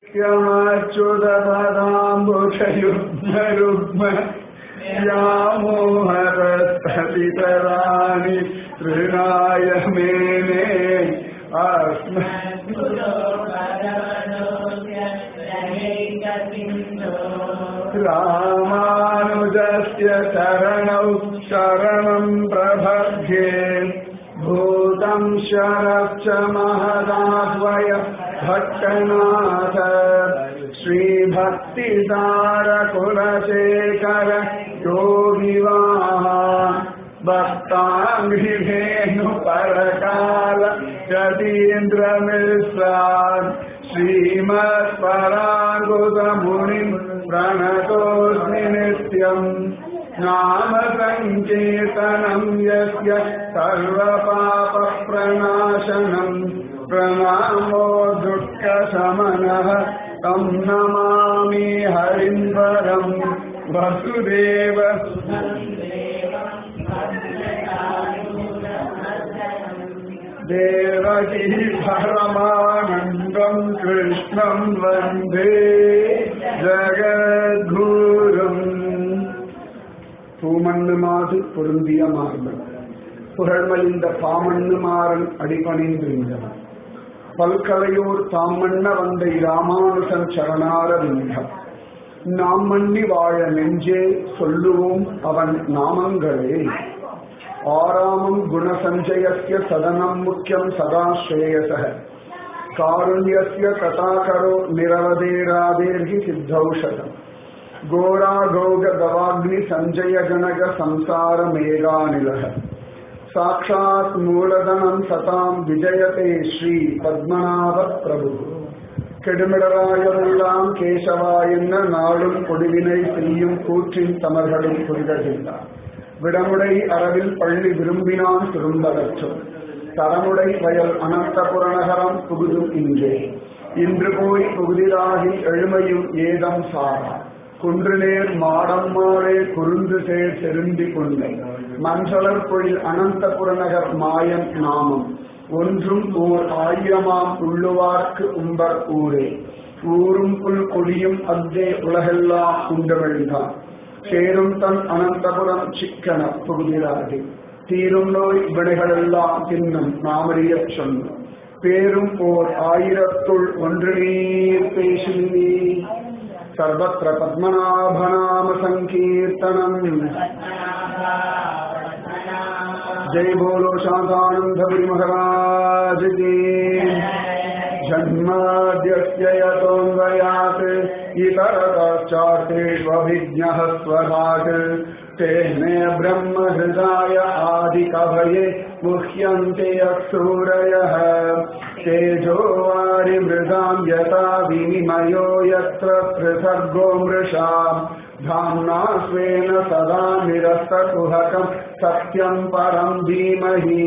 क्षमाच्युतपदाम्बुषयुग्मरुग्म व्यामोहरस्ततितराणि तृणाय मेने रामानुजस्य चरणौ शरणम् प्रभध्ये भूतम् शरश्च महदाह्वय भट्टनाथ श्रीभक्तिसारकुलशेखर योगिवाः भक्ताङ्घ्रिधेनुपरकाल यतीन्द्रमिश्रान् श्रीमत्पराङ्गुतमुनिम् प्रणतोऽस्मि नित्यम् नाम सङ्कीर्तनम् यस्य सर्वपापप्रणाशनम् प्रणामो दुःखशमनः तं नमामि हरिम् वरम् वसुदेव देवकी परमानन्दम् कृष्णम् वन्दे ஜகத்குரும் பூமண்ணு மாது பொருந்திய மார்பன் புகழ்மலிந்த பாமண்ணு மாறன் அடிபணிந்திருந்தவன் பல்கலையோர் தாமண்ண வந்த இராமானுசன் சரணாரவிந்தம் நாம் மண்ணி வாழ நெஞ்சே சொல்லுவோம் அவன் நாமங்களே ஆராமம் குணசஞ்சயஸ்ய சதனம் முக்கியம் சதா ஸ்ரேயச காருண்யஸ்ய ததாகரோ நிரவதேராதேர்கி சித்தௌஷதம் கோரா கோக தவாக்னி சஞ்சய கணக சம்சார மேகாநிலக சாட்சாத் மூலதனம் சதாம் விஜயதே ஸ்ரீ பத்மநாப பிரபு கெடுமிடராயவெல்லாம் கேசவா என்ன நாளும் கொடுவினை செய்யும் கூற்றின் தமர்களும் புரிதகின்றார் விடமுடை அரவில் பள்ளி விரும்பினான் திரும்பலற்றும் தரமுடை வயல் அனந்தபுர நகரம் புகுதும் இன்றே இன்று போய் புகுதிராகி எழுமையும் ஏதம் சாரா குன்று நேர் மாடம் மாறே குறுந்து சேர் செருந்தி கொண்டை மஞ்சளர் பொழில் அனந்தபுர நகர் மாயம் நாமம் ஒன்றும் ஓர் ஆயிரமாம் உள்ளுவார்க்கு உம்பர் ஊரே ஊரும் புல் கொடியும் அத்தே உலகெல்லாம் உண்டவெழுந்தான் சேரும் தன் அனந்தபுரம் சிக்கன புகுதிராகி தீரும் நோய் வினைகளெல்லாம் தின்னும் நாமறியச் சொன்னோம் பேரும் ஓர் ஆயிரத்துள் ஒன்று நீர் பேசுனி சர்வத்திர பத்மநாபநாம சங்கீர்த்தனம் जय बोलो शान्तानन्दपुरी महाराज की जन्माद्यस्य यतोऽन्वयात् इतरतश्चार्थेष्वभिज्ञः स्वराट् तेने ब्रह्महृदाय आदिकभये मुह्यन्ते अक्षूरयः तेजो वारिमृगाम् यथा विनिमयो यत्र पृथर्गो मृषाम् धाम्ना स्वेन सदा निरस्तकुहकम् सत्यम् परम् धीमहि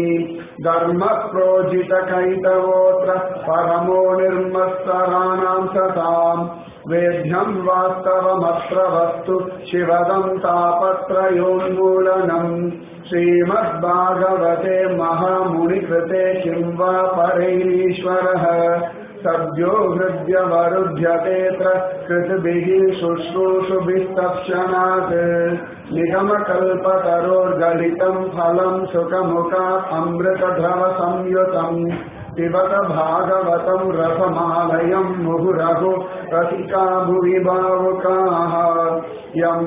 धर्मप्रोजितकैतवोऽत्र परमो निर्मत्सराणाम् सताम् वेद्यम् वास्तवमत्र वस्तु शिवदम् तापत्रयोन्मूलनम् श्रीमद्भागवते महामुनिकृते किम् वा परैरीश्वरः सद्यो हृद्यवरुध्यतेऽत्र कृतभिः शुश्रूषुभिस्तक्षणात् निगमकल्पतरोर्गलितम् फलम् सुखमुखात् अमृतधवसंयुतम् पिबत भागवतम् रसमालयम् मुहुरहो रसिका भुवि भावुकाः यम्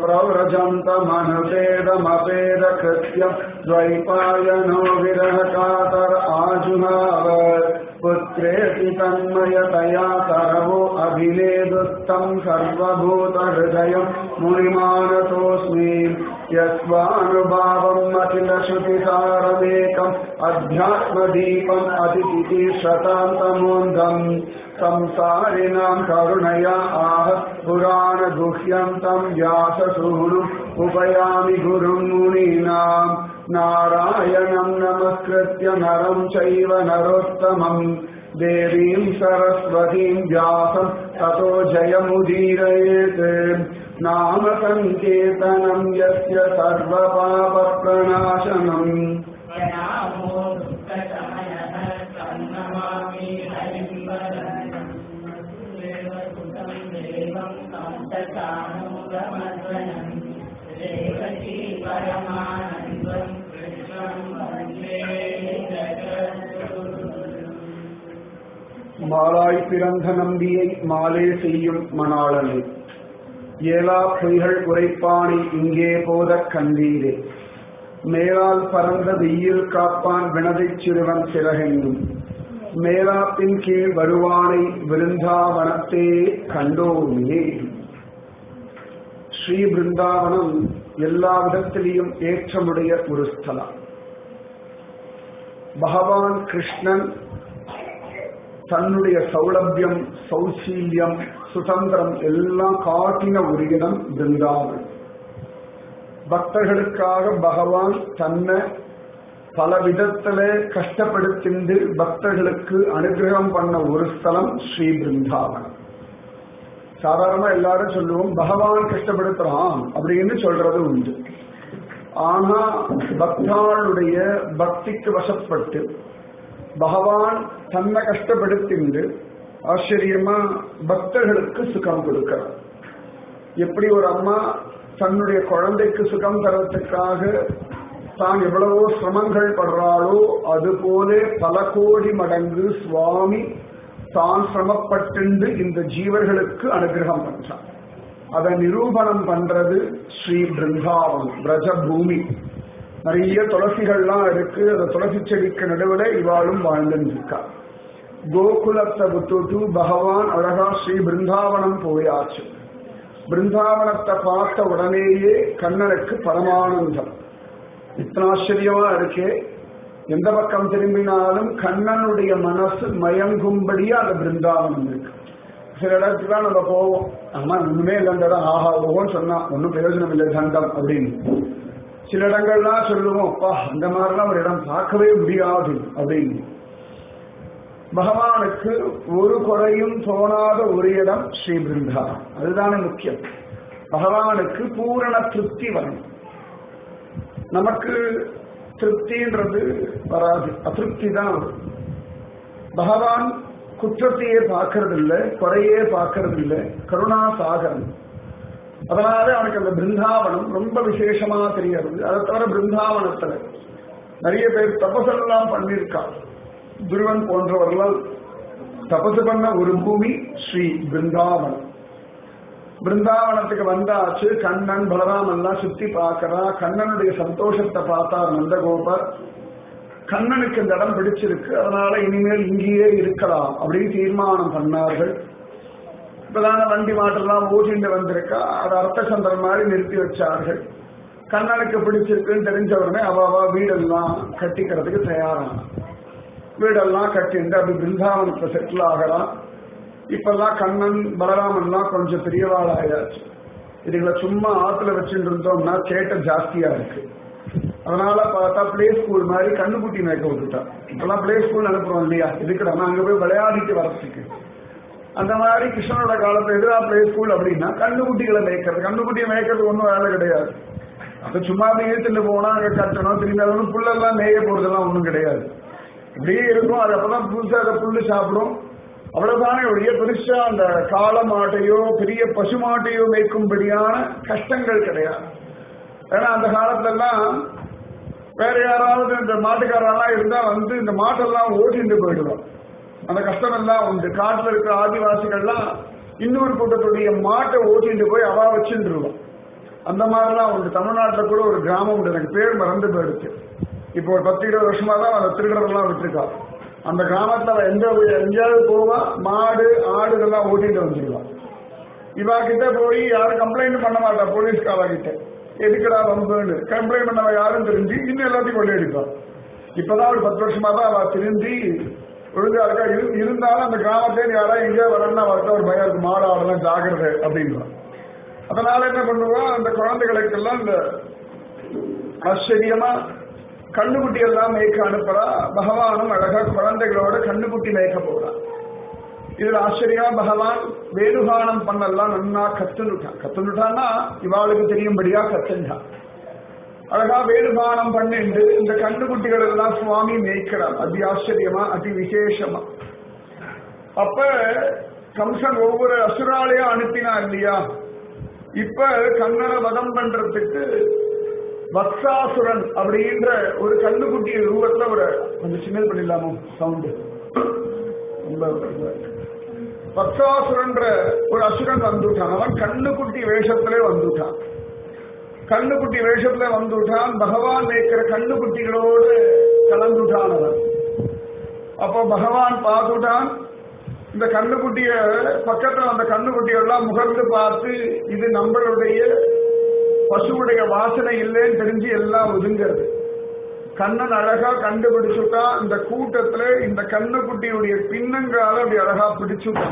प्रव्रजन्तमनुपेदमपेदकृत्यम् द्वैपायनो विरहकातर आजुहाव पुत्रेति तन्मयतया करवो अभिनेदुस्तम् सर्वभूतहृदयम् मुनिमानतोऽस्मि यस्वानुभावम् अखिलश्रुतिसारमेकम् अध्यात्मदीपम् अतिथितीर्षतान्तमोन्दम् संसारिणाम् करुणया आह पुराणगुह्यन्तम् व्याससूनुम् उपयामि गुरुम् मुनीनाम् नारायणम् नमस्कृत्य नरम् चैव नरोत्तमम् देवीम् सरस्वतीम् व्यासम् ततो जयमुदीरयेत् नाम सङ्कीर्तनम् यस्य सर्वपापप्रणाशनम् प्रणामो दुःखशमनः तं नमामि हरिं वरम् देवं कंसचाणूरमर्दनम् रेवती परमानन्दं कृष्णं वन्दे जगद्गुरुम् மாலாய் பிறந்த நம்பியை மாலே செய்யும் மணாளனே ஏலா பொய்கள் உரைப்பானை இங்கே போதக் கண்டீரே மேலால் பறந்த வெயில் காப்பான் வினதைச் சிறுவன் சிறகெங்கும் மேலாப்பின் கீழ் வருவானை விருந்தாவனத்தே கண்டோமே ஸ்ரீ பிருந்தாவனம் எல்லா விதத்திலையும் ஏற்றமுடைய ஒரு ஸ்தலம் பகவான் கிருஷ்ணன் தன்னுடைய சௌலபியம் சௌசீல்யம் சுதந்திரம் எல்லாம் காட்டின ஒரு இடம் பிருந்தாவன் பக்தர்களுக்காக பகவான் தன்னை பல விதத்துல கஷ்டப்படுத்திண்டு பக்தர்களுக்கு அனுகிரகம் பண்ண ஒரு ஸ்தலம் ஸ்ரீ பிருந்தாவன் சாதாரணமா எல்லாரும் சொல்லுவோம் பகவான் கஷ்டப்படுத்துறான் அப்படின்னு சொல்றது உண்டு ஆனா பக்தாளுடைய பக்திக்கு வசப்பட்டு பகவான் தன்னை கஷ்டப்படுத்திண்டு ஆச்சரியமா பக்தர்களுக்கு சுகம் கொடுக்கிறார் எப்படி ஒரு அம்மா தன்னுடைய குழந்தைக்கு சுகம் தரத்துக்காக தான் எவ்வளவோ சிரமங்கள் படுறாளோ அது போல பல கோடி மடங்கு சுவாமி தான் சிரமப்பட்டு இந்த ஜீவர்களுக்கு அனுகிரகம் பண்றான் அதை நிரூபணம் பண்றது ஸ்ரீ பிருந்தாவன் பிரஜபூமி நிறைய துளசிகள்லாம் இருக்கு அந்த துளசி செடிக்கு நடுவில் இவாளும் வாழ்ந்துட்டு இருக்கா கோகுலத்தை விட்டுட்டு பகவான் அழகா ஸ்ரீ பிருந்தாவனம் போயாச்சு பிருந்தாவனத்தை பார்த்த உடனேயே கண்ணனுக்கு பரமானந்தம் இத்தனை ஆச்சரியமா இருக்கே எந்த பக்கம் திரும்பினாலும் கண்ணனுடைய மனசு மயங்கும்படியா அந்த பிருந்தாவனம் இருக்கு சில இடத்துக்குலாம் நம்ம போவோம் ஆமா ஒண்ணுமே இல்லைன்றதா ஆஹா ஓன்னு சொன்னா ஒன்றும் பிரயோஜனம் இல்லை தண்டம் அப்படின்னு சில இடங்கள்லாம் சொல்லுவோம் அப்பா அந்த மாதிரிலாம் ஒரு இடம் பார்க்கவே முடியாது அப்படின்னு பகவானுக்கு ஒரு குறையும் தோணாத ஒரு இடம் ஸ்ரீ பிருந்தாவனம் அதுதானே முக்கியம் பகவானுக்கு பூரண திருப்தி வரணும் நமக்கு திருப்தின்றது வராது அதிருப்தி தான் வரும் பகவான் குற்றத்தையே பார்க்கறது இல்லை குறையே பார்க்கறது இல்லை கருணா சாகரம் அதனால அவனுக்கு அந்த பிருந்தாவனம் ரொம்ப விசேஷமா தெரிகிறது அதை தவிர பிருந்தாவனத்துல நிறைய பேர் தபசெல்லாம் பண்ணியிருக்கான் துருவன் போன்றவர்கள் தபசு பண்ண ஒரு பூமி ஸ்ரீ பிருந்தாவனம் பிருந்தாவனத்துக்கு வந்தாச்சு கண்ணன் பலராம் எல்லாம் சுத்தி பார்க்கறா கண்ணனுடைய சந்தோஷத்தை பார்த்தா நந்தகோபர் கண்ணனுக்கு இந்த இடம் பிடிச்சிருக்கு அதனால இனிமேல் இங்கேயே இருக்கலாம் அப்படின்னு தீர்மானம் பண்ணார்கள் இப்பதான வண்டி மாட்டெல்லாம் ஓட்டிட்டு வந்திருக்கா அது அர்த்தசந்திரன் மாதிரி நிறுத்தி வச்சார்கள் கண்ணனுக்கு பிடிச்சிருக்குன்னு தெரிஞ்ச உடனே அவ அவ வீடெல்லாம் கட்டிக்கிறதுக்கு தயாரான வீடெல்லாம் கட்டிண்டு அப்படி பிருந்தாவனத்தை செட்டில் ஆகலாம் இப்பெல்லாம் கண்ணன் பலராமன்லாம் கொஞ்சம் பெரியவாள் ஆயாச்சு இதுகளை சும்மா ஆத்துல வச்சுட்டு இருந்தோம்னா சேட்டை ஜாஸ்தியா இருக்கு அதனால பார்த்தா பிளே ஸ்கூல் மாதிரி கண்ணுக்குட்டி மேய்க்க விட்டுட்டா இப்பெல்லாம் பிளே ஸ்கூல் அனுப்புறோம் இல்லையா இதுக்கு நம்ம அங்க போய் விளையாடிட்டு வரத்துக்கு அந்த மாதிரி கிருஷ்ணனோட காலத்துல எதிரா பிளே ஸ்கூல் அப்படின்னா கண்ணுக்குட்டிகளை மேய்க்கிறது கண்ணுக்குட்டியை மேய்க்கிறது ஒன்றும் வேலை கிடையாது அது சும்மா மேய்த்துட்டு போனா அங்க கட்டணும் திரும்பி அதெல்லாம் புல்லெல்லாம் மேய போறதெல்லாம் ஒன்றும் கிடையாது இப்படியே இருக்கும் அது அப்பதான் புதுசா அதை புல்லு சாப்பிடும் அவ்வளவுதானே ஒழிய பெருசா அந்த காளை மாட்டையோ பெரிய பசு மாட்டையோ மேய்க்கும்படியான கஷ்டங்கள் கிடையாது ஏன்னா அந்த காலத்துலலாம் வேற யாராவது இந்த மாட்டுக்காரெல்லாம் இருந்தா வந்து இந்த மாட்டெல்லாம் ஓட்டிட்டு போயிடுவோம் அந்த கஷ்டம் எல்லாம் உண்டு காட்டுல இருக்கிற ஆதிவாசிகள்லாம் இன்னொரு கூட்டத்துடைய மாட்டை ஓட்டிட்டு போய் அவா வச்சுருவோம் அந்த மாதிரிலாம் உண்டு தமிழ்நாட்டுல கூட ஒரு கிராமம் உண்டு எனக்கு பேர் மறந்து போயிடுச்சு இப்போ ஒரு பத்து இருபது வருஷமா தான் அந்த திருடரெல்லாம் விட்டுருக்கா அந்த கிராமத்துல அவ எந்த எங்கேயாவது போவா மாடு ஆடு இதெல்லாம் ஓட்டிட்டு வந்துடுவா இவா கிட்ட போய் யாரும் கம்ப்ளைண்ட் பண்ண மாட்டா போலீஸ்காரா கிட்ட எதுக்குடா வம்புன்னு கம்ப்ளைண்ட் பண்ணவ யாரும் தெரிஞ்சு இன்னும் எல்லாத்தையும் கொள்ளையடிப்பான் இப்பதான் ஒரு பத்து வருஷமா தான் அவ திருந்தி ஒழுங்கா இருக்கா இரு- இருந்தாலும் அந்த கிராமத்தே யாராவது எங்கேயோ வரணும்னா வரட்ட ஒரு பயம் இருக்கு மாடு ஆடலாம் ஜாகிரதை அப்படின்றான் அதனால என்ன பண்ணுவோம் அந்த குழந்தைகளுக்கெல்லாம் இந்த ஆச்சரியமா கண்ணுக்குட்டி எல்லாம் மேய்க்க அனுப்புறா பகவானும் அழகா குழந்தைகளோட கண்ணுக்குட்டி மேய்க்க போறான் இதுல ஆச்சரியமா பகவான் வேணுகானம் பண்ணெல்லாம் நன்னா கத்துனுட்டான் கத்துனுட்டான்னா இவாளுக்கு தெரியும்படியா கத்துட்டான் அழகா வேணுகானம் பண்ணிண்டு இந்த கண்ணுக்குட்டிகள் எல்லாம் சுவாமி மேய்க்கிறார் அதி ஆச்சரியமா அதி விசேஷமா அப்ப கம்சன் ஒவ்வொரு அசுராலையா அனுப்பினா இல்லையா இப்ப கண்ணனை வதம் பண்றதுக்கு வத்சாசுரன் அப்படின்ற ஒரு கண்ணுக்குட்டி ரூபத்துல ஒரு கொஞ்சம் சின்னது பண்ணிடலாமோ சவுண்டு ரொம்ப வத்சாசுரன்ற ஒரு அசுரன் வந்துட்டான் அவன் கண்ணுக்குட்டி வேஷத்திலே வந்துட்டான் கண்ணுக்குட்டி வேஷத்துல வந்துட்டான் பகவான் வைக்கிற கண்ணுக்குட்டிகளோடு கலந்துட்டான் அவன் அப்போ பகவான் பார்த்துட்டான் இந்த கண்ணுக்குட்டிய பக்கத்துல அந்த கண்ணுக்குட்டியெல்லாம் முகர்ந்து பார்த்து இது நம்மளுடைய பசுவுடைய வாசனை இல்லைன்னு தெரிஞ்சு எல்லாம் ஒதுங்கிறது கண்ணன் அழகா கண்டுபிடிச்சுட்டான் இந்த கூட்டத்துல இந்த கண்ணுக்குட்டியுடைய பின்னங்கால அப்படி அழகா பிடிச்சுட்டான்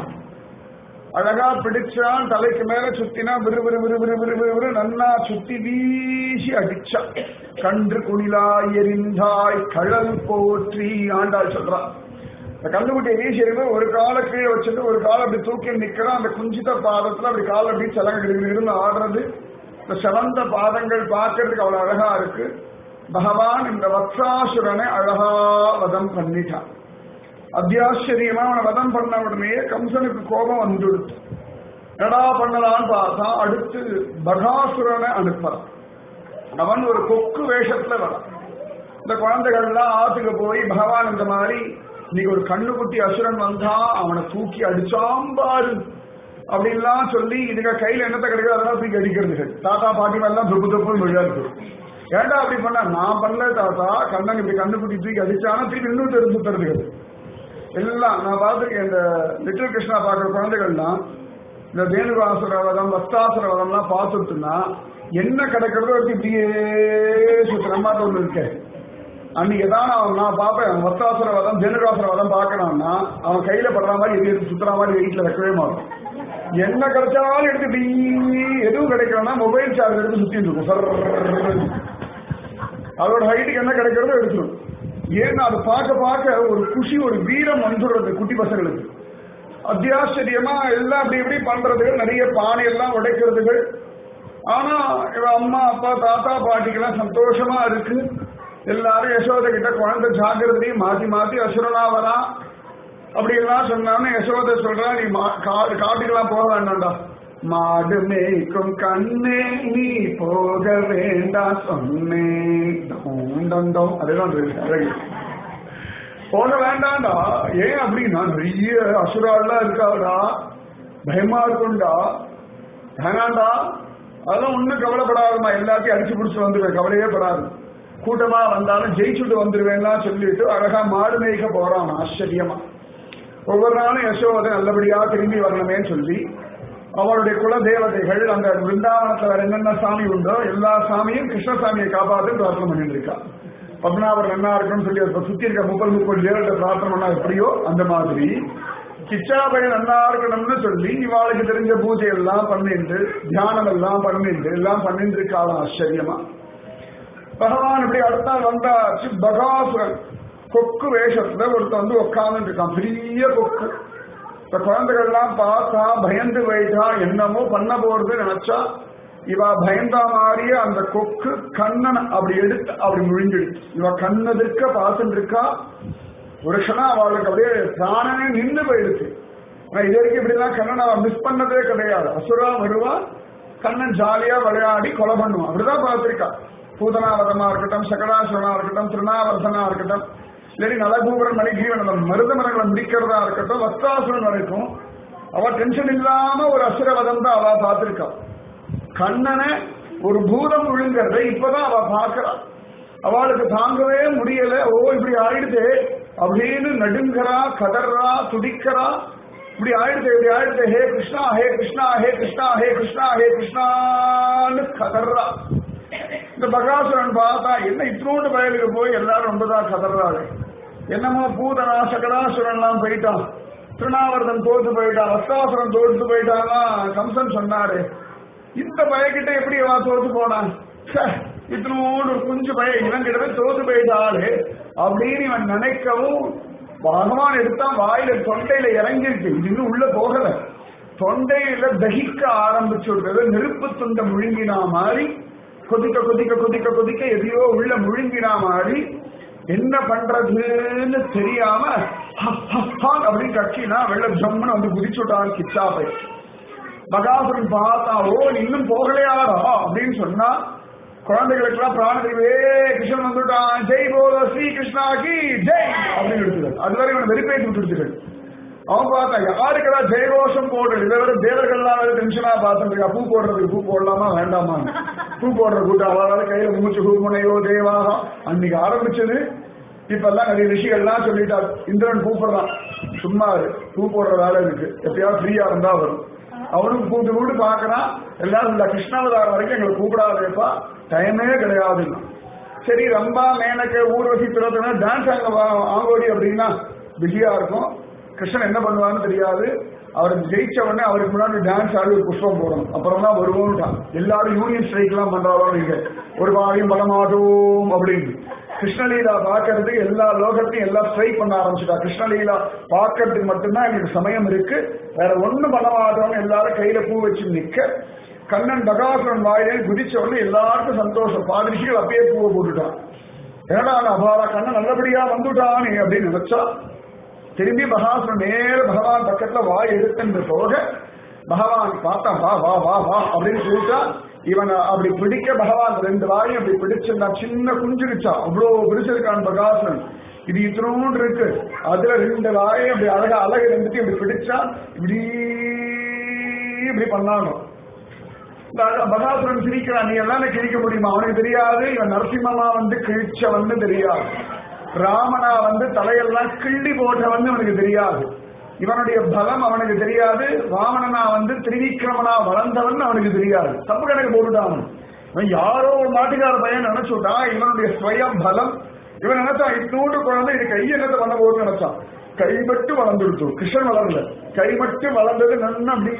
அழகா பிடிச்சான் தலைக்கு மேல சுத்தினா விறு விறு விறு விறு விறு விறு விறு நன்னா சுத்தி வீசி அடிச்சான் கன்று குணிலாய் எரிந்தாய் கழல் போற்றி ஆண்டாள் சொல்றான் இந்த கண்ணுக்குட்டியை வீசி எறிந்து ஒரு காலை கீழே வச்சுட்டு ஒரு காலை அப்படி தூக்கி நிக்கிறான் அந்த குஞ்சித பாதத்துல அப்படி காலை அப்படி சலங்க இருந்து ஆடுறது இந்த சிவந்த பாதங்கள் பார்க்கறதுக்கு அவ்வளவு அழகா இருக்கு பகவான் இந்த வத்சாசுரனை அழகா வதம் பண்ணிட்டான் அத்தியாச்சரியமா அவனை வதம் பண்ண உடனே கம்சனுக்கு கோபம் வந்துடுத்து என்னடா பண்ணலான்னு பார்த்தா அடுத்து பகாசுரனை அனுப்புறான் அவன் ஒரு கொக்கு வேஷத்துல வரான் இந்த குழந்தைகள்லாம் ஆத்துக்கு போய் பகவான் இந்த மாதிரி இன்னைக்கு ஒரு கண்ணுக்குட்டி அசுரன் வந்தா அவனை தூக்கி அடிச்சாம்பாரு அப்படின்லாம் சொல்லி இதுங்க கையில என்னத்தை கிடைக்குது அதெல்லாம் தூக்கி அடிக்கிறதுகள் தாத்தா பாட்டி எல்லாம் துப்பு துப்புன்னு விழாது ஏன்டா அப்படி பண்ண நான் பண்ணல தாத்தா கண்ணன் இப்படி கண்ணுக்குட்டி தூக்கி அடிச்சானா திருப்பி இன்னும் தெரிஞ்சு தருதுகள் எல்லாம் நான் பார்த்துருக்கேன் இந்த லிட்டில் கிருஷ்ணா பார்க்குற குழந்தைகள்லாம் இந்த தேனுகாசுர வதம் வஸ்தாசுர வதம்லாம் பார்த்துட்டுனா என்ன கிடைக்கிறதோ எடுத்து இப்படியே சுத்துற மாதிரி ஒன்று இருக்கேன் அன்னைக்கு தான் அவன் நான் பார்ப்பேன் வஸ்தாசுர வதம் தேனுகாசுர வதம் பார்க்கறான்னா அவன் கையில படுற மாதிரி எது எடுத்து சுத்துற மாதிரி வீட்டில் வைக்கவே மாட்டோம் என்ன கிடைச்சாலும் எடுத்து இப்படி எதுவும் கிடைக்கலன்னா மொபைல் சார்ஜ் எடுத்து சுத்திட்டு இருக்கும் சர்ன்னு. அதோட ஹைட்டுக்கு என்ன கிடைக்கிறதோ எடுத்துரும் ஏன்னா அது பார்க்க பார்க்க ஒரு குஷி ஒரு வீரம் வந்துடுறது குட்டி பசங்களுக்கு அத்தியாச்சரியமா எல்லாம் அப்படி இப்படி பண்றது நிறைய பானை எல்லாம் உடைக்கிறதுகள் ஆனா இவ அம்மா அப்பா தாத்தா பாட்டிக்கெல்லாம் சந்தோஷமா இருக்கு எல்லாரும் யசோதை கிட்ட குழந்தை ஜாக்கிரதையும் மாத்தி மாத்தி அசுரனா வரா அப்படி எல்லாம் சொன்னான்னு யசோதை சொல்றா நீ மா- கா- காட்டுக்கெல்லாம் போக வேண்டாம்டா மாடு மேய்க்கும் கண்ணே நீ போக வேண்டாம் சொன்னேன் டோம் டோம் டோம். அதுதான் அது அழகு போக வேண்டாம்டா ஏன் அப்படின்னா நிறைய அசுராலாம் இருக்காடா பயமா இருக்கும்டா வேணாண்டா அதெல்லாம் ஒண்ணும் கவலைப்படாதுமா எல்லாத்தையும் அடிச்சு பிடிச்சு வந்துடுவேன் கவலையே படாது கூட்டமா வந்தாலும் ஜெயிச்சுட்டு வந்துருவேன்னா சொல்லிட்டு அழகா மாடு மேய்க்க போறான் ஆச்சரியமா ஒவ்வொரு நாளும் யசோதை நல்லபடியா திரும்பி வரணுமேன்னு சொல்லி அவருடைய குல தேவதைகள் அந்த பிருந்தாவனத்துல வேற என்னென்ன சாமி உண்டோ எல்லா சாமியும் கிருஷ்ணசாமியை காப்பாத்து பிரார்த்தனை பண்ணிட்டு இருக்கா பத்மநாபர் நல்லா இருக்குன்னு சொல்லி அதை சுத்தி இருக்க முப்பது முப்பது தேவர்கிட்ட பிரார்த்தனை பண்ணா எப்படியோ அந்த மாதிரி கிச்சாபை நல்லா இருக்கணும்னு சொல்லி இவாளுக்கு தெரிஞ்ச பூஜை எல்லாம் பண்ணிட்டு தியானம் எல்லாம் பண்ணிட்டு எல்லாம் பண்ணிட்டு இருக்காளாம் ஆச்சரியமா பகவான் இப்படி அடுத்த நாள் வந்தாச்சு பகாசுரன் கொக்கு வேஷத்துல ஒருத்தன் வந்து உட்கார்ந்து இருக்கான் பெரிய கொக்கு இந்த குழந்தைகள்லாம் பார்த்தா பயந்து போயிட்டா என்னமோ பண்ண போறது நினைச்சா இவ பயந்தா மாதிரியே அந்த கொக்கு கண்ணனை அப்படி எடுத்து அப்படி முழிஞ்சிடுச்சு இவ கண்ணெதிர்க்க பார்த்துட்டு இருக்கா ஒரு க்ஷணம் அவளுக்கு அப்படியே பிராணனே நின்று போயிடுச்சு ஆனா இது வரைக்கும் இப்படிலாம் கண்ணன் அவன் மிஸ் பண்ணதே கிடையாது அசுரா வருவா கண்ணன் ஜாலியா விளையாடி கொலை பண்ணுவான் அப்படிதான் பார்த்திருக்கா பூதனாவதமா இருக்கட்டும் சகடாசுரனா இருக்கட்டும் திருநாவர்சனா இருக்கட்டும் இல்லாட்டி நலகூபரன் மணிகீவன் அந்த மருத மரங்களை முடிக்கிறதா இருக்கட்டும் வஸ்தாசுரன் வரைக்கும் அவ டென்ஷன் இல்லாம ஒரு அசுரவதம் தான் அவ பார்த்திருக்கா கண்ணனை ஒரு பூதம் விழுங்கிறத இப்பதான் அவ பார்க்கிறா அவளுக்கு தாங்கவே முடியல ஓ இப்படி ஆயிடுதே அப்படின்னு நடுங்கறா கதறா துடிக்கிறா இப்படி ஆயிடுதே இப்படி ஆயிடுதே ஹே கிருஷ்ணா ஹே கிருஷ்ணா ஹே கிருஷ்ணா ஹே கிருஷ்ணா ஹே கிருஷ்ணான்னு கதறா இந்த பகாசுரன் பார்த்தா என்ன இத்தனோண்டு வயலுக்கு போய் எல்லாரும் ரொம்பதான் கதறாரு என்னமோ பூதனா சகடாசுரன் எல்லாம் போயிட்டான் திருநாவர்தன் தோத்து போயிட்டான் அஸ்தாசுரன் தோத்து போயிட்டான்னா கம்சன் சொன்னாரு இந்த பயக்கிட்ட எப்படி அவ தோத்து போனான் ச்சே, இத்தனோடு ஒரு குஞ்சு பய இவன் கிட்ட போய் தோத்து போயிட்டாளே அப்படின்னு இவன் நினைக்கவும் பகவான் எடுத்தா வாயில தொண்டையில இறங்கிருக்கு இது இன்னும் உள்ள போகல தொண்டையில தகிக்க ஆரம்பிச்சு விட்டது நெருப்பு துண்டை முழுங்கினா மாதிரி கொதிக்க கொதிக்க கொதிக்க கொதிக்க எதையோ உள்ள முழுங்கினா மாதிரி என்ன பண்றதுன்னு தெரியாம அப்படின்னு கட்சினா வெள்ள ஜம்முன்னு வந்து குதிச்சுட்டான் கிச்சா போய் பகாசுரன் பார்த்தா ஓ நீ இன்னும் போகலையாடா அப்படின்னு சொன்னா குழந்தைகளுக்கெல்லாம் பிராணதேவே கிருஷ்ணன் வந்துட்டான் ஜெய் போல ஸ்ரீ கிருஷ்ணா கி ஜெய் அப்படின்னு எடுத்துக்கள் அதுவரை இவனை வெறுப்பேற்றி விட்டுருச்சுகள் அவன் பார்த்தா யாருக்கடா ஜெயகோஷம் போடுறது இதை விட தேவர்கள்லாம் வேற டென்ஷனா பார்த்துருக்கா பூ போடுறதுக்கு பூ போடலாமா வேண்டாமா பூ போடுற கூட்டம் அவளால கையில மூச்சு பூமுனையோ தேவாக அன்னைக்கு ஆரம்பிச்சது இப்ப எல்லாம் நிறைய ரிஷிகள்லாம் சொல்லிட்டா இந்திரன் கூப்பிடுறான் சும்மா இரு. பூ போடுற வேலை இருக்கு எப்பயாவது ஃப்ரீயா இருந்தா வரும் அவனும் கூட்டு கூட்டு பாக்குறான் எல்லாரும் இந்த கிருஷ்ணாவதாரம் வரைக்கும் எங்களை கூப்பிடாதேப்பா டைமே கிடையாதுன்னா சரி ரம்பா மேனக்கு ஊர்வசி திரத்தினா டான்ஸ் அங்க வா- ஆங்கோடி அப்படின்னா பிஸியா இருக்கும் கிருஷ்ணன் என்ன பண்ணுவான்னு தெரியாது அவர் ஜெயிச்ச உடனே அவருக்கு முன்னாடி டான்ஸ் ஆடி ஒரு புஷ்பம் போடணும் அப்புறம் தான் வருவோம்ட்டான் எல்லாரும் யூனியன் ஸ்ட்ரைக் எல்லாம் பண்றாரோ நீங்க ஒரு வாரியம் பலமாகவும் அப்படின்னு கிருஷ்ணலீலா பார்க்கறதுக்கு எல்லா லோகத்தையும் எல்லாம் ஸ்ட்ரைக் பண்ண ஆரம்பிச்சுட்டா கிருஷ்ணலீலா பார்க்கறதுக்கு மட்டும்தான் எங்களுக்கு சமயம் இருக்கு வேற ஒண்ணும் பண்ண மாட்டோம்னு எல்லாரும் கையில பூ வச்சு நிக்க கண்ணன் பகாசுரன் வாயிலே குதிச்ச உடனே எல்லாருக்கும் சந்தோஷம் பாதிரிஷிகள் அப்பயே பூவை போட்டுட்டான் ஏடா அபாரா கண்ணன் நல்லபடியா வந்துட்டானே அப்படின்னு நினைச்சா திரும்பி பகாசுரன் நேர பகவான் பக்கத்துல வாய் எடுத்து போக பகவான் பார்த்தான் வா வா வா வா அப்படின்னு சொல்லிட்டா இவன் அப்படி பிடிக்க பகவான் ரெண்டு வாயும் அப்படி பிடிச்சிருந்தான் சின்ன குஞ்சிருச்சா அவ்வளவு பிடிச்சிருக்கான் பகாசுரன் இது இத்தனோண்டு இருக்கு அதுல ரெண்டு வாயை அப்படி அழகா அழகு ரெண்டுத்தையும் இப்படி பிடிச்சா இப்படி இப்படி பண்ணாங்க பக- பகாசுரன் சிரிக்கிறான் நீ எல்லாம் கிழிக்க முடியுமா அவனுக்கு தெரியாது இவன் நரசிம்மமா வந்து கிழிச்சவன்னு தெரியாது ராமனா வந்து தலையெல்லாம் கிள்ளி போட்டவன்னு அவனுக்கு தெரியாது இவனுடைய பலம் அவனுக்கு தெரியாது வாமனனா வந்து திரிவிக்ரமனா வளர்ந்தவன் அவனுக்கு தெரியாது தப்பு கணக்கு போட்டுட்டான் அவன். இவன் யாரோ ஒரு மாட்டுக்கார பையன் நினைச்சுட்டான் இவனுடைய ஸ்வயம் பலம் இவன் நினைச்சான் இத்தூண்டு குழந்தை இது கை என்னத்தை பண்ண போகுதுன்னு நினைச்சான் கை மட்டும் வளர்ந்துடுத்து கிருஷ்ணன் வளரல கை மட்டும் வளர்ந்தது நன்னா அப்படி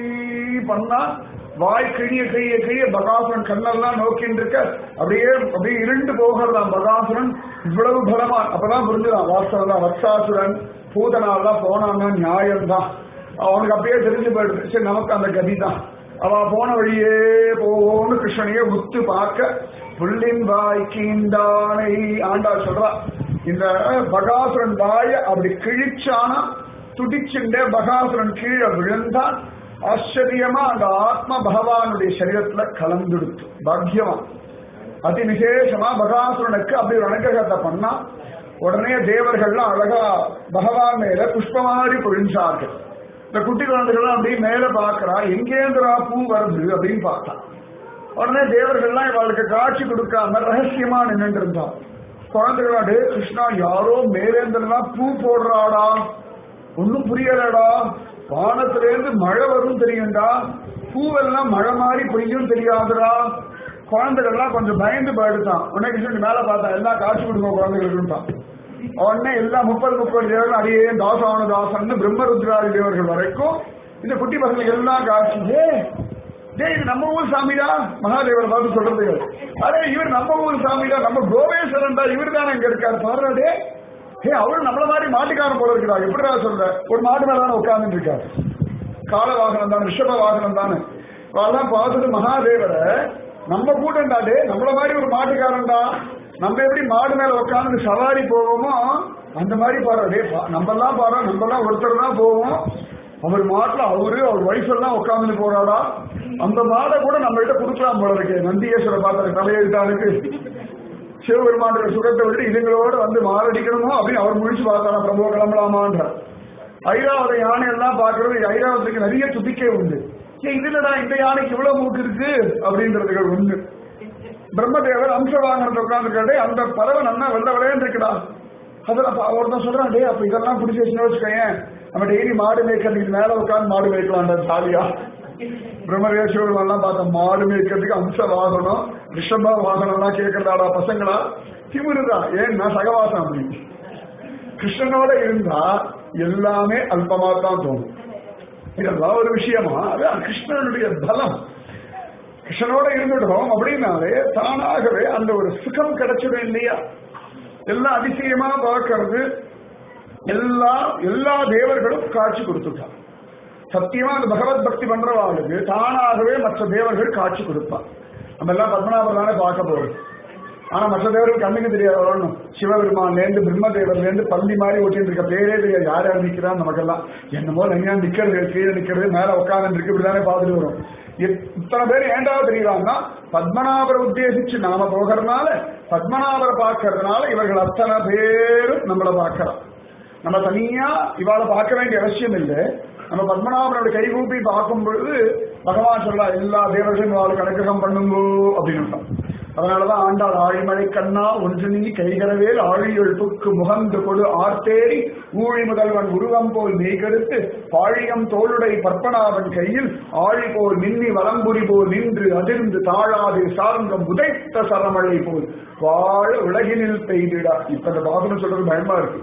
பண்ணா வாய் கிழிய கிழிய கிழிய பகாசுரன் கண்ணெல்லாம் நோக்கின்னு இருக்க அப்படியே அப்படியே இருண்டு போகிறதாம் பகாசுரன் இவ்வளவு பலமான் அப்பதான் புரிஞ்சுதான் வாஸ்தவம் தான் வத்சாசுரன் பூதனாலாம் போனான்னா நியாயம்தான் அவனுக்கு அப்படியே தெரிஞ்சு போயிடுது சரி நமக்கு அந்த கதி தான் அவ போன வழியே போவோம்னு கிருஷ்ணனையே உத்து பார்க்க புள்ளின் வாய் கீண்டானை ஆண்டாள் சொல்றா இந்த பகாசுரன் வாய அப்படி கிழிச்சானா துடிச்சுண்டே பகாசுரன் கீழே விழுந்தான் ஆச்சரியமா அந்த ஆத்ம பகவானுடைய சரீரத்துல கலந்துடுத்து பாக்கியமா அதி விசேஷமா பகாசுரனுக்கு அப்படி ஒரு அனுகிரகத்தை பண்ணா உடனே தேவர்கள்லாம் அழகா பகவான் மேல புஷ்பமாரி பொழிஞ்சார்கள் இந்த குட்டி குழந்தைகள்லாம் அப்படியே மேல பாக்குறா எங்கேந்திரா பூ வருது அப்படின்னு பார்த்தா உடனே தேவர்கள்லாம் இவளுக்கு காட்சி கொடுக்காம ரகசியமா நின்று இருந்தா குழந்தைகளா டே கிருஷ்ணா யாரோ மேலேந்திரலாம் பூ போடுறாடா ஒன்னும் புரியலடா வானத்திலேருந்து மழை வரும் தெரியும்டா பூவெல்லாம் மழை மாதிரி பொய்யும் தெரியாதுடா குழந்தைகள்லாம் கொஞ்சம் பயந்து போயிடுதான் உடனே கிருஷ்ணன் மேல பார்த்தா எல்லாம் காட்சி கொடுங்க குழந்தைகளுக்குன்ட்டான் உடனே எல்லாம் முப்பது முப்பது தேவர்கள் அடியே தாசான தாசன் பிரம்மருத்ராதி தேவர்கள் வரைக்கும் இந்த குட்டி பசங்களுக்கு எல்லாம் காட்சி ஏ டேய் இது நம்ம ஊர் சாமிடா மகாதேவரை பார்த்து சொல்றது அரே இவர் நம்ம ஊர் சாமிடா நம்ம கோவேஸ்வரன் தான் இவர் தானே இங்க இருக்காரு பாருடா டே ஏ அவரு நம்மள மாதிரி மாட்டுக்காரன் போல இருக்கிறா எப்படிடா சொல்ற ஒரு மாட்டு மேல தானே உட்கார்ந்துட்டு இருக்காரு கால வாகனம் தானே ரிஷப வாகனம் தானே அதெல்லாம் பார்த்துட்டு மகாதேவரை நம்ம கூட்டம்டா டே நம்மள மாதிரி ஒரு மாட்டுக்காரன்டா நம்ம எப்படி மாடு மேல உட்கார்ந்து சவாரி போவோமோ அந்த மாதிரி பாரு டே பா- நம்ம எல்லாம் பாரு நம்ம எல்லாம் ஒருத்தர் தான் போவோம் அவர் மாட்டுல அவரு அவர் ஒய்ஃப் எல்லாம் உட்கார்ந்து போறாடா அந்த மாடை கூட நம்ம கிட்ட கொடுக்கலாம் போல இருக்கு நந்தியேஸ்வர பார்த்தாரு தலையெழுத்தாளுக்கு சிவபெருமானுடைய சுகத்தை விட்டு இதுங்களோட வந்து மாரடிக்கணுமோ அப்படின்னு அவர் முடிச்சு பார்த்தாரா பிரபு கிளம்பலாமான்றார் ஐராவத யானை எல்லாம் பார்க்கறது ஐராவதத்துக்கு நிறைய துதிக்கை உண்டு ஏன் இதுலடா இந்த யானைக்கு இவ்வளவு மூக்கு இருக்கு அப்படின்றதுகள் ஒண்ணு பிரம்மதேவர் அம்சவாகனத்தை உட்கார்ந்து அந்த பறவை நல்லா வெள்ள விளையாண்டு இருக்குடா அதுல அப்ப ஒருத்தன் சொல்றான் டே அப்ப இதெல்லாம் பிடிச்சி வச்சுன்னு வச்சுக்கோயேன் நம்ம டெய்லி மாடு மேய்க்கிறதுக்கு மேல உட்கார்ந்து மாடு மேய்க்கலாம் ஜாலியா பிரம்மதேஸ்வரம் எல்லாம் பார்த்தா மாடு மேய்க்கிறதுக்கு அம்ச வாகனம் ரிஷப வாகனம் எல்லாம் கேட்கறதாடா பசங்களா திமிருதான் ஏன்னா சகவாசம் அப்படின்னு கிருஷ்ணனோட இருந்தா எல்லாமே அல்பமா தான் தோணும் இதெல்லாம் ஒரு விஷயமா அது கிருஷ்ணனுடைய பலம் கிருஷ்ணனோட இருந்துட்டோம் அப்படின்னாலே தானாகவே அந்த ஒரு சுகம் கிடைச்சிடும் இல்லையா எல்லாம் அதிசயமா பார்க்கறது எல்லா எல்லா தேவர்களும் காட்சி கொடுத்துட்டான் சத்தியமா அந்த பகவத் பக்தி பண்றவாளுக்கு தானாகவே மற்ற தேவர்கள் காட்சி கொடுப்பான் நம்ம எல்லாம் பத்மநாபர் தானே பார்க்க போறோம் ஆனா மற்ற தேவர்கள் கண்ணுக்கு தெரியாது வரணும் சிவபெருமான்லேருந்து பிரம்மதேவர்லேருந்து பள்ளி மாதிரி ஓட்டிட்டு இருக்க பேரே தெரியாது யார் யார் நிக்கிறான் நமக்கெல்லாம் என்னமோ நையா நிக்கிறது கீழே நிக்கிறது மேல உட்கார்ந்து இருக்கு இப்படிதானே பார்த்துட்டு வரும் இத்- இத்தனை பேர் ஏண்டா தெரியலாம்னா பத்மநாபரை உத்தேசிச்சு நாம போகிறதுனால பத்மநாபரை பார்க்கறதுனால இவர்கள் அத்தனை பேரும் நம்மளை பார்க்கலாம் நம்ம தனியா இவாளை பார்க்க வேண்டிய அவசியம் இல்லை நம்ம பத்மநாபனோட கைகூப்பி பார்க்கும் பொழுது பகவான் சொல்லலாம் எல்லா தேவர்களும் இவாளுக்கு அனுகிரகம் பண்ணுங்கோ அப்படின்னு அதனாலதான் ஆண்டாள் ஆழிமழை கண்ணா ஒன்று நீ கைகரவேல் ஆழியொழுப்புக்கு முகந்து கொடு ஆர்த்தேரி ஊழி முதல்வன் உருவம் போல் மெய்கருத்து பாழியம் தோளுடை பற்பனாவன் கையில் ஆழி போல் மின்னி வலம்புரி போல் நின்று அதிர்ந்து தாழாது சார்ந்தம் உதைத்த சரமழை போல் வாழ உலகினில் பெய்திடா இப்ப இந்த பாசனம் சொல்றது பயமா இருக்கு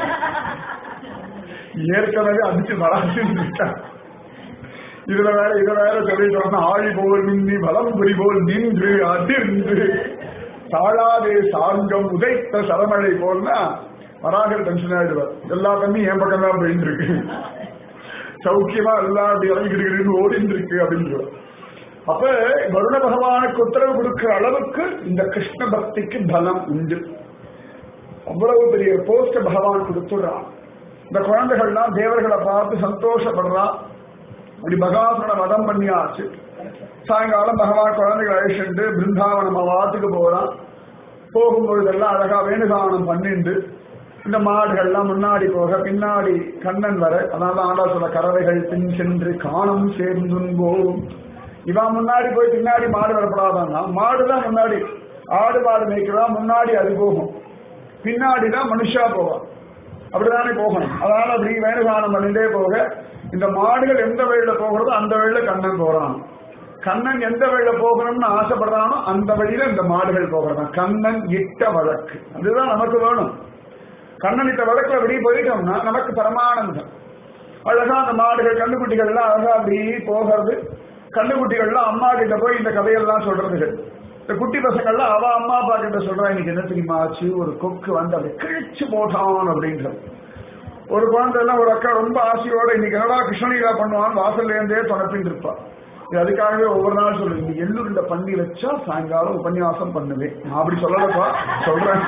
ஏற்கனவே அடிச்சு வராதுன்னு இருக்கான் இதுல வேற இத வேற சொல்லிட்டோம்னா ஆழி போல் மின்னி வலம்புரி போல் நின்று அதிர்ந்து தாழாதே சாங்கம் உதைத்த சரமழை போல்னா வராகர் டென்ஷன் ஆயிடுவார் எல்லா தண்ணியும் என் பக்கம் தான் போயிட்டு இருக்கு சௌக்கியமா எல்லாம் அப்படி இறங்கிட்டு ஓடிட்டு இருக்கு அப்படின்னு அப்ப வருண பகவானுக்கு உத்தரவு கொடுக்கிற அளவுக்கு இந்த கிருஷ்ண பக்திக்கு பலம் உண்டு அவ்வளவு பெரிய போஸ்ட பகவான் கொடுத்துடுறான் இந்த குழந்தைகள்லாம் தேவர்களை பார்த்து சந்தோஷப்படுறான் அப்படி பகவானோட வதம் பண்ணியாச்சு சாயங்காலம் பகவான் குழந்தைகளை அழிச்சுட்டு பிருந்தாவனம் வாத்துக்கு போறான் போகும்பொழுதெல்லாம் அழகா வேணுகானம் பண்ணிண்டு இந்த மாடுகள்லாம் முன்னாடி போக பின்னாடி கண்ணன் வர அதனால ஆண்டா சொல்ல கறவைகள் பின் சென்று காணம் சேர்ந்துன்போம் இவன் முன்னாடி போய் பின்னாடி மாடு வரப்படாதான்னா மாடுதான் முன்னாடி ஆடு மாடு மேய்க்கிறதா முன்னாடி அது போகும் பின்னாடி தான் மனுஷா போவான் அப்படிதானே போகணும் அதனால அப்படி வேணுகானம் பண்ணிட்டே போக இந்த மாடுகள் எந்த வழியில போகிறதோ அந்த வழியில கண்ணன் போறான் கண்ணன் எந்த வழியில போகணும்னு ஆசைப்படுறானோ அந்த வழியில இந்த மாடுகள் போகிறதா கண்ணன் இட்ட வழக்கு அதுதான் நமக்கு வேணும் கண்ணன் இட்ட வழக்குல அப்படி போயிட்டோம்னா நமக்கு பரமானந்தம் அழகா அந்த மாடுகள் கண்ணுக்குட்டிகள் எல்லாம் அழகா அப்படி போகிறது கண்ணுக்குட்டிகள்லாம் அம்மா கிட்ட போய் இந்த கதையெல்லாம் சொல்றதுகள் இந்த குட்டி பசங்கள்லாம் அவ அம்மா அப்பா கிட்ட சொல்றா இன்னைக்கு என்ன தெரியுமா ஆச்சு ஒரு கொக்கு வந்து அப்படி கிழிச்சு போட்டான் அப்படின்றது ஒரு குழந்தை எல்லாம் ஒரு அக்கா ரொம்ப ஆசையோட இன்னைக்கு என்னடா கிருஷ்ணலீலா பண்ணுவான் வாசல்ல இருந்தே துணப்பின்னு இருப்பா இது அதுக்காகவே ஒவ்வொரு நாள் சொல்லு இன்னைக்கு எள்ளூர்ல பண்ணி வச்சா சாயங்காலம் உபன்யாசம் பண்ணுவேன் நான் அப்படி சொல்லலப்பா சொல்றேன்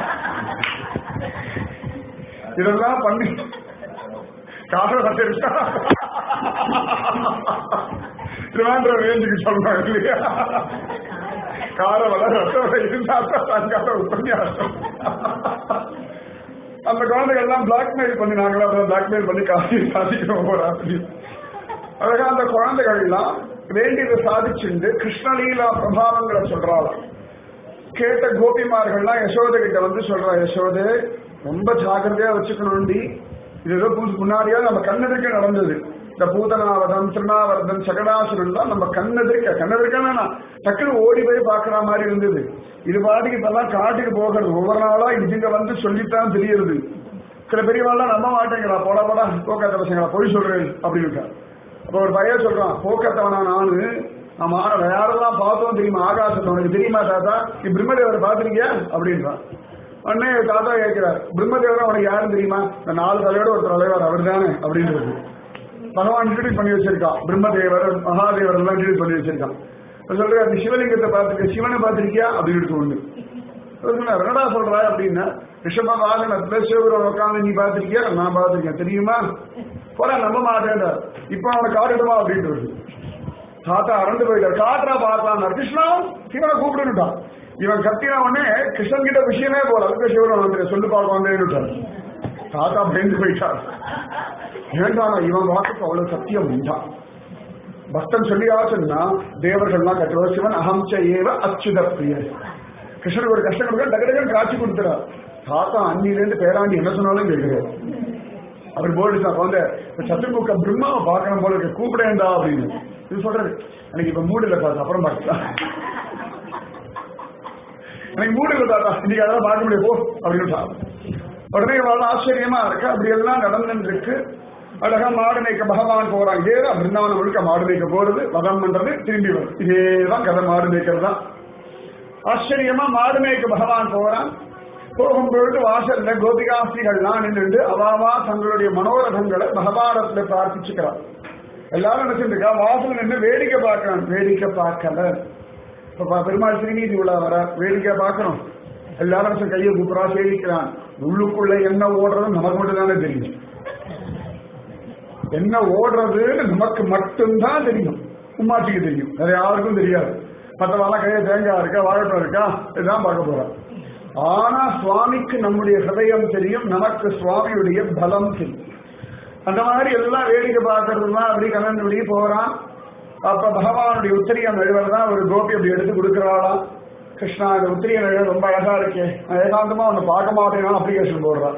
இதெல்லாம் பண்ணி காசை கட்டிருக்கா திருவாந்திர ரேஞ்சுக்கு சொல்றேன் இல்லையா கார வள ரசம் இருந்தா சாயங்காலம் உபன்யாசம் அந்த குழந்தைகள் எல்லாம் பிளாக்மெயில் பண்ணி நாங்களா பிளாக்மெயில் பண்ணி காசி சாதிக்கிறோம் ஒரு அப்படி அழகா அந்த குழந்தைகள் எல்லாம் வேண்டியதை சாதிச்சுண்டு கிருஷ்ணலீலா பிரபாவங்களை சொல்றாளாம் கேட்ட கோபிமார்கள்லாம் யசோதை கிட்ட வந்து சொல்றா யசோதே ரொம்ப ஜாக்கிரதையா வச்சுக்கணும்டி இது ஏதோ புதுசு முன்னாடியா நம்ம கண்ணெதிர்க்க நடந்தது இந்த பூதனாவதம் திருநாவரதம் சகடாசுரன் தான் நம்ம கண்ணெதிர்க்க கண்ணெதிர்க்க டக்குனு ஓடி போய் பாக்குற மாதிரி இருந்தது இது பாட்டுக்கு இப்பெல்லாம் காட்டுக்கு போகிறது ஒவ்வொரு நாளா இதுங்க வந்து சொல்லித்தான் தெரியுது சில பெரியவாள்லாம் நம்ப மாட்டேங்கிறா போடா போடா போக்காத்த பசங்களா பொய் சொல்றேன் அப்படின்னு அப்ப ஒரு பையன் சொல்றான் போக்கத்தவனா நானு நம்ம யாரெல்லாம் பார்த்தோம் தெரியுமா ஆகாசத்தை உனக்கு தெரியுமா தாத்தா நீ பிரம்மதேவரை பாத்திருக்கியா அப்படின்றான் உடனே தாத்தா கேட்கிறார் பிரம்மதேவரை உனக்கு யாரும் தெரியுமா இந்த நாலு தலையோட ஒரு தலைவர் அவர் தானே அப்படின்றது பகவான் இன்ட்ரடியூஸ் பண்ணி வச்சிருக்கான் பிரம்மதேவர் மகாதேவர் எல்லாம் இன்ட்ரடியூஸ் பண்ணி வச்சிருக்கான் இப்ப சொல்ற அந்த சிவலிங்கத்தை பார்த்துருக்க சிவனை பார்த்திருக்கியா அப்படின்னு ஒண்ணு சொன்னார் என்னடா சொல்ற அப்படின்னா ரிஷப வாகனத்துல சிவபுரம் உட்காந்து நீ பார்த்திருக்கியா நான் பார்த்திருக்கேன் தெரியுமா போற நம்ப மாட்டேன் இப்ப அவனை காட்டுடுமா அப்படின்ட்டு வருது தாத்தா அரண்டு போயிட்டார் காட்டுறா பார்க்கலாம் கிருஷ்ணா சிவனை கூப்பிடுட்டான் இவன் கத்தின உடனே கிருஷ்ணன் கிட்ட விஷயமே போல அதுக்கு சிவன் வந்து சொல்லு பார்க்க வந்தேன்னுட்டார் தாத்தா பயந்து போயிட்டார் ஏண்டானா இவன் வாக்குக்கு அவ்வளவு சத்தியம் உண்டா பக்தன் சொல்லியாச்சுன்னா தேவர்கள்லாம் கட்டுவார் சிவன் அகம்ச ஏவ அச்சுத பிரியர் கிருஷ்ணனுக்கு ஒரு கஷ்டம் கொடுக்க டகடகன் காட்சி கொடுத்துறார் தாத்தா அன்னிலேருந்து பேராண்டி என்ன சொன்னாலும் கேட்கிறார் அவர் போர்டு குழந்தை சத்துமுக்க பிரம்மாவை பார்க்கணும் போல இருக்கு கூப்பிடேண்டா அப்படின்னு இது சொல்றது எனக்கு இப்ப மூடு இல்ல தாத்தா அப்புறம் பார்க்கலாம் எனக்கு மூடு இல்ல தாத்தா இன்னைக்கு அதெல்லாம் பார்க்க முடியாது போ அப்படின்னு உடனே இவ்வளவு ஆச்சரியமா இருக்கு அப்படி எல்லாம் நடந்துட்டு இருக்கு அழகா மாடு மேய்க்க பகவான் போறான் இதேதான் பிருந்தாவனம் முழுக்க மாடு மேய்க்க போறது வதம் பண்றது திரும்பி வரும் இதேதான் கதை மாடு மேய்க்கிறது தான் ஆச்சரியமா மாடு மேய்க்க பகவான் போறான் போகும்பொழுது வாசல்ல கோபிகாஸ்திரிகள்லாம் நின்று அவாவா தங்களுடைய மனோரதங்களை பகவானத்துல பிரார்த்திச்சுக்கிறார் எல்லாரும் நினைச்சிருக்கா வாசல் நின்று வேடிக்கை பார்க்கணும் வேடிக்கை பார்க்கல இப்ப பெருமாள் திருநீதி உள்ள வர வேடிக்கை பார்க்கணும் எல்லாரும் கையை கூப்பிடா சேவிக்கிறான் உள்ளுக்குள்ள என்ன ஓடுறது நமக்கு மட்டும் தானே தெரியும் என்ன ஓடுறதுன்னு நமக்கு மட்டும்தான் தெரியும் உமாச்சிக்கு தெரியும் வேற யாருக்கும் தெரியாது மற்றவெல்லாம் கையில தேங்காய் இருக்கா வாழைப்பழம் இருக்கா இதுதான் பார்க்க போறோம் ஆனா சுவாமிக்கு நம்முடைய ஹிருதயம் தெரியும் நமக்கு சுவாமியுடைய பலம் தெரியும் அந்த மாதிரி எல்லாம் வேடிக்கை பார்க்கறதுலாம் அப்படி கண்ணன் வெளியே போறான் அப்ப பகவானுடைய உத்திரியம் எழுவதான் ஒரு கோபி அப்படி எடுத்து கொடுக்குறாளாம் கிருஷ்ணா இந்த உத்திரியம் எழுத ரொம்ப அழகா இருக்கே நான் ஏகாந்தமா ஒன்னு பார்க்க மாட்டேன்னு அப்ளிகேஷன் போடுறான்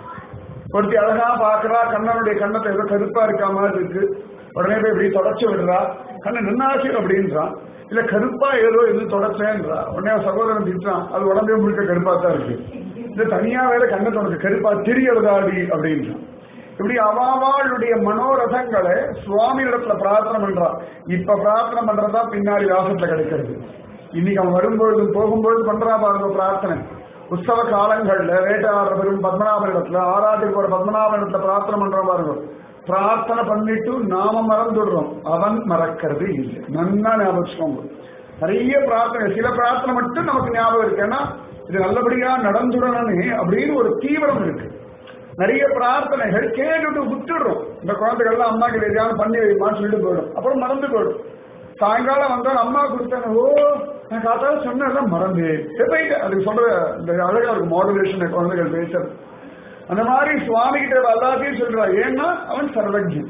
ஒருத்தி அழகா பாக்குறா கண்ணனுடைய கண்ணத்தை ஏதோ கருப்பா இருக்க மாதிரி இருக்கு உடனே போய் இப்படி தொடச்சு விடுறா கண்ணன் நின்னாச்சு அப்படின்றான் இல்ல கருப்பா ஏதோ இது தொடச்சேன்றா உடனே அவன் சகோதரன் திட்டுறான் அது உடம்பே முழுக்க கருப்பா தான் இருக்கு இது தனியா வேற கண்ணத்தை உனக்கு கருப்பா தெரியறதாடி அப்படின்றான் இப்படி அவாவாளுடைய மனோரதங்களை சுவாமி இடத்துல பிரார்த்தனை பண்றா இப்ப பிரார்த்தனை பண்றதா பின்னாடி வாசத்துல கிடைக்கிறது இன்னைக்கு அவன் வரும்பொழுதும் போகும்பொழுது பண்றா பாருங்க பிரார்த்தனை உற்சவ காலங்கள்ல வேட்டையாடுற பெரும் பத்மநாபன் இடத்துல ஆராட்டுக்கு போற பத்மநாபன் இடத்துல பிரார்த்தனை பண்றோம் பாருங்க பிரார்த்தனை பண்ணிட்டு நாம மறந்துடுறோம் அவன் மறக்கிறது இல்லை நன்னா ஞாபகம் வச்சுக்கோங்க நிறைய பிரார்த்தனை சில பிரார்த்தனை மட்டும் நமக்கு ஞாபகம் இருக்கு ஏன்னா இது நல்லபடியா நடந்துடணும்னு அப்படின்னு ஒரு தீவிரம் இருக்கு நிறைய பிரார்த்தனைகள் கேட்டுட்டு விட்டுடுறோம் இந்த குழந்தைகள்லாம் அம்மா கிட்ட எதையாவது பண்ணி வைப்பான்னு சொல்லிட்டு போயிடும் அப்புறம் மறந்து போயிடும் சாயங்காலம் வந்தாலும் அம்மா கொடுத்தேன் ஓ நான் காத்தாலும் சொன்னதெல்லாம் மறந்து போயிட்டு அதுக்கு சொல்ற இந்த அழகா இருக்கும் மாடுலேஷன் குழந்தைகள் பேசுறது அந்த மாதிரி சுவாமி கிட்ட எல்லாத்தையும் சொல்றா ஏன்னா அவன் சர்வஜன்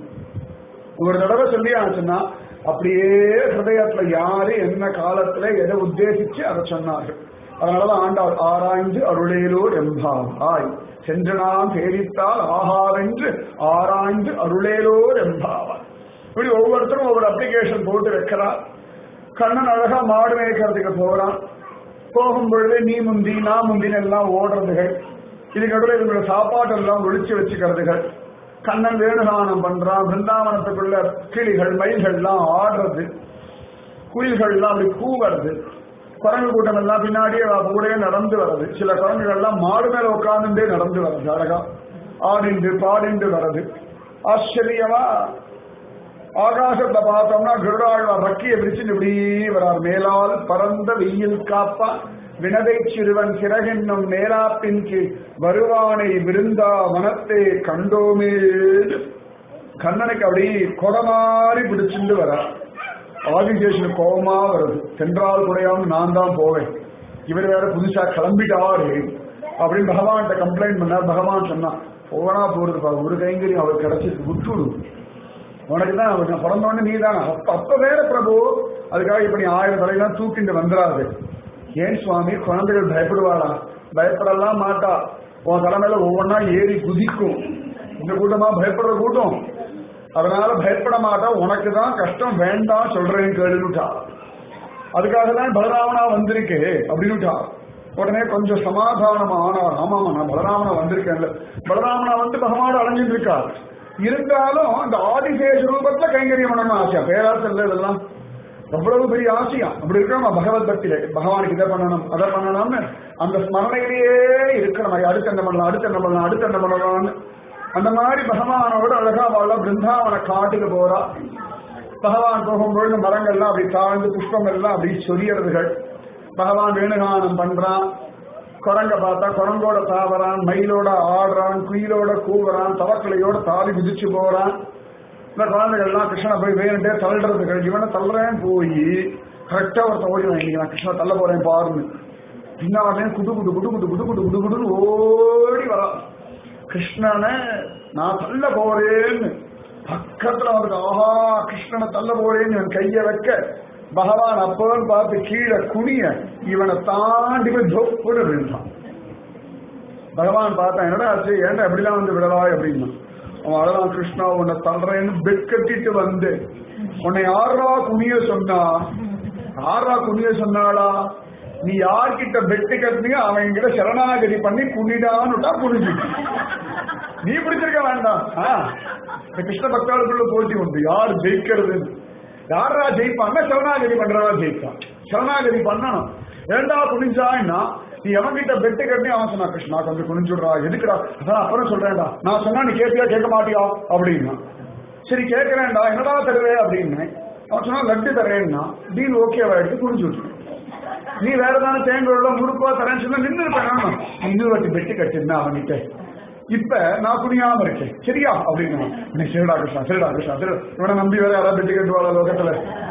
ஒரு தடவை சொல்லி ஆச்சுன்னா அப்படியே ஹிருதயத்துல யாரு என்ன காலத்துல எதை உத்தேசிச்சு அதை சொன்னார்கள் அதனாலதான் ஆண்டாள் ஆராய்ந்து அருளேலோர் எம்பாவாய் சென்று நாம் சேவித்தால் ஆகாவென்று ஆராய்ந்து அருளேலோர் எம்பாவாய் இப்படி ஒவ்வொருத்தரும் ஒவ்வொரு அப்ளிகேஷன் போட்டு வைக்கிறார் கண்ணன் அழகா மாடு மேய்க்கிறதுக்கு போறான் போகும் பொழுது நீ முந்தி நான் முந்தின்னு எல்லாம் ஓடுறதுகள் இதுக்கு நடுவில் இவங்க சாப்பாடு எல்லாம் ஒழிச்சு வச்சுக்கிறதுகள் கண்ணன் வேணுகானம் பண்றான் பிருந்தாவனத்துக்குள்ள கிளிகள் மயில்கள்லாம் ஆடுறது குயில்கள்லாம் அப்படி கூவுறது குரங்கு கூட்டம் எல்லாம் பின்னாடியே கூடயே நடந்து வர்றது சில குரங்குகள்லாம் மாடு மேல உட்கார்ந்துட்டே நடந்து வர்றது அழகா ஆடிண்டு பாடிண்டு வர்றது ஆச்சரியமா ஆகாசத்தை பார்த்தோம்னா கருடாழ்வார் ரக்கிய விரிச்சுட்டு இப்படி வரார் மேலால் பரந்த வெயில் காப்பா வினதை சிறுவன் சிறகென்னும் நேராப்பின் கீழ் வருவானை விருந்தா வனத்தை கண்டோமே கண்ணனுக்கு அப்படி கொடமாறி பிடிச்சிட்டு வரார் ஆதிசேஷன் கோபமா வருது சென்றால் குடையாம நான் தான் போவேன் இவர் வேற புதுசா கிளம்பிட்டாரு அப்படின்னு பகவான்கிட்ட கம்ப்ளைண்ட் பண்ணார் பகவான் சொன்னான் போனா போறது ஒரு கைங்கரியம் அவர் கிடைச்சிருக்கு விட்டுடு உனக்கு தான் அவர் நான் பிறந்தோடனே நீ தானே அப்ப அப்ப வேற பிரபு அதுக்காக இப்ப நீ ஆயிரம் தலையெல்லாம் தூக்கிட்டு வந்துடாது ஏன் சுவாமி குழந்தைகள் பயப்படுவாளா பயப்படலாம் மாட்டா உன் தலைமையில ஒவ்வொன்னா ஏறி குதிக்கும் இந்த கூட்டமா பயப்படுற கூட்டம் அதனால பயப்பட மாட்டா உனக்கு தான் கஷ்டம் வேண்டாம் சொல்றேன் கேளுட்டா அதுக்காக தான் பலராமனா வந்திருக்கு அப்படின்னுட்டா உடனே கொஞ்சம் சமாதானமா ஆனார் ஆமாமா நான் பலராமனா வந்திருக்கேன்ல பலராமனா வந்து பகவான் அலைஞ்சிட்டு இருக்கார் இருந்தாலும் அந்த ஆதிசேஷ ரூபத்துல கைங்கரியம் பண்ணணும் ஆசையா பேராசை இல்லை இதெல்லாம் அவ்வளவு பெரிய ஆசையா அப்படி இருக்கணும் பகவத் பக்தியில பகவானுக்கு இதை பண்ணணும் அதை பண்ணணும்னு அந்த ஸ்மரணையிலேயே இருக்கணும் அடுத்து என்ன பண்ணலாம் அடுத்து என்ன பண்ணலாம் அடுத்து என்ன பண்ணலாம்னு அந்த மாதிரி பகவானோட அழகா வாழ பிருந்தாவன காட்டுக்கு போறா பகவான் போகும்பொழுது மரங்கள்லாம் அப்படி தாழ்ந்து புஷ்பம் எல்லாம் அப்படி சொரியறதுகள் பகவான் வேணுகானம் பண்றான் குரங்க பார்த்தா குரங்கோட தாவறான் மயிலோட ஆடுறான் குயிலோட கூவுறான் தவக்கலையோட தாவி குதிச்சு போறான் இந்த குழந்தைகள்லாம் கிருஷ்ணனை போய் வேணுட்டே தள்ளுறதுகள் இவனை தள்ளுறேன் போய் கரெக்டா ஒருத்தன் ஓடி இன்னைக்கு நான் கிருஷ்ணனை தள்ள போறேன் பாருன்னு பின்னாலே குடு குடு குடு குடு குடு குடு குடு குடுன்னு ஓடி வரான் கிருஷ்ணனை நான் தள்ள போறேன்னு பக்கத்துல வந்துட்டு ஆஹா கிருஷ்ணனை தள்ள போறேன்னு இவன் கைய வைக்க பகவான் அப்பவன் பார்த்து கீழே குனிய இவனை தாண்டி போய் ஜொப்புன்னு விழுந்தான் பகவான் பார்த்தான் என்னடா ஆச்சு ஏன்டா எப்படிலாம் வந்து விடலாய் அப்படின்னா அவன் அழகான் கிருஷ்ணா உன்னை தள்ளுறேன்னு பெட் கட்டிட்டு வந்து உன்னை யாரா குனிய சொன்னா யாரா குனிய சொன்னாளா நீ யார்கிட்ட பெட்டு கட்டினியோ அவன் கிட்ட சரணாகதி பண்ணி குனிடான்னுட்டா குனிஞ்சு நீ பிடிச்சிருக்க வேண்டாம் ஆ, இந்த கிருஷ்ண பக்தாளுக்குள்ள போட்டி உண்டு யார் ஜெயிக்கிறதுன்னு யாரா ஜெயிப்பான்னா சரணாகதி பண்றதா ஜெயிப்பான் சரணாகதி பண்ணணும் ஏண்டா குனிஞ்சான்னா நீ எவன்கிட்ட பெட்டு கட்டி அவன் சொன்னா கிருஷ்ணா கொஞ்சம் குனிஞ்சுடுறா எதுக்குடா அதான் அப்புறம் சொல்றேன்டா நான் சொன்னா நீ கேட்பியா கேட்க மாட்டியா அப்படின்னா சரி கேட்கறேன்டா என்னடா தருவே அப்படின்னு அவன் சொன்னா லட்டு தரேன்னா டீல் ஓகேவா எடுத்து குனிஞ்சு விட்டுரு நீ வேற தானே தேங்குள்ள முறுப்பா தரேன்னு சொன்னா நின்று இருப்பேன் இன்னொரு வாட்டி பெட்டு கட்டிருந்தேன் அவன்கிட்ட இப்ப நான் துணியாம இருக்கேன் சரியா அப்படின்னு நீ சரிடா கிருஷ்ணா சரிடா கிருஷ்ணா சரி இவனை நம்பி வேற யாராவது பெட்டு கட்டுவாளா லோகத்துல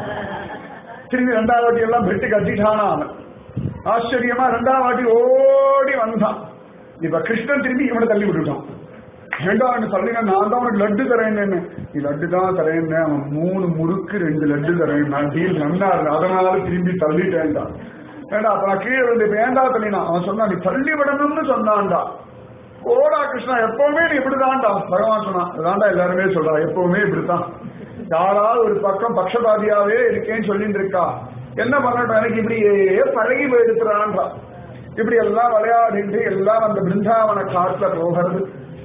திரும்பி ரெண்டாவது வாட்டி எல்லாம் பெட்டு கட்டிட்டானா அவன் ஆச்சரியமா ரெண்டாவது வாட்டி ஓடி வந்தான் இப்ப கிருஷ்ணன் திரும்பி இவனை தள்ளி விட்டுட்டான் ஏண்டா அவன் தள்ளினா நான் தான் உனக்கு லட்டு தரேன்னு நீ லட்டு தான் தரேன்னு அவன் மூணு முறுக்கு ரெண்டு லட்டு தரேன் நான் டீல் நன்னா இருக்கு அதனால திரும்பி தள்ளிட்டேன்டா ஏண்டா அப்ப நான் கீழே வந்து வேண்டா தள்ளினா அவன் சொன்னா நீ தள்ளி விடணும்னு சொன்னான்டா ஓடா கிருஷ்ணா எப்பவுமே நீ இப்படிதான்டா பகவான் சொன்னான் அதான்டா எல்லாருமே சொல்றா எப்பவுமே இப்படித்தான் யாராவது ஒரு பக்கம் பக்ஷபாதியாவே இருக்கேன்னு சொல்லிட்டு இருக்கா என்ன பண்ணட்டும் எனக்கு இப்படியே பழகி போயிருக்கிறான்றா இப்படி எல்லாம் விளையாடிட்டு எல்லாம் அந்த பிருந்தாவன காட்டுல போகிறது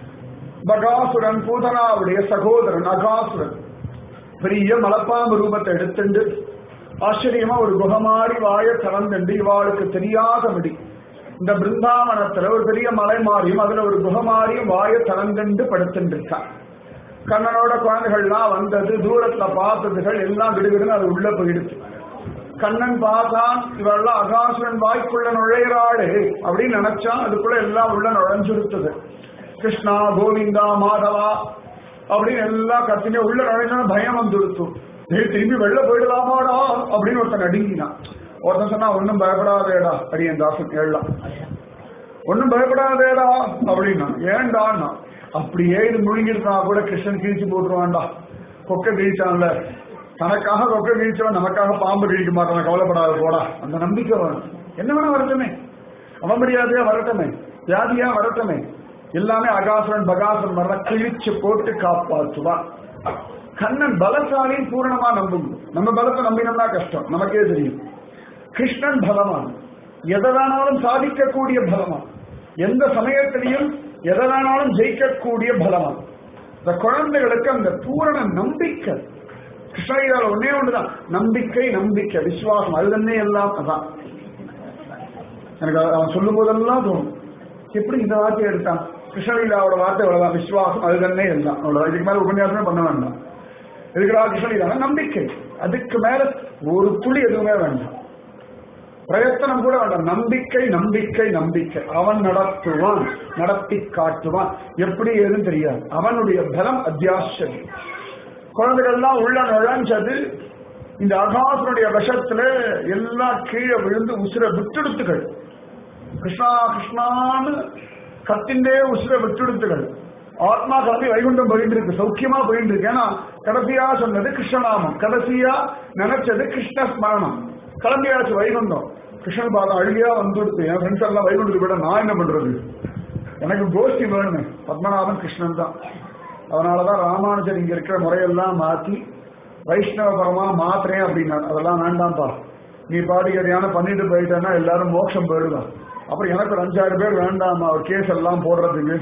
பகாசுரன் பூதனாவுடைய சகோதரன் அகாசுரன் பெரிய மலப்பாம்பு ரூபத்தை எடுத்துண்டு ஆச்சரியமா ஒரு குகமாடி வாய திறந்துண்டு இவாளுக்கு தெரியாதபடி இந்த பிருந்தாவனத்துல ஒரு பெரிய மலை மாறியும் அதுல ஒரு குகமாரியும் வாய திறந்துண்டு படுத்துட்டு இருக்கான் கண்ணனோட குழந்தைகள்லாம் வந்தது தூரத்துல பார்த்ததுகள் எல்லாம் விடுவிடுன்னு அது உள்ள போயிடுச்சு கண்ணன் பார்த்தான் இவெல்லாம் அகாசுரன் வாய்க்குள்ள நுழையிறாளே அப்படின்னு நினைச்சான் அதுக்குள்ள எல்லாம் உள்ள நுழைஞ்சுடுத்தது கிருஷ்ணா கோவிந்தா மாதவா அப்படின்னு எல்லாம் கத்தினே உள்ள நுழைஞ்சா பயம் வந்துடுத்து டேய் திரும்பி வெளில போயிடலாமாடா அப்படின்னு ஒருத்தன் நடுங்கினான் ஒருத்தன் சொன்னா ஒன்னும் பயப்படாதேடா அடியன் தாசன் எல்லாம் ஒன்னும் பயப்படாதேடா அப்படின்னா ஏன்டான்னா அப்படியே இது முழுங்கிருக்கா கூட கிருஷ்ணன் கிழிச்சு போட்டுருவான்டா கொக்க கிழிச்சான்ல தனக்காக கொக்க கிழிச்சவன் நமக்காக பாம்பு கிழிக்க மாட்டான் கவலைப்படாத போடா அந்த நம்பிக்கை வேணும் என்ன வேணா வரட்டுமே அவமரியாதையா வரட்டுமே வியாதியா வரட்டுமே எல்லாமே அகாசுரன் பகாசுரன் வர கிழிச்சு போட்டு காப்பாற்றுவான் கண்ணன் பலசாலின்னு பூரணமா நம்பும் நம்ம பலத்தை நம்பினோம்னா கஷ்டம் நமக்கே தெரியும் கிருஷ்ணன் பலவான் எதை வேணாலும் சாதிக்கக்கூடிய பலவான் எந்த சமயத்திலையும் எதை வேணாலும் ஜெயிக்கக்கூடிய பலவான் இந்த குழந்தைகளுக்கு அந்த பூரண நம்பிக்கை கிருஷ்ணகிரியால ஒன்னே ஒண்ணுதான் நம்பிக்கை நம்பிக்கை விசுவாசம் அது தன்னே எல்லாம் அதான் எனக்கு அது அவன் சொல்லும் போதெல்லாம் தோணும் எப்படி இந்த வார்த்தையை எடுத்தான் கிருஷ்ணகிரியாவோட வார்த்தை அவ்வளவுதான் விசுவாசம் அது தன்னே எல்லாம் அவ்வளவு இதுக்கு மேல உபன்யாசமே பண்ண வேண்டாம் இதுக்குடா கிருஷ்ணகிரியான நம்பிக்கை அதுக்கு மேல ஒரு துளி எதுவுமே வேண்டாம் பிரயத்தனம் கூட வேண்டாம் நம்பிக்கை நம்பிக்கை நம்பிக்கை அவன் நடத்துவான் நடத்தி காட்டுவான் எப்படி ஏதுன்னு தெரியாது அவனுடைய பலம் அத்தியாசம் குழந்தைகள்லாம் உள்ள நுழைஞ்சது இந்த அகாசனுடைய விஷத்துல எல்லாம் கீழே விழுந்து உசுர விட்டெடுத்துகள் கிருஷ்ணா கிருஷ்ணான்னு கத்திண்டே உசுர விட்டெடுத்துகள் ஆத்மா கிளம்பி வைகுண்டம் போயிட்டு இருக்கு சௌக்கியமா போயிட்டு இருக்கு ஏன்னா கடைசியா சொன்னது கிருஷ்ணநாமம் கடைசியா நினைச்சது கிருஷ்ண ஸ்மரணம் கிளம்பியாச்சு வைகுண்டம் கிருஷ்ணன் பாதம் அழுகியா வந்துடுது என் ஃப்ரெண்ட்ஸ் எல்லாம் வைகுண்டத்துக்கு விட நான் என்ன பண்றது எனக்கு கோஷ்டி வேணுமே பத்மநாபன் கிருஷ்ணன் தான் அதனாலதான் ராமானுஜர் இங்க இருக்கிற முறையெல்லாம் மாத்தி வைஷ்ணவ பரமா மாத்திரேன் அப்படின்னா அதெல்லாம் வேண்டாம்ப்பா நீ பாடி எதையான பண்ணிட்டு போயிட்டேன்னா எல்லாரும் மோட்சம் போயிடுதான் அப்புறம் எனக்கு ஒரு அஞ்சாயிரம் பேர் வேண்டாமா ஒரு கேஸ் எல்லாம் போடுறதுக்கு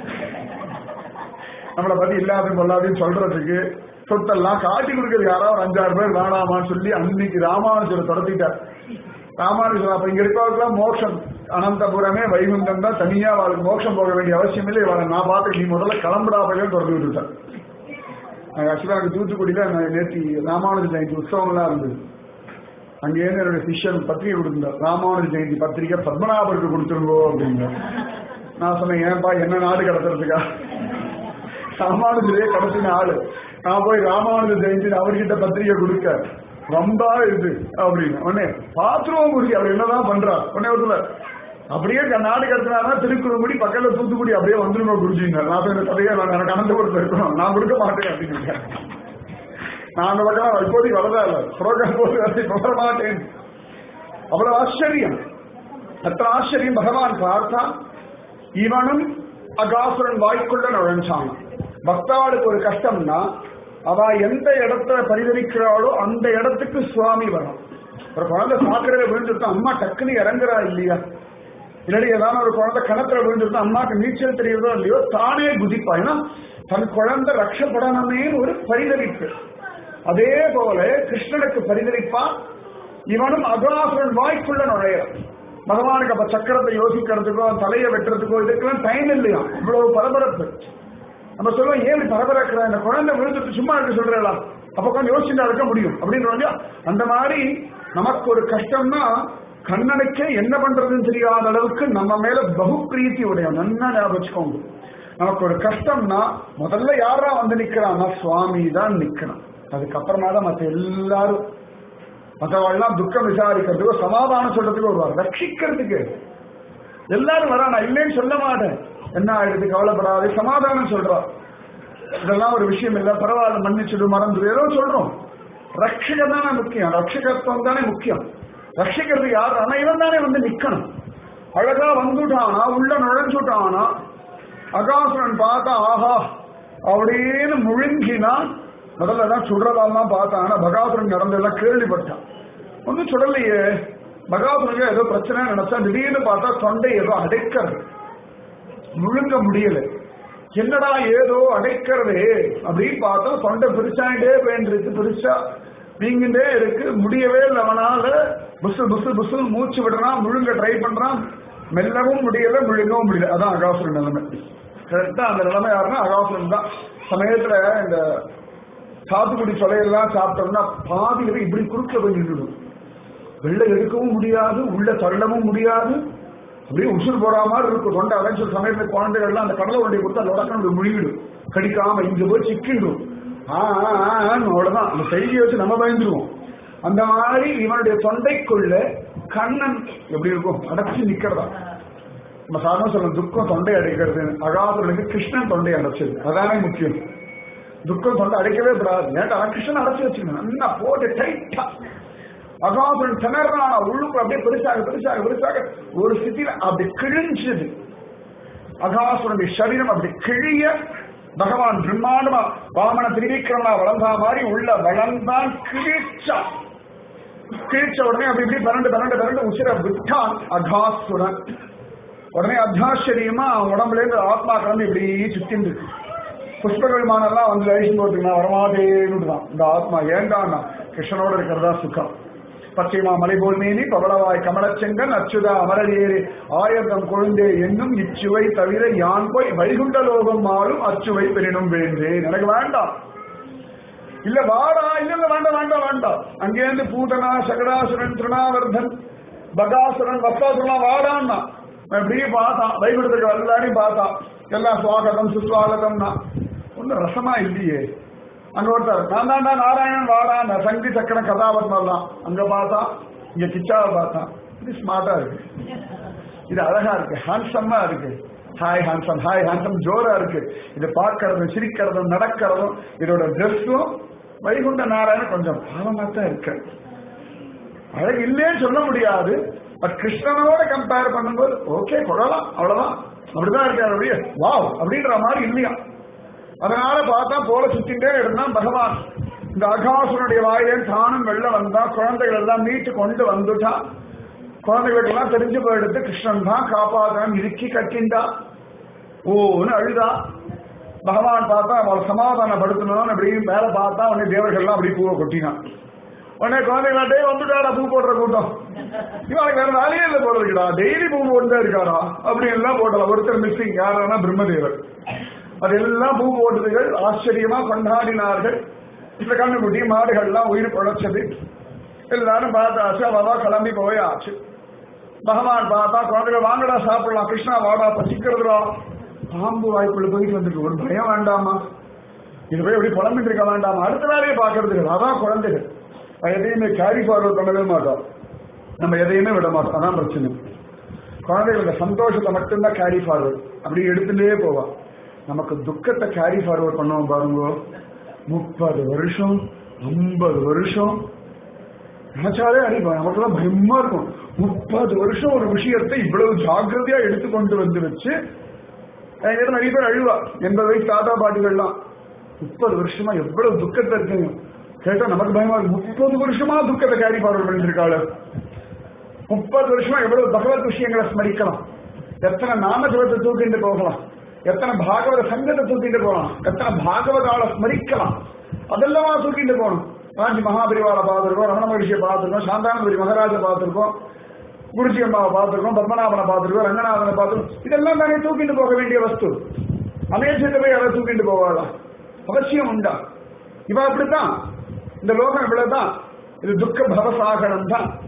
நம்மளை பத்தி இல்லாத பொல்லாதையும் சொல்றதுக்கு சொத்தெல்லாம் காட்டி கொடுக்கறது யாராவது ஒரு அஞ்சாறு பேர் வேணாமான்னு சொல்லி அன்னைக்கு ராமானுஜரை தொடர்த்திட்டார் ராமானுஜர் அப்ப இங்க இருக்கவங்களுக்குலாம் மோட்சம் அனந்தபுரமே வைகுண்டம் தான் தனியா அவளுக்கு மோட்சம் போக வேண்டிய அவசியம் இல்லை இவளை நான் பார்த்து நீ முதல்ல கிளம்புடா பையன் தொடர்ந்து விட்டுட்டேன் ஆக்சுவலா எனக்கு தூத்துக்குடியில நான் நேற்று ராமானுஜ ஜெயந்தி உற்சவம்லாம் இருந்தது அங்கேருந்து என்னுடைய சிஷ்யன் பத்திரிகை கொடுத்திருந்தார் ராமானுஜ ஜெயந்தி பத்திரிகை பத்மநாபருக்கு கொடுத்துருங்கோ அப்படிங்க நான் சொன்னேன் ஏன்பா என்ன நாடு கடத்துறதுக்கா ராமானுஜரே கடத்தின ஆளு நான் போய் ராமானுஜ ஜெயந்தி அவர்கிட்ட பத்திரிகை கொடுக்க ரொம்ப இது அப்படின்னு உடனே பாத்துருவோம் முடியும் அவர் என்னதான் பண்றா உடனே ஒரு அப்படியே நாடு கடத்தினா திருக்குறங்குடி பக்கத்துல தூத்துக்குடி அப்படியே வந்துருங்க குருஜிங்க நான் போய் இந்த கதையை நான் எனக்கு அனந்தபுரத்தில் இருக்கணும் நான் கொடுக்க மாட்டேன் அப்படின்னு நான் அந்த பக்கம் இப்போதைக்கு வரதா இல்ல புரோகிராம் போது வர மாட்டேன் அவ்வளவு ஆச்சரியம் அத்தனை ஆச்சரியம் பகவான் பார்த்தா இவனும் அகாசுரன் வாய்க்குள்ள நுழைஞ்சான் பக்தாளுக்கு ஒரு கஷ்டம்னா அவ எந்த இடத்துல பரிதவிக்கிறாளோ அந்த இடத்துக்கு சுவாமி வரும் ஒரு குழந்தை சாக்கடையில விழுந்துருத்தா அம்மா டக்குன்னு இறங்குறா இல்லையா இல்லாடி ஏதாவது ஒரு குழந்தை கிணத்துல விழுந்துருத்தா அம்மாக்கு நீச்சல் தெரியுறதோ இல்லையோ தானே குதிப்பா ஏன்னா தன் குழந்தை ரட்சப்படணுமே ஒரு பரிதவிப்பு அதே போல கிருஷ்ணனுக்கு பரிதவிப்பான் இவனும் அகாசுரன் வாய்க்குள்ள நுழையிறான் பகவானுக்கு அப்ப சக்கரத்தை யோசிக்கிறதுக்கோ தலையை வெட்டுறதுக்கோ இதுக்கெல்லாம் டைம் இல்லையா இவ்வளவு பரபரப்பு நம்ம சொல்லுவோம் ஏன் இப்படி பரபரக்கிற இந்த குழந்தை விழுந்துட்டு சும்மா இருக்க சொல்றா அப்ப கொஞ்சம் யோசிச்சுட்டா இருக்க முடியும் அப்படின்னு அந்த மாதிரி நமக்கு ஒரு கஷ்டம்னா கண்ணனுக்கே என்ன பண்றதுன்னு தெரியாத அளவுக்கு நம்ம மேல பகு பிரீத்தி உடையவன் நல்லா ஞாபகம் வச்சுக்கோங்க நமக்கு ஒரு கஷ்டம்னா முதல்ல யாரா வந்து நிக்கிறான்னா சுவாமி தான் நிக்கிறான் அதுக்கப்புறமா தான் மற்ற எல்லாரும் மற்றவெல்லாம் துக்கம் விசாரிக்கிறதுக்கு சமாதானம் சொல்றதுக்கு வருவார் ரட்சிக்கிறதுக்கு எல்லாரும் வரா நான் இல்லைன்னு சொல்ல மாட்டேன் என்ன ஆயிடுது கவலைப்படாது சமாதானம் சொல்றா இதெல்லாம் ஒரு விஷயம் இல்ல பரவாயில்ல மன்னிச்சுடு மறந்துடு ஏதோ சொல்றோம் ரட்சகம் தானே முக்கியம் ரட்சகத்துவம் தானே முக்கியம் ரட்சிக்கிறது யார் ஆனா இவன் தானே வந்து நிக்கணும் அழகா வந்துட்டானா உள்ள நுழைஞ்சுட்டானா அகாசுரன் பார்த்தா ஆஹா அப்படின்னு முழுங்கினா முதல்ல தான் சுடுறதாலாம் பார்த்தான் ஆனா பகாசுரன் நடந்ததெல்லாம் கேள்விப்பட்டான் ஒன்றும் சுடலையே பகாசுரனுக்கு ஏதோ பிரச்சனை நினைச்சா திடீர்னு பார்த்தா தொண்டை ஏதோ அடைக்கிறது முழுங்க முடியல என்னடா ஏதோ அடைக்கிறதே அப்படின்னு பார்த்தா தொண்டை பெருசாயிட்டே போயிருக்கு பெருசா வீங்கிட்டே இருக்கு முடியவே இல்லை அவனால புசு புசு புசு மூச்சு விடுறான் முழுங்க ட்ரை பண்றான் மெல்லவும் முடியல முழுங்கவும் முடியல அதான் அகாசுரன் நிலைமை கரெக்டா அந்த நிலைமை யாருன்னா அகாசுரன் தான் சமயத்துல இந்த சாத்துக்குடி சொலையெல்லாம் சாப்பிட்டோம்னா பாதியில இப்படி குறுக்க போய் நின்றுடும் வெள்ளை எடுக்கவும் முடியாது உள்ள தள்ளவும் முடியாது அப்படியே உசுர் போற மாதிரி இருக்கும் தொண்டை அடைச்ச சமயத்துல குழந்தைகள்லாம் அந்த கடலை வண்டியை கொடுத்தா லொடக்கணும் முழுகிடும் கடிக்காம இங்க போய் சிக்கிடும் அவ்வளவுதான் அந்த செய்தியை வச்சு நம்ம பயந்துருவோம் அந்த மாதிரி இவனுடைய தொண்டைக்குள்ள கண்ணன் எப்படி இருக்கும் அடைச்சு நிக்கிறதா நம்ம சாதாரண சொல்ல துக்கம் தொண்டை அடைக்கிறது அகாசுரனுக்கு கிருஷ்ணன் தொண்டை அடைச்சது அதானே முக்கியம் துக்கம் தொண்டை அடைக்கவே கூடாது ஏன்டா கிருஷ்ணன் அடைச்சு வச்சுக்கணும் நல்லா போட்டு டைட்டா அகாசுரன் திணறான உள்ளுக்கு அப்படியே பெருசாக பெருசாக பெருசாக ஒரு ஸ்திதியில அப்படி கிழிஞ்சது அகாசுரனுடைய சரீரம் அப்படி கிழிய பகவான் பிரம்மாண்டமா வாமன திரிவிக்ரமனா வளர்ந்தா மாதிரி உள்ள வளர்ந்தான் கிழிச்சான் கிழிச்ச உடனே அப்படி இப்படி பரண்டு பரண்டு பரண்டு உசிர விட்டான் அகாசுரன் உடனே அத்தாச்சரியமா அவன் உடம்புல இருந்து ஆத்மா கிளம்பி இப்படி சுத்தின்னு இருக்கு புஷ்ப விமானம்லாம் வந்து அழிச்சு போட்டுக்கு நான் வரமாட்டேன்னு இந்த ஆத்மா ஏண்டான்னா கிருஷ்ணனோட இருக்கிறதா சுகம் பச்சைமா மலைபோல் மேனி பவளவாய் கமலச்செங்கன் அச்சுதா அமரடியேறி ஆயிரம் கொழுந்தே என்னும் இச்சுவை தவிர யான் போய் வைகுண்ட லோகம் மாறும் அச்சுவை பெரினும் வேண்டேன் எனக்கு வேண்டாம் இல்ல வாடா இல்ல இல்ல வேண்டாம் வேண்டாம் வேண்டாம் அங்கேருந்து பூதனா சகடாசுரன் திருணாவர்தன் பகாசுரன் வப்பாசுரன் வாடான்னா அப்படியே பார்த்தான் வைகுண்டத்துக்கு எல்லாரையும் பார்த்தான் எல்லாம் சுவாகதம் சுஸ்வாகதம்னா ஒன்னும் ரசமா இல்லையே அங்க ஒருத்தர் நான் தாண்டா நாராயணன் வாடான் சங்கி சக்கர கதாபத்மெல்லாம் அங்க பார்த்தா இங்க கிச்சாவை பார்த்தான் இது ஸ்மார்ட்டா இருக்கு இது அழகா இருக்கு ஹான்சமா இருக்கு ஹாய் ஹான்சம் ஹாய் ஹான்சம் ஜோரா இருக்கு இது பார்க்கறதும் சிரிக்கிறதும் நடக்கிறதும் இதோட ட்ரெஸ்ஸும் வைகுண்ட நாராயணன் கொஞ்சம் பாவமா தான் இருக்கு அழகு இல்லைன்னு சொல்ல முடியாது பட் கிருஷ்ணனோட கம்பேர் பண்ணும்போது ஓகே கொள்ளலாம் அவ்வளவுதான் அப்படிதான் இருக்காரு அப்படியே வாவ் அப்படின்ற மாதிரி இல்லையா அதனால பார்த்தா போல சுத்திட்டே இருந்தான் பகவான் இந்த அகாசுரனுடைய வாயிலே தானும் வெள்ள வந்தா குழந்தைகள் எல்லாம் மீட்டு கொண்டு வந்துட்டா குழந்தைகளுக்கு எல்லாம் தெரிஞ்சு போயிடுத்து கிருஷ்ணன் தான் காப்பாதான் இறுக்கி கட்டிண்டா ஓன்னு அழுதா பகவான் பார்த்தா அவளை சமாதானப்படுத்தணும் அப்படின்னு மேல பார்த்தா உடனே தேவர்கள்லாம் அப்படி பூவை கொட்டினான் உடனே குழந்தைகளாட்டே வந்துட்டாரா பூ போடுற கூட்டம் இவனுக்கு வேற வேலையே இல்லை போடுறதுக்குடா டெய்லி பூ போட்டுதான் இருக்காரா அப்படி எல்லாம் போட்டலாம் ஒருத்தர் மிஸ்ஸிங் யாருன்னா பிரம்மதேவர் அதெல்லாம் பூ போட்டதுகள் ஆச்சரியமா கொண்டாடினார்கள் இந்த கண்ணுக்குட்டி மாடுகள்லாம் உயிர் பிழைச்சது எல்லாரும் பார்த்தாச்சு அவவா கிளம்பி போயாச்சு பகவான் பார்த்தா குழந்தைகள் வாங்கடா சாப்பிடலாம் கிருஷ்ணா வாடா பசிக்கிறதுடா பாம்பு வாய்ப்புள்ள போயிட்டு வந்துருக்கு ஒரு பயம் வேண்டாமா இது போய் எப்படி புலம்பிட்டு இருக்க வேண்டாமா அடுத்த வேலையை பார்க்கறதுக்கு அதான் குழந்தைகள் எதையுமே கேரி ஃபார்வர்ட் பண்ணவே மாட்டோம் நம்ம எதையுமே விட மாட்டோம் அதான் பிரச்சனை குழந்தைகளோட சந்தோஷத்தை மட்டும்தான் கேரி ஃபார்வர்ட் அப்படி எடுத்துட்டே போவான் நமக்கு துக்கத்தை கேரி ஃபார்வர்ட் பண்ணுவோம் பாருங்க முப்பது வருஷம் ஐம்பது வருஷம் நினைச்சாலே அடிப்போம் நமக்குலாம் பயமா இருக்கும் முப்பது வருஷம் ஒரு விஷயத்தை இவ்வளவு ஜாக்கிரதையா எடுத்துக்கொண்டு வந்து வச்சு என்கிட்ட நிறைய பேர் அழுவா எண்பது வயசு தாத்தா பாட்டிகள்லாம் முப்பது வருஷமா எவ்வளவு துக்கத்தை இருக்குங்க கேட்டா நமக்கு பயமா இருக்கு முப்பது வருஷமா துக்கத்தை கேரி ஃபார்வர்ட் பண்ணிட்டு இருக்காள் முப்பது வருஷமா எவ்வளவு பகவத் விஷயங்களை ஸ்மரிக்கலாம் எத்தனை நாம ஜபத்தை தூக்கிட்டு போகலாம் எத்தனை பாகவத சங்கத்தை தூக்கிட்டு போகலாம் எத்தனை பாகவதால ஸ்மரிக்கலாம் அதெல்லாம் தூக்கிட்டு போகணும் காஞ்சி மகாபரிவாரை பார்த்திருக்கோம் ரமண மகிழ்ச்சியை பார்த்திருக்கோம் சாந்தானபுரி மகாராஜை பார்த்திருக்கோம் குருஜி அம்மாவை பார்த்திருக்கோம் பத்மநாபனை பார்த்திருக்கோம் ரங்கநாதனை பார்த்திருக்கோம் இதெல்லாம் தானே தூக்கிட்டு போக வேண்டிய வஸ்து அமேசத்தை போய் அதை தூக்கிட்டு போவாளா அவசியம் உண்டா இவ அப்படித்தான் இந்த லோகம் இவ்வளவுதான் இது துக்க பவசாகரம் தான்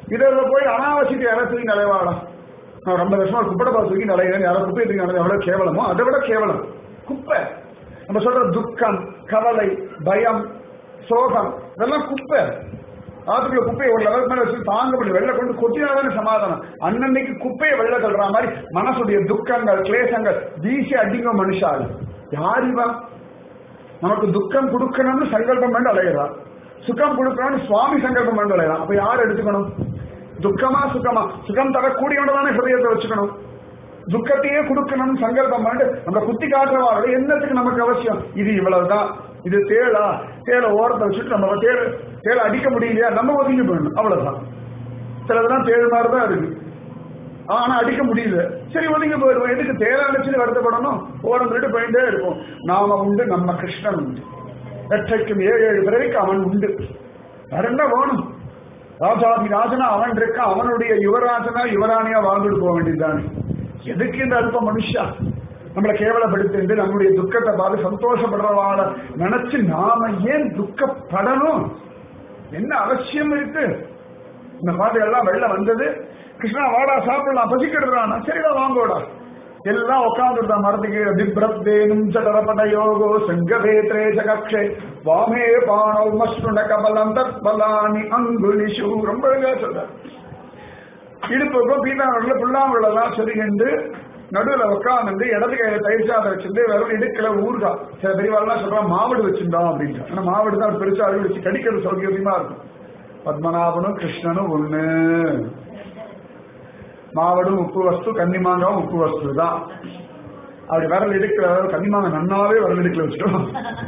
இதுல போய் அனாவசியத்தை யாரை தூக்கி நலைவாடா நான் ரொம்ப வருஷமா குப்பட பால் தூக்கி நலைகிறேன் யாரோ குப்பை தூக்கி நலை எவ்வளவு கேவலமோ அதை விட கேவலம் குப்பை நம்ம சொல்ற துக்கம் கவலை பயம் சோகம் இதெல்லாம் குப்பை ஆத்துக்குள்ள குப்பையை ஒரு லெவல் மேல வச்சு தாங்க முடியும் வெளில கொண்டு கொட்டினாதானே சமாதானம் அன்னன்னைக்கு குப்பையை வெளில தள்ளுற மாதிரி மனசுடைய துக்கங்கள் கிளேசங்கள் வீசி அடிங்க மனுஷாள் யார் இவா நமக்கு துக்கம் கொடுக்கணும்னு சங்கல்பம் பண்ணி அலையிறா சுகம் கொடுக்கணும்னு சுவாமி சங்கல்பம் பண்ணி அலையிறான் அப்ப யார் எடுத்துக்கணும் துக்கமா சுகமா சுகம் தரக்கூடியவன தானே ஹிருதயத்தை வச்சுக்கணும் துக்கத்தையே கொடுக்கணும்னு சங்கல்பம் பண்ணிட்டு நம்ம குத்தி காட்டுறவாரோட என்னத்துக்கு நமக்கு அவசியம் இது இவ்வளவுதான் இது தேளா தேலை ஓரத்தை வச்சுட்டு நம்ம தேள் தேலை அடிக்க முடியலையா நம்ம ஒதுங்கி போயிடணும் அவ்வளவுதான் சிலதெல்லாம் தேள் மாதிரி தான் இருக்கு ஆனா அடிக்க முடியல சரி ஒதுங்கி போயிடுவோம் எதுக்கு தேலை அடிச்சுட்டு வருத்தப்படணும் ஓரம் விட்டு போயிட்டே இருப்போம் நாம உண்டு நம்ம கிருஷ்ணன் உண்டு எட்டைக்கும் ஏழு ஏழு பிறவிக்கு அவன் உண்டு வேற என்ன வேணும் ராஜாதி ராஜனா அவன் இருக்கான் அவனுடைய யுவராஜனா யுவராணியா வாழ்ந்துட்டு போக வேண்டியதுதானே எதுக்கு இந்த அல்ப மனுஷா நம்மளை கேவலப்படுத்திட்டு நம்முடைய துக்கத்தை பார்த்து சந்தோஷப்படுறவாட நினைச்சு நாம ஏன் துக்கப்படணும் என்ன அவசியம் இருக்கு இந்த மாதிரி எல்லாம் வெளில வந்தது கிருஷ்ணா வாடா சாப்பிடலாம் பசிக்கிடுறானா சரிடா வாங்கோடா எல்லாம் உட்காந்துருந்தா மரத்துக்கு பிப்ரப்தேனும் சடரபட யோகோ சங்கவேத்ரே சகக்ஷே வாமே பாணவ் மஸ்ருண கபலம் தத்பலானி அங்குலிஷு ரொம்ப அழகா சொல்றார் இடுப்புக்கும் பீதாவரில் புல்லாங்குழலாம் சொருகிண்டு நடுவில் உட்காந்து இடது கையில தயிர் சாதம் வச்சிருந்து வெறும் இடுக்கல ஊர்கா சில பெரியவாள்லாம் சொல்றான் மாவடு வச்சிருந்தோம் அப்படின்னு ஆனா மாவடு தான் பெருசா அழுவி வச்சு கடிக்கிறது சௌகரியமா இருக்கும் பத்மநாபனும் கிருஷ்ணனும் ஒண்ணு மாவடும் உப்பு வஸ்து கன்னிமாங்காவும் உப்பு வஸ்து தான் அப்படி விரல் இடுக்கல கன்னிமாங்க நன்னாவே விரல் இடுக்கல வச்சிட்டோம்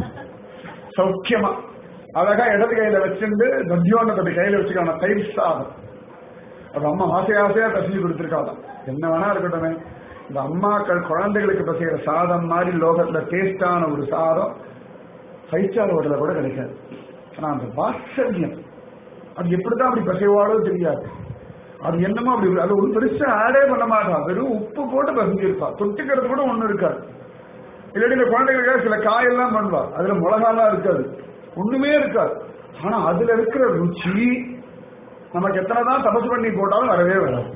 சௌக்கியமா அழகா இடது கையில வச்சிருந்து தத்தியோன்னத்தை கையில வச்சுக்கான தயிர் சாதம் அது அம்மா ஆசை ஆசையா பசிஞ்சு கொடுத்துருக்காதான் என்ன வேணா இருக்கட்டும் இந்த அம்மாக்கள் குழந்தைகளுக்கு பசிக்கிற சாதம் மாதிரி லோகத்துல டேஸ்டான ஒரு சாதம் ஃபைவ் ஸ்டார் ஹோட்டல கூட கிடைக்காது ஆனா அந்த வாத்சல்யம் அது எப்படிதான் அப்படி பசைவாடோ தெரியாது அது என்னமோ அப்படி அது ஒரு பெருசா ஆடே பண்ண மாட்டா வெறும் உப்பு போட்டு பசஞ்சிருப்பா தொட்டுக்கிறது கூட ஒண்ணு இருக்காது இல்லாட்டி இந்த குழந்தைகளுக்காக சில காயெல்லாம் பண்ணுவா அதுல மிளகாலாம் இருக்காது ஒண்ணுமே இருக்காது ஆனா அதுல இருக்கிற ருச்சி நமக்கு எத்தனைதான் தபசு பண்ணி போட்டாலும் வரவே வராது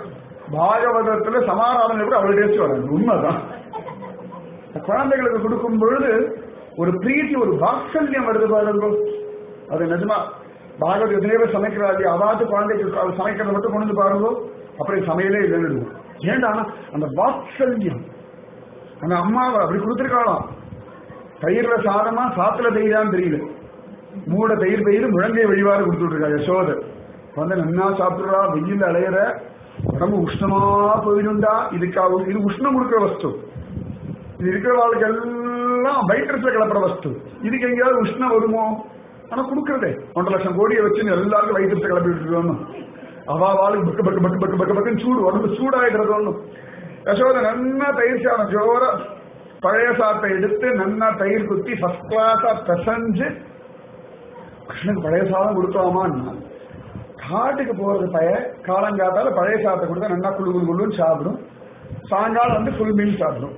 பாகவதத்துல சமாராதனை கூட அவ்வளவு டேஸ்ட் வராது உண்மைதான் குழந்தைகளுக்கு கொடுக்கும் பொழுது ஒரு பிரீத்தி ஒரு வாத்சல்யம் வருது பாருங்க அது நிஜமா பாகவத் எத்தனையோ பேர் சமைக்கிறாரு அவாத்து குழந்தைக்கு அது சமைக்கிறத மட்டும் கொண்டு வந்து பாருங்க அப்புறம் சமையலே இல்லைன்னு ஏண்டா அந்த வாத்சல்யம் அந்த அம்மாவை அப்படி கொடுத்துருக்காளாம் தயிர்ல சாதமா சாத்துல தயிரான்னு தெரியல மூட தயிர் பயிர் முழங்கை வழிவாறு கொடுத்துட்டு இருக்கா யசோதை வந்து நன்னா சாப்பிடுறா வெயில் அலையிற உடம்பு உஷ்ணமா போயிடும்டா இதுக்காக இது உஷ்ணம் கொடுக்குற வஸ்து இது இருக்கிற வாழ்க்கை எல்லாம் வயிற்றுல கிளப்புற வஸ்து இதுக்கு எங்கேயாவது உஷ்ணம் வருமோ ஆனா கொடுக்கறதே ஒன்றரை லட்சம் கோடியை வச்சு எல்லாருக்கும் வயிற்றுல கிளப்பி விட்டுருவோம் அவா வாழ்க்கை பக்கு பக்கு பக்கு பக்கு பக்கு பக்குன்னு சூடு உடம்பு சூடாயிடுறது ஒண்ணும் யசோத நன்னா தயிர் சாதம் ஜோர பழைய சாத்தை எடுத்து நன்னா தயிர் குத்தி ஃபர்ஸ்ட் கிளாஸா பிசைஞ்சு கிருஷ்ணனுக்கு பழைய சாதம் கொடுத்தோமான்னா காட்டுக்கு போறது பய காலங்காத்தால பழைய சாதத்தை கொடுத்தா நல்லா குழு குழு குழுன்னு சாப்பிடும் சாயங்காலம் வந்து ஃபுல் மீல் சாப்பிடும்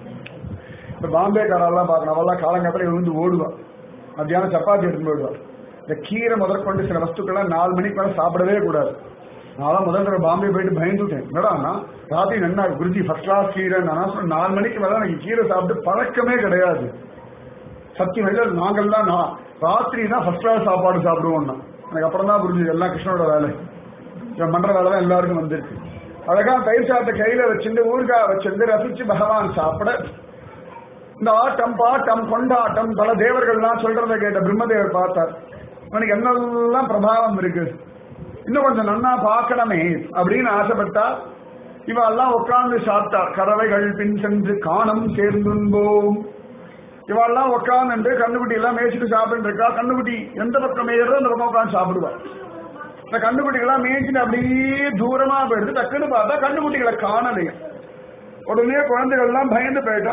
இப்ப பாம்பே காரெல்லாம் பார்க்கணும் அவெல்லாம் காலங்காத்தால விழுந்து ஓடுவா மத்தியானம் சப்பாத்தி எடுத்துட்டு போயிடுவா இந்த கீரை முதற்கொண்டு சில வஸ்துக்கள்லாம் நாலு மணிக்கு மேல சாப்பிடவே கூடாது நான் முதல் தடவை பாம்பே போயிட்டு பயந்துட்டேன் என்னடான்னா ராத்திரி நன்னா குருஜி ஃபர்ஸ்ட் கிளாஸ் கீரை நான் சொன்னேன் நாலு மணிக்கு மேல எனக்கு கீரை சாப்பிட்டு பழக்கமே கிடையாது சத்தியம் இல்லை நாங்கள்லாம் நான் ராத்திரி தான் ஃபர்ஸ்ட் கிளாஸ் சாப்பாடு சாப்பிடுவோம்னா எனக்கு அப்புறம் தான் புரிஞ்சுது எல்லாம் கிருஷ்ணனோட வேலை இவன் பண்ற வேலை தான் எல்லாருக்கும் வந்திருக்கு அழகா தயிர் சாதத்தை கையில வச்சிருந்து ஊறுகாய் வச்சிருந்து ரசிச்சு பகவான் சாப்பிட இந்த ஆட்டம் பாட்டம் கொண்டாட்டம் பல தேவர்கள்லாம் சொல்றத கேட்ட பிரம்மதேவர் பார்த்தார் இவனுக்கு என்னெல்லாம் பிரபாவம் இருக்கு இன்னும் கொஞ்சம் நன்னா பார்க்கணுமே அப்படின்னு ஆசைப்பட்டா இவெல்லாம் உட்கார்ந்து சாப்பிட்டா கறவைகள் பின் சென்று காணம் சேர்ந்துன்போம் இவெல்லாம் உட்கார்ந்து கண்ணுக்குட்டி எல்லாம் மேய்ச்சிட்டு சாப்பிட்டு இருக்கா கண்ணுக்குட்டி எந்த பக்கம் மேயறோ அந்த பக்கம் உட்காந்து சாப்பிடுவா இந்த கண்ணுக்குட்டிகள்லாம் மேய்ச்சிட்டு அப்படியே தூரமா போயிடுது டக்குன்னு பார்த்தா கண்ணுக்குட்டிகளை காணலையும் உடனே குழந்தைகள்லாம் பயந்து போயிட்டா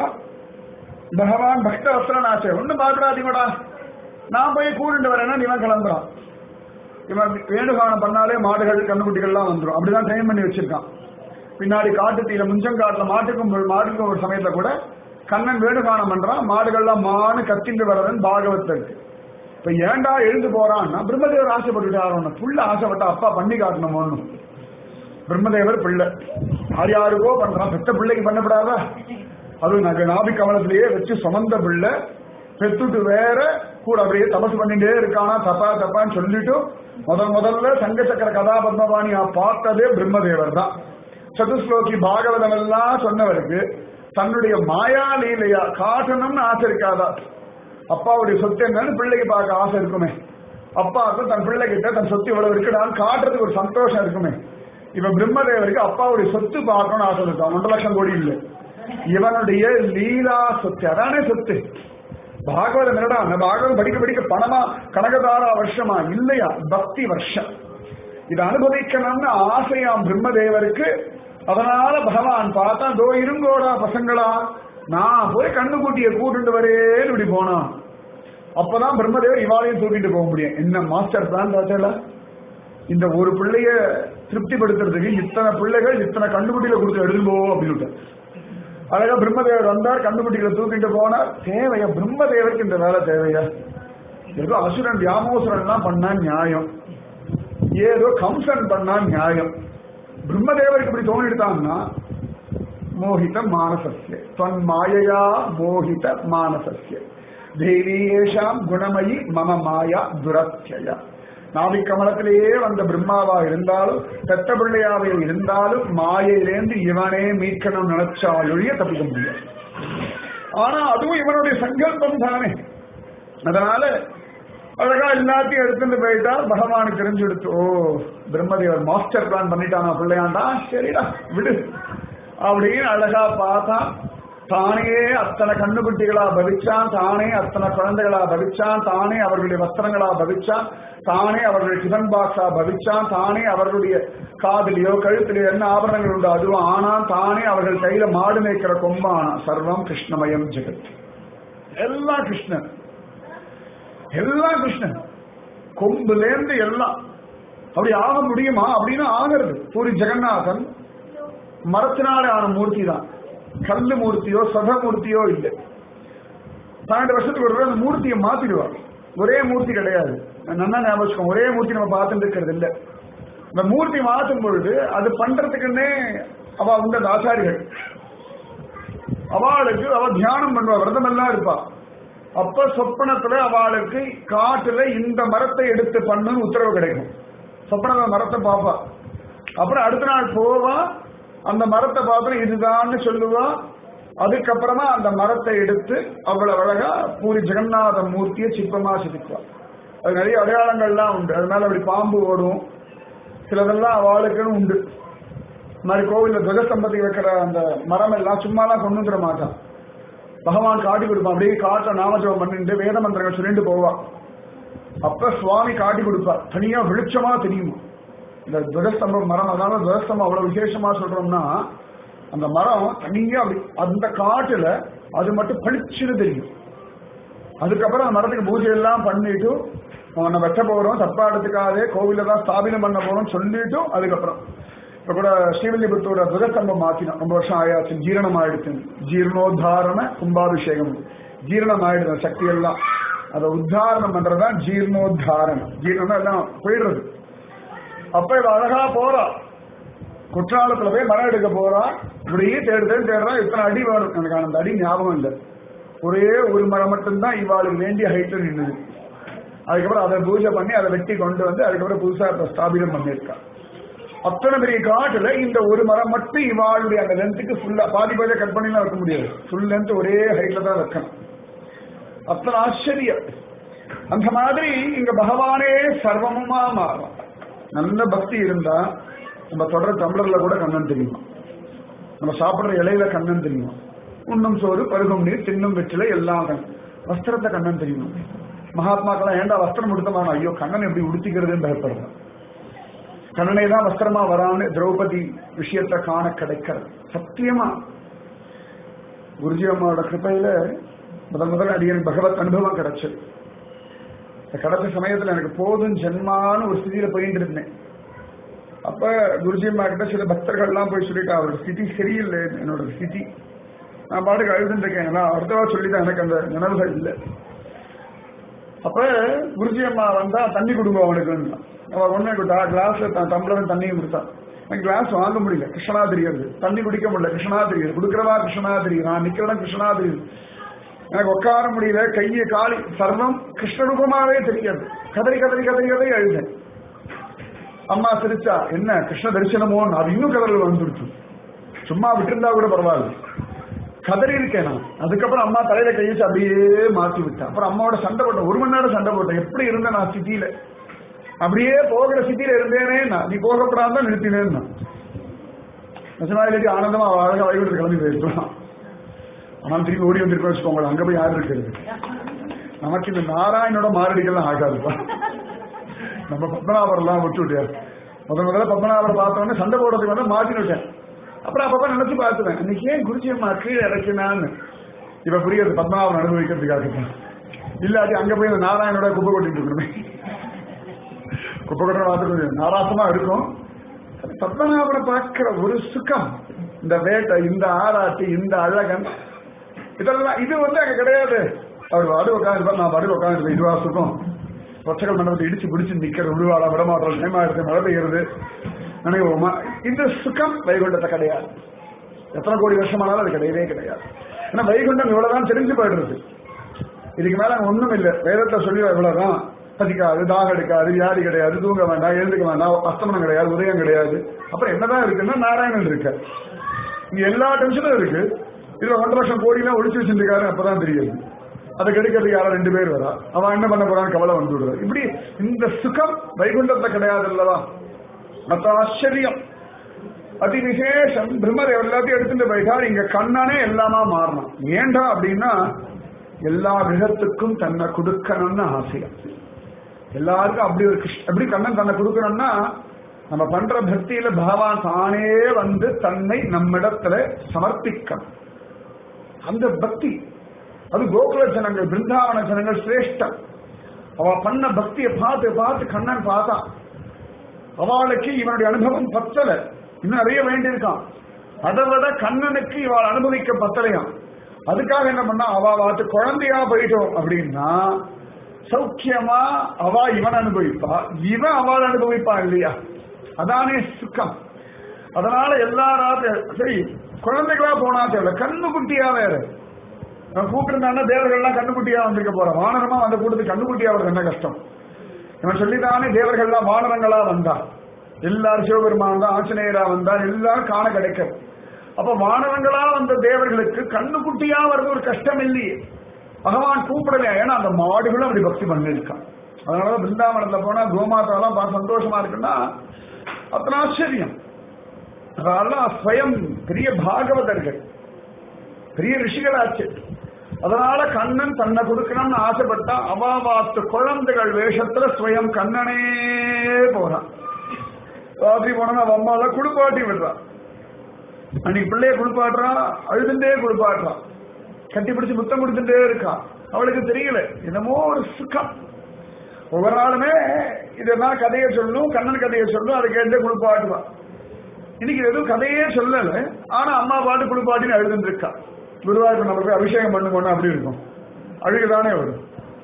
பகவான் பக்த வஸ்திரநாச்சே ஒன்னும் பயப்படாதீங்கடா நான் போய் கூட்டிட்டு வரேன்னா இவன் கிளம்புறான் இவன் வேணுகானம் பண்ணாலே மாடுகள் கண்ணுக்குட்டிகள்லாம் வந்துடும் அப்படிதான் ட்ரெயின் பண்ணி வச்சிருக்கான் பின்னாடி காட்டு தீர முஞ்சங்காட்டுல மாட்டுக்கும் மாட்டுக்கும் ஒரு சமயத்துல கூட கண்ணன் வேணுகானம் பண்றான் மாடுகள்லாம் மானு கத்திண்டு வரதன் பாகவத் இருக்கு இப்ப ஏன்டா எழுந்து போறான்னா பிரம்மதேவர் ஆசைப்பட்டுட்டாரு புள்ள ஆசைப்பட்ட அப்பா பண்ணி காட்டணுமோன்னு பிரம்மதேவர் பிள்ளை யார் யாருக்கோ பண்றான் பெத்த பிள்ளைக்கு பண்ணப்படாதா அது நக நாபி கமலத்திலேயே வச்சு சுமந்த பிள்ளை பெத்துட்டு வேற கூட அப்படியே தபசு பண்ணிட்டே இருக்கானா தப்பா தப்பான்னு சொல்லிட்டு முதல் முதல்ல சங்க சக்கர கதாபத்மபாணியா பார்த்ததே பிரம்மதேவர் தான் சதுஸ்லோகி பாகவதம் எல்லாம் சொன்னவருக்கு தன்னுடைய மாயா லீலையா காட்டணும்னு ஆசை இருக்காதா அப்பாவுடைய சொத்து என்னன்னு பிள்ளைக்கு பார்க்க ஆசை இருக்குமே அப்பாவுக்கும் தன் பிள்ளை கிட்ட தன் சொத்து இவ்வளவு இருக்குடான்னு காட்டுறதுக்கு ஒரு சந்தோஷம் இருக்குமே இப்ப பிரம்மதேவருக்கு அப்பாவுடைய சொத்து பார்க்கணும்னு ஆசை இருக்கான் ஒன்றரை லட்சம் கோடி இல்லை இவனுடைய லீலா சொத்து அதானே சொத்து பாகவதம் என்னடா அந்த பாகவதம் படிக்க படிக்க பணமா கனகதாரா வருஷமா இல்லையா பக்தி வருஷம் இதை அனுபவிக்கணும்னு ஆசையாம் பிரம்மதேவருக்கு அதனால பகவான் பார்த்தா தோ இருங்கோடா பசங்களா நான் போய் கண்ணுக்குட்டியை கூட்டிட்டு வரேன்னு இப்படி போனான் அப்பதான் பிரம்மதேவர் இவாளையும் தூக்கிட்டு போக முடியும் என்ன மாஸ்டர் பிளான் பார்த்தல இந்த ஒரு பிள்ளைய திருப்திப்படுத்துறதுக்கு இத்தனை பிள்ளைகள் இத்தனை கண்ணுக்குட்டியில கொடுத்து எடுத்துட்டு போ அப்படின்னு அழகா பிரம்மதேவர் வந்தார் கண்ணுக்குட்டிகளை தூக்கிட்டு போனார் தேவையா பிரம்மதேவருக்கு இந்த வேலை தேவையா ஏதோ அசுரன் வியாமோசுரன் எல்லாம் பண்ணா நியாயம் ஏதோ கம்சன் பண்ணா நியாயம் பிரம்மதேவருக்கு இப்படி தோணிட்டாங்கன்னா மோகித மானசஸ்ய தொன் மாயையா மோகித மானசஸ்ய தேவீயேஷாம் குணமயி மம மாயா துரத்தியா நாவி கமலத்திலேயே வந்த பிரம்மாவா இருந்தாலும் பெத்த பிள்ளையாவே இருந்தாலும் மாயையிலேந்து இவனே மீட்கணும் நினைச்சாலொழிய தப்பிக்க முடியாது ஆனா அதுவும் இவனுடைய சங்கல்பம் தானே அதனால அழகா எல்லாத்தையும் எடுத்துட்டு போயிட்டா பகவானுக்கு தெரிஞ்சு எடுத்து ஓ பிரம்மதேவர் மாஸ்டர் பிளான் பண்ணிட்டானா பிள்ளையாண்டா சரிடா விடு அப்படின்னு அழகா பார்த்தா தானே அத்தனை கண்ணுக்குட்டிகளா பவிச்சான் தானே அத்தனை குழந்தைகளா பவிச்சான் தானே அவர்களுடைய வஸ்திரங்களா பவிச்சான் தானே அவர்களுடைய டிஃபன் பாக்ஸா பவிச்சான் தானே அவர்களுடைய காதலியோ கழுத்திலேயோ என்ன ஆபரணங்கள் உண்டு அதுவும் ஆனான் தானே அவர்கள் கையில மாடு மேய்க்கிற கொம்பானா சர்வம் கிருஷ்ணமயம் ஜெகத் எல்லாம் கிருஷ்ணன் எல்லாம் கிருஷ்ணன் கொம்புலேருந்து எல்லாம் அப்படி ஆக முடியுமா அப்படின்னு ஆகிறது பூரி ஜெகநாதன் மரத்தினாலே ஆன மூர்த்தி தான் கல்லு மூர்த்தியோ சத மூர்த்தியோ இல்லை பன்னெண்டு வருஷத்துக்கு ஒரு தடவை அந்த மூர்த்தியை மாத்திடுவார் ஒரே மூர்த்தி கிடையாது நல்லா ஞாபகம் ஒரே மூர்த்தி நம்ம பார்த்துட்டு இருக்கிறது இல்லை இந்த மூர்த்தி மாற்றும் பொழுது அது பண்றதுக்குன்னே அவ உண்ட ஆச்சாரிகள் அவளுக்கு அவ தியானம் பண்ணுவா விரதம் எல்லாம் இருப்பா அப்ப சொப்பனத்துல அவளுக்கு காட்டுல இந்த மரத்தை எடுத்து பண்ணுன்னு உத்தரவு கிடைக்கும் சொப்பனத்துல மரத்தை பார்ப்பா அப்புறம் அடுத்த நாள் போவா அந்த மரத்தை பார்த்து இதுதான்னு சொல்லுவா அதுக்கப்புறமா அந்த மரத்தை எடுத்து அவ்வளவு அழகா பூரி ஜெகநாத மூர்த்தியை சிற்பமா செதுக்குவா அது நிறைய அடையாளங்கள்லாம் உண்டு அது மேல அப்படி பாம்பு ஓடும் சிலதெல்லாம் அவளுக்குன்னு உண்டு இந்த மாதிரி கோவில்ல துவஜஸ்தம்பதி வைக்கிற அந்த மரம் எல்லாம் சும்மாலாம் கொண்டு வந்துட மாட்டான் பகவான் காட்டி கொடுப்பான் அப்படியே காட்ட நாமஜபம் பண்ணிட்டு வேத மந்திரங்கள் சொல்லிட்டு போவா அப்ப சுவாமி காட்டி கொடுப்பார் தனியா வெளிச்சமா தெரியுமா இந்த துவஜஸ்தம்பம் மரம் அதனால துவஜஸ்தம்பம் அவ்வளவு விசேஷமா சொல்றோம்னா அந்த மரம் தனியா அப்படி அந்த காட்டுல அது மட்டும் பளிச்சுன்னு தெரியும் அதுக்கப்புறம் அந்த மரத்துக்கு பூஜை எல்லாம் பண்ணிட்டு நம்ம வெட்ட போறோம் தப்பா எடுத்துக்காதே கோவில தான் ஸ்தாபனம் பண்ண போறோம் சொல்லிட்டு அதுக்கப்புறம் இப்ப கூட ஸ்ரீவில்லிபுத்தூர துவஜஸ்தம்பம் மாத்தினோம் ரொம்ப வருஷம் ஆயாச்சு ஜீரணம் ஆயிடுச்சு ஜீர்ணோத்தாரண கும்பாபிஷேகம் ஜீரணம் ஆயிடுது சக்தி எல்லாம் அதை உத்தாரணம் பண்றதுதான் ஜீர்ணோத்தாரணம் ஜீரணம் எல்லாம் போயிடுறது அப்ப இவ அழகா போறா குற்றாலத்துல போய் மரம் எடுக்க போறா இப்படியே தேடு தேடு தேடுறா இத்தனை அடி வேணும் எனக்கு அந்த அடி ஞாபகம் இல்லை ஒரே ஒரு மரம் மட்டும்தான் இவாளுக்கு வேண்டிய ஹைட்ல நின்னுது அதுக்கப்புறம் அதை பூஜை பண்ணி அதை வெட்டி கொண்டு வந்து அதுக்கப்புறம் புதுசா இப்ப ஸ்தாபிதம் பண்ணியிருக்கா அத்தனை பெரிய காட்டுல இந்த ஒரு மரம் மட்டும் இவாளுடைய அந்த லென்த்துக்கு ஃபுல்லா பாதி பாதியா கட் பண்ணிலாம் வைக்க முடியாது ஃபுல் லென்த் ஒரே ஹைட்ல தான் வைக்கணும் அத்தனை ஆச்சரியம் அந்த மாதிரி இங்க பகவானே சர்வமுமா மாறும் நல்ல பக்தி இருந்தா நம்ம தொடர டம்ளர்ல கூட கண்ணன் தெரியுமா நம்ம சாப்பிடுற இலையில கண்ணன் தெரியுமா உண்ணும் சோறு பருகும் நீர் தின்னும் வெற்றில எல்லாம் கண் வஸ்திரத்தை கண்ணன் தெரியுமா மகாத்மாக்கெல்லாம் ஏண்டா வஸ்திரம் உடுத்தமான ஐயோ கண்ணன் எப்படி உடுத்திக்கிறதுன்னு பயப்படுறான் கண்ணனை தான் வஸ்திரமா வரான்னு திரௌபதி விஷயத்தை காண கிடைக்கிறது சத்தியமா குருஜி அம்மாவோட கிருப்பையில முதல் முதல் அடியன் பகவத் அனுபவம் கிடைச்சது கிடைச்ச சமயத்துல எனக்கு போதும் ஜென்மான்னு ஒரு ஸ்திதியில போயிட்டு இருந்தேன் அப்ப குருஜி அம்மா கிட்ட சில பக்தர்கள் எல்லாம் போய் சொல்லிட்டா அவரோட ஸ்திதி சரியில்லை என்னோட ஸ்திதி நான் பாட்டுக்கு அழுதுட்டு இருக்கேன் ஏன்னா அடுத்தவா சொல்லிதான் எனக்கு அந்த நினைவுகள் இல்லை அப்ப குருஜி அம்மா வந்தா தண்ணி கொடுங்க அவனுக்கு அவ ஒண்ணு கொடுத்தா கிளாஸ்ல டம்ளர் தண்ணியும் கொடுத்தா எனக்கு கிளாஸ் வாங்க முடியல கிருஷ்ணா தெரியாது தண்ணி குடிக்க முடியல கிருஷ்ணா தெரியாது கொடுக்கறவா கிருஷ்ணா தெரியும் நான் நிக்கிறவன் கிருஷ்ணா தெரியும் எனக்கு உட்கார முடியல கையை காலி சர்வம் கிருஷ்ணரூபமாவே தெரியாது கதறி கதறி கதறி கதறி அழுதேன் அம்மா சிரிச்சா என்ன கிருஷ்ண தரிசனமோ அது இன்னும் கதறல் வந்துடுச்சு சும்மா விட்டிருந்தா கூட பரவாயில்ல கதறி இருக்கேன் நான் அதுக்கப்புறம் அம்மா தலையில கை வச்சு அப்படியே மாத்தி விட்டேன் அப்புறம் அம்மாவோட சண்டை போட்டேன் ஒரு மணி நேரம் சண்டை போட்டேன் எப்படி இருந்தேன் நான் சிட்டியில அப்படியே போகிற சிட்டியில இருந்தேனே நான் நீ போகக்கூடாது தான் நிறுத்தினேன் நான் நிஜமா இல்லாட்டி ஆனந்தமா அவ அழகா வைகுண்டத்துக்கு கிளம்பி போயிருக்கலாம் ஆனால் திரும்பி ஓடி வந்திருக்கோம் வச்சுக்கோங்களேன் அங்க போய் யாரு இருக்கிறது நமக்கு இந்த நாராயணோட மாரடிகள்லாம் ஆகாதுப்பா நம்ம பத்மநாபரெல்லாம் விட்டு விட்டார் முதல் முதல்ல பத்மநாபரை பார்த்தோன்னே சண்டை போடுறதுக்கு வந்து மாட்டி விட்டேன் அப்புறம் அப்பப்ப நினைச்சு பார்த்துவேன் இன்னைக்கு ஏன் குறிச்சி அம்மா கீழே இறக்கினான்னு இப்ப புரியுது பத்மநாபன் அனுபவிக்கிறதுக்காக இல்லாட்டி அங்க போய் இந்த நாராயணோட குப்பை கொட்டிட்டு இருக்கணுமே குப்பை கொட்டுற பார்த்து நாராசமா இருக்கும் பத்மநாபனை பார்க்கிற ஒரு சுகம் இந்த வேட்டை இந்த ஆராட்டி இந்த அழகன் இதெல்லாம் இது வந்து அங்க கிடையாது அவர் வடு உட்காந்துருப்பார் நான் வடு உட்காந்துருப்பேன் இதுவா சுகம் ஒற்றைகள் மண்டபத்தை இடிச்சு பிடிச்சு நிக்கிற விடுவாளா விடமாட்டோம் நேமா எடுத்து மழை பெய்யுறது நினைவுமா இந்த சுகம் வைகுண்டத்தை கிடையாது எத்தனை கோடி வருஷமானாலும் அது கிடையவே கிடையாது ஏன்னா வைகுண்டம் இவ்வளவுதான் தெரிஞ்சு போயிடுறது இதுக்கு மேல அங்க ஒண்ணும் இல்லை வேதத்தை சொல்லி இவ்வளவுதான் பசிக்காது தாகம் எடுக்காது வியாதி கிடையாது தூங்க வேண்டாம் எழுந்துக்க வேண்டாம் அஸ்தமனம் கிடையாது உதயம் கிடையாது அப்புறம் என்னதான் இருக்குன்னா நாராயணன் இருக்க இங்க எல்லா டென்ஷனும் இருக்கு இதுல ஒன்றரை லட்சம் கோடி எல்லாம் ஒழிச்சு வச்சிருக்காரு அப்பதான் தெரியுது அதை கெடுக்கிறதுக்கு யாரோ ரெண்டு பேர் வரா அவன் என்ன பண்ண போறான்னு கவலை வந்து விடுறது இப்படி இந்த சுகம் வைகுண்டத்தை கிடையாது அல்லவா மத்த ஆச்சரியம் அதி விசேஷம் பிரம்மர் எல்லாத்தையும் எடுத்துட்டு போயிட்டார் இங்க கண்ணனே எல்லாமா மாறணும் ஏண்டா அப்படின்னா எல்லா கிரகத்துக்கும் தன்னை கொடுக்கணும்னு ஆசையம் எல்லாருக்கும் அப்படி ஒரு கிருஷ்ண எப்படி கண்ணன் தன்னை கொடுக்கணும்னா நம்ம பண்ற பக்தியில பகவான் தானே வந்து தன்னை நம்மிடத்துல சமர்ப்பிக்கணும் அந்த பக்தி அது கோகுல ஜனங்கள் பிருந்தாவன ஜனங்கள் சிரேஷ்டம் அவ பண்ண பக்தியை பார்த்து பார்த்து கண்ணன் பார்த்தா அவளுக்கு இவனுடைய அனுபவம் பத்தல இன்னும் நிறைய வேண்டியிருக்கான் அதை விட கண்ணனுக்கு இவள் அனுபவிக்க பத்தலையாம் அதுக்காக என்ன பண்ணா அவ பார்த்து குழந்தையா போயிட்டோம் அப்படின்னா சௌக்கியமா அவ இவன் அனுபவிப்பா இவன் அவள் அனுபவிப்பா இல்லையா அதானே சுக்கம் அதனால எல்லாரும் சரி குழந்தைகளா போனா தேவை கண்ணு குட்டியா வேற நான் கூப்பிட்டுருந்தான்னா தேவர்கள்லாம் கண்ணுக்குட்டியா வந்திருக்க போறான் வானரமா வந்த கூட்டத்துக்கு கண்ணுக்குட்டியா வருது என்ன கஷ்டம் இவன் சொல்லிதானே தேவர்கள்லாம் வானரங்களா வந்தா எல்லாரும் சிவபெருமான் தான் ஆஞ்சநேயரா வந்தார் எல்லாரும் காண கிடைக்க அப்ப வானரங்களா வந்த தேவர்களுக்கு கண்ணுக்குட்டியா வர்றது ஒரு கஷ்டம் இல்லையே பகவான் கூப்பிடலையா ஏன்னா அந்த மாடுகளும் அப்படி பக்தி பண்ணிருக்கான் அதனாலதான் பிருந்தாவனத்துல போனா கோமாதாலாம் பார்த்து சந்தோஷமா இருக்குன்னா அத்தனை ஆச்சரியம் அதெல்லாம் ஸ்வயம் பெரிய பாகவதர்கள் பெரிய ரிஷிகளாச்சு அதனால கண்ணன் தன்னை கொடுக்கணும்னு ஆசைப்பட்டா அவாவாத்து குழந்தைகள் வேஷத்துல ஸ்வயம் கண்ணனே போறான் ராத்திரி போனா அவ அம்மால குளிப்பாட்டி விடுறான் அன்னைக்கு பிள்ளைய குளிப்பாட்டுறான் அழுதுண்டே குளிப்பாட்டுறான் கட்டி பிடிச்சு முத்தம் கொடுத்துட்டே இருக்கான் அவளுக்கு தெரியல என்னமோ ஒரு சுக்கம் ஒவ்வொரு நாளுமே இதெல்லாம் கதையை சொல்லணும் கண்ணன் கதையை சொல்லணும் அதை கேட்டு குளிப்பாட்டுவான் இன்னைக்கு எதுவும் கதையே சொல்லல ஆனா அம்மா பாட்டு குளிப்பாட்டின்னு அழுதுன்னு இருக்கா குருவாயூர் நம்ம போய் அபிஷேகம் பண்ணுங்கன்னா அப்படி இருக்கும் அழுகுதானே வரும்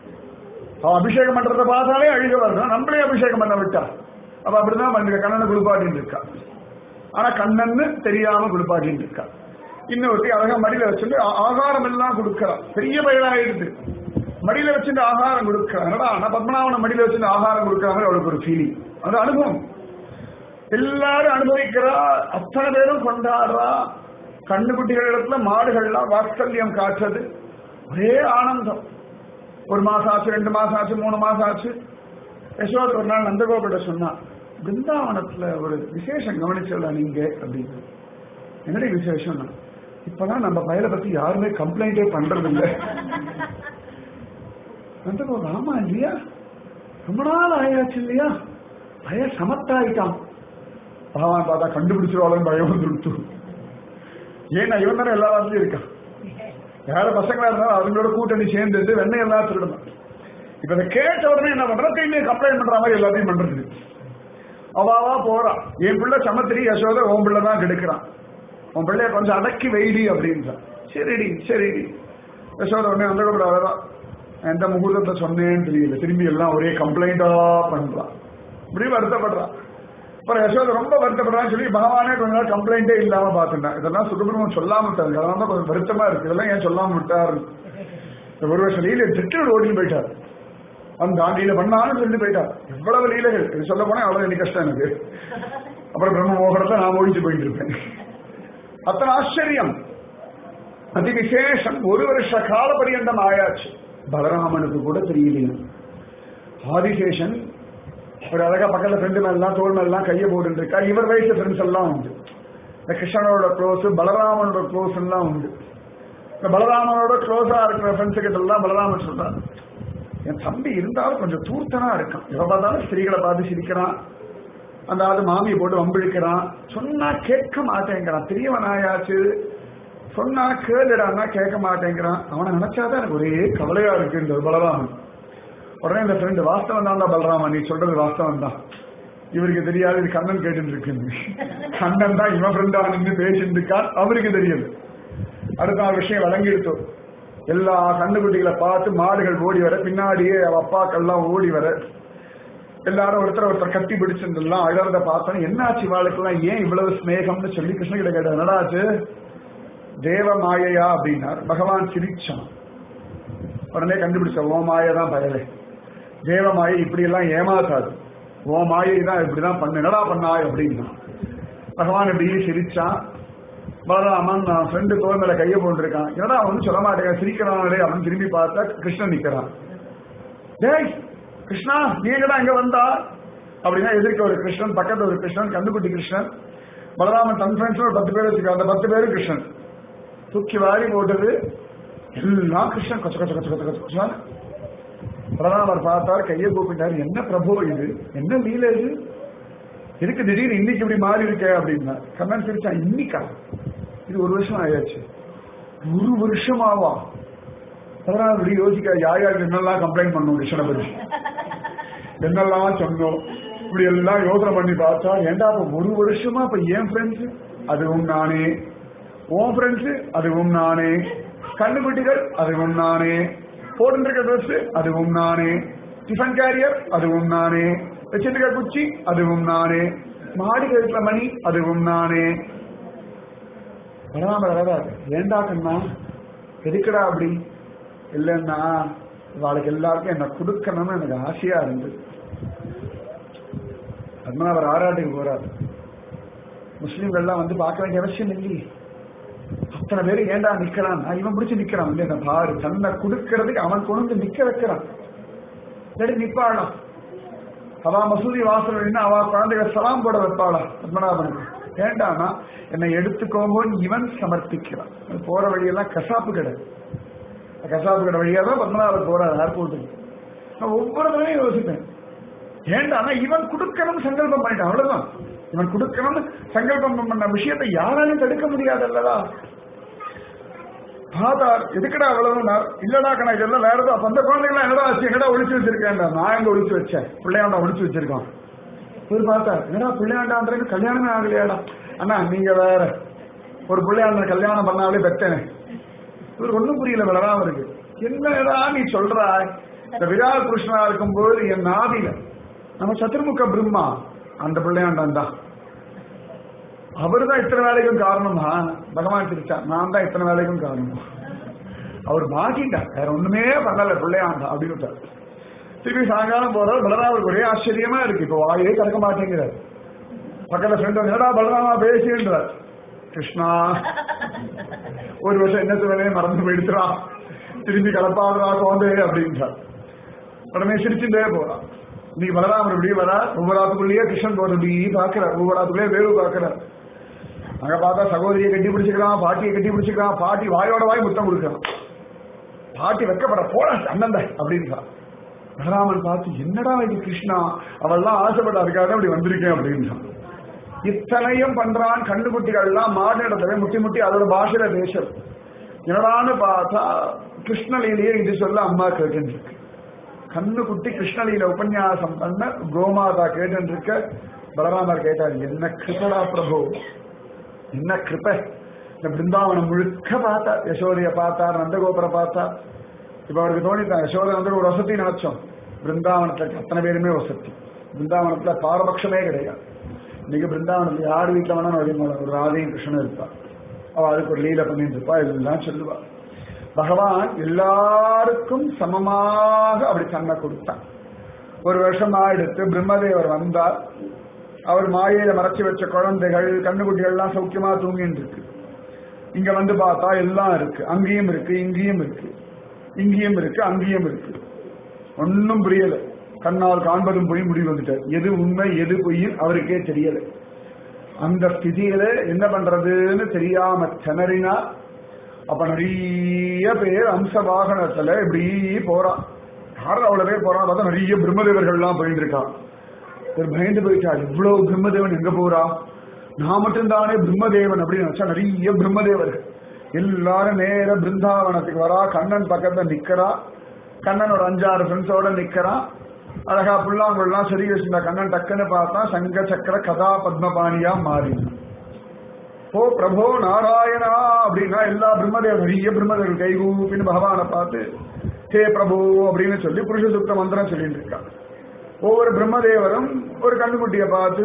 அவன் அபிஷேகம் பண்றதை பார்த்தாலே அழுக வரும் நம்மளே அபிஷேகம் பண்ண விட்டா அப்ப அப்படிதான் பண்ணுங்க கண்ணனை குளிப்பாட்டின்னு இருக்கா ஆனா கண்ணன்னு தெரியாம குளிப்பாட்டின்னு இருக்கா இன்னொருத்தி அழகா மடியில வச்சுட்டு ஆ- ஆகாரம் எல்லாம் கொடுக்கறா பெரிய பயிராயிடுது மடியில வச்சுட்டு ஆகாரம் கொடுக்கறா என்னடா நான் பத்மநாபன மடியில வச்சுட்டு ஆகாரம் கொடுக்கறாங்க அவளுக்கு ஒரு ஃபீலிங் அது அனுபவம் எல்லாரும் அனுபவிக்கிறா அத்தனை பேரும் கொண்டாடுறா கண்ணுக்குட்டிகள் இடத்துல மாடுகள்லாம் வாத்சல்யம் காட்டுறது ஒரே ஆனந்தம் ஒரு மாசம் ஆச்சு ரெண்டு மாசம் ஆச்சு மூணு மாசம் ஆச்சு யசோதர் ஒரு நாள் நந்தகோபிட்ட சொன்னா பிருந்தாவனத்துல ஒரு விசேஷம் கவனிச்சல நீங்க அப்படின்னு என்னடி விசேஷம்னா இப்பதான் நம்ம பயலை பத்தி யாருமே கம்ப்ளைண்டே பண்றது இல்ல நந்தகோபு ஆமா இல்லையா ரொம்ப நாள் ஆயாச்சு இல்லையா பய சமத்தாயிட்டான் பகவான் பார்த்தா கண்டுபிடிச்சிருவாளும் பயம் வந்துடுத்து ஏன்னா இவன் தானே எல்லா வாரத்திலும் இருக்கான் வேற பசங்களா இருந்தாலும் அவங்களோட கூட்டணி சேர்ந்துட்டு வெண்ணெய் எல்லாம் திருடணும் இப்ப இதை கேட்ட உடனே என்ன பண்ற திரும்பி கம்ப்ளைண்ட் பண்ற மாதிரி எல்லாத்தையும் பண்றது அவாவா போறான் என் பிள்ளை சமத்திரி யசோத உன் பிள்ளை தான் கெடுக்கிறான் உன் பிள்ளைய கொஞ்சம் அடக்கி வெயிடி அப்படின்றான் சரிடி சரிடி யசோத உடனே அந்த கூட அழகா எந்த முகூர்த்தத்தை சொன்னேன்னு தெரியல திரும்பி எல்லாம் ஒரே கம்ப்ளைண்டா பண்றான் இப்படி வருத்தப்படுறான் அப்புறம் யசோதை ரொம்ப வருத்தப்படுறான்னு சொல்லி பகவானே கொஞ்ச நாள் கம்ப்ளைண்டே இல்லாம பாத்துட்டான் இதெல்லாம் சுப்பிரமணியம் சொல்லாம விட்டாரு அதெல்லாம் தான் கொஞ்சம் வருத்தமா இருக்கு இதெல்லாம் ஏன் சொல்லாம விட்டாரு இந்த ஒரு வருஷம் லீல திட்டு ஓடிட்டு போயிட்டார் அந்த ஆண்டியில பண்ணான்னு சொல்லி போயிட்டார் எவ்வளவு லீலைகள் இது சொல்ல போனா அவ்வளவு எனக்கு கஷ்டம் எனக்கு அப்புறம் பிரம்ம மோகனத்தை நான் ஓடிச்சு போயிட்டு இருப்பேன் அத்தனை ஆச்சரியம் அதி விசேஷம் ஒரு வருஷ கால பரியந்தம் ஆயாச்சு பலராமனுக்கு கூட தெரியலையா ஆதிசேஷன் ஒரு அழகா பக்கத்துல ஃப்ரெண்டு மேலாம் தோல் மேலாம் கையை போட்டு இருக்கா இவர் வயசு ஃப்ரெண்ட்ஸ் எல்லாம் உண்டு இந்த கிருஷ்ணனோட க்ளோஸ் பலராமனோட க்ளோஸ் எல்லாம் உண்டு இந்த பலராமனோட க்ளோஸா இருக்கிற ஃப்ரெண்ட்ஸ் கிட்ட எல்லாம் பலராமன் சொல்றான் என் தம்பி இருந்தாலும் கொஞ்சம் தூர்த்தனா இருக்கான் எப்ப பார்த்தாலும் ஸ்திரீகளை பார்த்து சிரிக்கிறான் அந்த ஆளு மாமியை போட்டு வம்பிழுக்கிறான் சொன்னா கேட்க மாட்டேங்கிறான் பெரியவன் ஆயாச்சு சொன்னா கேளுடான்னா கேட்க மாட்டேங்கிறான் அவனை நினைச்சாதான் எனக்கு ஒரே கவலையா இருக்கு இந்த பலராமன் உடனே இந்த ஃப்ரெண்டு வாஸ்தவம் தான் பலராமன் நீ சொல்றது வாஸ்தவம் தான் இவருக்கு தெரியாது இது கண்ணன் கேட்டு இருக்கு கண்ணன் தான் இவன் ஃப்ரெண்டா நின்று பேசிட்டு இருக்கான் அவருக்கு தெரியுது அடுத்த நாள் விஷயம் வழங்கிடுத்தோம் எல்லா கண்ணுக்குட்டிகளை பார்த்து மாடுகள் ஓடி வர பின்னாடியே அவ அப்பாக்கள்லாம் ஓடி வர எல்லாரும் ஒருத்தர் ஒருத்தர் கட்டி பிடிச்சிருந்தெல்லாம் அழறத பார்த்தோம் என்னாச்சு இவாளுக்கெல்லாம் ஏன் இவ்வளவு ஸ்நேகம்னு சொல்லி கிருஷ்ணகிட்ட கேட்டார் என்னடாச்சு தேவ மாயையா அப்படின்னார் பகவான் சிரிச்சான் உடனே கண்டுபிடிச்ச ஓ மாயை தான் பயலே தேவ மாயை இப்படி எல்லாம் ஏமாத்தாது ஓ மாயை தான் இப்படிதான் பண்ணு என்னடா பண்ணாய் அப்படின்னா பகவான் இப்படி சிரிச்சான் பலராமன் நான் ஃப்ரெண்டு தோல் மேல கையை போட்டுருக்கான் என்னடா அவன் சொல்ல மாட்டேங்க சிரிக்கிறானே அப்படின்னு திரும்பி பார்த்தா கிருஷ்ணன் நிக்கிறான் டேய் கிருஷ்ணா நீ எங்கடா இங்க வந்தா அப்படின்னா எதிர்க்க ஒரு கிருஷ்ணன் பக்கத்துல ஒரு கிருஷ்ணன் கண்டுக்குட்டி கிருஷ்ணன் பலராமன் தன் ஃப்ரெண்ட்ஸ் ஒரு பத்து பேர் வச்சுக்கோ அந்த பத்து பேரும் கிருஷ்ணன் தூக்கி வாரி போட்டது எல்லாம் கிருஷ்ணன் கொச்ச கொச்ச கொச்ச கொச்ச கொச்ச கொச்சான் பலராமர் பார்த்தார் கையை கூப்பிட்டார் என்ன பிரபு இது என்ன லீல இது எதுக்கு திடீர்னு இன்னைக்கு இப்படி மாறி இருக்க அப்படின்னா கண்ணன் சிரிச்சான் இன்னைக்கா இது ஒரு வருஷம் ஆயாச்சு ஒரு வருஷமாவா அதனால இப்படி யோசிக்க யார் யாருக்கு என்னெல்லாம் கம்ப்ளைண்ட் பண்ணோம் கிருஷ்ணனை பத்தி என்னெல்லாம் சொன்னோம் இப்படி எல்லாம் யோசனை பண்ணி பார்த்தா ஏண்டா அப்ப ஒரு வருஷமா இப்ப என் ஃப்ரெண்ட்ஸ் அதுவும் நானே உன் ஃப்ரெண்ட்ஸ் அதுவும் நானே கண்ணுக்குட்டிகள் அதுவும் நானே போட்டுருக்க ட்ரெஸ் அதுவும் நானே டிஃபன் கேரியர் அதுவும் நானே வச்சிருக்க குச்சி அதுவும் நானே மாடி கழுத்துல மணி அதுவும் நானே வராம வராது ஏண்டா கண்ணா எதுக்குடா அப்படி இல்லைன்னா இவாளுக்கு எல்லாருக்கும் என்ன கொடுக்கணும்னு எனக்கு ஆசையா இருந்தது அதனால அவர் ஆராட்டுக்கு போறார் முஸ்லீம்கள்லாம் வந்து பார்க்க வேண்டிய அவசியம் இல்லையே அத்தனை பேர் ஏண்டா நிக்கிறான் இவன் பிடிச்சு நிக்கிறான் வந்து என்ன பாரு தன்னை கொடுக்கறதுக்கு அவன் கொண்டு வந்து நிக்க வைக்கிறான் சரி நிப்பாளாம் அவ மசூதி வாசல் நின்று அவ குழந்தைகள் சலாம் போட வைப்பாளா பத்மநாபனுக்கு வேண்டானா என்னை எடுத்துக்கோங்கன்னு இவன் சமர்ப்பிக்கிறான் அது போற வழியெல்லாம் கசாப்பு கடை கசாப்பு கடை வழியா தான் பத்மநாபர் போறார் ஏர்போர்ட்டுக்கு நான் ஒவ்வொரு தடவையும் யோசிப்பேன் ஏண்டானா இவன் கொடுக்கணும்னு சங்கல்பம் பண்ணிட்டான் அவ்வளவுதான் இவன் கொடுக்கணும்னு சங்கல்பம் பண்ண விஷயத்தை யாராலையும் தடுக்க முடியாது அல்லவா பாதார் எதுக்குடா அவ்வளவு நாள் இல்லடா கணக்கு இதெல்லாம் வேற ஏதோ அந்த குழந்தைகள் என்னடா ஆச்சு என்னடா ஒளிச்சு வச்சிருக்கேன் நான் எங்க ஒளிச்சு வச்சேன் பிள்ளையாண்டா ஒளிச்சு வச்சிருக்கான் இவர் பார்த்தார் என்னடா பிள்ளையாண்டான்றது கல்யாணமே ஆகலையாடா அண்ணா நீங்க வேற ஒரு பிள்ளையாண்ட கல்யாணம் பண்ணாலே பெத்தேனே இவர் ஒண்ணும் புரியல வளராம இருக்கு என்னடா நீ சொல்றா இந்த விராட் கிருஷ்ணா இருக்கும்போது என் நாதில நம்ம சத்துர்முக பிரம்மா அந்த பிள்ளையாண்டான் தான் அவர் தான் இத்தனை வேலைக்கும் காரணமா பகவான் திருச்சா நான் தான் இத்தனை வேலைக்கும் காரணம் அவர் மாட்டிட்டார் வேற ஒண்ணுமே பண்ணல பிள்ளையாண்டா அப்படின்னு விட்டார். திருப்பி சாயங்காலம் போறார் பலராமருக்கு ஒரே ஆச்சரியமா இருக்கு இப்ப வாயே திறக்க மாட்டேங்கிறார் பக்கத்துல ஃப்ரெண்ட் என்னடா பலராமா பேசின்றார் கிருஷ்ணா ஒரு வருஷம் என்ன வேலையை மறந்து போயிடுச்சுடா திரும்பி கலப்பாடுறா குழந்தை அப்படின்றார் உடனே சிரிச்சுட்டே போறான் இன்னைக்கு பலராமர் இப்படி வரா ஒவ்வொரு ஆத்துக்குள்ளேயே கிருஷ்ணன் போறது இப்படி பாக்குறார் ஒவ்வொரு ஆத்துக்குள்ளேயே வேறு பாக்குறார் அங்க பார்த்தா சகோதரியை கட்டி பிடிச்சுக்கிறான் பாட்டியை கட்டி பிடிச்சுக்கிறான் பாட்டி வாயோட வாய் முத்தம் கொடுக்கிறான் பாட்டி வைக்கப்பட போட அண்ணந்த அப்படின்றான் பலராமன் பார்த்து என்னடா இது கிருஷ்ணா அவள்லாம் ஆசைப்பட்ட அதுக்காக அப்படி வந்திருக்கேன் அப்படின்றான் இத்தனையும் பண்றான் கண்டுகுட்டிகள் எல்லாம் மாடு இடத்துல முட்டி முட்டி அதோட பாஷையில பேசும் என்னடான்னு பார்த்தா கிருஷ்ணலீலையே இது சொல்ல அம்மா கேட்டுருக்கு கண்ணு குட்டி கிருஷ்ணலீல உபன்யாசம் பண்ண கோமாதா கேட்டுருக்க பலராமர் கேட்டார் என்ன கிருபடா பிரபு என்ன கிருப இந்த பிருந்தாவனம் முழுக்க பார்த்தார் யசோதைய பார்த்தார் நந்தகோபுர பார்த்தார் இப்ப அவருக்கு தோணித்தான் யசோதை வந்து ஒரு வசதி நினைச்சோம் பிருந்தாவனத்துல அத்தனை பேருமே வசதி பிருந்தாவனத்துல பாரபட்சமே கிடையாது இன்னைக்கு பிருந்தாவனத்துல யார் வீட்டுல வேணா நுழைய ஒரு ராதையும் கிருஷ்ணன் இருப்பா அவ அதுக்கு ஒரு லீலை பண்ணிட்டு இருப்பா இதெல்லாம் சொல்லுவா பகவான் எல்லாருக்கும் சமமாக அப்படி தன்னை கொடுத்தான் ஒரு வருஷம் ஆயிடுத்து பிரம்மதேவர் வந்தார் அவர் மாயையில மறைச்சு வச்ச குழந்தைகள் கண்ணுக்குட்டிகள் எல்லாம் சௌக்கியமா தூங்கிட்டு இருக்கு இங்க வந்து பார்த்தா எல்லாம் இருக்கு அங்கேயும் இருக்கு இங்கேயும் இருக்கு இங்கேயும் இருக்கு அங்கேயும் இருக்கு ஒன்னும் புரியல கண்ணால் காண்பதும் போய் முடிவு வந்துட்டார் எது உண்மை எது பொய்ன்னு அவருக்கே தெரியல அந்த ஸ்திதியில என்ன பண்றதுன்னு தெரியாம திணறினா அப்ப நிறைய பேர் அம்ச வாகனத்துல இப்படி போறான் யாரும் அவ்வளவு பேர் போறான் பார்த்தா நிறைய பிரம்மதேவர்கள் எல்லாம் போயிட்டு இருக்கான் ஒரு பயந்து போயிட்டார் இவ்வளவு பிரம்மதேவன் எங்க போறா நான் மட்டும்தானே பிரம்மதேவன் அப்படின்னு நினைச்சா நிறைய பிரம்மதேவர்கள் எல்லாரும் நேர பிருந்தாவனத்துக்கு வரா கண்ணன் பக்கத்துல நிக்கிறா கண்ணன் ஒரு அஞ்சாறு ஃப்ரெண்ட்ஸோட நிக்கிறான் அழகா புல்லாங்குழலாம் சரி வச்சிருந்தா கண்ணன் டக்குன்னு பார்த்தா சங்க சக்கர கதா பத்மபாணியா மாறினான் ஓ பிரபோ நாராயணா அப்படின்னா எல்லா பிரம்மதேவர் நிறைய பிரம்மதேவர் கைகூப்பின்னு பகவானை பார்த்து ஹே பிரபு அப்படின்னு சொல்லி புருஷ சுத்த மந்திரம் சொல்லிட்டு இருக்காங்க ஒவ்வொரு பிரம்மதேவரும் ஒரு கண்ணுக்குட்டியை பார்த்து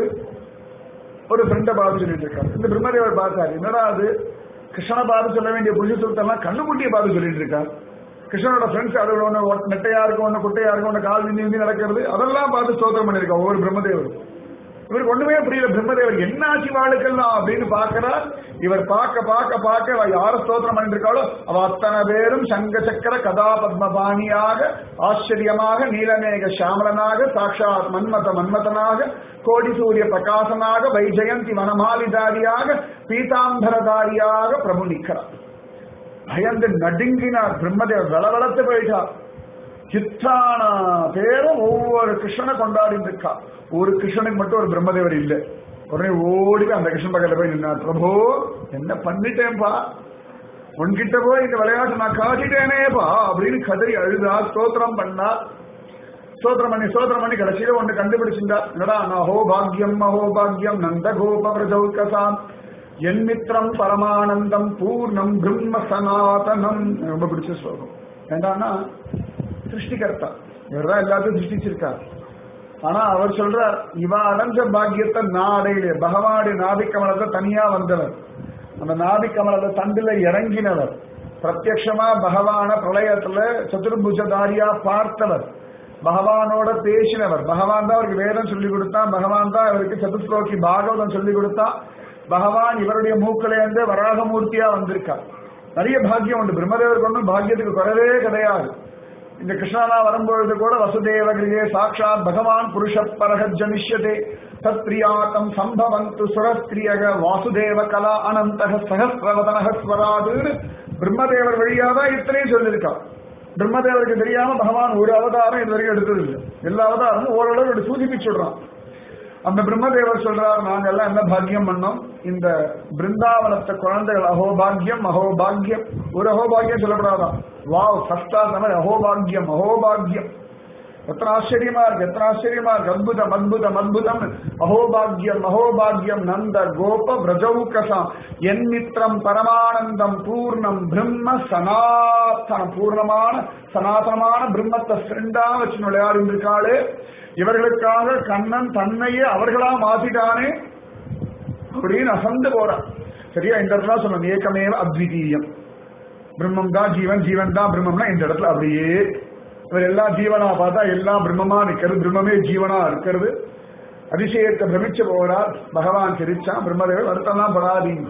ஒரு ஃப்ரெண்டை பார்த்து சொல்லிட்டு இருக்காரு இந்த பிரம்மதேவர் பார்த்தாரு என்னடா அது கிருஷ்ணனை பார்த்து சொல்ல வேண்டிய புருஷ சுத்தம்லாம் கண்ணுக்குட்டியை பார்த்து சொல்லிட்டு இருக்காரு கிருஷ்ணனோட ஃப்ரெண்ட்ஸ் அது ஒன்று நெட்டையா இருக்கும் ஒன்று குட்டையா இருக்கும் ஒன்று கால் நிந்தி நிந்தி நடக்கிறது அதெல்லாம் பார்த்து ஸ்தோத்திரம் பண்ணிருக்கா ஒவ்வொரு பிரம்மதேவரும் இவருக்கு ஒண்ணுமே புரியல பிரம்மதேவர் என்ன ஆச்சு வாழுக்கெல்லாம் அப்படின்னு பாக்குறார் இவர் பார்க்க பார்க்க பார்க்க அவ யார ஸ்தோத்திரம் பண்ணிட்டு இருக்காளோ அவ அத்தனை பேரும் சங்க சக்கர கதா பத்மபாணியாக ஆச்சரியமாக நீலமேக சாமலனாக சாட்சாத் மன்மத மன்மதனாக கோடி சூரிய பிரகாசனாக வைஜெயந்தி வனமாலிதாரியாக பீதாம்பரதாரியாக பிரபு நிற்கிறார் பயந்து நடுங்கினார் பிரம்மதேவர் வளவளத்து போயிட்டார் சித்தான பேரும் ஒவ்வொரு கிருஷ்ணனை கொண்டாடிட்டு இருக்கா ஒரு கிருஷ்ணனுக்கு மட்டும் ஒரு பிரம்மதேவர் இல்ல உடனே ஓடி போய் அந்த கிருஷ்ணன் பக்கத்துல போய் நின்னார் பிரபு என்ன பண்ணிட்டேன்பா உன்கிட்ட போய் இந்த விளையாட்டு நான் காட்டிட்டேனேப்பா அப்படின்னு கதறி அழுதா ஸ்தோத்திரம் பண்ணா ஸ்தோத்திரம் பண்ணி ஸ்தோத்திரம் பண்ணி கடைசியில ஒன்று கண்டுபிடிச்சிருந்தா என்னடா அஹோ பாக்யம் அஹோ பாக்யம் நந்த கோப பிரஜௌகசாம் என் மித்திரம் பரமானந்தம் பூர்ணம் பிரம்ம சனாதனம் எனக்கு ரொம்ப பிடிச்ச ஸ்லோகம் ஏண்டான்னா சிருஷ்டிகர்த்தா இவர் தான் எல்லாத்தையும் சிருஷ்டிச்சிருக்கார் ஆனா அவர் சொல்றார் இவ அடைஞ்ச பாக்கியத்தை நான் அடையிலே பகவானுடைய நாபிக்கமலத்தை தனியா வந்தவர் அந்த நாபிக்கமலத்தை தண்டில இறங்கினவர் பிரத்யக்ஷமா பகவான பிரளயத்துல சதுர்புஜதாரியா பார்த்தவர் பகவானோட பேசினவர் பகவான் தான் அவருக்கு வேதம் சொல்லி கொடுத்தான் பகவான் தான் அவருக்கு சதுஸ்லோகி பாகவதம் சொல்லி கொடுத்தா பகவான் இவருடைய மூக்கிலேருந்து வராகமூர்த்தியா வந்திருக்கார் நிறைய பாக்கியம் உண்டு பிரம்மதேவருக்கு ஒன்றும் பாக்கியத்துக்கு குறவே கிடையாது இந்த கிருஷ்ணனா வரும்பொழுது கூட வசுதேவகிரியே சாட்சாத் பகவான் புருஷ பரக ஜனிஷ்யதே தத்ரியாத்தம் சம்பவந்து சுரஸ்திரியக வாசுதேவ கலா அனந்தக சகஸ்ரவதனக ஸ்வராதுன்னு பிரம்மதேவர் வழியா தான் இத்தனையும் சொல்லியிருக்கான் பிரம்மதேவருக்கு தெரியாம பகவான் ஒரு அவதாரம் இது வரைக்கும் எடுத்ததில்லை எல்லா அவதாரமும் ஓரளவு இப்படி சூசிப்பிச்சுடுறான் அந்த பிரம்மதேவர் சொல்றார் நாங்க எல்லாம் என்ன பாக்கியம் பண்ணோம் இந்த பிருந்தாவனத்தை குழந்தைகள் அகோபாகியம் அகோபாகியம் ஒரு அகோபாகியம் சொல்லப்படாதான் வாவ் ஃபர்ஸ்டா தமிழ் அகோபாகியம் அகோபாகியம் எத்தனை ஆச்சரியமா இருக்கு எத்தனை ஆச்சரியமா இருக்கு அத்புதம் அத்புதம் அத்புதம் அகோபாகியம் அகோபாகியம் நந்த கோப பிரஜௌகசாம் என் மித்திரம் பரமானந்தம் பூர்ணம் பிரம்ம சனாதனம் பூர்ணமான சனாதனமான பிரம்மத்தை ஃப்ரெண்டா வச்சு விளையாடி இருக்காளே இவர்களுக்காக கண்ணன் தன்னையே அவர்களா மாத்திட்டானே அப்படின்னு அசந்து போறான் சரியா இந்த இடத்துல சொன்ன ஏக்கமேவ அத்விதீயம் பிரம்மம் தான் ஜீவன் ஜீவன் தான் பிரம்மம்னா இந்த இடத்துல அப்படியே இவர் எல்லா ஜீவனா பார்த்தா எல்லாம் பிரம்மமா நிக்கிறது பிரம்மமே ஜீவனா இருக்கிறது அதிசயத்தை பிரமிச்சு போகிறார் பகவான் சிரிச்சான் பிரம்மதேவர் வருத்தம்லாம் படாதீங்க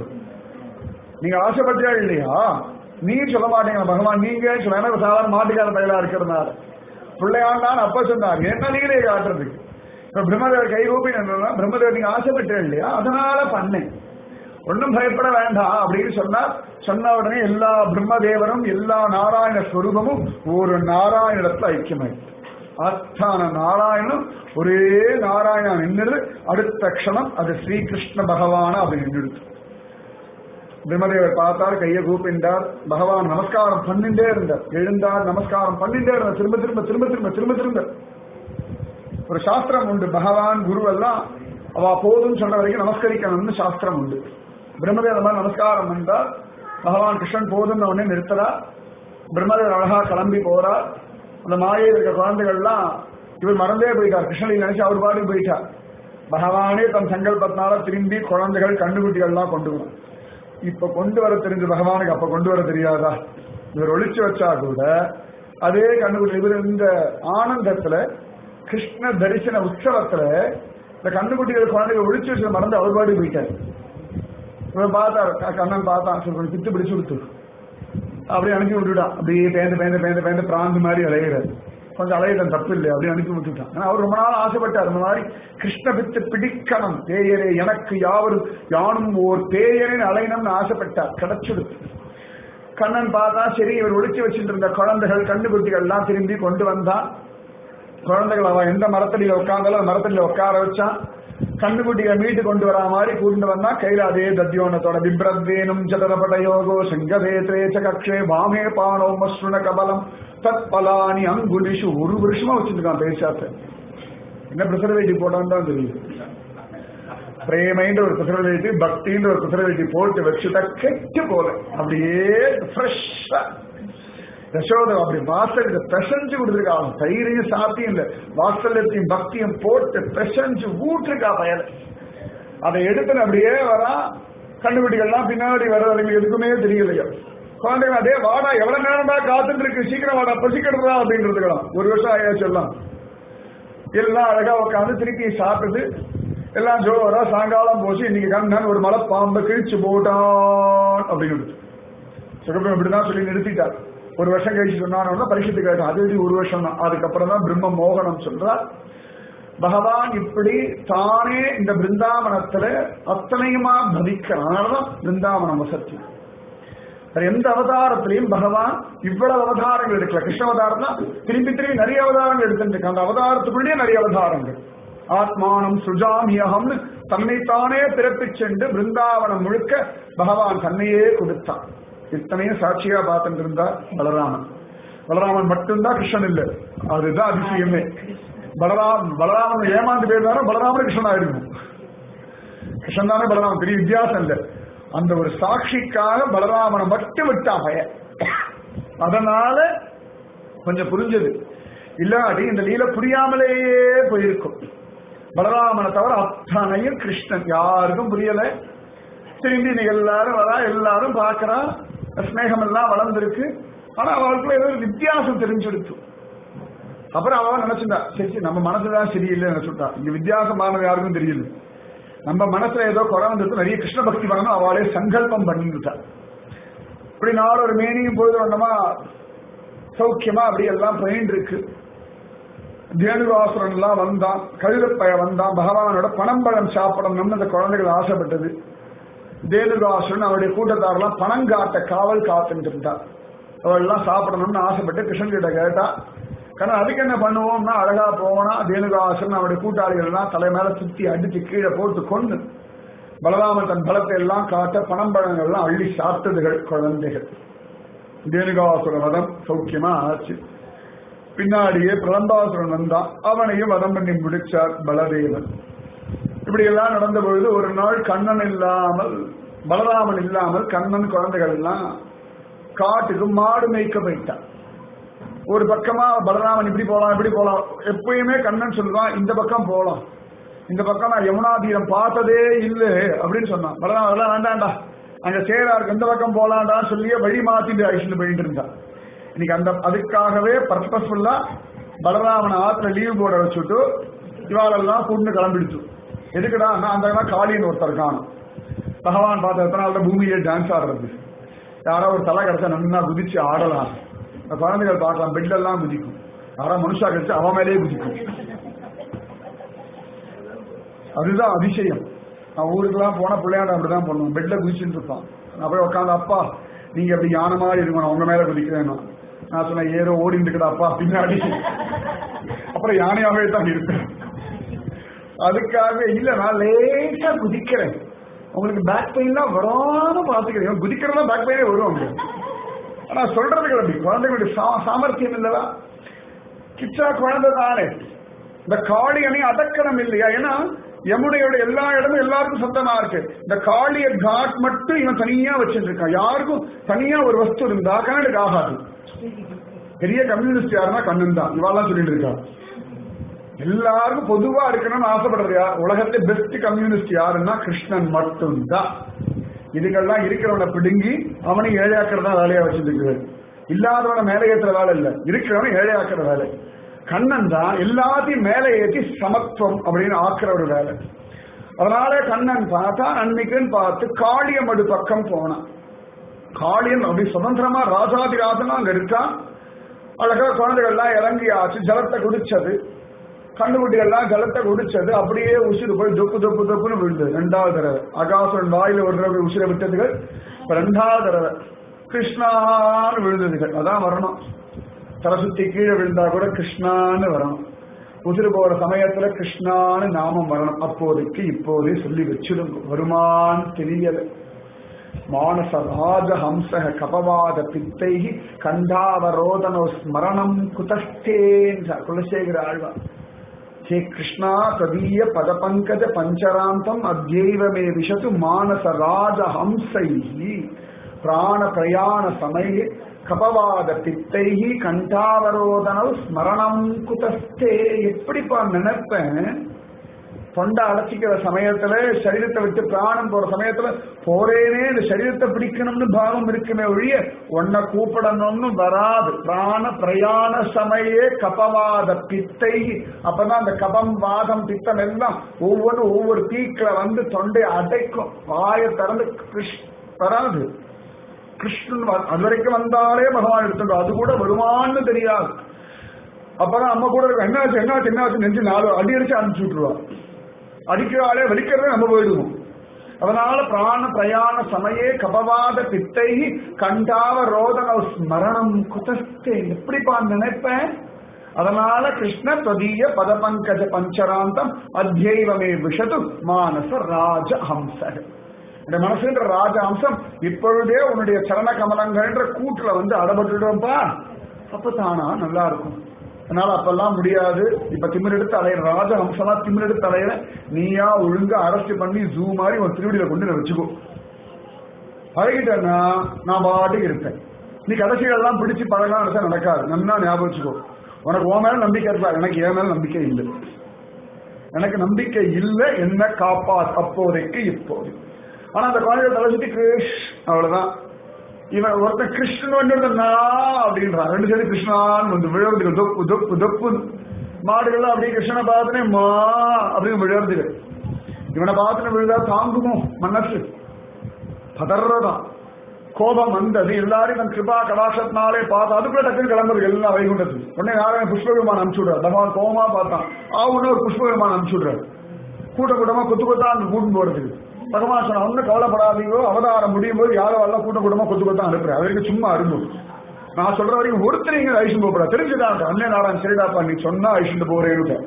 நீங்க ஆசைப்பட்டியா இல்லையா நீ சொல்ல மாட்டீங்க பகவான் நீங்க சொல்ல எனக்கு சாதாரண மாட்டுக்கார பயிலா இருக்கிறதுனால பிள்ளையாண்டான் அப்ப சொன்னார் என்ன நீங்களே காட்டுறதுக்கு இப்ப பிரம்மதேவர் கைகூப்பி நின்றா பிரம்மதேவர் நீங்க ஆசைப்பட்டே இல்லையா அதனால பண்ணேன் ஒன்றும் பயப்பட வேண்டாம் அப்படின்னு சொன்னார் சொன்ன உடனே எல்லா பிரம்மதேவரும் எல்லா நாராயண ஸ்வரூபமும் ஒரு நாராயணத்துல ஐக்கியமாயிடுச்சு அத்தான நாராயணம் ஒரே நாராயணன் நின்றுது அடுத்த க்ஷணம் அது ஸ்ரீகிருஷ்ண பகவானா அப்படி நின்றுடுச்சு பிரம்மதேவர் பார்த்தார் கையை கூப்பிண்டார் பகவான் நமஸ்காரம் பண்ணிட்டே இருந்தார் எழுந்தார் நமஸ்காரம் பண்ணிட்டே இருந்தார் திரும்ப திரும்ப திரும்ப திரும்ப திரும்ப திரும்ப ஒரு சாஸ்திரம் உண்டு பகவான் குரு எல்லாம் அவ போதும் சொல்ற வரைக்கும் நமஸ்கரிக்கணும்னு சாஸ்திரம் உண்டு பிரம்மதேவர் மாதிரி நமஸ்காரம் பண்ணார் பகவான் கிருஷ்ணன் போதும்னு உடனே நிறுத்தரா பிரம்மதேவர் அழகா கிளம்பி போறார் அந்த மாயை இருக்க குழந்தைகள்லாம் இவர் மறந்தே போயிட்டார் கிருஷ்ணனை நினைச்சு அவர் பாட்டுக்கு போயிட்டார் பகவானே தன் சங்கல்பத்தினால திரும்பி குழந்தைகள் கண்ணுக்குட்டிகள்லாம் கொண்டு வரும் இப்ப கொண்டு வர தெரிஞ்ச பகவானுக்கு அப்ப கொண்டு வர தெரியாதா இவர் ஒளிச்சு வச்சா கூட அதே கண்ணுக்குட்டி இவர் இந்த ஆனந்தத்துல கிருஷ்ண தரிசன உற்சவத்துல இந்த கண்ணுக்குட்டிகள் குழந்தைகள் ஒளிச்சு வச்சதை மறந்து அவர் பாட்டுக்கு போயிட்டார் இவன் பார்த்தார் க- கண்ணன் பார்த்தான் சரி கொஞ்சம் பித்து பிடிச்சு விட்டு அப்படியே அனுப்பி விட்டுட்டான் அப்படியே பேந்து பேந்து பேந்து பேந்து பிராந்து மாதிரி அலையிறாரு கொஞ்சம் அலையிறன் தப்பு இல்லை அப்படியே அனுப்பி விட்டுட்டான் ஆனா அவர் ரொம்ப நாள் ஆசைப்பட்டார் இந்த மாதிரி கிருஷ்ண பித்து பிடிக்கணும் பேயரே எனக்கு யாவரும் யானும் ஓர் பேயரின் அலையணும்னு ஆசைப்பட்டார் கிடைச்சிடுது கண்ணன் பார்த்தா சரி இவர் ஒளிச்சு வச்சுட்டு இருந்த குழந்தைகள் கண்டுகுட்டிகள் எல்லாம் திரும்பி கொண்டு வந்தான் குழந்தைகள் அவன் எந்த மரத்தடியில உட்கார்ந்தாலும் அந்த மரத்தடியில உட்கார வச்சான் கண்ணுக்குட்டியை மீட்டு கொண்டு வரா மாதிரி கூட்டு வந்தா கையில அதே தத்தியோனத்தோட பிப்ரத்வேனும் சதரபட யோகோ சங்கதே திரேச்ச கக்ஷே வாமே பானோ மஸ்ருண கபலம் தத் பலானி அங்குலிஷு ஒரு வருஷமா வச்சிருக்கான் பேசாத்த என்ன ப்ரிசர்வேட்டிவ் போட்டான்னு தான் தெரியும் பிரேமைன்ற ஒரு ப்ரிசர்வேட்டிவ் பக்தின்ற ஒரு ப்ரிசர்வேட்டிவ் போட்டு வச்சுட்டா கெட்டு போல அப்படியே ஃப்ரெஷ்ஷா யசோதை அப்படி வாசலுக்கு பிசைஞ்சு கொடுத்துருக்காங்க தயிரையும் சாப்பியும் இல்ல வாசல்யத்தையும் பக்தியும் போட்டு பிசைஞ்சு ஊற்றுக்கா பயல அதை எடுத்து அப்படியே வரா கண்டுபிடிகள்லாம் பின்னாடி வர அதுங்களுக்கு எதுக்குமே தெரியலையா குழந்தைகள் அதே வாடா எவ்வளவு நேரம் தான் காத்துட்டு இருக்கு சீக்கிரம் வாடா பசிக்கிடுறா அப்படின்றதுக்கலாம் ஒரு வருஷம் ஆயாச்சு எல்லாம் எல்லாம் அழகா உட்காந்து திருப்பி சாப்பிட்டு எல்லாம் ஜோரா சாயங்காலம் போச்சு இன்னைக்கு கண்ணன் ஒரு மலை பாம்பை கிழிச்சு போட்டான் அப்படின்னு சுகபிரம் இப்படிதான் சொல்லி நிறுத்திட்டார் ஒரு வருஷம் கழிச்சு சொன்னானோன்னா பரிசுத்து கேட்டான் அது எப்படி ஒரு வருஷம் தான் அதுக்கப்புறம் தான் பிரம்ம மோகனம் சொல்றார் பகவான் இப்படி தானே இந்த பிருந்தாவனத்துல அத்தனையுமா பவிக்கிறான் அதனாலதான் பிருந்தாவனம் வசதி வேற எந்த அவதாரத்திலையும் பகவான் இவ்வளவு அவதாரங்கள் எடுக்கல கிருஷ்ண அவதாரம் தான் திரும்பி திரும்பி நிறைய அவதாரங்கள் எடுத்துட்டு அந்த அவதாரத்துக்குள்ளேயே நிறைய அவதாரங்கள் ஆத்மானம் சுஜாமியகம்னு தன்னைத்தானே பிறப்பிச் சென்று பிருந்தாவனம் முழுக்க பகவான் தன்னையே கொடுத்தான் இத்தனையும் சாட்சியா பார்த்துட்டு இருந்தார் பலராமன் பலராமன் மட்டும்தான் கிருஷ்ணன் இல்லை அதுதான் அதிசயமே பலராம் பலராமன் ஏமாந்து போயிருந்தாலும் பலராமன் கிருஷ்ணன் ஆயிருக்கும் கிருஷ்ணன் தானே பலராமன் பெரிய வித்தியாசம் இல்லை அந்த ஒரு சாட்சிக்காக பலராமனை மட்டும் விட்டான் பய அதனால கொஞ்சம் புரிஞ்சது இல்லாட்டி இந்த லீல புரியாமலேயே போயிருக்கும் பலராமனை தவிர அத்தனையும் கிருஷ்ணன் யாருக்கும் புரியல திரும்பி நீ எல்லாரும் வரா எல்லாரும் பார்க்கறா ஸ்நேகம் எல்லாம் வளர்ந்துருக்கு ஆனா அவளுக்குள்ள ஏதோ ஒரு வித்தியாசம் தெரிஞ்சிடுச்சு அப்புறம் அவன் நினைச்சுட்டா சரி சரி நம்ம மனசுதான் சரியில்லை நினைச்சுட்டா இங்க வித்தியாசமானது யாருக்கும் தெரியல நம்ம மனசுல ஏதோ குறை வந்துட்டு நிறைய கிருஷ்ண பக்தி பண்ணணும் அவளே சங்கல்பம் பண்ணிவிட்டா இப்படி நாள் ஒரு மேனியும் பொழுது வந்தமா சௌக்கியமா அப்படி எல்லாம் பயின்று இருக்கு தேனுவாசுரன் எல்லாம் வந்தான் கழுதப்பய வந்தான் பகவானோட பனம்பழம் சாப்பிடணும்னு அந்த குழந்தைகள் ஆசைப்பட்டது தேனுகாசுரன் அவருடைய கூட்டத்தாரெல்லாம் பணம் காட்ட காவல் காத்துட்டு இருந்தார் அவள் எல்லாம் சாப்பிடணும்னு ஆசைப்பட்டு கிருஷ்ணன் கிட்ட கேட்டா കാരണം அதுக்கு என்ன பண்ணுவோம்னா அழகா போனா தேனுகாசுரன் அவருடைய கூட்டாளிகள் எல்லாம் தலை மேல சுத்தி அடிச்சு கீழே போட்டு கொண்டு பலராமன் தன் பலத்தை எல்லாம் காட்ட பனம்பழங்கள் எல்லாம் அள்ளி சாப்பிட்டதுகள் குழந்தைகள் தேனுகாசுர வதம் சௌக்கியமா ஆச்சு பின்னாடியே பிரலம்பாசுரன் வந்தான் அவனையும் வதம் பண்ணி முடிச்சார் பலதேவன் இப்படி எல்லாம் நடந்த பொழுது ஒரு நாள் கண்ணன் இல்லாமல் பலராமன் இல்லாமல் கண்ணன் குழந்தைகள் எல்லாம் காட்டுக்கு மாடு மேய்க்க போயிட்டான் ஒரு பக்கமா பலராமன் இப்படி போலாம் இப்படி போலாம் எப்பயுமே கண்ணன் சொல்லுவான் இந்த பக்கம் போலாம் இந்த பக்கம் நான் யமுனா தீரம் பார்த்ததே இல்லை அப்படின்னு சொன்னான் பலராமன் அதெல்லாம் வேண்டாம்டா அங்க சேராருக்கு இந்த பக்கம் போலாம்டான்னு சொல்லியே வழி மாத்திட்டு அழிச்சுட்டு போயிட்டு இருந்தான் இன்னைக்கு அந்த அதுக்காகவே பர்பஸ்ஃபுல்லா பலராமனை ஆத்துல லீவ் போட வச்சுட்டு இவாளெல்லாம் கூட்டு கிளம்பிடுச்சு எதுக்குடா நான் அந்த காளின்னு ஒருத்தர் காணும் பகவான் பார்த்த எத்தனை நாள் பூமியிலே டான்ஸ் ஆடுறது யாரோ ஒரு தலை கிடைச்சா நன்னா குதிச்சு ஆடலாம் இந்த குழந்தைகள் பார்க்கலாம் பெட்ல எல்லாம் குதிக்கும் யாரோ மனுஷா கிடைச்சா அவன் மேலேயே குதிக்கும் அதுதான் அதிசயம் நான் ஊருக்கெல்லாம் போனா பிள்ளையாண்ட அப்படிதான் பண்ணுவோம் பெட்ல குதிச்சுட்டு இருப்பான் நான் போய் உட்காந்து அப்பா நீங்க அப்படி யானை மாதிரி இருக்கும் நான் உங்க மேல குதிக்கிறேன் நான். நான் சொன்னேன் ஏதோ ஓடிட்டு இருக்கடா அப்பா பின்னாடி அப்புறம் யானையாவே தான் இருப்பேன் அதுக்காக இல்ல நான் லேசா குதிக்கிறேன் உங்களுக்கு பேக் பெயின்லாம் வராம பாத்துக்கிறேன் குதிக்கிறதா பேக் பெயினே வரும் உங்களுக்கு ஆனா சொல்றதுக்கு அப்படி குழந்தைகளுடைய சா- சாமர்த்தியம் இல்லவா கிச்சா குழந்தை தானே இந்த காளியனை அடக்கணும் இல்லையா ஏன்னா யமுனையோட எல்லா இடமும் எல்லாருக்கும் சொந்தமா இருக்கு இந்த காளிய காட் மட்டும் இவன் தனியா வச்சுட்டு இருக்கான் யாருக்கும் தனியா ஒரு வஸ்து இருந்தா கணக்கு ஆகாது பெரிய கம்யூனிஸ்ட் யாருன்னா கண்ணன் தான் இவாள்லாம் சொல்லிட்டு இருக்கா எல்லாருக்கும் பொதுவா இருக்கணும்னு ஆசைப்படுறது யார் உலகத்திலே பெஸ்ட் கம்யூனிஸ்ட் யாருன்னா கிருஷ்ணன் மட்டும்தான் இதுக்கெல்லாம் இருக்கிறவனை பிடுங்கி அவனை ஏழையாக்குறதா வேலையா வச்சிருக்கு இல்லாதவனை மேலே ஏற்றுற வேலை இல்ல இருக்கிறவனை ஏழையாக்குற வேலை கண்ணன் தான் எல்லாத்தையும் மேலே ஏற்றி சமத்துவம் அப்படின்னு ஆக்குற ஒரு வேலை அதனால கண்ணன் பார்த்தா அன்னைக்குன்னு பார்த்து காளியமடு பக்கம் போனான் காளியன் அப்படி சுதந்திரமா ராஜாதிராஜனா அங்க இருக்கான் அழகா குழந்தைகள்லாம் இறங்கி ஆச்சு ஜலத்தை குடிச்சது கண்ணுக்குட்டிகள்லாம் ஜலத்தை குடிச்சது அப்படியே உசிறு போய் தொப்பு தொப்பு தொப்புன்னு விழுந்தது ரெண்டாவது தடவை அகாசுரன் வாயில ஒரு தடவை உசிரை விட்டதுகள் இப்ப ரெண்டாவது தடவை கிருஷ்ணான்னு விழுந்ததுகள் அதான் வரணும் தலை சுத்தி கீழே விழுந்தா கூட கிருஷ்ணான்னு வரணும் உசிறு போற சமயத்துல கிருஷ்ணான்னு நாமம் வரணும் அப்போதைக்கு இப்போதே சொல்லி வச்சிடுங்க வருமான்னு தெரியல மானச ராஜஹம்ச கபவாத பித்தை கண்டாவரோதனோ ஸ்மரணம் குதஸ்தேன் குலசேகர ஆழ்வார் ஹே கிருஷ்ணா ததீய பதபங்கஜ பஞ்சராந்தம் அத்யைவ மே விஷது மானச ராஜஹம்சை பிராண பிரயாண சமயே கபவாத பித்தை கண்டாவரோதனோ ஸ்மரணம் குதஸ்தே எப்படிப்பா நினைப்பேன் தொண்டை அடைச்சிக்கிற சமயத்துல சரீரத்தை விட்டு பிராணம் போற சமயத்துல போறேனே இந்த சரீரத்தை பிடிக்கணும்னு பாவம் இருக்குமே ஒழிய உன்னை கூப்பிடணும்னு வராது பிராண பிரயாண சமயே கபவாத பித்தை அப்பதான் அந்த கபம் வாதம் பித்தம் எல்லாம் ஒவ்வொன்றும் ஒவ்வொரு பீக்ல வந்து தொண்டை அடைக்கும் வாயை திறந்து கிருஷ் வராது கிருஷ்ணன் வ- அது வரைக்கும் வந்தாலே பகவான் எடுத்துக்கோ அது கூட வருமான்னு தெரியாது அப்பதான் அம்மா கூட இருக்கும் என்னாச்சு என்னாச்சு என்னாச்சு நெஞ்சு நாலு அடி அடிச்சு அனுப்பிச்சு விட்டுருவா அடிக்கிறாளே வலிக்கிறதே நம்ம போயிடுவோம் அதனால பிராண பிரயாண சமயே கபவாத பித்தை கண்டாவ ரோதன ஸ்மரணம் குதஸ்தே எப்படிப்பா நினைப்பேன் அதனால கிருஷ்ண தொதீய பதபங்கஜ பஞ்சராந்தம் அத்தியைவமே விஷது மானச ராஜ ஹம்சக இந்த மனசுன்ற ராஜ அம்சம் இப்பொழுதே உன்னுடைய சரண கமலங்கள்ன்ற கூட்டுல வந்து அடபட்டுடும்பா அப்ப தானா நல்லா இருக்கும் அதனால அப்பெல்லாம் முடியாது இப்ப திமிரெடுத்து அலையிற ராஜ ஹம்சமா திமிரெடுத்து அலையிற நீயா ஒழுங்கா அரெஸ்ட் பண்ணி ஜூ மாதிரி உன் திருவடியில கொண்டு நான் வச்சுக்கோ பழகிட்டேன்னா நான் பாட்டுக்கு இருப்பேன் நீ கடைசிகளெல்லாம் பிடிச்சு பழகலாம் நினைச்சா நடக்காது நன்னா ஞாபகம் வச்சுக்கோ உனக்கு உன் மேல நம்பிக்கை இருக்கா எனக்கு என் மேல நம்பிக்கை இல்லை எனக்கு நம்பிக்கை இல்லை என்ன காப்பா அப்போதைக்கு இப்போது ஆனா அந்த குழந்தைய தலை சுத்தி கிருஷ் அவ்வளவுதான் இவன் ஒருத்தன் கிருஷ்ணன் வந்துடுனா அப்படின்றான் ரெண்டு பேரும் கிருஷ்ணான்னு வந்து விழுறதுக்கு தொப்பு தொப்பு தொப்பு மாடுகள்லாம் அப்படியே கிருஷ்ணனை பார்த்துனே மா அப்படின்னு விழுறதுக்கு இவனை பார்த்துட்டு விழுதா தாங்குமோ மனசு பதறதான் கோபம் வந்தது எல்லாரும் தன் கிருபா கடாசத்தினாலே பார்த்து அதுக்குள்ள டக்குன்னு கிளம்புறது எல்லாம் வைகுண்டத்துக்கு உடனே நாராயண புஷ்ப விமானம் அனுப்பிச்சு விடுறாரு பகவான் கோபமா பார்த்தான் ஆவுன்னு ஒரு புஷ்ப விமானம் அனுப்பிச்சு விடுறாரு கூட்ட கூட்டமா கொத்து கொத்தா அங்க கூட்டு போறதுக்கு பகவான் சொன்ன ஒன்னும் கவலைப்படாதீங்கோ அவதாரம் முடியும் போது யாரோ எல்லாம் கூட்ட கூட்டமா கொத்து கொத்தா அனுப்புறேன் அது வரைக்கும் சும்மா இருந்தோம் நான் சொல்ற வரைக்கும் ஒருத்தர் இங்க ஐஷன் போகப்படா தெரிஞ்சுதான் அண்ணே நாராயண் சரிடாப்பா நீ சொன்னா ஐஷன் போறேன்னு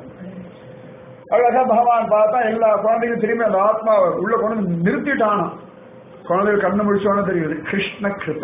அழகா பகவான் பார்த்தா எல்லா குழந்தையும் திரும்பி அந்த ஆத்மாவை உள்ள கொண்டு வந்து நிறுத்திட்டானா குழந்தைகள் கண்ணு முடிச்சோன்னு தெரியுது கிருஷ்ண கிருப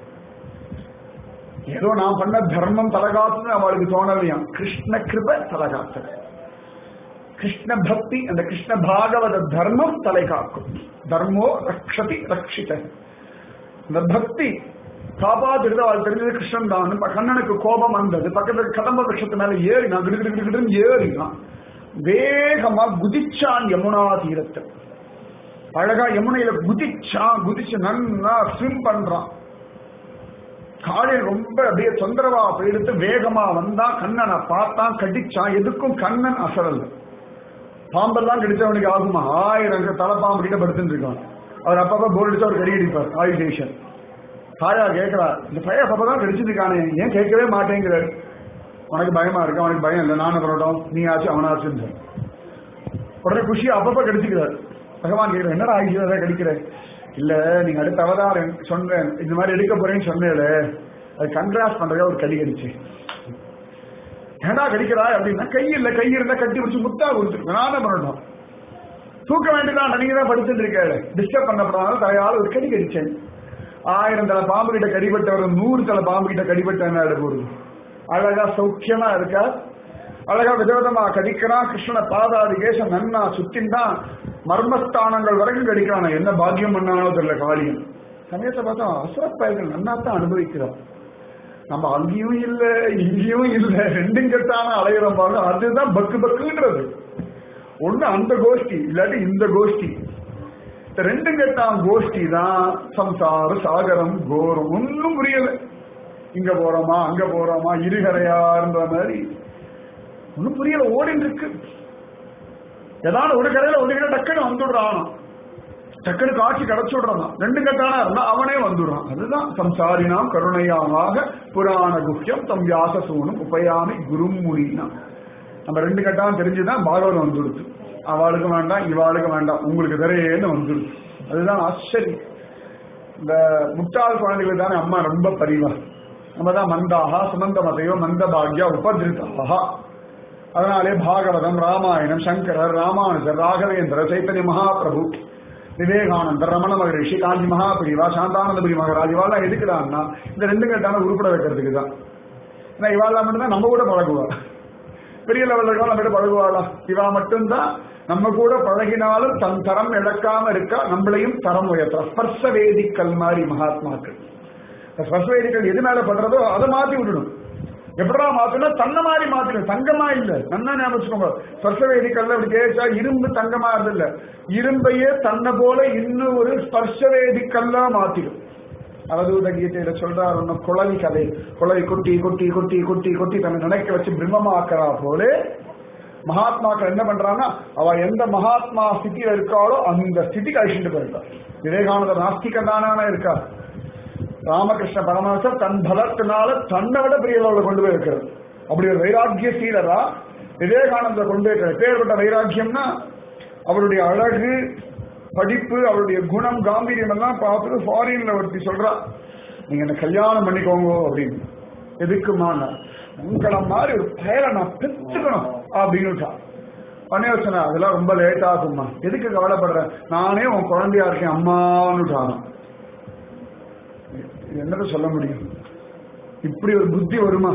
ஏதோ நான் பண்ண தர்மம் தலகாத்துன்னு அவளுக்கு தோணலையாம் கிருஷ்ண கிருப தலகாத்து கிருஷ்ண பக்தி அந்த கிருஷ்ண பாகவத தர்மம் தலை காக்கும் தர்மோ ரக்ஷதி ரக்ஷித இந்த பக்தி காப்பாத்துறது அவள் தெரிஞ்சது கிருஷ்ணன் தான் இப்ப கண்ணனுக்கு கோபம் வந்தது பக்கத்துல கடம்ப விஷத்து மேல ஏறினான் கிடு கிடு கிடு கிடுன்னு ஏறினான் வேகமா குதிச்சான் யமுனா தீரத்தை அழகா யமுனையில குதிச்சான் குதிச்சு நன்னா ஸ்விம் பண்றான் காலையில் ரொம்ப அப்படியே தொந்தரவா போயிடுத்து வேகமா வந்தான் கண்ணனை பார்த்தான் கடிச்சான் எதுக்கும் கண்ணன் அசரல் பாம்பெல்லாம் கடிச்சவனுக்கு ஆகுமா ஆயிரம் தலைப்பாம்பு கிட்ட படுத்துட்டு இருக்கான் அவர் அப்பப்ப போர் அடிச்சு அவர் கறி அடிப்பார் ஆயுஷேஷன் தாயா கேட்கிறா இந்த பையன் அப்பதான் கடிச்சிருக்கானே ஏன் கேட்கவே மாட்டேங்கிறார் உனக்கு பயமா இருக்கு அவனுக்கு பயம் இல்லை நானும் வரட்டும் நீ ஆச்சு அவனாச்சுன்னு உடனே குஷி அப்பப்ப கடிச்சுக்கிறார் பகவான் கேட்கிற என்னடா ஆயுஷ் கடிக்கிற இல்ல நீங்க அடுத்த அவதாரம் சொன்னேன் இந்த மாதிரி எடுக்க போறேன்னு சொன்னேல அது கண்ட்ராஸ்ட் பண்றதா ஒரு கடி கடிச்சு ஏடா கடிக்கிறா அப்படின்னா கை இல்ல கை இருந்தா கட்டி வச்சு முத்தா கொடுத்துருக்கு நான் என்ன பண்ணட்டும் தூக்க வேண்டியதான் நீங்க தான் படுத்துட்டு இருக்காரு டிஸ்டர்ப் பண்ணப்படாத தலையால் ஒரு கடி கடிச்சேன் ஆயிரம் தலை பாம்பு கிட்ட கடிபட்டவர் நூறு தலை பாம்பு கிட்ட கடிபட்ட என்ன போடுது அழகா சௌக்கியமா இருக்கா அழகா விதவிதமா கடிக்கிறான் கிருஷ்ணன பாதாதி கேசம் நன்னா சுத்தின்தான் மர்மஸ்தானங்கள் வரைக்கும் கடிக்கிறான் என்ன பாக்கியம் பண்ணானோ தெரியல காளியன் சமயத்தை பார்த்தா அசுரப்பயர்கள் நன்னா தான் அனுபவிக்கிறான் நம்ம அங்கேயும் இல்ல இங்கேயும் இல்ல ரெண்டும் கெட்டான அலையிறம் பாருங்க அதுதான் பக்கு பக்குன்றது ஒண்ணு அந்த கோஷ்டி இல்லாட்டி இந்த கோஷ்டி இந்த ரெண்டும் கெட்டான் கோஷ்டி தான் சம்சார சாகரம் கோரம் ஒன்னும் புரியல இங்க போறோமா அங்க போறோமா இருகரையான்ற மாதிரி ஒன்னும் புரியல ஓடிட்டு இருக்கு ஏதாவது ஒரு கரையில ஒரு கடை டக்குன்னு வந்துடுறான் டக்குனு காட்சி கிடைச்சு விடுறான் ரெண்டு கட்டானா இருந்தா அவனே வந்துடுறான் அதுதான் சம்சாரினாம் கருணையாக புராண குஹ்யம் தம் வியாச சூனும் உபயாமி குரும் முனினா நம்ம ரெண்டு கட்டாம் தெரிஞ்சுதான் பாகவதம் வந்துடுது அவளுக்கு வேண்டாம் இவாளுக்கு வேண்டாம் உங்களுக்கு தரேன்னு வந்துடுது அதுதான் ஆச்சரியம் இந்த முட்டாள் குழந்தைகள் தானே அம்மா ரொம்ப பரிவா நம்ம தான் மந்தாகா சுமந்த மதையோ மந்த பாக்யா உபதிருத்தா அதனாலே பாகவதம் ராமாயணம் சங்கரர் ராமானுஜர் ராகவேந்திர சைத்தன்ய மகாபிரபு விவேகானந்தர் ரமண மகரிஷி காஞ்சி மகாபிரிவா சாந்தானந்தபுரி மகராஜ் இவாள்லாம் எதுக்குதான்னா இந்த ரெண்டு கட்டான உருப்பட வைக்கிறதுக்கு தான் ஏன்னா இவாள்லாம் மட்டும்தான் நம்ம கூட பழகுவா பெரிய லெவலில் இருக்கா நம்ம பழகுவாளா இவா மட்டும்தான் நம்ம கூட பழகினாலும் தன் தரம் இழக்காம இருக்கா நம்மளையும் தரம் உயர்த்தா ஸ்பர்ச வேதிக்கல் மாதிரி மகாத்மாக்கள் இந்த ஸ்பர்ச வேதிக்கல் எது மேல படுறதோ அதை மாத்தி விடணும் எப்படா மாத்தணும் தன்ன மாதிரி மாத்தணும் தங்கமா இல்ல நன்னா ஞாபகம் வச்சுக்கோங்க ஸ்பர்ச வேதிக்கல்ல அப்படி தேய்ச்சா இரும்பு தங்கமா இல்ல இரும்பையே தன்னை போல இன்னும் ஒரு ஸ்பர்ச வேதிக்கல்லா மாத்திடும் அவதூத கீதையில சொல்றார் ஒண்ணு குளவி கதை குளவி கொட்டி கொட்டி கொட்டி கொட்டி கொட்டி தன்னை நினைக்க வச்சு பிரம்மமாக்குறா போல மகாத்மாக்கள் என்ன பண்றாங்கன்னா அவ எந்த மகாத்மா ஸ்திதியில இருக்காளோ அந்த ஸ்திதிக்கு அழிச்சுட்டு போயிருக்கா விவேகானந்தர் நாஸ்திகம் தானே இருக்கா ராமகிருஷ்ண பரமஹம்சர் தன் பலத்தினால தன்னை விட பெரிய லெவலில் கொண்டு போய் இருக்கிறது அப்படி ஒரு வைராக்கிய சீலரா விவேகானந்தர் கொண்டு போய் இருக்கிறார் பேர்பட்ட வைராக்கியம்னா அவருடைய அழகு படிப்பு அவருடைய குணம் காம்பீரியம் எல்லாம் பார்த்துட்டு ஃபாரின்ல ஒருத்தி சொல்றா நீங்க என்ன கல்யாணம் பண்ணிக்கோங்க அப்படின்னு எதுக்குமான உங்களை மாதிரி ஒரு பெயரை நான் பெற்றுக்கணும் அப்படின்னு பண்ணி வச்சனா அதெல்லாம் ரொம்ப லேட் ஆகும்மா எதுக்கு கவலைப்படுறேன் நானே உன் குழந்தையா இருக்கேன் அம்மான்னு என்னது சொல்ல முடியும் இப்படி ஒரு புத்தி வருமா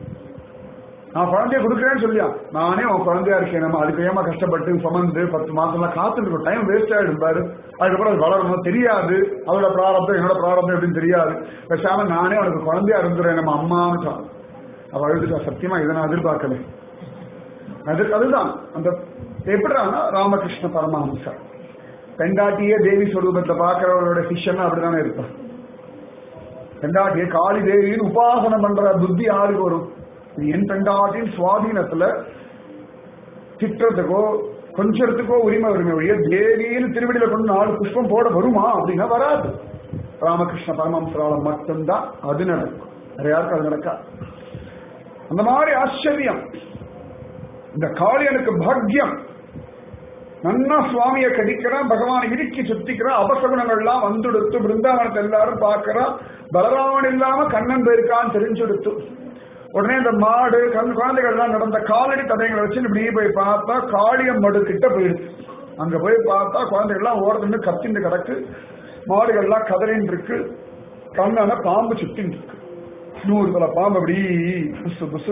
நான் குழந்தைய கொடுக்குறேன்னு சொல்லியா நானே உன் குழந்தையா இருக்கேன் நம்ம அதுக்கு ஏமா கஷ்டப்பட்டு சுமந்து பத்து மாசம்லாம் காத்துட்டு டைம் வேஸ்ட் ஆயிடும் பாரு அதுக்கப்புறம் அது வளரணும் தெரியாது அவரோட பிராரப்தம் என்னோட பிராரப்தம் எப்படின்னு தெரியாது பேசாம நானே உனக்கு குழந்தையா இருந்துறேன் நம்ம அம்மான்னு அவ அழுதுட்டா சத்தியமா இதை நான் எதிர்பார்க்கல அதுக்கு அதுதான் அந்த எப்படின்னா ராமகிருஷ்ண பரமஹம்சர் பெண்டாட்டியே தேவி ஸ்வரூபத்தை பார்க்கிறவரோட சிஷ்யன் அப்படிதானே இருப்பான் பெண்டாட்டியை காளி தேவியின் உபாசனம் பண்ற புத்தி யாருக்கு வரும் இது என் பெண்டாட்டின் சுவாதீனத்துல திட்டத்துக்கோ கொஞ்சத்துக்கோ உரிமை வருமே ஒழிய தேவியின் திருவடியில கொண்டு நாலு புஷ்பம் போட வருமா அப்படின்னா வராது ராமகிருஷ்ண பரமஹம்சரால மட்டும்தான் அது நடக்கும் வேற யாருக்கும் அது நடக்காது அந்த மாதிரி ஆச்சரியம் இந்த காளியனுக்கு பாக்கியம் நன்னா சுவாமியை கடிக்கிறான் பகவான் இறுக்கி சுத்திக்கிறான் அபசகுணங்கள்லாம் வந்துடுத்து பிருந்தாவனத்தை எல்லாரும் பார்க்கறான் பலராமன் இல்லாம கண்ணன் போயிருக்கான்னு தெரிஞ்சுடுத்து உடனே இந்த மாடு கண் குழந்தைகள்லாம் நடந்த காலடி தடைகளை வச்சு இப்படி போய் பார்த்தா காளியம் மடு கிட்ட போயிடுச்சு அங்க போய் பார்த்தா குழந்தைகள்லாம் ஓரத்துன்னு கத்தின்னு கிடக்கு மாடுகள்லாம் கதறின்னு இருக்கு கண்ணான பாம்பு சுத்தின்னு இருக்கு நூறு தலை பாம்பு அப்படி புசு புசு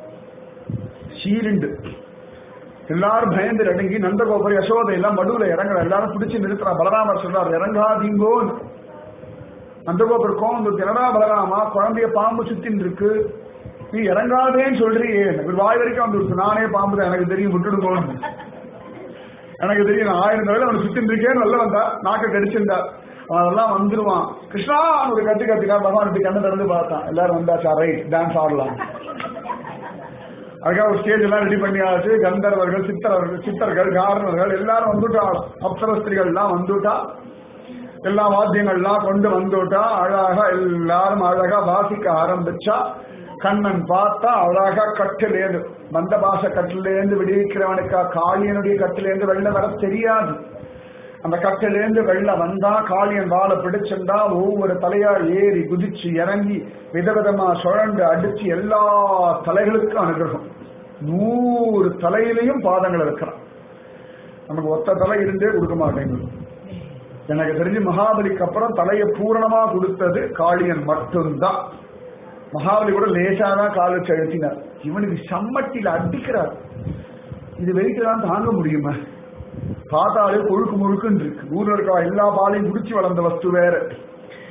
சீருண்டு எல்லாரும் பயந்து அடங்கி நந்தகோபுரி யசோதை எல்லாம் மடுவுல இறங்குற எல்லாரும் பிடிச்சு நிறுத்துறா பலராமர் சொல்றார் இறங்காதீங்கோன்னு நந்தகோபுர் கோவம் தினரா பலராமா குழந்தைய பாம்பு சுத்தின்னு இருக்கு நீ இறங்காதேன்னு சொல்றியே ஒரு வாய் வரைக்கும் வந்து நானே பாம்பு தான் எனக்கு தெரியும் விட்டுடுங்கோன்னு எனக்கு தெரியும் நான் ஆயிரம் தடவை அவனை சுத்தின்னு இருக்கேன்னு நல்ல வந்தா நாக்க கடிச்சிருந்தா அவன் அதெல்லாம் வந்துருவான் கிருஷ்ணா ஒரு கத்து கத்தினா பகவான் இப்படி கண்ணை திறந்து பார்த்தான் எல்லாரும் வந்தாச்சா ரைட் டான்ஸ் ஆடலாம் அதுக்காக ஒரு ஸ்டேஜ் எல்லாம் ரெடி பண்ணியாச்சு கந்தர்வர்கள் சித்தரர்கள் சித்தர்கள் காரணர்கள் எல்லாரும் வந்துட்டா அப்சரஸ்திரிகள் எல்லாம் வந்துட்டா எல்லா வாத்தியங்கள்லாம் கொண்டு வந்துட்டா அழகா எல்லாரும் அழகா வாசிக்க ஆரம்பிச்சா கண்ணன் பார்த்தா அழகா கட்டிலேந்து மந்த பாச கட்டிலேந்து விடுவிக்கிறவனுக்கா காளியனுடைய கட்டிலேந்து வெளில வர தெரியாது அந்த கட்டிலேந்து வெளில வந்தா காளியன் வாழை பிடிச்சிருந்தா ஒவ்வொரு தலையா ஏறி குதிச்சு இறங்கி விதவிதமா சுழண்டு அடிச்சு எல்லா தலைகளுக்கும் அனுகிரகம் நூறு தலையிலையும் பாதங்கள் இருக்கிறான் நமக்கு ஒத்த தலை இருந்தே கொடுக்க மாட்டேங்குது எனக்கு தெரிஞ்சு மகாபலிக்கு அப்புறம் தலையை பூரணமா கொடுத்தது காளியன் மட்டும்தான் மகாபலி கூட லேசாதான் கால் வச்சு அழுத்தினார் இவனுக்கு சம்மட்டியில அடிக்கிறார் இது வெயிட்டெல்லாம் தாங்க முடியுமா பார்த்தாலே கொழுக்கு முழுக்குன்னு இருக்கு ஊர்ல இருக்கா எல்லா பாலையும் குடிச்சு வளர்ந்த வஸ்து வேற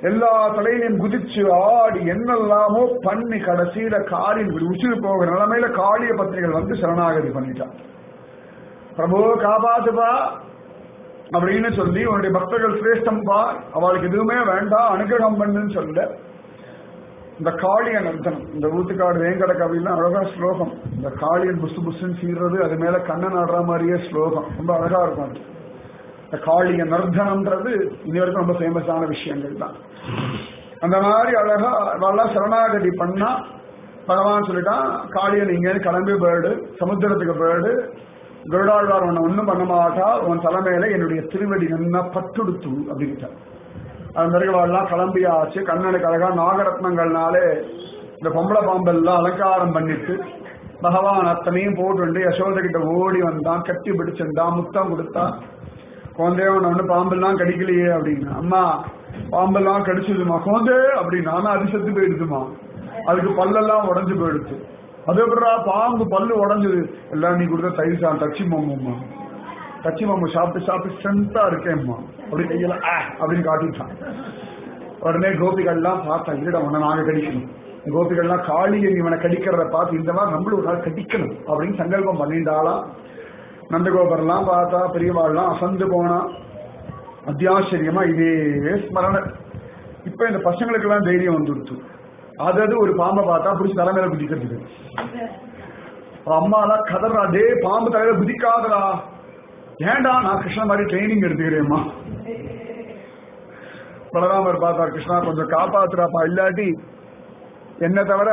எல்லா தலையிலையும் குதிச்சு ஆடி என்னெல்லாமோ பண்ணி கடைசியில காலின் உச்சிரு போகிற நிலைமையில காளிய பத்திரிகள் வந்து சரணாகதி பண்ணிட்டான் பிரபு காப்பாத்துப்பா அப்படின்னு சொல்லி உன்னுடைய பக்தர்கள் சிரேஷ்டம்பா அவளுக்கு எதுவுமே வேண்டாம் அனுகிரகம் பண்ணுன்னு சொல்ல இந்த காளிய நர்த்தனம் இந்த ஊத்துக்காடு வேங்கட கவிலாம் அழகா ஸ்லோகம் இந்த காளியன் புசு புசுன்னு சீர்றது அது மேல கண்ணன் ஆடுற மாதிரியே ஸ்லோகம் ரொம்ப அழகா இருக்கும் அது இந்த காளிய நர்த்தனம்ன்றது இனி வரைக்கும் ரொம்ப ஃபேமஸான விஷயங்கள் தான் அந்த மாதிரி அழகா அவெல்லாம் சரணாகதி பண்ணா பகவான் சொல்லிட்டான் காளியன் இங்க கிளம்பி போயிடு சமுத்திரத்துக்கு போயிடு கருடாழ்வார் உன்னை ஒன்றும் பண்ண மாட்டா உன் தலைமையில என்னுடைய திருவடி நல்லா பட்டுடுத்து அப்படின்ட்டார் அது பிறகு அவள்லாம் கிளம்பியாச்சு கண்ணனுக்கு அழகா நாகரத்னங்கள்னாலே இந்த பொம்பளை பாம்பெல்லாம் அலங்காரம் பண்ணிட்டு பகவான் அத்தனையும் போட்டு யசோத கிட்ட ஓடி வந்தான் கட்டி பிடிச்சிருந்தான் முத்தம் கொடுத்தான் குழந்தைய ஒண்ணு பாம்பெல்லாம் கடிக்கலையே அப்படின்னா அம்மா பாம்பெல்லாம் கடிச்சதுமா குழந்தை அப்படின்னா ஆனா அது செத்து போயிடுதுமா அதுக்கு பல்லெல்லாம் உடஞ்சு போயிடுச்சு அது எப்படா பாம்பு பல்லு உடஞ்சது எல்லாம் நீ கொடுத்த தயிர் சான் தச்சி மாமம்மா தச்சி மாமு சாப்பிட்டு சாப்பிட்டு ஸ்ட்ரென்த்தா இருக்கேம்மா அப்படி கையில ஆ அப்படின்னு காட்டிட்டான் உடனே கோபிகள்லாம் பார்த்தா இல்லடா உன்னை நாங்க கடிக்கணும் கோபிகள்லாம் காளியை இவனை கடிக்கிறத பார்த்து இந்த மாதிரி நம்மளும் ஒரு நாள் கடிக்கணும் அப்படின்னு சங்கல்பம் பண்ணிட்டாலாம் நந்தகோபர்லாம் பார்த்தா பெரியவாள்லாம் அசந்து போனா அத்தியாச்சரியமா இதே ஸ்மரண இப்ப இந்த பசங்களுக்கு எல்லாம் தைரியம் வந்துடுச்சு அதாவது ஒரு பாம்பை பார்த்தா பிடிச்சி தலைமையில குதிக்கிறதுக்கு அம்மாலாம் கதறா டே பாம்பு தலையில குதிக்காதடா ஏன்டா நான் கிருஷ்ணா மாதிரி ட்ரைனிங் எடுத்துக்கிறேம்மா பலராமர் பார்த்தார் கிருஷ்ணா கொஞ்சம் காப்பாத்துறாப்பா இல்லாட்டி என்ன தவிர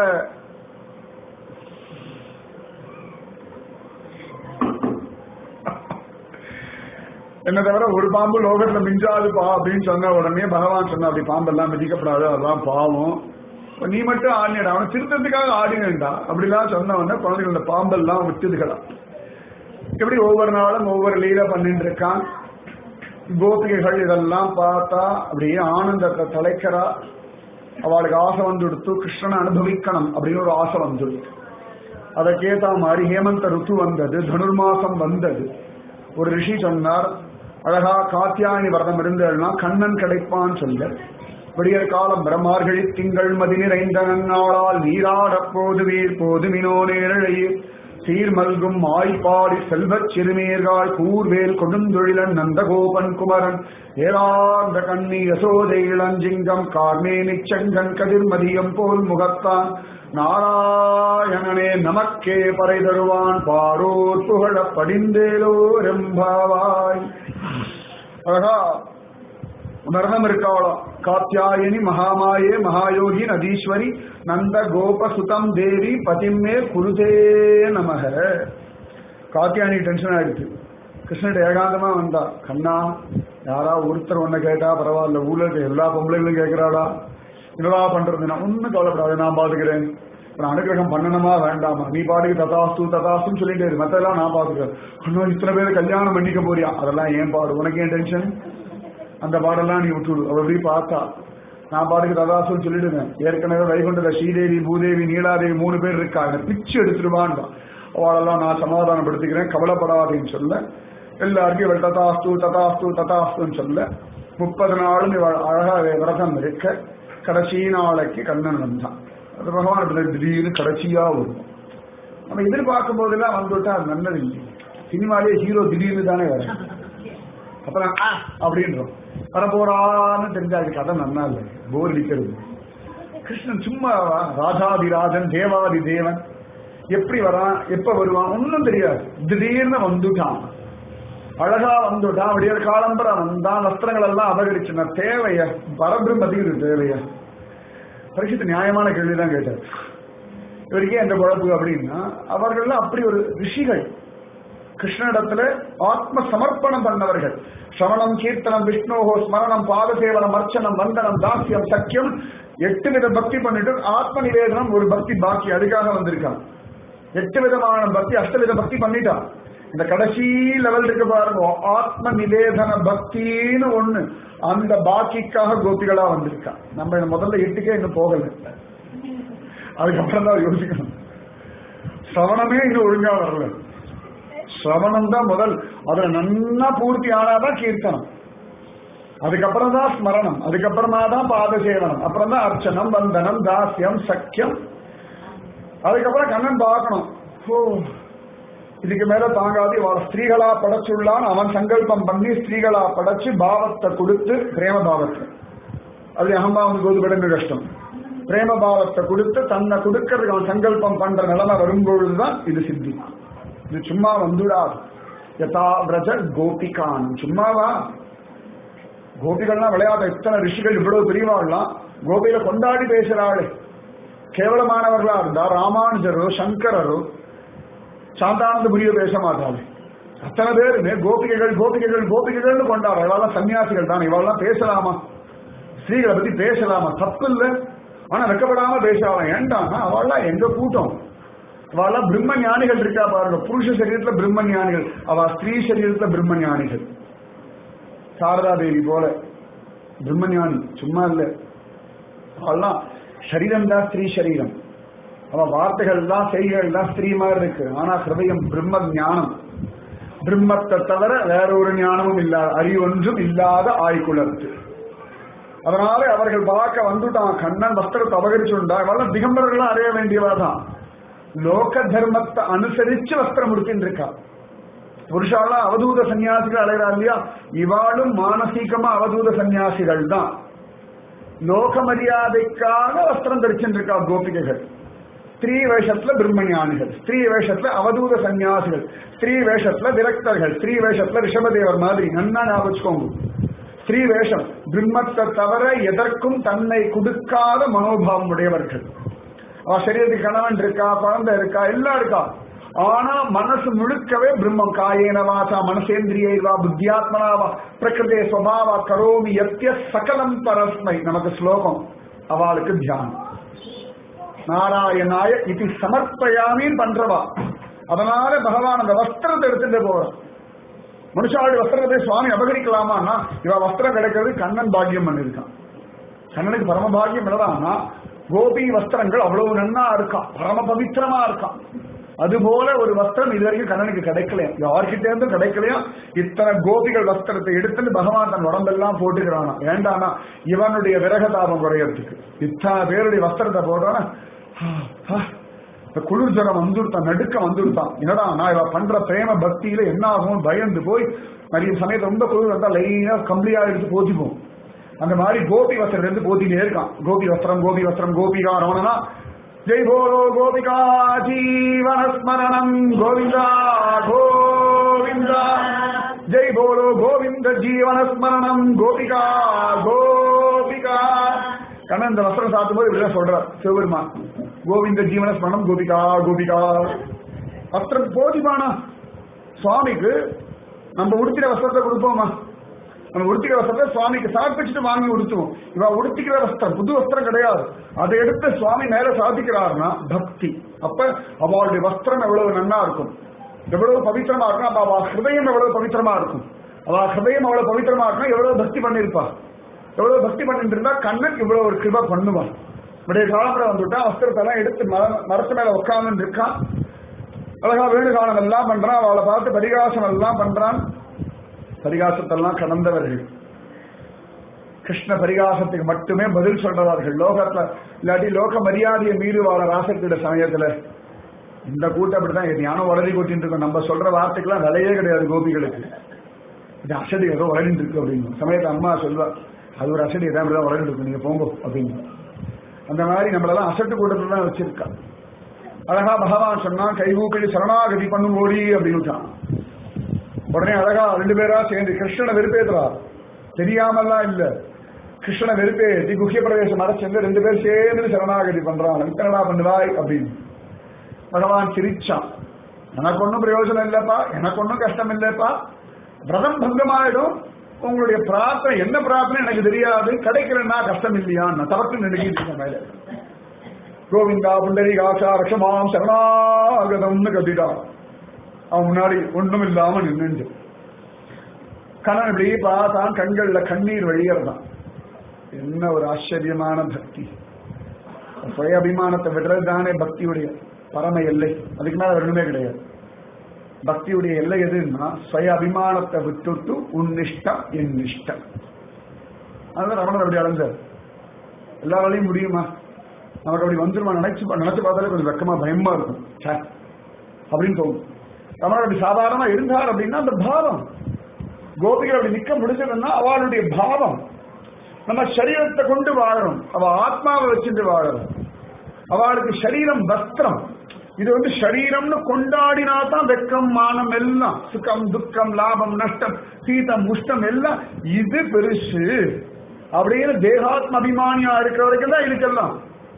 என்ன தவிர ஒரு பாம்பு லோகத்துல மிஞ்சாதுப்பா அப்படின்னு சொன்ன உடனே பகவான் சொன்ன அப்படி பாம்பெல்லாம் மிதிக்கப்படாது அதெல்லாம் பாவம் நீ மட்டும் ஆடினடா அவனை திருத்தத்துக்காக ஆடினேன்டா அப்படிலாம் சொன்ன உடனே குழந்தைகள் இந்த பாம்பெல்லாம் விட்டுதுக்கலாம் இப்படி ஒவ்வொரு நாளும் ஒவ்வொரு லீல பண்ணிட்டு இருக்கான் கோபிகைகள் இதெல்லாம் பார்த்தா அப்படியே ஆனந்தத்தை தலைக்கிறா அவளுக்கு ஆசை வந்துடுத்து கிருஷ்ணனை அனுபவிக்கணும் அப்படின்னு ஒரு ஆசை வந்துடுத்து அதற்கேத்த மாதிரி ஹேமந்த ருத்து வந்தது தனுர்மாசம் வந்தது ஒரு ரிஷி சொன்னார் அழகா காத்தியாயனி விரதம் இருந்தேன்னா கண்ணன் கிடைப்பான்னு சொல்ல விடியற் காலம் பிரம்மார்கழி திங்கள் மதி நிறைந்த நன்னாளால் நீராடப் போதுவீர் போதுமினோ நேரழையீர் சீர்மல்கும் ஆய்ப்பாடி செல்வச் சிறுமீர்கள் கூர்வேல் கொடுந்தொழிலன் நந்தகோபன் குமரன் ஏலார்ந்த கண்ணி யசோதை இளஞ்சிங்கம் கார்மேனி செங்கன் கதிர்மதியம் போல் முகத்தான் நாராயணனே நமக்கே பறை தருவான் பாரோர் புகழ படிந்தேலோ ரெம்பாவாய் அழகா விரதம் இருக்காளோ காத்தியாயனி மகாமாயே மகாயோகி நதீஸ்வரி நந்த கோப சுதம் தேவி பதிமே குருதே நமக காத்தியாயனி டென்ஷன் ஆயிடுச்சு கிருஷ்ணன் ஏகாந்தமா வந்தா கண்ணா யாரா ஒருத்தர் ஒன்ன கேட்டா பரவாயில்ல ஊர்ல இருக்க எல்லா பொம்பளைகளும் கேட்கிறாடா என்னடா பண்றது நான் ஒன்னும் கவலைப்படாது நான் பாத்துக்கிறேன் நான் அனுகிரகம் பண்ணணுமா வேண்டாமா நீ பாட்டுக்கு ததாஸ்து ததாஸ்துன்னு சொல்லிட்டே இரு மத்தெல்லாம் நான் பாத்துக்கிறேன் இன்னும் இத்தனை பேர் கல்யாணம் பண்ணிக்க போறியா அதெல்லாம் ஏன் பாடு உனக்கு ஏன் டென்ஷன் அந்த பாடெல்லாம் நீ விட்டுடு அவ எப்படி பார்த்தா நான் பாட்டுக்கு ததாசுன்னு சொல்லிடுவேன் ஏற்கனவே வைகுண்டத ஸ்ரீதேவி பூதேவி நீலாதேவி மூணு பேர் இருக்கா என்னை பிச்சு எடுத்துருவான்டா அவளெல்லாம் நான் சமாதானப்படுத்திக்கிறேன் கவலைப்படாதேன்னு சொல்ல எல்லாருக்கும் இவள் ததாஸ்து ததாஸ்து ததாஸ்துன்னு சொல்ல முப்பது நாளும் இவள் அழகா விரதம் இருக்க கடைசி நாளைக்கு கண்ணன் வந்தான் அது பகவான் இப்படி திடீர்னு கடைசியா வரும் நம்ம எதிர்பார்க்கும் போதெல்லாம் வந்துட்டா அது நல்லது இல்லை சினிமாலேயே ஹீரோ திடீர்னு தானே வரும் அப்புறம் ஆ அப்படின்றோம் வரப்போறான்னு தெரிஞ்சா அது கதை நன்னா இல்லை போர் அடிக்கிறது கிருஷ்ணன் சும்மா ராஜாதிராஜன் தேவாதி தேவன் எப்படி வரான் எப்ப வருவான் ஒன்னும் தெரியாது திடீர்னு வந்துட்டான் அழகா வந்துட்டான் விடிய காலம்பர வந்தான் வஸ்திரங்கள் எல்லாம் அபகரிச்சுன தேவைய பரபிரம்மதிக்கு தேவைய பரிசுத்த நியாயமான கேள்விதான் கேட்டார் இவருக்கே எந்த குழப்பு அப்படின்னா அவர்கள் அப்படி ஒரு ரிஷிகள் கிருஷ்ணனிடத்துல ஆத்ம சமர்ப்பணம் பண்ணவர்கள் சிரவணம் கீர்த்தனம் விஷ்ணோகோ ஸ்மரணம் பாதசேவனம் அர்ச்சனம் வந்தனம் தாசியம் சக்கியம் எட்டு வித பக்தி பண்ணிட்டு ஆத்ம நிவேதனம் ஒரு பக்தி பாக்கி அதுக்காக வந்திருக்கான் எட்டு விதமான பக்தி அஷ்டவித பக்தி பண்ணிட்டான் இந்த கடைசி லெவல் இருக்கு பாருங்க ஆத்ம நிவேதன பக்தின்னு ஒண்ணு அந்த பாக்கிக்காக கோபிகளா வந்திருக்கான் நம்ம இந்த முதல்ல எட்டுக்கே இன்னும் போகல அதுக்கப்புறம் தான் யோசிக்கணும் சிரவணமே இன்னும் ஒழுங்கா வரல சிரவணம் தான் முதல் அதுல நன்னா பூர்த்தி ஆனாதான் கீர்த்தனம் அதுக்கப்புறம் தான் ஸ்மரணம் அதுக்கப்புறமா தான் பாதசேவனம் அப்புறம் தான் அர்ச்சனம் வந்தனம் தாஸ்யம் சக்கியம் அதுக்கப்புறம் கண்ணன் பார்க்கணும் ஓ இதுக்கு மேல தாங்காது இவள் ஸ்திரீகளா படைச்சுள்ளான் அவன் சங்கல்பம் பண்ணி ஸ்திரீகளா படைச்சு பாவத்தை கொடுத்து பிரேம பாவத்தை அது அகம்பாவம் கோதுபடுங்க கஷ்டம் பிரேம பாவத்தை கொடுத்து தன்னை கொடுக்கறதுக்கு அவன் சங்கல்பம் பண்ற நிலைமை வரும்பொழுதுதான் இது சித்தி இது சும்மா வந்துடாது யதா விரஜ கோபிகான் சும்மாவா கோபிகள்லாம் விளையாட எத்தனை ரிஷிகள் இவ்வளவு பெரியவாள்லாம் கோபியில கொண்டாடி பேசுறாளே கேவலமானவர்களா இருந்தா ராமானுஜரோ சங்கரரோ சாந்தானந்தபுரியோ பேச மாட்டாளே அத்தனை பேருமே கோபிகைகள் கோபிகைகள் கோபிகைகள்னு கொண்டாடுற இவாள்லாம் சன்னியாசிகள் தான் இவாள்லாம் பேசலாமா ஸ்திரீகளை பத்தி பேசலாமா தப்பு இல்ல ஆனா வெக்கப்படாம பேசலாம் ஏண்டான்னா அவள்லாம் எங்க கூட்டம் அவள்லாம் பிரம்ம ஞானிகள் இருக்கா பாருங்க புருஷ சரீரத்துல பிரம்ம ஞானிகள் அவ ஸ்திரீ சரீரத்துல பிரம்ம ஞானிகள் சாரதா தேவி போல பிரம்மஞானி சும்மா இல்ல அவெல்லாம் சரீரம் தான் ஸ்திரீ சரீரம் அவ வார்த்தைகள் தான் செய்கள் தான் ஸ்திரீ மாதிரி இருக்கு ஆனா ஹிருதயம் பிரம்ம ஞானம் பிரம்மத்தை தவிர வேற ஒரு ஞானமும் இல்லாத அறிவொன்றும் இல்லாத ஆய்குலத்து அதனால அவர்கள் பார்க்க வந்துட்டான் கண்ணன் வஸ்திரத்தை அபகரிச்சுண்டா இவெல்லாம் திகம்பரர்கள்லாம் அறிய வேண்டியவாதான் லோக தர்மத்தை அனுசரிச்சு வஸ்திரம் உடுத்தின்னு இருக்கா புருஷாலாம் அவதூத சன்னியாசிகள் அலைகிறா இல்லையா இவாளும் மானசீகமா அவதூத சன்னியாசிகள் தான் லோக மரியாதைக்காக வஸ்திரம் தரிச்சுருக்கா கோபிகைகள் ஸ்திரீ வேஷத்துல பிரம்மஞானிகள் ஸ்திரீ வேஷத்துல அவதூத சன்னியாசிகள் ஸ்திரீ வேஷத்துல விரக்தர்கள் ஸ்திரீ வேஷத்துல ரிஷபதேவர் மாதிரி நன்னா ஞாபகம் வச்சுக்கோங்க ஸ்திரீ வேஷம் பிரம்மத்தை தவிர எதற்கும் தன்னை கொடுக்காத மனோபாவம் உடையவர்கள் அவ சரீரத்துக்கு கணவன் இருக்கா குழந்தை இருக்கா எல்லாம் இருக்கா ஆனா மனசு முழுக்கவே பிரம்மம் காயேன வாசா மனசேந்திரியைவா புத்தியாத்மனாவா பிரகிருதே ஸ்வபாவா கரோமி எத்திய சகலம் பரஸ்மை நமக்கு ஸ்லோகம் அவளுக்கு தியானம் நாராயணாய இது சமர்ப்பயாமின்னு பண்றவா அதனால பகவான் அந்த வஸ்திரத்தை எடுத்துட்டு போறான் மனுஷாவுடைய வஸ்திரத்தை சுவாமி அபகரிக்கலாமான்னா இவ வஸ்திரம் கிடைக்கிறது கண்ணன் பாக்கியம் பண்ணிருக்கான் கண்ணனுக்கு பரம பாக்கியம் என்னடான்னா கோபி வஸ்திரங்கள் அவ்வளவு நன்னா இருக்கான் பரம பவித்திரமா இருக்கான் அதுபோல ஒரு வஸ்திரம் இது வரைக்கும் கண்ணனுக்கு கிடைக்கலையா யார்கிட்ட இருந்தும் கிடைக்கலையா இத்தனை கோபிகள் வஸ்திரத்தை எடுத்துட்டு பகவான் தன் உடம்பெல்லாம் போட்டுக்கிறானா வேண்டானா இவனுடைய விரகதாபம் குறையறதுக்கு இத்தனை பேருடைய வஸ்திரத்தை போடுறானா குளிர் ஜரம் வந்துடுத்தான் நடுக்க வந்துடுத்தான் என்னடா நான் இவ பண்ற பிரேம பக்தியில என்ன ஆகும் பயந்து போய் நிறைய சமயத்துல ரொம்ப குளிர் வந்தா லைனா கம்பளியா எடுத்து போத்திப்போம் அந்த மாதிரி கோபி வஸ்திரம் எடுத்து போத்தினே இருக்கான் கோபி வஸ்திரம் கோபி வஸ்திரம் கோபிகா ரமணனா ஜெய் போலோ கோபிகா ஜீவனஸ்மரணம் கோவிந்தா கோவிந்தா ஜெய் போலோ கோவிந்த ஜீவனஸ்மரணம் கோபிகா கோபிகா கண்ணன் இந்த வஸ்திரம் சாத்தும் போது இப்படிதான் சொல்றார் சிவபெருமான் கோவிந்த ஜீவனஸ்மரணம் கோபிகா கோபிகா வஸ்திரம் போதிமானா சுவாமிக்கு நம்ம உடுத்திர வஸ்திரத்தை கொடுப்போமா நம்ம உடுத்திக்கிற வஸ்திரத்தை சுவாமிக்கு சமர்ப்பிச்சுட்டு வாங்கி உடுத்துவோம் இவ உடுத்திக்கிற வஸ்திரம் புது வஸ்திரம் கிடையாது அதை எடுத்து சுவாமி மேல சாதிக்கிறார்னா பக்தி அப்ப அவளுடைய வஸ்திரம் எவ்வளவு நன்னா இருக்கும் எவ்வளவு பவித்திரமா இருக்கும் அப்ப அவ ஹிருதயம் எவ்வளவு பவித்திரமா இருக்கும் அவ ஹிருதயம் அவ்வளவு பவித்திரமா இருக்கும் எவ்வளவு பக்தி பண்ணிருப்பா எவ்வளவு பக்தி பண்ணிட்டு இருந்தா கண்ணன் இவ்வளவு ஒரு கிருபா பண்ணுவான் விடைய காலத்துல வந்துட்டா வஸ்திரத்தை எல்லாம் எடுத்து மர- மரத்து மேல உட்கார்ந்து இருக்கான் அழகா வேணுகாலம் எல்லாம் பண்றான் அவளை பார்த்து பரிகாசம் எல்லாம் பண்றான் பரிகாசத்தெல்லாம் கடந்தவர்கள் கிருஷ்ண பரிகாசத்துக்கு மட்டுமே பதில் சொல்றவர்கள் லோகத்துல இல்லாட்டி லோக மரியாதையை மீறுவாள ராசக்கிட சமயத்துல இந்த கூட்டம் அப்படிதான் இது ஞானம் வளரி கொட்டிட்டு இருக்கோம் நம்ம சொல்ற வார்த்தைக்கெல்லாம் விலையே கிடையாது கோபிகளுக்கு இது அசடி ஏதோ வளரிட்டு இருக்கு அப்படின்னு சமயத்தை அம்மா சொல்வா அது ஒரு அசடி ஏதாவது தான் வளரிட்டு இருக்கு நீங்க போங்க அப்படின்னு அந்த மாதிரி நம்மளெல்லாம் அசட்டு கூட்டத்துல தான் வச்சிருக்கா அழகா பகவான் சொன்னான் கைகூக்கடி சரணாகதி பண்ணும் ஓடி அப்படின்னு உடனே அழகா ரெண்டு பேரா சேர்ந்து கிருஷ்ணனை வெறுப்பேத்துறா தெரியாமல்லாம் இல்ல கிருஷ்ணனை வெறுப்பேத்தி குஹ்ய பிரவேசம் அடைச்சிருந்து ரெண்டு பேரும் சேர்ந்து சரணாகதி பண்றான் என்னடா பண்ணுவாய் அப்படின்னு பகவான் சிரிச்சான் எனக்கு ஒன்றும் பிரயோஜனம் இல்லப்பா எனக்கு ஒன்றும் கஷ்டம் இல்லப்பா விரதம் பங்கமாயிடும் உங்களுடைய பிரார்த்தனை என்ன பிரார்த்தனை எனக்கு தெரியாது கிடைக்கிறேன்னா கஷ்டம் இல்லையா நான் தவறு நெடுக்கிட்டு இருக்கேன் மேல கோவிந்தா புண்டரி காசா ரஷமாம் சரணாகதம்னு கத்திட்டான் அவன் முன்னாடி ஒண்ணும் இல்லாம நின்று கணவன் இப்படி பார்த்தான் கண்கள்ல கண்ணீர் வழியறதான் என்ன ஒரு ஆச்சரியமான பக்தி சுய அபிமானத்தை விடுறது தானே பக்தியுடைய பரம எல்லை அதுக்கு மேல ஒண்ணுமே கிடையாது பக்தியுடைய எல்லை எதுன்னா சுய அபிமானத்தை விட்டுட்டு உன் இஷ்டம் என் இஷ்டம் அதுதான் ரமணன் அப்படி அடைஞ்சார் எல்லா வேலையும் முடியுமா நமக்கு அப்படி வந்துருமா நினைச்சு பா- நினைச்சு பார்த்தாலே கொஞ்சம் வெக்கமா பயமா இருக்கும் ச்சே, அப்படின்னு தோணும் ரமணர் அப்படி சாதாரணமா இருந்தார் அப்படின்னா அந்த பாவம் கோபிகள் அப்படி நிக்க முடிஞ்சதுன்னா அவளுடைய பாவம் நம்ம சரீரத்தை கொண்டு வாழணும் அவ ஆத்மாவை வச்சுட்டு வாழணும் அவளுக்கு சரீரம் வஸ்திரம் இது வந்து சரீரம்னு கொண்டாடினா தான் வெக்கம் மானம் எல்லாம் சுகம் துக்கம் லாபம் நஷ்டம் சீதம் முஷ்டம் எல்லாம் இது பெருசு அப்படின்னு தேகாத்ம அபிமானியா இருக்கிற வரைக்கும் தான் இதுக்கெல்லாம்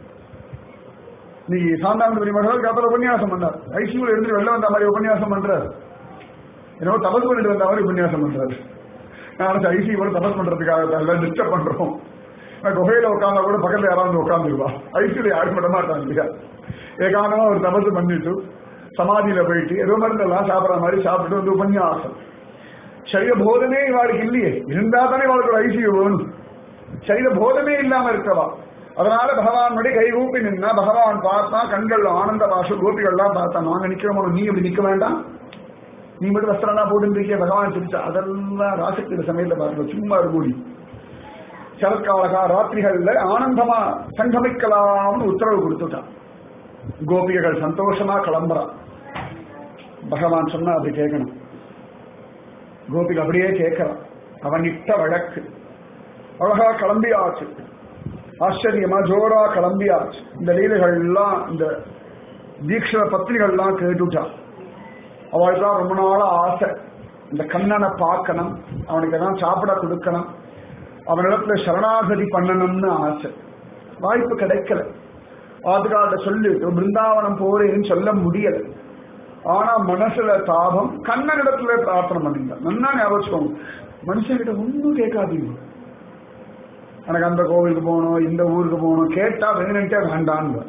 நீ சாந்தாமணி மகள் கப்பல உபன்யாசம் பண்ணார் ஐசியூல இருந்து வெளில வந்த மாதிரி உபன்யாசம் பண்றார் என்னவோ தபஸ் பண்ணிட்டு வந்த மாதிரி உபன்யாசம் பண்றாரு நான் ஐசியூல தபஸ் பண்றதுக்காக எல்லாம் டிஸ்டர்ப் பண்றோம் நான் குகையில உட்காந்தா கூட பக்கத்துல யாராவது உட்காந்துருவா ஐசியூல யாரும் விட மாட்டாங்க இல்லையா ஏகாந்தமா ஒரு தபஸ் பண்ணிட்டு சமாதியில போயிட்டு ஏதோ மருந்தெல்லாம் சாப்பிடுற மாதிரி சாப்பிட்டு வந்து உபன்யாசம் சரீர போதமே இவாளுக்கு இல்லையே இருந்தா தானே இவாளுக்கு ஒரு ஐசியூ வேணும் சரீர போதமே இல்லாம இருக்கவா அதனால பகவானுடைய கை ஊப்பி நின்னா பகவான் பார்த்தா கண்கள் ஆனந்த பாஷு கோபிகள்லாம் பார்த்தா நாங்க நிக்கிறோமோ நீ இப்படி நிக்க வேண்டாம் நீ மட்டும் வஸ்திரம்லாம் போட்டுருக்கே பகவான் சிரிச்சா அதெல்லாம் ராசக்தியோட சமையல்ல பாருங்க சும்மா இருக்கூடி சரத்காலகா ராத்திரிகள்ல ஆனந்தமா சங்கமிக்கலாம்னு உத்தரவு கொடுத்துட்டான் கோபிகைகள் சந்தோஷமா கிளம்புறா பகவான் சொன்னா அப்படி கேட்கணும் கோபிகள் அப்படியே கேட்கறான் அவன் இட்ட வழக்கு அழகா கிளம்பியாச்சு ஆச்சரியமா ஜோரா கிளம்பியாச்சு இந்த லீலைகள்லாம் இந்த தீட்சண பத்திரிகள்லாம் கேட்டுட்டான் அவளுக்குலாம் ரொம்ப நாளா ஆசை இந்த கண்ணனை பார்க்கணும் அவனுக்கு எல்லாம் சாப்பிட கொடுக்கணும் அவனிடத்துல சரணாகதி பண்ணணும்னு ஆசை வாய்ப்பு கிடைக்கல ஆதுகாட்ட சொல்லிட்டு பிருந்தாவனம் போறேன்னு சொல்ல முடியல ஆனா மனசுல தாபம் கண்ணனிடத்துல பிரார்த்தனை பண்ணிங்க நன்னா ஞாபகம் மனுஷன்கிட்ட ஒன்னும் கேட்காதீங்க எனக்கு அந்த கோவிலுக்கு போகணும் இந்த ஊருக்கு போகணும் கேட்டா வேணுன்ட்டே வேண்டான்னு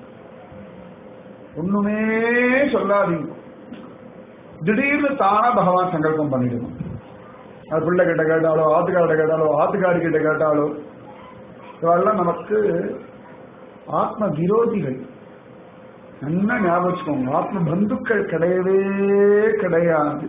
ஒண்ணுமே சொல்லாதீங்க திடீர்னு தானா பகவான் சங்கல்பம் பண்ணிடுவோம் அது பிள்ளை கிட்ட கேட்டாலோ ஆத்துக்காரிட்ட கேட்டாலோ ஆத்துக்காரி கிட்ட கேட்டாலோ இவெல்லாம் நமக்கு ஆத்ம விரோதிகள் நல்லா ஞாபகம் வச்சுக்கோங்க ஆத்ம பந்துக்கள் கிடையவே கிடையாது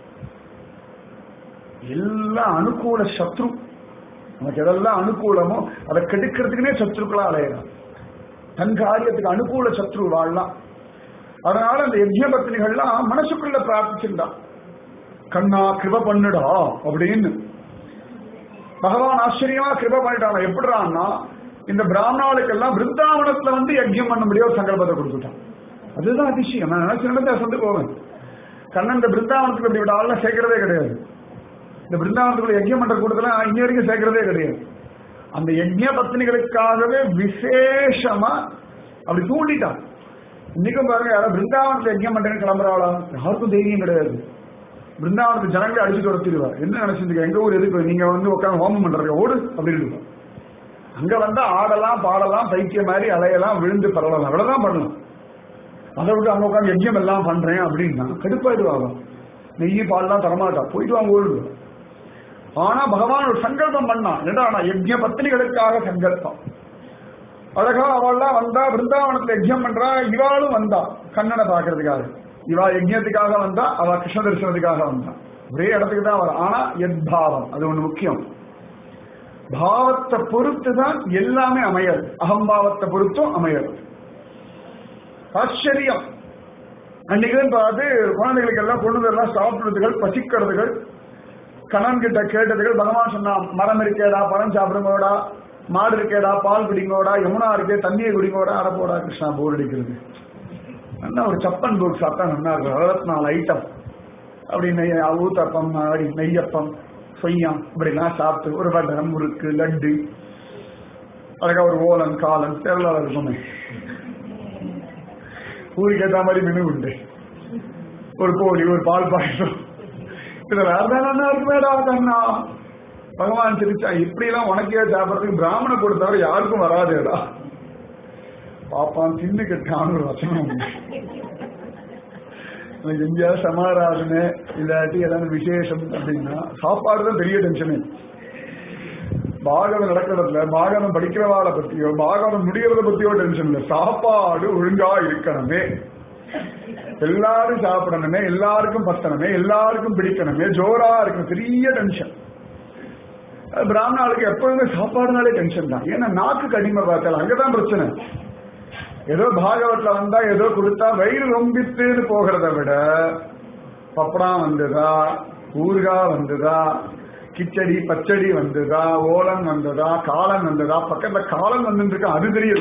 எல்லாம் அனுகூல சத்ரு நமக்கு எதெல்லாம் அனுகூலமோ அதை கெடுக்கிறதுக்குனே சத்ருக்களா அலையலாம் தன் காரியத்துக்கு அனுகூல சத்ரு வாழலாம் அதனால அந்த யஜ்ய பத்னிகள்லாம் மனசுக்குள்ள பிரார்த்திச்சிருந்தான் கண்ணா கிருப பண்ணுடா அப்படின்னு பகவான் ஆச்சரியமா கிருப பண்ணிட்டான் எப்படிறான்னா இந்த பிராமணாளுக்கெல்லாம் பிருந்தாவனத்துல வந்து யஜ்யம் பண்ண முடியும் ஒரு சங்கல்பத்தை கொடுத்துட்டான் அதுதான் அதிசயம் நான் நினைச்சு நினைச்சு அசந்து போவேன் கண்ணன் இந்த பிருந்தாவனத்துக்கு இப்படி விட ஆள்லாம் சேர்க்கிறதே கிடையாது இந்த பிருந்தாவனத்துக்குள்ள யஜ்யம் பண்ற கூட்டத்துல இன்னி வரைக்கும் சேர்க்கிறதே கிடையாது அந்த யஜ்ய பத்னிகளுக்காகவே விசேஷமா அப்படி தூண்டிட்டான் இன்னைக்கும் பாருங்க யாரும் பிருந்தாவனத்துல யஜ்யம் பண்றேன்னு கிளம்புறாளா யாருக்கும் தைரியம் கிடையாது பிருந்தாவனத்து ஜனங்களை அடிச்சு துரத்திடுவார் என்ன நினைச்சிருக்க எங்க ஊர் எதுக்கு நீங்க வந்து உட்காந்து ஹோமம் பண்றீங்க ஓடு அப்படின்னு அங்க வந்தா ஆடலாம் பாடலாம் பைத்திய மாதிரி அலையலாம் விழுந்து பரவலாம் அவ்வளவுதான் பண்ணலாம் அதை விட்டு அங்க உட்காந்து யஜ்யம் எல்லாம் பண்றேன் அப்படின்னா கடுப்பாயிடுவாங்க நெய்யி பால்லாம் தரமாட்டா போயிட்டு வாங்க ஓடுது ஆனா பகவான் ஒரு சங்கல்பம் பண்ணான் என்னடா யஜ்ய பத்தினிகளுக்காக சங்கல்பம் அழகா அவள்லாம் வந்தா பிருந்தாவனத்துல யஜ்யம் பண்றா இவாளும் வந்தா கண்ணனை பாக்குறதுக்காக இவா யஜ்யத்துக்காக வந்தா அவ கிருஷ்ண தரிசனத்துக்காக வந்தா ஒரே இடத்துக்கு தான் வர ஆனா எத்பாவம் அது ஒண்ணு முக்கியம் பாவத்தை பொறுத்து தான் எல்லாமே அமையாது அகம்பாவத்தை பொறுத்தும் அமையாது ஆச்சரியம் அன்னைக்கு பார்த்து குழந்தைகளுக்கு எல்லாம் கொண்டு எல்லாம் சாப்பிடுறதுகள் பசிக்கிறதுகள் கணவன் கிட்ட கேட்டதுகள் பகவான் சொன்னான் மரம் இருக்கேடா பழம் சாப்பிடுங்கோடா மாடு இருக்கேடா பால் குடிங்கோடா யமுனா இருக்கே தண்ணியை குடிங்கோடா அட போடா கிருஷ்ணா போர் அடிக்கிறது நல்லா ஒரு சப்பன் போக் சாப்பிட்டா நல்லா இருக்கும் அறுபத்தி நாலு ஐட்டம் அப்படி நெய் ஊத்தப்பம் அப்படி நெய்யப்பம் சொய்யம் இப்படிலாம் சாப்பிட்டு ஒரு வடை முறுக்கு லட்டு அழகா ஒரு ஓலன் காலன் தேவலாளர் இருக்குமே ஊருக்கு ஏற்ற மாதிரி மெனு உண்டு ஒரு கோழி ஒரு பால் பாயசம் இதுல வேற தானே இருக்குமேடா கண்ணா பகவான் சிரிச்சா இப்படி எல்லாம் உனக்கே சாப்பிடறதுக்கு பிராமண கொடுத்தவரை யாருக்கும் வராதேடா பாப்பான் தின்னு கட்டான்னு ஒரு வசனம் உண்டு. எனக்கு எங்கேயாவது சமாராதனை இல்லாட்டி ஏதாவது விசேஷம் அப்படின்னா சாப்பாடு தான் பெரிய டென்ஷனு பாகவம் நடக்கிறதுல பாகவம் படிக்கிறவாளை பத்தியோ பாகவம் முடிகிறத பத்தியோ டென்ஷன் இல்லை சாப்பாடு ஒழுங்கா இருக்கணுமே எல்லாரும் சாப்பிடணுமே எல்லாருக்கும் பத்தணுமே எல்லாருக்கும் பிடிக்கணுமே ஜோரா இருக்கணும் பெரிய டென்ஷன் அது பிராமணாளுக்கு எப்பவுமே சாப்பாடுனாலே டென்ஷன் தான் ஏன்னா நாக்கு கடிமை பார்த்தால அங்கதான் பிரச்சனை ஏதோ பாகவத்ல வந்தா ஏதோ கொடுத்தா வயிறு ரொம்பித்துன்னு போகிறத விட பப்படம் வந்ததா ஊறுகாய் வந்ததா கிச்சடி பச்சடி வந்ததா ஓலன் வந்ததா காலன் வந்ததா பக்கத்துல காலன் வந்துட்டு இருக்கா அது தெரியல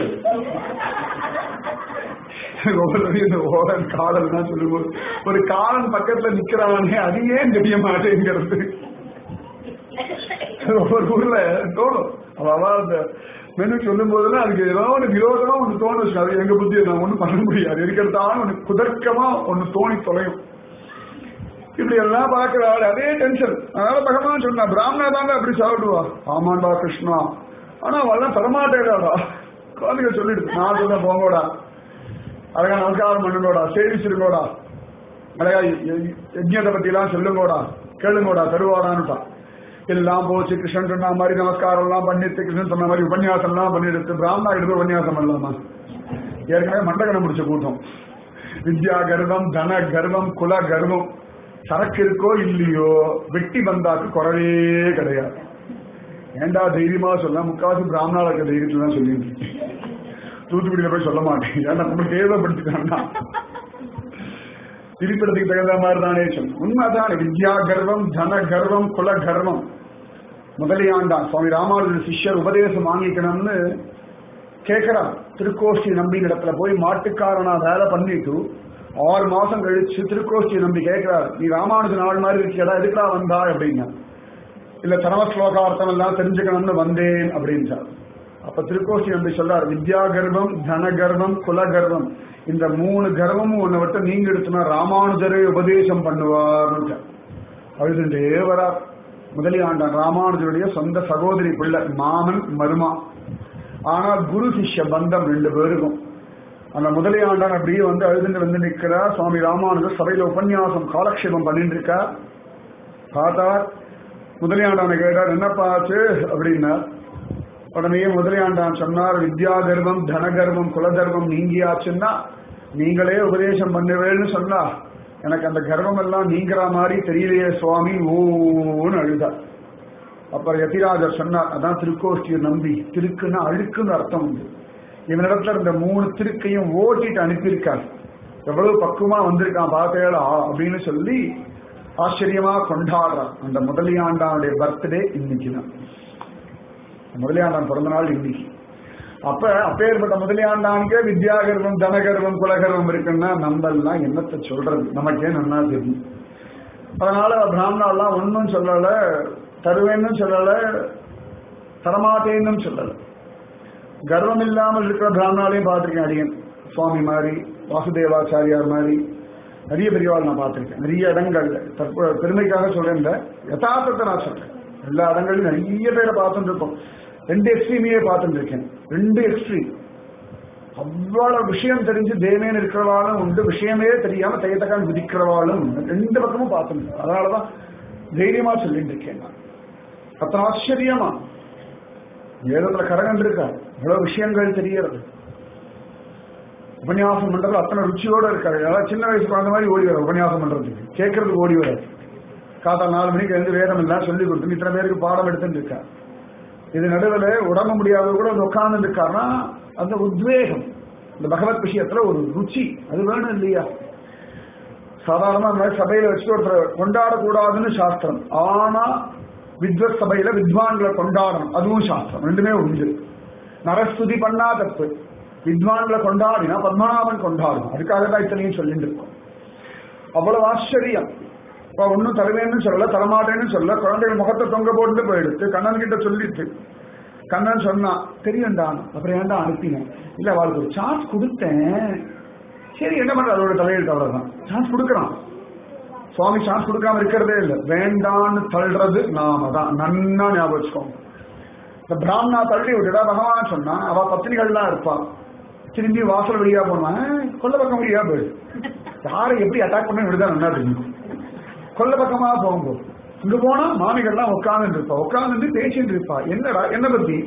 ஒவ்வொரு இந்த ஓலன் காலன் தான் சொல்லும்போது ஒரு காலன் பக்கத்துல நிக்கிறானே அது ஏன் தெரிய மாட்டேங்கிறது ஒவ்வொரு ஊர்ல தோணும் அவ அவ அந்த மெனு சொல்லும் போதெல்லாம் அதுக்கு ஏதோ ஒரு விரோதமா ஒண்ணு தோணும் வச்சுக்கோ. அது எங்க புத்தி நான் ஒண்ணும் பண்ண முடியாது இருக்கிறதாலும் ஒண்ணு குதர்க்கமா ஒண்ணு தோணி தொலையும் இப்படி எல்லாம் பாக்குறாள் அதே டென்ஷன் அதனால பகவான் சொன்னா பிராமணா தாங்க அப்படி சாப்பிடுவா ஆமாண்டா கிருஷ்ணா ஆனா அவெல்லாம் தரமாட்டேடாடா குழந்தைங்க சொல்லிடுது நான் சொல்ல போங்கோடா அழகா நமஸ்காரம் பண்ணுங்கோடா சேவிச்சிருங்கோடா அழகா யஜ்யத்தை பத்தி எல்லாம் சொல்லுங்கோடா கேளுங்கோடா தருவாடான்னுட்டான் எல்லாம் போச்சு கிருஷ்ணன் சொன்ன மாதிரி நமஸ்காரம் எல்லாம் பண்ணிட்டு கிருஷ்ணன் சொன்ன மாதிரி உபன்யாசம் எல்லாம் பண்ணிடுத்து பிராமணா எடுத்து உபன்யாசம் பண்ணலாமா ஏற்கனவே மண்டகனம் முடிச்ச கூட்டம் வித்யா கர்வம் தன கர்வம் குல கர்வம் சரக்கு இருக்கோ இல்லையோ வெட்டி பந்தாக்கு குறவே கிடையாது ஏண்டா தைரியமா சொல்ல முக்காவாசி பிராமணால இருக்க தைரியத்துல தான் சொல்லிட்டு இருக்கேன். தூத்துக்குடியில போய் சொல்ல மாட்டேன் ஏன்னா நம்மளுக்கு ஏதப்படுத்திட்டாங்கன்னா இருப்பிடத்துக்கு தகுந்த மாதிரி தானே சொல்லும் உண்மைதான் வித்யா கர்வம் தன கர்வம் குல கர்வம் முதலியாண்டான் சுவாமி ராமானுஜன் சிஷ்யர் உபதேசம் வாங்கிக்கணும்னு கேட்கிறான் திருக்கோஷ்டி நம்பி இடத்துல போய் மாட்டுக்காரனா வேலை பண்ணிட்டு ஆறு மாசம் கழிச்சு திருக்கோஷ்டி நம்பி கேட்கிறார் நீ ராமானுஜன் ஆள் மாதிரி இருக்கியடா எதுக்குடா வந்தா அப்படின்னா இல்ல தரம ஸ்லோகார்த்தம் எல்லாம் தெரிஞ்சுக்கணும்னு வந்தேன் அப்படின்றார் அப்ப திருக்கோஷ்டி நம்பி சொல்றார் வித்யா கர்வம் தன கர்வம் குல கர்வம் இந்த மூணு கர்வமும் உன்னை விட்டு நீங்க எடுத்துனா ராமானுஜரே உபதேசம் பண்ணுவார்னு அழுதுண்டே வரார் முதலியாண்டான் ராமானுஜருடைய சொந்த சகோதரி பிள்ளை மாமன் மருமா ஆனால் குரு சிஷ்ய பந்தம் ரெண்டு பேருக்கும் அந்த முதலியாண்டான் அப்படியே வந்து அழுதுண்டு வந்து நிற்கிறார் சுவாமி ராமானுஜர் சபையில உபன்யாசம் காலக்ஷேபம் பண்ணிட்டு இருக்கார் பார்த்தார் முதலியாண்டானை கேட்டார் என்னப்பா ஆச்சு அப்படின்னார் உடனே முதலியாண்டான் சொன்னார் வித்யா கர்வம் தன கர்வம் குலதர்மம் நீங்கியாச்சுன்னா நீங்களே உபதேசம் பண்ணுவேன்னு சொன்னா எனக்கு அந்த கர்வம் எல்லாம் நீங்கிற மாதிரி தெரியலையே சுவாமி ஓன்னு அழுதார் அப்புறம் யதிராஜர் சொன்னார் அதான் திருக்கோஷ்டியை நம்பி திருக்குன்னா அழுக்குன்னு அர்த்தம் உண்டு இவனிடத்துல இருந்த மூணு திருக்கையும் ஓட்டிட்டு அனுப்பியிருக்கார் எவ்வளவு பக்குவமா வந்திருக்கான் பார்த்தேடா அப்படின்னு சொல்லி ஆச்சரியமா கொண்டாடுறான் அந்த முதலியாண்டானுடைய பர்த்டே இன்னைக்கு தான் முதலியாண்டான் பிறந்த நாள் இன்னைக்கு அப்ப அப்பேற்பட்ட முதலியாண்டானுக்கே வித்யாகர்வம் தனகர்வம் குலகர்வம் இருக்குன்னா நம்ம எல்லாம் என்னத்தை சொல்றது நமக்கே நன்னா தெரியும் அதனால பிராமணாலாம் ஒன்னும் சொல்லல தருவேன்னு சொல்லல தரமாட்டேன்னு சொல்லல கர்வம் இல்லாமல் இருக்கிற பிராமணாலையும் பார்த்திருக்கேன் அடியன் சுவாமி மாதிரி வாசுதேவாச்சாரியார் மாதிரி நிறைய பெரியவாள் நான் பார்த்திருக்கேன் நிறைய இடங்கள்ல தற்ப பெருமைக்காக சொல்றேன் இல்ல, யதார்த்தத்தை நான் சொல்றேன் எல்லா இடங்களையும் நிறைய பேரை பார்த்துட்டு இருக்கோம் ரெண்டு எக்ஸ்ட்ரீமையே பார்த்துட்டு இருக்கேன் ரெண்டு எக்ஸ்ட்ரீம் அவ்வளவு விஷயம் தெரிஞ்சு தேவேன் இருக்கிறவாளும் உண்டு விஷயமே தெரியாம தையத்தக்கான் விதிக்கிறவாளும் உண்டு. ரெண்டு பக்கமும் பார்த்துட்டு அதனாலதான் தைரியமா சொல்லிட்டு இருக்கேன் நான் அத்தனை ஆச்சரியமா வேதத்துல கரகன் இருக்கா இவ்வளவு விஷயங்கள் தெரியறது உபன்யாசம் பண்றது அத்தனை ருச்சியோட இருக்காரு அதாவது சின்ன வயசு குழந்தை மாதிரி ஓடி வர உபன்யாசம் பண்றதுக்கு கேட்கறதுக்கு ஓடி வராது காத்தா நாலு மணிக்கு எழுந்து வேதம் எல்லாம் சொல்லி கொடுத்து இத்தனை பேருக்கு பாடம் எடுத்துட்டு இருக்கா இது நடுவில் உடம்பு முடியாத கூட வந்து உட்கார்ந்து இருக்காருன்னா அந்த உத்வேகம் இந்த பகவத் விஷயத்துல ஒரு ருச்சி அது வேணும் இல்லையா சாதாரணமா இந்த மாதிரி சபையில வச்சு ஒருத்தர் கொண்டாடக்கூடாதுன்னு சாஸ்திரம் ஆனா வித்வத் சபையில வித்வான்களை கொண்டாடணும் அதுவும் சாஸ்திரம் ரெண்டுமே உண்டு நரஸ்துதி பண்ணா தப்பு வித்வான்களை கொண்டாடினா பத்மநாபன் கொண்டாடும் அதுக்காக தான் இத்தனையும் சொல்லிட்டு இருக்கோம் அவ்வளவு ஆச்சரியம் இப்ப ஒன்னும் தருவேன்னு சொல்லல தரமாட்டேன்னு சொல்ல குழந்தைகள் முகத்தை தொங்க போட்டு போயிடுத்து கண்ணன் கிட்ட சொல்லிட்டு கண்ணன் சொன்னான் தெரியும்டான் அப்புறம் ஏன்டா அனுப்பினேன் இல்ல அவளுக்கு ஒரு சான்ஸ் கொடுத்தேன் சரி என்ன பண்ற அதோட தலையெழுத்து அவ்வளவுதான் சான்ஸ் கொடுக்கறான் சுவாமி சான்ஸ் கொடுக்காம இருக்கிறதே இல்லை வேண்டான்னு தள்ளுறது நாம தான் நன்னா ஞாபகம் வச்சுக்கோங்க இந்த பிராமணா தள்ளி விட்டுடா பகவான் சொன்னா அவ பத்தினிகள்லாம் இருப்பா திரும்பி வாசல் வழியா போனா கொல்ல பக்கம் வழியா போயிடு யாரை எப்படி அட்டாக் பண்ண விடுதா நல்லா தெரியும் கொல்ல பக்கமா போகும்போது இங்க போனா மாமிகள்லாம் உட்கார்ந்து இருப்பா உட்கார்ந்து பேசிட்டு இருப்பா என்னடா என்ன பத்தி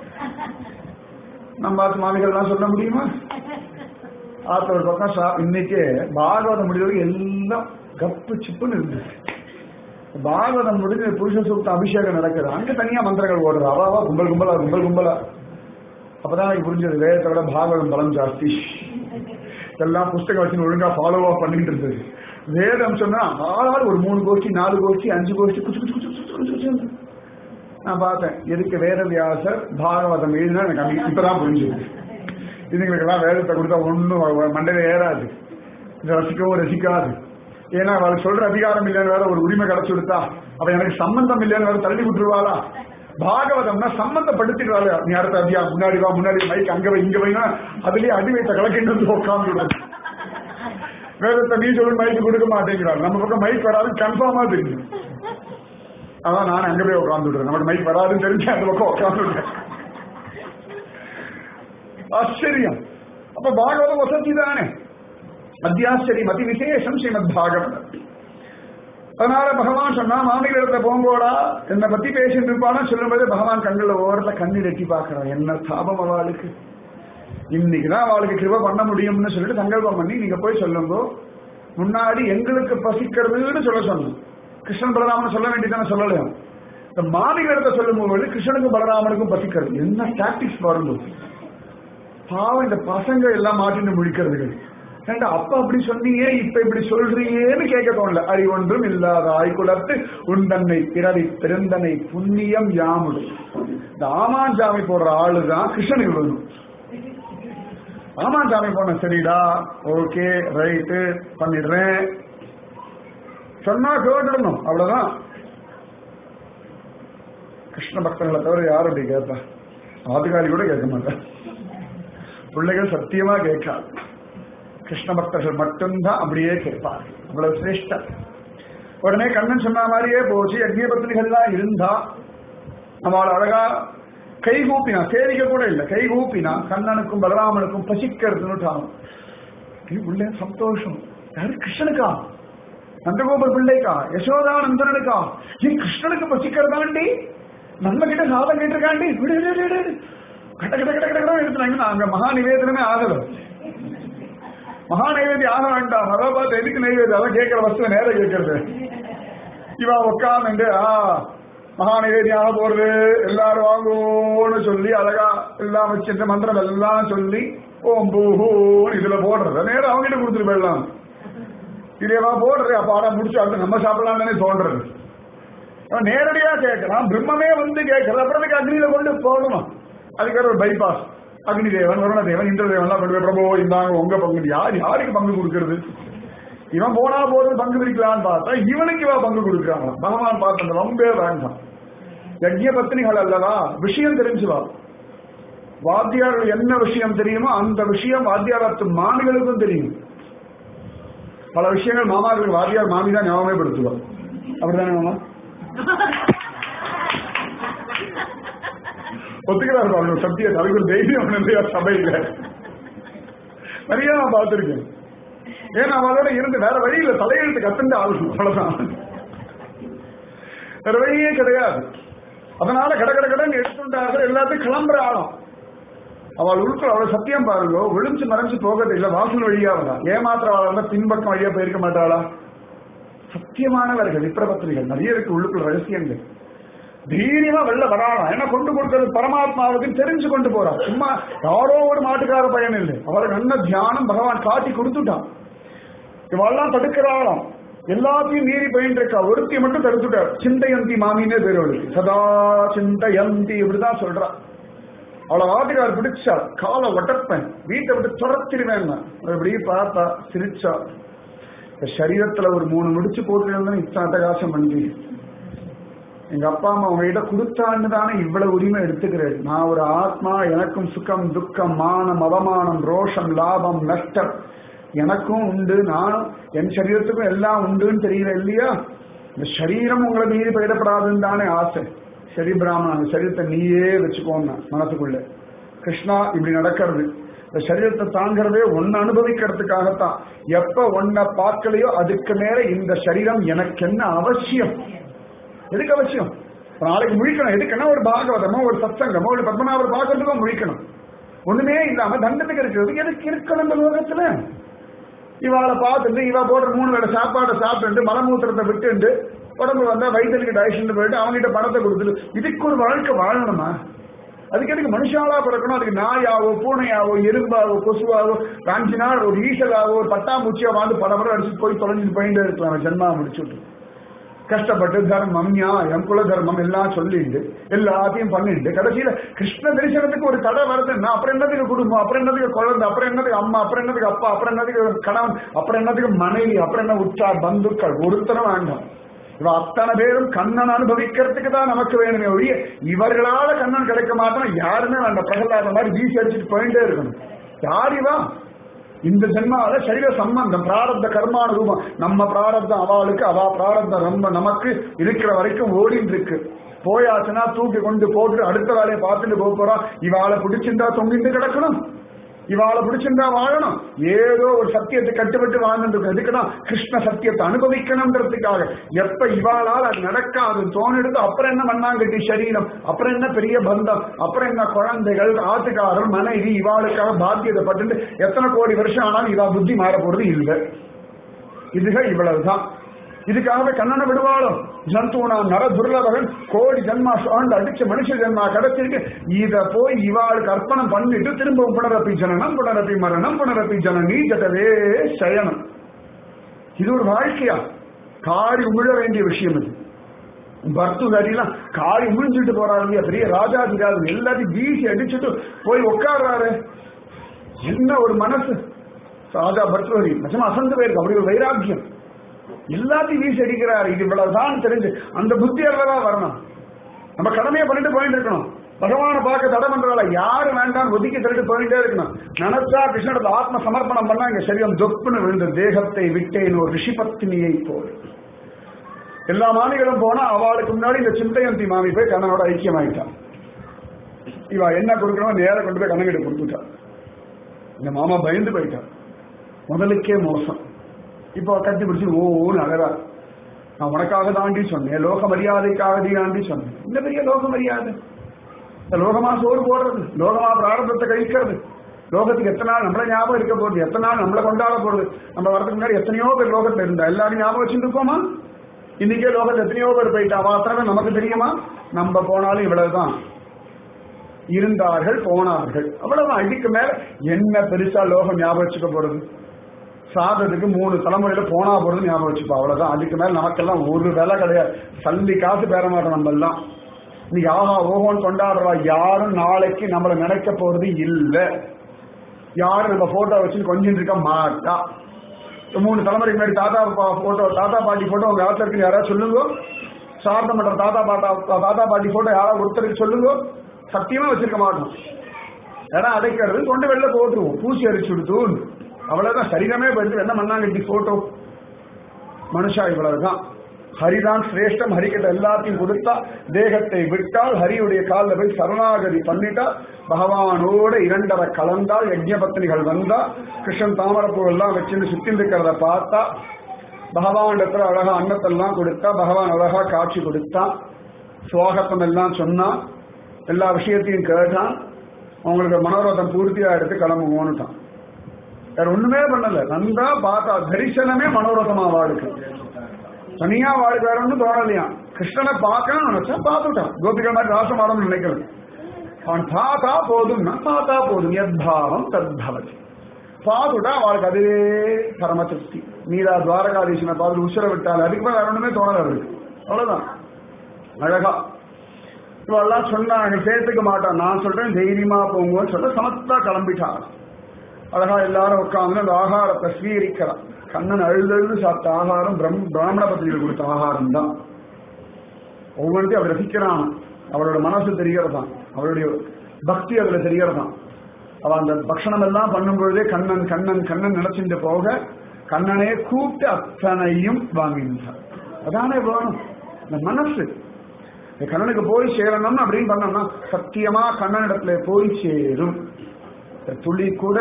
நம்ம ஆத்து மாமிகள்லாம் சொல்ல முடியுமா ஆத்துல ஒரு பக்கம் சா- இன்னைக்கு பாகவத முடிவு எல்லாம் கப்பு சிப்புன்னு இருந்துச்சு பாகவதம் முடிஞ்சு புருஷ சூக்த அபிஷேகம் நடக்குது அங்க தனியா மந்திரங்கள் ஓடுறது அவாவா கும்பல் கும்பலா கும்பல் கும்பலா அப்பதான் எனக்கு புரிஞ்சது வேதத்தை விட பாகவதம் பலம் ஜாஸ்தி எல்லாம் புஸ்தகம் வச்சு ஒழுங்கா ஃபாலோவா பண்ணிட்டு இருந்தது வேதம் சொன்னா ஆளாள் ஒரு மூணு கோஷ்டி நாலு கோஷ்டி அஞ்சு கோஷ்டி குச்சு குச்சு குச்சு குச்சு குச்சு குச்சு. நான் பார்த்தேன் எதுக்கு வேதவியாசர் பாகவதம் எழுதினா எனக்கு அன்னைக்கு இப்பதான் புரிஞ்சுது இதுங்களுக்கெல்லாம் வேதத்தை கொடுத்தா ஒன்றும் மண்டையில ஏறாது இது ரசிக்கவும் ரசிக்காது ஏன்னா அவளுக்கு சொல்ற அதிகாரம் இல்லைன்னு வேற ஒரு உரிமை கிடைச்சு கொடுத்தா அவ எனக்கு சம்பந்தம் இல்லைன்னு வேற தள்ளி விட்டுருவாளா பாகவதம்னா சம்பந்தப்படுத்திடுவாள் நீ அடுத்த அதிகா முன்னாடி வா முன்னாடி மைக் அங்க வை இங்க வைனா அதுலயே அடி வைத்த கலக்கிட்டு வந்து உட்காந்து வேதத்தை நீ சொல்லு மைக்கு கொடுக்க மாட்டேங்கிறாள் நம்ம பக்கம் மைக் வராது கன்ஃபார்மா தெரியும் அதான் நான் அங்க போய் உட்காந்து விடுறேன் நமக்கு மைக் வராதுன்னு தெரிஞ்சு அந்த பக்கம் உட்காந்து விடுறேன் ஆச்சரியம் அப்ப பாகவதம் வசதி தானே அத்தியாச்சரியம் அதி விசேஷம் ஸ்ரீமத் பாகவதம் அதனால பகவான் சொன்னா மாமிகளிடத்துல போங்கோடா என்னை பத்தி பேசிட்டு இருப்பான்னு சொல்லும்போது பகவான் கண்ணுல ஓரத்துல கண்ணீர் எட்டி பார்க்கறான் என்ன தாபம் அவளுக்கு இன்னைக்குதான் அவளுக்கு கிருப பண்ண முடியும்னு சொல்லிட்டு சங்கல்பம் பண்ணி நீங்க போய் சொல்லுங்க முன்னாடி எங்களுக்கு பசிக்கிறதுன்னு சொல்ல சொன்னோம் கிருஷ்ணன் பலராமன் சொல்ல வேண்டியதானே சொல்லலையும் இந்த மாமிகளிடத்தை சொல்லும்போது கிருஷ்ணனுக்கும் பலராமனுக்கும் பசிக்கிறது என்ன டாக்டிக்ஸ் பாருங்க பாவம் இந்த பசங்க எல்லாம் மாட்டின்னு முழிக்கிறதுகள் ஏண்டா அப்ப அப்படி சொன்னீங்க இப்ப இப்படி சொல்றீங்கன்னு கேட்க தோணல அறி ஒன்றும் இல்லாத ஆய்குலத்து உண்டன்னை பிறவி பெருந்தனை புண்ணியம் யாமுடு இந்த ஆமாஞ்சாமி போடுற ஆளுதான் கிருஷ்ணனுக்கு வேணும் ஆமாஞ்சாமி போன சரிடா ஓகே ரைட்டு பண்ணிடுறேன் சொன்னா கேட்டுடணும் அவ்வளவுதான் கிருஷ்ண பக்தர்களை தவிர யாரும் அப்படி கேட்பா ஆதிகாரி கூட கேட்க மாட்டேன் பிள்ளைகள் சத்தியமா கேட்காது கிருஷ்ண பக்தர்கள் மட்டும்தான் அப்படியே கேட்பார் அவ்வளவு சிரேஷ்டர் உடனே கண்ணன் சொன்ன மாதிரியே போச்சு அக்னிபத்திரிகள்லாம் இருந்தா நம்மள அழகா கை கூப்பினா சேரிக்க கூட இல்லை கை கூப்பினா கண்ணனுக்கும் பலராமனுக்கும் பசிக்கிறதுன்னு உள்ளே சந்தோஷம் யாரு கிருஷ்ணனுக்கா நந்தகோபர் பிள்ளைக்கா யசோதா நந்தனுக்கா ஏன் கிருஷ்ணனுக்கு பசிக்கிறதாண்டி நம்ம கிட்ட சாதம் கேட்டிருக்காண்டி விடு விடு விடு, விடு கட்ட கட்ட கட்ட கட்ட கட்ட எடுத்துனாங்க அங்க மகா நிவேதனமே ஆகல மகா நைவேத்தியம் ஆக வேண்டாம் அதை பார்த்து எதுக்கு நைவேத்தியம் அதான் கேட்கிற வஸ்துவை நேரம் கேட்கறது இவா உட்காந்து ஆ மகா நைவேத்தியம் ஆக போறது எல்லாரும் வாங்கோன்னு சொல்லி அழகா எல்லாம் வச்சு இந்த மந்திரம் எல்லாம் சொல்லி ஓம் பூஹூன்னு இதுல போடுறது நேரம் அவங்ககிட்ட கொடுத்துட்டு போயிடலாம் இதேவா போடுறது அப்ப ஆடா முடிச்சு அடுத்து நம்ம சாப்பிடலாம் தானே தோன்றது அவன் நேரடியா கேட்கறான் பிரம்மமே வந்து கேட்கறது அப்புறம் அதுக்கு அக்னியில கொண்டு போடணும் அதுக்கு ஒரு பைபாஸ் அக்னி தேவன் வருண தேவன் இந்திர தேவன் எல்லாம் கொண்டு போய் பிரபு இந்தாங்க உங்க பங்கு யார் யாருக்கு பங்கு கொடுக்கறது இவன் போனா போது பங்கு பிரிக்கலான்னு பார்த்தா இவனுக்கு இவன் பங்கு கொடுக்குறாங்க பகவான் பார்த்த அந்த ரொம்பவே வேண்டாம் யஜ்ய பத்னிகள் அல்லவா விஷயம் தெரிஞ்சுவா வாத்தியார்கள் என்ன விஷயம் தெரியுமோ அந்த விஷயம் வாத்தியாரத்து மாமிகளுக்கும் தெரியும் பல விஷயங்கள் மாமார்கள் வாத்தியார் மாமி தான் ஞாபகமே படுத்துவார் அப்படிதானே மாமா ஒத்துக்கிறாரு பாருங்க சத்தியத்தை அதுக்கு ஒரு தைரியம் இல்லையா சபையில நிறைய நான் பார்த்திருக்கேன் ஏன்னா அவளோட இருந்து வேற வழியில தலையெழுத்து கத்துண்டு ஆகணும் அவ்வளவுதான் வேற வழியே கிடையாது அதனால கட கட கடன் எடுத்துட்டார்கள் எல்லாத்தையும் கிளம்புற ஆளும் அவள் உள்குள் அவளை சத்தியம் பாருங்க விழுந்து மறைஞ்சு போகிறது இல்ல வாசல் வழியா வரா ஏமாத்திரவாளா இருந்தா பின்பக்கம் வழியா போயிருக்க மாட்டாளா சத்தியமானவர்கள் விப்ரபத்திரிகள் நிறைய இருக்கு உள்ளுக்குள்ள ரகசியங்கள் தைரியமா வெளில வராளாம் ஏன்னா கொண்டு கொடுக்கிறது பரமாத்மாவுக்கு தெரிஞ்சு கொண்டு போறா சும்மா யாரோ ஒரு மாட்டுக்கார பையன் இல்லை அவளுக்கு நல்ல தியானம் பகவான் காட்டி கொடுத்துட்டான் இவெல்லாம் தடுக்கிறாளாம் எல்லாத்தையும் மீறி பயின்று இருக்கா ஒருத்தி மட்டும் தடுத்துட்டார் சிந்தையந்தி மாமின்னே பேர் அவளுக்கு சதா சிந்தையந்தி இப்படிதான் சொல்றா அவளை ஆட்டுக்கார் பிடிச்சா காலை ஒட்டப்பேன் வீட்டை விட்டு துரத்திடுவேன் அப்படியே பார்த்தா சிரிச்சா இந்த சரீரத்துல ஒரு மூணு முடிச்சு போட்டு இத்தனை அட்டகாசம் பண்ணி எங்க அப்பா அம்மா உங்ககிட்ட கொடுத்தான்னு தானே இவ்வளவு உரிமை எடுத்துக்கிறேன் நான் ஒரு ஆத்மா எனக்கும் சுகம் துக்கம் மானம் அவமானம் ரோஷம் லாபம் நஷ்டம் எனக்கும் உண்டு நானும் என் சரீரத்துக்கும் எல்லாம் உண்டுன்னு தெரியல இல்லையா இந்த சரீரம் உங்களை மீறி பயிடப்படாதுன்னு தானே ஆசை சரி பிராமணன் அந்த சரீரத்தை நீயே வச்சுக்கோங்க மனசுக்குள்ள கிருஷ்ணா இப்படி நடக்கிறது இந்த சரீரத்தை தாங்கிறதே ஒன்னு அனுபவிக்கிறதுக்காகத்தான் எப்ப ஒன்ன பார்க்கலையோ அதுக்கு மேல இந்த சரீரம் எனக்கு என்ன அவசியம் எதுக்கு அவசியம் இப்ப நாளைக்கு முழிக்கணும் எதுக்குன்னா ஒரு பாகவதமோ ஒரு சத்சங்கமோ ஒரு பத்மநாபர் பாகவதமோ முழிக்கணும் ஒண்ணுமே இல்லாம தண்டத்துக்கு இருக்கிறது எதுக்கு இருக்கணும் இந்த லோகத்துல இவாளை பார்த்துட்டு இவ போடுற மூணு வேளை சாப்பாடை சாப்பிட்டு மலமூத்திரத்தை விட்டுண்டு உடம்பு வந்தா வைத்தியருக்கு டைஷன் போயிட்டு அவங்ககிட்ட பணத்தை கொடுத்துட்டு இதுக்கு ஒரு வாழ்க்கை வாழணுமா அதுக்கு எதுக்கு மனுஷாலா பிறக்கணும் அதுக்கு நாயாவோ பூனையாவோ எறும்பாவோ கொசுவாவோ அஞ்சு நாள் ஒரு ஈசலாவோ ஒரு பட்டாம்பூச்சியோ வாழ்ந்து பல முறை அடிச்சு போய் தொலைஞ்சு போயிட்டே இருக்கலாம் ஜென்மா முடிச்சுட்டு கஷ்டப்பட்டு தர்மம் நியாயம் குல தர்மம் எல்லாம் சொல்லிட்டு எல்லாத்தையும் பண்ணிட்டு கடைசியில கிருஷ்ண தரிசனத்துக்கு ஒரு தடை வருதுன்னா அப்புறம் என்னதுக்கு குடும்பம் அப்புறம் என்னதுக்கு குழந்தை அப்புறம் என்னதுக்கு அம்மா அப்புறம் என்னதுக்கு அப்பா அப்புறம் என்னதுக்கு கணவன் அப்புறம் என்னதுக்கு மனைவி அப்புறம் என்ன உற்றார் பந்துக்கள் ஒருத்தரும் வேண்டாம் இவ அத்தனை பேரும் கண்ணன் அனுபவிக்கிறதுக்கு தான் நமக்கு வேணுமே ஒழிய இவர்களால கண்ணன் கிடைக்க மாட்டோம் யாருமே வேண்டாம் பிரகலாத மாதிரி வீசி அடிச்சுட்டு போயிட்டே இருக்கணும் யார் இவா இந்த ஜென்மாவில சரீர சம்பந்தம் பிராரப்த கர்மான ரூபம் நம்ம பிராரப்தம் அவளுக்கு அவா பிராரப்தம் ரொம்ப நமக்கு இருக்கிற வரைக்கும் ஓடின்னு இருக்கு போயாச்சுன்னா தூக்கி கொண்டு போட்டு அடுத்த வேலையை பார்த்துட்டு போக போறா இவாளை பிடிச்சிருந்தா தொங்கிட்டு கிடக்கணும் இவாளை பிடிச்சிருந்தா வாழணும் ஏதோ ஒரு சத்தியத்தை கட்டுப்பட்டு வாழ்ந்துட்டு எதுக்குன்னா கிருஷ்ண சத்தியத்தை அனுபவிக்கணும்ன்றதுக்காக எப்ப இவாளால் அது நடக்காது தோணிடுது அப்புறம் என்ன மண்ணாங்கட்டி சரீரம் அப்புறம் என்ன பெரிய பந்தம் அப்புறம் என்ன குழந்தைகள் ஆத்துக்காரர் மனைவி இவாளுக்காக பாத்தியத்தை பட்டு எத்தனை கோடி வருஷம் ஆனாலும் இவா புத்தி மாற போறது இல்லை இதுக இவ்வளவுதான் இதுக்காக கண்ணனை விடுவாளோ ஜந்துனா நர துர்லபகன் கோடி ஜன்மா ஆண்டு அடிச்ச மனுஷ ஜன்மா கிடைச்சிருக்கு இத போய் இவாளுக்கு அர்ப்பணம் பண்ணிட்டு திரும்பவும் புனரப்பி ஜனனம் புனரப்பி மரணம் புனரப்பி ஜனனி ஜதவே சயனம் இது ஒரு வாழ்க்கையா காரி உமிழ வேண்டிய விஷயம் இது பர்த்துகாரிலாம் காரி உமிழ்ந்துட்டு போறாரு இல்லையா பெரிய ராஜாதிராஜன் எல்லாத்தையும் வீசி அடிச்சுட்டு போய் உட்கார்றாரு என்ன ஒரு மனசு ராஜா பர்த்துவரி நிஜமா அசந்து போயிருக்கு அப்படி ஒரு வைராக்கியம் எல்லாத்தையும் வீசி அடிக்கிறாரு இது இவ்வளவுதான் தெரிஞ்சு அந்த புத்தி தான் வரணும் நம்ம கடமையை பண்ணிட்டு போயிட்டு இருக்கணும் பகவானை பார்க்க தடை பண்றால யாரு வேண்டாம் ஒதுக்கி தள்ளிட்டு போயிட்டே இருக்கணும் நினைச்சா கிருஷ்ணனுக்கு ஆத்ம சமர்ப்பணம் பண்ணா இங்க சரீரம் தொப்புன்னு விழுந்த தேகத்தை விட்டேன் ஒரு ரிஷி பத்னியை போல் எல்லா மாமிகளும் போனா அவளுக்கு முன்னாடி இந்த சிந்தையந்தி மாமி போய் கண்ணனோட ஐக்கியமாயிட்டான் இவ என்ன கொடுக்கணும் நேர கொண்டு போய் கண்ணகிட்ட கொடுத்துட்டான் இந்த மாமா பயந்து போயிட்டான் முதலுக்கே மோசம் இப்போ கட்டி பிடிச்சி ஓன்னு அழகா நான் உனக்காக தாண்டி சொன்னேன் லோக மரியாதைக்காக தாண்டி சொன்னேன் இந்த பெரிய லோக மரியாதை இந்த லோகமா சோறு போடுறது லோகமா பிராரம்பத்தை கழிக்கிறது லோகத்துக்கு எத்தனை நாள் நம்மள ஞாபகம் இருக்க போகுது எத்தனை நாள் நம்மள கொண்டாட போறது நம்ம வரதுக்கு முன்னாடி எத்தனையோ பேர் லோகத்துல இருந்தா எல்லாரும் ஞாபகம் வச்சுட்டு இருப்போமா இன்னைக்கே லோகத்துல எத்தனையோ பேர் போயிட்டா மாத்திரமே நமக்கு தெரியுமா நம்ம போனாலும் இவ்வளவுதான் இருந்தார்கள் போனார்கள் அவ்வளவுதான் இதுக்கு மேல என்ன பெருசா லோகம் ஞாபகம் வச்சுக்க போறது சாதத்துக்கு மூணு தலைமுறையில போனா போறது ஞாபகம் வச்சுப்பா அவ்வளவுதான் அதுக்கு மேல நமக்கெல்லாம் ஒரு வேலை கிடையாது சல்லி காசு பேர மாட்டோம் நம்ம எல்லாம் இன்னைக்கு ஆஹா ஓஹோன்னு கொண்டாடுறா யாரும் நாளைக்கு நம்மள நினைக்க போறது இல்ல யாரும் நம்ம போட்டோ வச்சு கொஞ்சம் இருக்க மாட்டா இப்ப மூணு தலைமுறைக்கு முன்னாடி தாத்தா போட்டோ தாத்தா பாட்டி போட்டோ உங்க இடத்துல இருக்கு யாராவது சொல்லுங்க சாரத மன்றம் தாத்தா பாட்டா தாத்தா பாட்டி போட்டோ யாராவது ஒருத்தருக்கு சொல்லுங்க சத்தியமா வச்சிருக்க மாட்டோம் இடம் அடைக்கிறது கொண்டு வெளில போட்டுருவோம் பூசி அரிச்சு விடுத்து அவ்வளவுதான் சரீரமே போயிட்டு என்ன மண்ணாங்கட்டி போட்டோ மனுஷா இவ்வளவுதான் ஹரிதான் சிரேஷ்டம் ஹரிக்கிட்ட எல்லாத்தையும் கொடுத்தா தேகத்தை விட்டால் ஹரியுடைய காலில் போய் சரணாகதி பண்ணிட்டா பகவானோட இரண்டரை கலந்தால் யஜ்ஞபத்னிகள் வந்தா கிருஷ்ணன் தாமரப்பூ எல்லாம் வச்சுன்னு சுத்தி இருக்கிறத பார்த்தா பகவான் இடத்துல அழகா அன்னத்தெல்லாம் கொடுத்தா பகவான் அழகா காட்சி கொடுத்தான் சுவாகத்தம் எல்லாம் சொன்னான் எல்லா விஷயத்தையும் கேட்டான் அவங்களுக்கு மனோரதம் பூர்த்தியா எடுத்து கிளம்புவோன்னுட்டான் வேற ஒண்ணுமே பண்ணல நன்றா பார்த்தா தரிசனமே மனோரதமா வாழுக்கு தனியா வாழ்க்கை வேற ஒன்றும் தோணலையா கிருஷ்ணனை பார்க்கணும்னு நினைச்சா பார்த்துட்டான் கோபிகள் மாதிரி ராசமாடம் நினைக்கல அவன் பார்த்தா போதும்னா பார்த்தா போதும் எத்பாவம் தத்பவதி பார்த்துட்டா அவளுக்கு அதுவே பரம திருப்தி நீரா துவாரகாதீசனை பார்த்து உசுர விட்டால் அதுக்கு மேல வேற ஒண்ணுமே தோணல அவருக்கு அவ்வளவுதான் அழகா இவெல்லாம் சொன்னாங்க சேர்த்துக்க மாட்டான் நான் சொல்றேன் தைரியமா போங்கன்னு சொல்ல சமத்தா கிளம்பிட்டான் அழகா எல்லாரும் உட்காந்து அந்த ஆகாரத்தை ஸ்வீகரிக்கிறான் கண்ணன் அழுதழுது சாப்பிட்ட ஆகாரம் பிரம் பிராமண பத்திரிகை கொடுத்த ஆகாரம் தான் ஒவ்வொன்றையும் அவர் ரசிக்கிறான் அவளோட மனசு தெரியறதான் அவளுடைய பக்தி அதுல தெரியறதான் அவ அந்த பக்ஷணம் எல்லாம் பண்ணும் பொழுதே கண்ணன் கண்ணன் கண்ணன் நினைச்சுட்டு போக கண்ணனே கூப்பிட்டு அத்தனையும் வாங்கினார் அதானே வேணும் இந்த மனசு இந்த கண்ணனுக்கு போய் சேரணும் அப்படின்னு பண்ணோம்னா சத்தியமா கண்ணனிடத்துல போய் சேரும் துளி கூட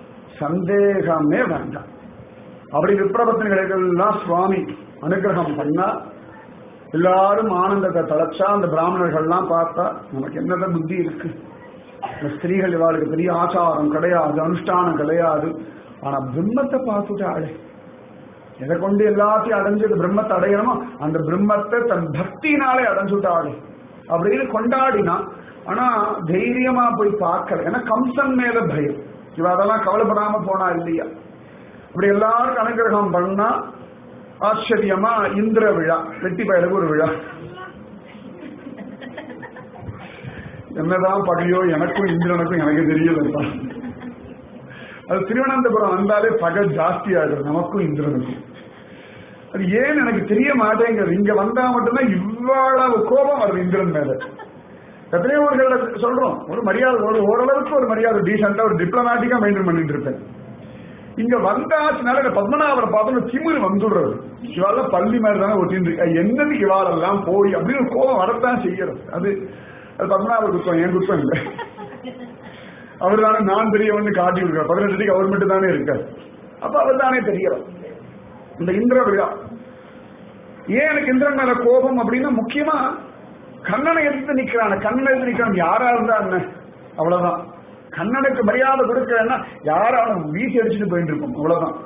சந்தேகமே வேண்டாம் அப்படி விப்ரபத்தினிகளுக்கெல்லாம் சுவாமி அனுகிரகம் பண்ணா எல்லாரும் ஆனந்தத்தை தளச்சா அந்த பிராமணர்கள்லாம் பார்த்தா நமக்கு என்னதான் புத்தி இருக்கு இந்த ஸ்திரீகள் இவாளுக்கு பெரிய ஆச்சாரம் கிடையாது அனுஷ்டானம் கிடையாது ஆனா பிரம்மத்தை பார்த்துட்டாளே எதை கொண்டு எல்லாத்தையும் அடைஞ்சது பிரம்மத்தை அடையணுமோ அந்த பிரம்மத்தை தன் பக்தினாலே அடைஞ்சுட்டாளே அப்படின்னு கொண்டாடினா ஆனா தைரியமா போய் பார்க்கல ஏன்னா கம்சன் மேல பயம் இவ அதெல்லாம் கவலைப்படாம போனா இல்லையா இப்படி எல்லாரும் அனுகிரகம் பண்ணா ஆச்சரியமா இந்திர விழா வெட்டி பயலுக்கு ஒரு விழா என்னதான் பகையோ எனக்கும் இந்திரனுக்கும் எனக்கு தெரியல அது திருவனந்தபுரம் வந்தாலே பகை ஜாஸ்தி ஆகுது நமக்கும் இந்திரனுக்கும் அது ஏன் எனக்கு தெரிய மாட்டேங்குது இங்க வந்தா மட்டும்தான் இவ்வளவு கோபம் வருது இந்திரன் மேல எத்தனையோ ஊர்கள சொல்றோம் ஒரு மரியாதை ஒரு ஓரளவுக்கு ஒரு மரியாதை டீசெண்டா ஒரு டிப்ளமேட்டிக்கா மெயின்டைன் பண்ணிட்டு இருப்பேன் இங்க வந்தாச்சுனால இந்த பத்மநாபரை பார்த்தோம் திமிரு வந்துடுறது இவாளெல்லாம் பள்ளி மாதிரி தானே ஒட்டின்னு இருக்கா என்னது இவாளெல்லாம் போய் அப்படின்னு ஒரு கோபம் வரத்தான் செய்யறது அது அது பத்மநாபர் குத்தம் என் குத்தம் இல்லை அவர் தானே நான் பெரியவன் காட்டி விடுறார் பதினெட்டு அவர் மட்டும் தானே இருக்கார் அப்ப அவர் தானே தெரியவர் இந்த இந்திர விழா ஏன் எனக்கு இந்திரன் மேல கோபம் அப்படின்னா முக்கியமா கண்ணனை எதிர்த்து நிக்கிறான் கண்ணனை எதிர்த்து நிக்கிறான் யாரா இருந்தா என்ன அவ்வளவுதான் கண்ணனுக்கு மரியாதை கொடுக்கலன்னா யாராலும் வீசி அடிச்சுட்டு போயிட்டு இருப்போம் அவ்வளவுதான்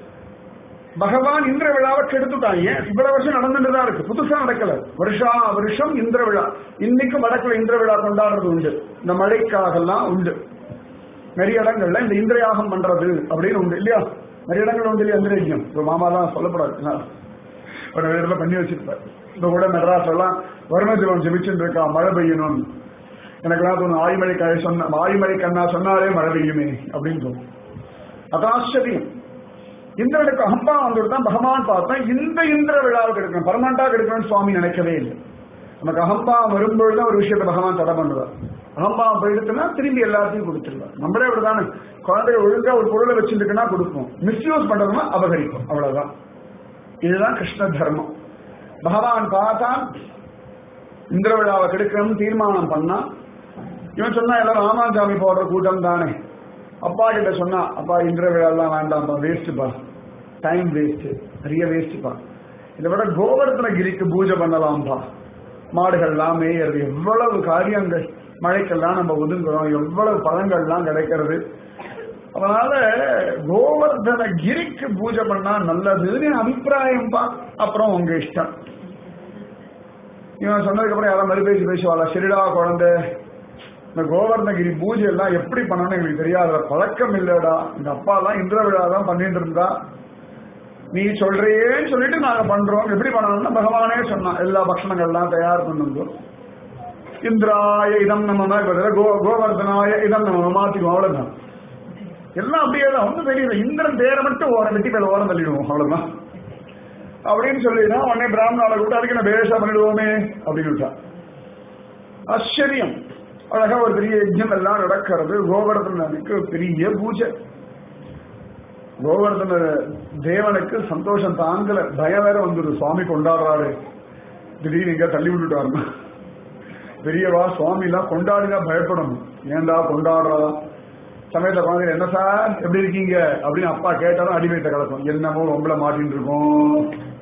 பகவான் இந்திர விழாவை கெடுத்துட்டான் ஏன் இவ்வளவு வருஷம் நடந்துட்டு தான் இருக்கு புதுசா நடக்கல வருஷா வருஷம் இந்திர விழா இன்னைக்கும் வடக்குல இந்திர விழா கொண்டாடுறது உண்டு இந்த மழைக்காகலாம் உண்டு நிறைய இடங்கள்ல இந்த இந்திரயாகம் பண்றது அப்படின்னு உண்டு இல்லையா நிறைய இடங்கள் உண்டு இல்லையா இந்திரயஜம் இப்போ மாமாலாம் சொல்லப்படாது ஒரு இடத்துல பண்ணி வச்சிருப்பார் இந்த கூட மெட்ராஸ் எல்லாம் வருணஜலம் ஜெபிச்சுட்டு இருக்கா மழை பெய்யணும் எனக்கெல்லாம் தோணும் ஆய்மழை க சொன்ன ஆய்மழை கண்ணா சொன்னாலே மழை பெய்யுமே அப்படின்னு தோணும் அதான் ஆச்சரியம் இந்திரனுக்கு அகம்பா வந்துட்டு தான் பகவான் பார்த்தா இந்த இந்திர விழாவுக்கு எடுக்கணும் பர்மனண்டா எடுக்கணும்னு சுவாமி நினைக்கவே இல்லை நமக்கு அகம்பா வரும்பொழுது ஒரு விஷயத்தை பகவான் தடை பண்ணுவார் அகம்பா போயிடுச்சுன்னா திரும்பி எல்லாத்தையும் கொடுத்துருவார் நம்மளே அப்படிதானே குழந்தைகள் ஒழுங்கா ஒரு பொருளை வச்சுருக்குன்னா கொடுப்போம் மிஸ்யூஸ் பண்றதுன்னா அபகரிப்போம் அவ்வளவுதான் இதுதான் கிருஷ்ண தர்மம் பகவான் பார்த்தா இந்திர விழாவை கெடுக்கணும்னு தீர்மானம் பண்ணா இவன் சொன்னா எல்லாரும் ராமாசாமி போடுற கூட்டம் தானே அப்பா கிட்ட சொன்னா அப்பா இந்திர விழாலாம் வேண்டாம்ப்பா வேஸ்ட்டுப்பா டைம் வேஸ்ட் நிறைய வேஸ்ட்டுப்பா இதை விட கோவர்த்தனகிரிக்கு பூஜை பண்ணலாம்ப்பா மாடுகள்லாம் மேயறது எவ்வளவு காரியங்கள் மழைக்கெல்லாம் நம்ம ஒதுங்குறோம் எவ்வளவு பழங்கள்லாம் கிடைக்கிறது அதனால கோவர்தன கிரிக்கு பூஜை பண்ணா நல்லதுன்னு அபிப்பிராயம்பா அப்புறம் உங்க இஷ்டம் இவன் சொன்னதுக்கு அப்புறம் யாரும் மறுபேசி பேசுவாளா சரிடா குழந்தை இந்த கோவர்ணகிரி பூஜை எல்லாம் எப்படி பண்ணணும்னு எங்களுக்கு தெரியாத பழக்கம் இல்லடா எங்க அப்பா எல்லாம் இந்திர விழா தான் பண்ணிட்டு இருந்தா நீ சொல்றியேன்னு சொல்லிட்டு நாங்க பண்றோம் எப்படி பண்ணணும்னா பகவானே சொன்னான் எல்லா பக்ஷணங்கள்லாம் தயார் பண்ணுங்க இந்திராய இதம் நம்ம கோ கோவர்தனாய இதம் நம்ம மாத்திக்குவோம் அவ்வளவுதான் எல்லாம் அப்படியே தான் ஒன்றும் தெரியல இந்திரன் பேரை மட்டும் ஓரம் வெட்டி பேர் ஓரம் தள்ளிடுவோம் அவ்வளவுதான் அப்படின்னு சொல்லிதான் உடனே பிராமணால கூட அதுக்கு நான் பேஷா பண்ணிடுவோமே அப்படின்னு விட்டா ஆச்சரியம் அழகா ஒரு பெரிய யஜ்யம் எல்லாம் நடக்கிறது கோவர்தனுக்கு பெரிய பூஜை கோவர்தன தேவனுக்கு சந்தோஷம் தாங்கல பயம் வேற வந்துடும் சுவாமி கொண்டாடுறாரு திடீர்னு எங்க தள்ளி விட்டுட்டாருன்னா பெரியவா சுவாமி எல்லாம் கொண்டாடுங்க பயப்படணும் ஏண்டா கொண்டாடுறா சமயத்துல குழந்தைங்க என்ன சார் எப்படி இருக்கீங்க அப்படின்னு அப்பா கேட்டாலும் அடிமையிட்ட கலக்கும் என்னமோ உங்களை மாட்டின்னு இருக்கோம்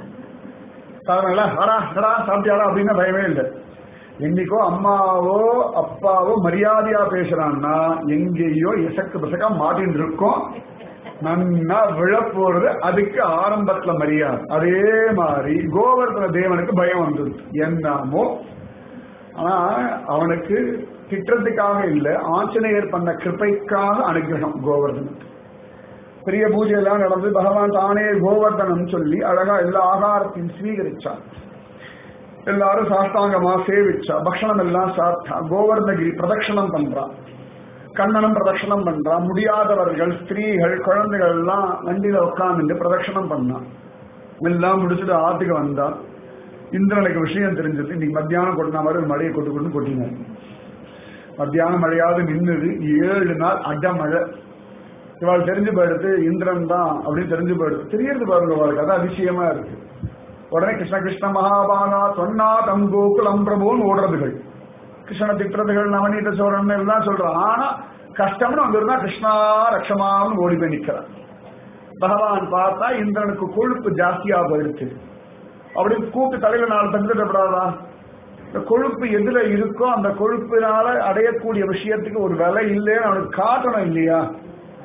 சாதாரண ஆடா கடா சாப்பிட்டியாடா அப்படின்னா பயமே இல்லை என்னைக்கோ அம்மாவோ அப்பாவோ மரியாதையா பேசுறான்னா எங்கேயோ எசக்கு பசக்கா மாட்டின்னு இருக்கோம் நன்னா விழப்போறது அதுக்கு ஆரம்பத்துல மரியாதை அதே மாதிரி கோவர்தன தேவனுக்கு பயம் வந்தது என்னமோ ஆனா அவனுக்கு திட்டத்துக்காக இல்ல ஆஞ்சநேயர் பண்ண கிருப்பைக்காக அனுகிரகம் கோவர்தனுக்கு பெரிய பூஜை எல்லாம் நடந்து பகவான் தானே கோவர்தனம் சொல்லி அழகா எல்லா ஆகாரத்தையும் ஸ்வீகரிச்சான் எல்லாரும் சாஸ்தாங்கமா சேவிச்சா பக்ஷணம் எல்லாம் சாப்பிட்டா கோவர்ணகிரி பிரதட்சணம் பண்றான் கண்ணனும் பிரதட்சணம் பண்றான் முடியாதவர்கள் ஸ்திரீகள் குழந்தைகள் எல்லாம் வண்டியில உட்கார்ந்து பிரதட்சணம் பண்ணான் எல்லாம் முடிச்சுட்டு ஆத்துக்கு வந்தா இந்திரனுக்கு விஷயம் தெரிஞ்சது இன்னைக்கு மத்தியானம் கொட்டின மாதிரி மழையை கொட்டு கொண்டு கொட்டினார் மத்தியானம் மழையாவது நின்னுது ஏழு நாள் அடமழை இவாள் தெரிஞ்சு போயிடுது இந்திரன் தான் அப்படின்னு தெரிஞ்சு போயிடுது தெரியறது பாருங்க அவளுக்கு அது அதிசயமா இருக்கு உடனே கிருஷ்ண கிருஷ்ண மகாபாகா சொன்னா தம் கோகுலம் பிரபுன்னு ஓடுறதுகள் கிருஷ்ண திட்டுறதுகள் நவநீத சோழன் எல்லாம் சொல்றான் ஆனா கஷ்டம்னு அங்க இருந்தா கிருஷ்ணா ரக்ஷமான்னு ஓடி போய் நிக்கிறான் பகவான் பார்த்தா இந்திரனுக்கு கொழுப்பு ஜாஸ்தியா போயிடுச்சு அப்படி கூப்பிட்டு தலையில நாலு தந்துடப்படாதா இந்த கொழுப்பு எதுல இருக்கோ அந்த கொழுப்பினால அடையக்கூடிய விஷயத்துக்கு ஒரு விலை இல்லைன்னு அவனுக்கு காட்டணும் இல்லையா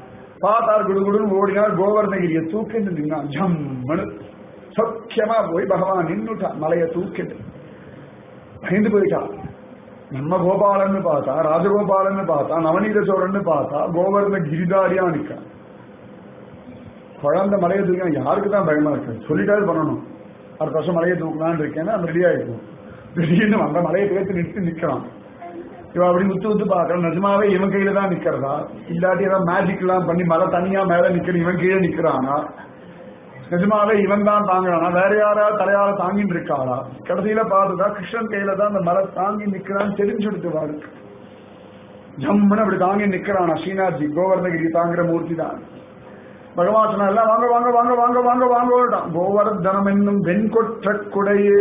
பார்த்தார் குடுகுடுன்னு ஓடினார் கோவர்ணகிரியை தூக்கிட்டு நின்னான் ஜம்மனு சௌக்கியமா போய் பகவான் நின்னுட்டான் மலையை தூக்கிட்டு பயந்து போயிட்டான் நம்ம கோபாலன்னு பார்த்தா ராஜகோபாலன்னு பார்த்தா நவநீத சோழன்னு பார்த்தா கோவர்ண கிரிதாரியா நிற்கான் குழந்தை மலையை தூக்கினா யாருக்கு தான் பயமா இருக்கு சொல்லிட்டாவது பண்ணணும் அடுத்த வருஷம் மலையை தூக்கலான்னு இருக்கேன்னா அது ரெடியா இருக்கும் திடீர்னு அந்த மலையை பேர்த்து நிறுத்தி நிக்கிறான் இவன் அப்படி முத்து முத்து பார்க்கறான் நிஜமாவே இவன் கையில தான் நிக்கிறதா இல்லாட்டி ஏதாவது மேஜிக் எல்லாம் பண்ணி மலை தனியா மேல நிக்கிற இவன் கீழே நிக்கிறானா நிஜமாவே இவன் தான் தாங்குறானா வேற யாராவது தலையால தாங்கிட்டு இருக்காளா கடைசியில பார்த்துட்டா கிருஷ்ணன் கையில தான் அந்த மலை தாங்கி நிக்கிறான்னு தெரிஞ்சுடுத்து வாரு ஜம்முன்னு அப்படி தாங்கி நிக்கிறானா ஸ்ரீநாத்ஜி கோவர்ணகிரி தாங்குற மூர்த்தி தான் பகவான் சொன்னா எல்லாம் வாங்க வாங்க வாங்க வாங்க வாங்க வாங்க கோவர்தனம் என்னும் வெண்கொற்ற குடையே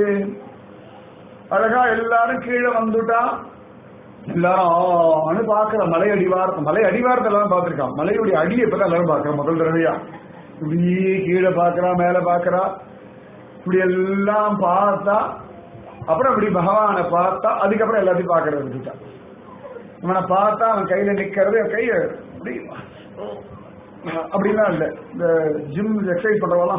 அழகா எல்லாரும் கீழே வந்துட்டா எல்லாரும் ஆன்னு பாக்குற மலை அடிவாரத்தை மலை அடிவாரத்தை எல்லாம் பார்த்திருக்கான் மலையுடைய அடியை இப்பதான் எல்லாரும் பாக்குறோம் முதல் தடவையா இப்படியே கீழே பாக்குறா மேல பாக்குறா இப்படி எல்லாம் பார்த்தா அப்புறம் இப்படி பகவானை பார்த்தா அதுக்கப்புறம் எல்லாத்தையும் பாக்குறது விட்டுட்டான் இவனை பார்த்தா அவன் கையில நிக்கிறது கைய அப்படி அப்படிலாம் இல்ல இந்த ஜிம் எக்ஸசைஸ் பண்றவெல்லாம்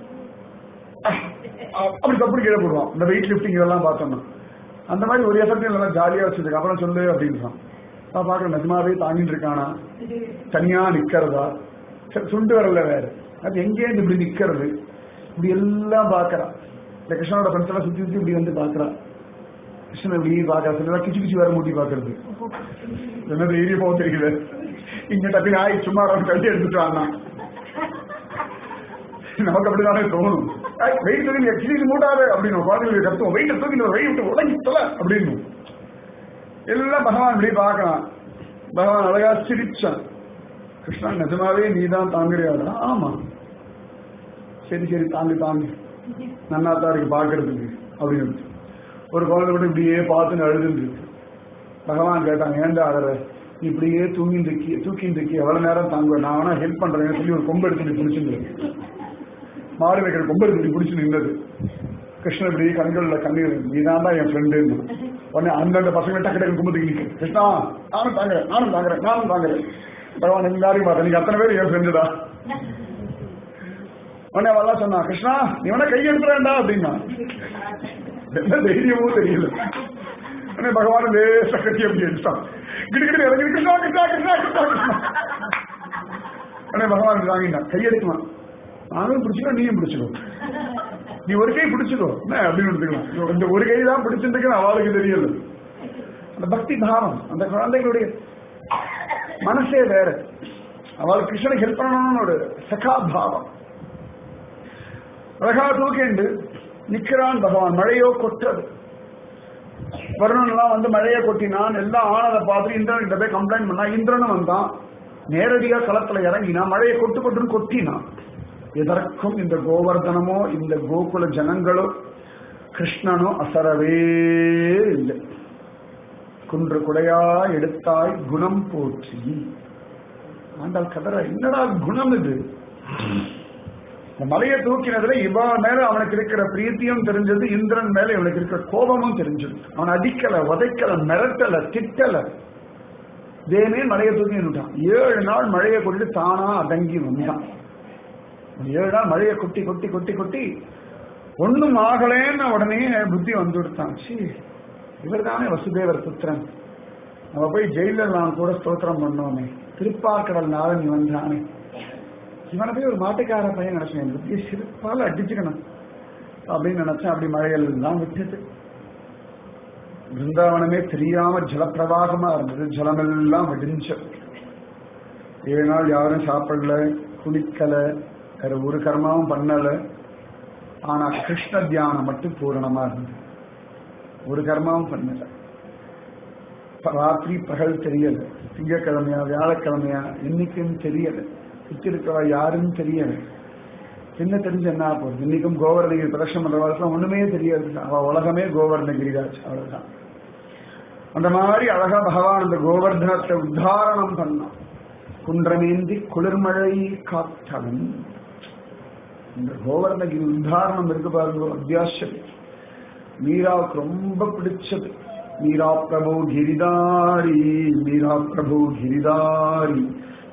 அப்படி தப்பு கீழே போடுவான் இந்த வெயிட் லிஃப்டிங் இதெல்லாம் பார்த்தோம்னா அந்த மாதிரி ஒரு எஃபர்ட் நல்லா ஜாலியா வச்சிருக்கு அப்புறம் சொல்லு அப்படின்றான் நான் பாக்குறேன் நிஜமாவே தாங்கிட்டு இருக்கானா தனியா நிக்கிறதா சரி, சுண்டு வரல வேற அது எங்கேருந்து இப்படி நிக்கிறது இப்படி எல்லாம் பாக்குறான் இந்த கிருஷ்ணனோட ஃப்ரெண்ட்ஸ் எல்லாம் சுத்தி சுத்தி இப்படி வந்து பாக்குறான் கிருஷ்ணன் இப்படி பாக்குறா சில கிச்சு கிச்சு வேற மூட்டி பாக்குறது என்ன தைரியம் போக தெரியல இங்க டப்பின் ஆய் சும்மா அவன் கட்டி எடுத்துட்டு வாங்க நமக்கு அப்படிதானே தோணும் வெயிட் தூக்கி எக்ஸசைஸ் மூட்டாது அப்படின்னு குழந்தைங்களுக்கு கத்துவோம் வெயிட் தூக்கி வெயிட் விட்டு உடஞ்சி தொலை அப்படின்னு எல்லாம் பகவான் இப்படி பார்க்கலாம் பகவான் அழகா சிரிச்சான் கிருஷ்ணா நிஜமாவே நீ தான் தாங்குறியாடா ஆமா சரி சரி தாங்கு தாங்கு நன்னா தான் இருக்கு பாக்குறதுக்கு அப்படின்னு ஒரு குழந்தை கூட இப்படியே பார்த்துன்னு அழுதுன்னு இருக்கு பகவான் கேட்டாங்க ஏன்டா அழற நீ இப்படியே தூங்கிட்டு இருக்கி தூக்கிட்டு இருக்கி எவ்வளவு நேரம் தாங்க நான் வேணா ஹெல்ப் பண்றேன்னு சொல்லி ஒரு கொம்பு எடுத்து பிடிச்சிருந்து மாடு வைக்கிற கொம்பு எடுத்து பிடிச்சு நின்னது கிருஷ்ணன் இப்படி கண்கள்ல கண்ணீர் நீதான் தான் என் ஃப்ரெண்டுன்னு உடனே அந்தந்த பசங்க டக்கு டக்கு கும்பத்துக்கு நிக்க கிருஷ்ணா நானும் தாங்குறேன் நானும் தாங்குறேன் நானும் தாங்குறேன் பகவான் எல்லாரையும் பார்த்தேன் நீங்க அத்தனை பேர் என் ஃப்ரெண்டுடா உடனே அவெல்லாம் சொன்னா கிருஷ்ணா நீ வேணா கை எடுத்துறேன்டா அப்படின்னா என்ன தைரியமோ தெரியல உடனே பகவான் லேசா கட்டி அப்படி எடுத்தான் கிடுக்கிட்டு இறங்கி கிருஷ்ணா கிருஷ்ணா கிருஷ்ணா கிருஷ்ணா கிருஷ்ணா உடனே பகவான் வாங்கிட்டான் கையெடுக்கலாம் நானும் பிடிச்சிக்கோ நீயும் பிடிச்சிக்கோ நீ ஒரு கை பிடிச்சிக்கோ என்ன அப்படின்னு எடுத்துக்கலாம் இந்த ஒரு கை தான் பிடிச்சிருந்துக்கு அவளுக்கு தெரியல அந்த பக்தி பாவம் அந்த குழந்தைகளுடைய மனசே வேற அவளுக்கு கிருஷ்ணனுக்கு ஹெல்ப் பண்ணணும்னு ஒரு சகா பாவம் அழகா தூக்கிண்டு நிக்கிறான் பகவான் மழையோ கொட்டது வருணன் எல்லாம் வந்து மழையை கொட்டினான் எல்லாம் ஆனதை பார்த்து இந்திரன் கிட்ட போய் கம்ப்ளைண்ட் பண்ணா இந்திரனும் வந்தான் நேரடியா களத்துல இறங்கினா மழையை கொட்டு கொட்டுன்னு கொட்டினான் எதற்கும் இந்த கோவர்தனமோ இந்த கோகுல ஜனங்களோ கிருஷ்ணனோ அசரவே இல்லை குன்று குடையா எடுத்தாய் குணம் போற்றி ஆண்டாள் கதற என்னடா குணம் இது இந்த மலையை தூக்கினதுல இவா மேல அவனுக்கு இருக்கிற பிரீத்தியும் தெரிஞ்சது இந்திரன் மேல இவனுக்கு இருக்கிற கோபமும் தெரிஞ்சது அவன் அடிக்கல உதைக்கல மிரட்டல திட்டல தேனே மலையை தூக்கி நின்றுட்டான் ஏழு நாள் மழையை கொண்டு தானா அடங்கி வந்தான் ஏழு நாள் மழையை கொட்டி கொட்டி கொட்டி கொட்டி ஒண்ணும் ஆகலேன்னு உடனே புத்தி வந்து விடுத்தான் சி இவர் தானே வசுதேவர் புத்திரன் நம்ம போய் ஜெயில நான் கூட ஸ்தோத்திரம் பண்ணோமே திருப்பாக்கடல் நாளனி வந்தானே இவனை போய் ஒரு மாட்டுக்கார பையன் நினைச்சேன் புத்தியை சிறப்பால அடிச்சுக்கணும் அப்படின்னு நினைச்சேன் அப்படி மழையெல்லாம் விட்டது பிருந்தாவனமே தெரியாம ஜலப்பிரவாகமா இருந்தது ஜலமெல்லாம் வெடிஞ்சு ஏழு நாள் யாரும் சாப்பிடல குளிக்கல வேற ஒரு கர்மாவும் பண்ணல ஆனா கிருஷ்ண தியானம் மட்டும் பூரணமா இருந்தது ஒரு கர்மாவும் பண்ணல ராத்திரி பகல் தெரியல திங்கக்கிழமையா வியாழக்கிழமையா என்னைக்கும் தெரியல சுத்தி இருக்கிறவா யாருன்னு தெரியல என்ன தெரிஞ்சு என்ன போகுது இன்னைக்கும் கோவர்ணகிரி பிரதர்ஷனம் பண்றவாளுக்கு ஒண்ணுமே தெரியாது அவ உலகமே கோவர்ணகிரிராஜ் அவ்வளவுதான் அந்த மாதிரி அழகா பகவான் அந்த கோவர்தனத்தை உத்தாரணம் பண்ணான் குன்றமேந்தி குளிர்மழை காத்தவன் இந்த கோவர்ணகிரி உத்தாரணம் இருக்கு பாருங்க அத்தியாசம் மீராவுக்கு ரொம்ப பிடிச்சது மீரா பிரபு கிரிதாரி மீரா பிரபு கிரிதாரி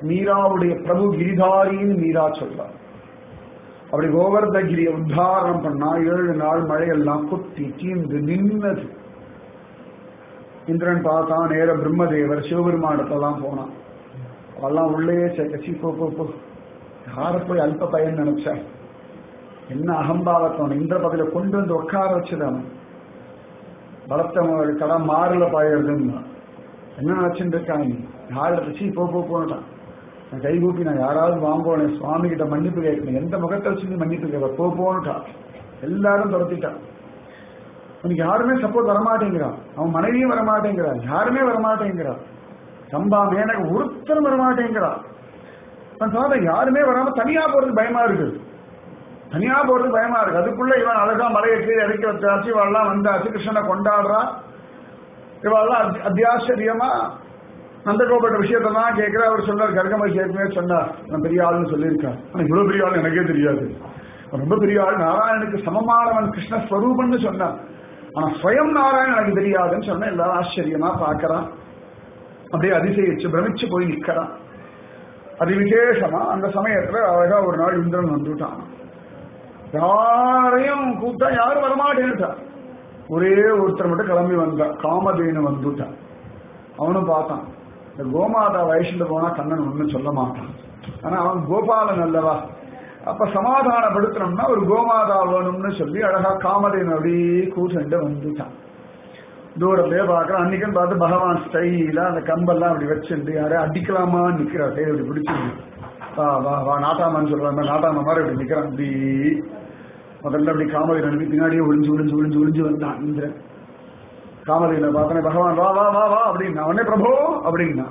மீராவுடைய பிரபு கிரிதாரின்னு மீரா சொல்றார் அப்படி கோவர்தகிரியை உத்தாரணம் பண்ணா ஏழு நாள் மழையெல்லாம் கொட்டி தீர்ந்து நின்னது இந்திரன் பார்த்தான் நேர பிரம்மதேவர் சிவபெருமானத்தெல்லாம் போனான் அவெல்லாம் உள்ளே சேர்க்கச்சி போ போ போ யாரை போய் அல்ப பயன் நினைச்ச என்ன அகம்பாவத்தவன் இந்திர பதில கொண்டு வந்து உட்கார வச்சது அவன் பலத்த கடை மாறுல பாயறதுன்னு என்ன நினைச்சுட்டு இருக்கான் நீ யார் ரிச்சி போ போ போட்டான் நான் கை கூப்பி நான் யாராவது வாங்குவேன் சுவாமி கிட்ட மன்னிப்பு கேட்கணும் எந்த முகத்தை வச்சு நீ மன்னிப்பு கேட்ப போ போன்னுட்டான் எல்லாரும் துரத்திட்டான் உனக்கு யாருமே சப்போர்ட் வரமாட்டேங்கிறான் அவன் மனைவியும் வரமாட்டேங்கிறான் யாருமே வரமாட்டேங்கிறான் சம்பா மேனக ஒருத்தரும் வரமாட்டேங்கிறான் நான் பார்த்தா யாருமே வராம தனியா போறது பயமா இருக்கு தனியா போறது பயமா இருக்கு அதுக்குள்ள இவன் அழகா மலையை கீழே இறக்கி வச்சாச்சு இவெல்லாம் வந்தாச்சு கிருஷ்ணனை கொண்டாடுறா இவெல்லாம் அத்தி- அத்தியாச்சரியமா நந்தகோபட்ட விஷயத்தான் கேட்கிற அவர் சொன்னார் கர்கமதி ஏற்கனவே சொன்னார் நான் பெரிய ஆள்னு சொல்லியிருக்கார் ஆனா இவ்வளவு பெரிய ஆள் எனக்கே தெரியாது அவன் ரொம்ப பெரிய ஆள் நாராயணனுக்கு சமமானவன் கிருஷ்ண ஸ்வரூபம்னு சொன்னான் ஆனா ஸ்வயம் நாராயணன் எனக்கு தெரியாதுன்னு சொன்ன எல்லாரும் ஆச்சரியமா பார்க்கறான் அப்படியே அதிசயிச்சு பிரமிச்சு போய் நிக்கிறான் அது விசேஷமா அந்த சமயத்துல அழகா ஒரு நாள் இந்திரன் வந்துட்டான் யாரையும் கூப்பிட்டா யாரும் வரமாட்டேன்னுட்டான் ஒரே ஒருத்தர் மட்டும் கிளம்பி வந்தான் காமதேனு வந்துட்டான் அவனும் பார்த்தான் இந்த கோமாதா வயசுல போனா கண்ணன் ஒண்ணும் சொல்ல மாட்டான் ஆனா அவன் கோபாலன் அல்லவா அப்ப சமாதானப்படுத்தணும்னா ஒரு கோமாதா வேணும்னு சொல்லி அழகா காமதேனு அப்படியே கூட்டு வந்துட்டான் தூரத்திலே பார்க்கறான் அன்னைக்குன்னு பார்த்து பகவான் ஸ்டைலா அந்த கம்பெல்லாம் அப்படி வச்சுட்டு யாரையும் அடிக்கலாமான்னு நிக்கிறார் கையை இப்படி பிடிச்சிருந்து வா வா வா நாட்டாமான்னு சொல்றாங்க நாட்டாம மாதிரி இப்படி நிக்கிறான் அப்படி முதல்ல அப்படி காமதி அனுப்பி பின்னாடியே ஒளிஞ்சு ஒளிஞ்சு ஒளிஞ்சு ஒளிஞ்சு வந்தான் இந்திரன் காமதியில பார்த்தனே பகவான் வா வா வா வா அப்படின்னா உடனே பிரபு அப்படின்னா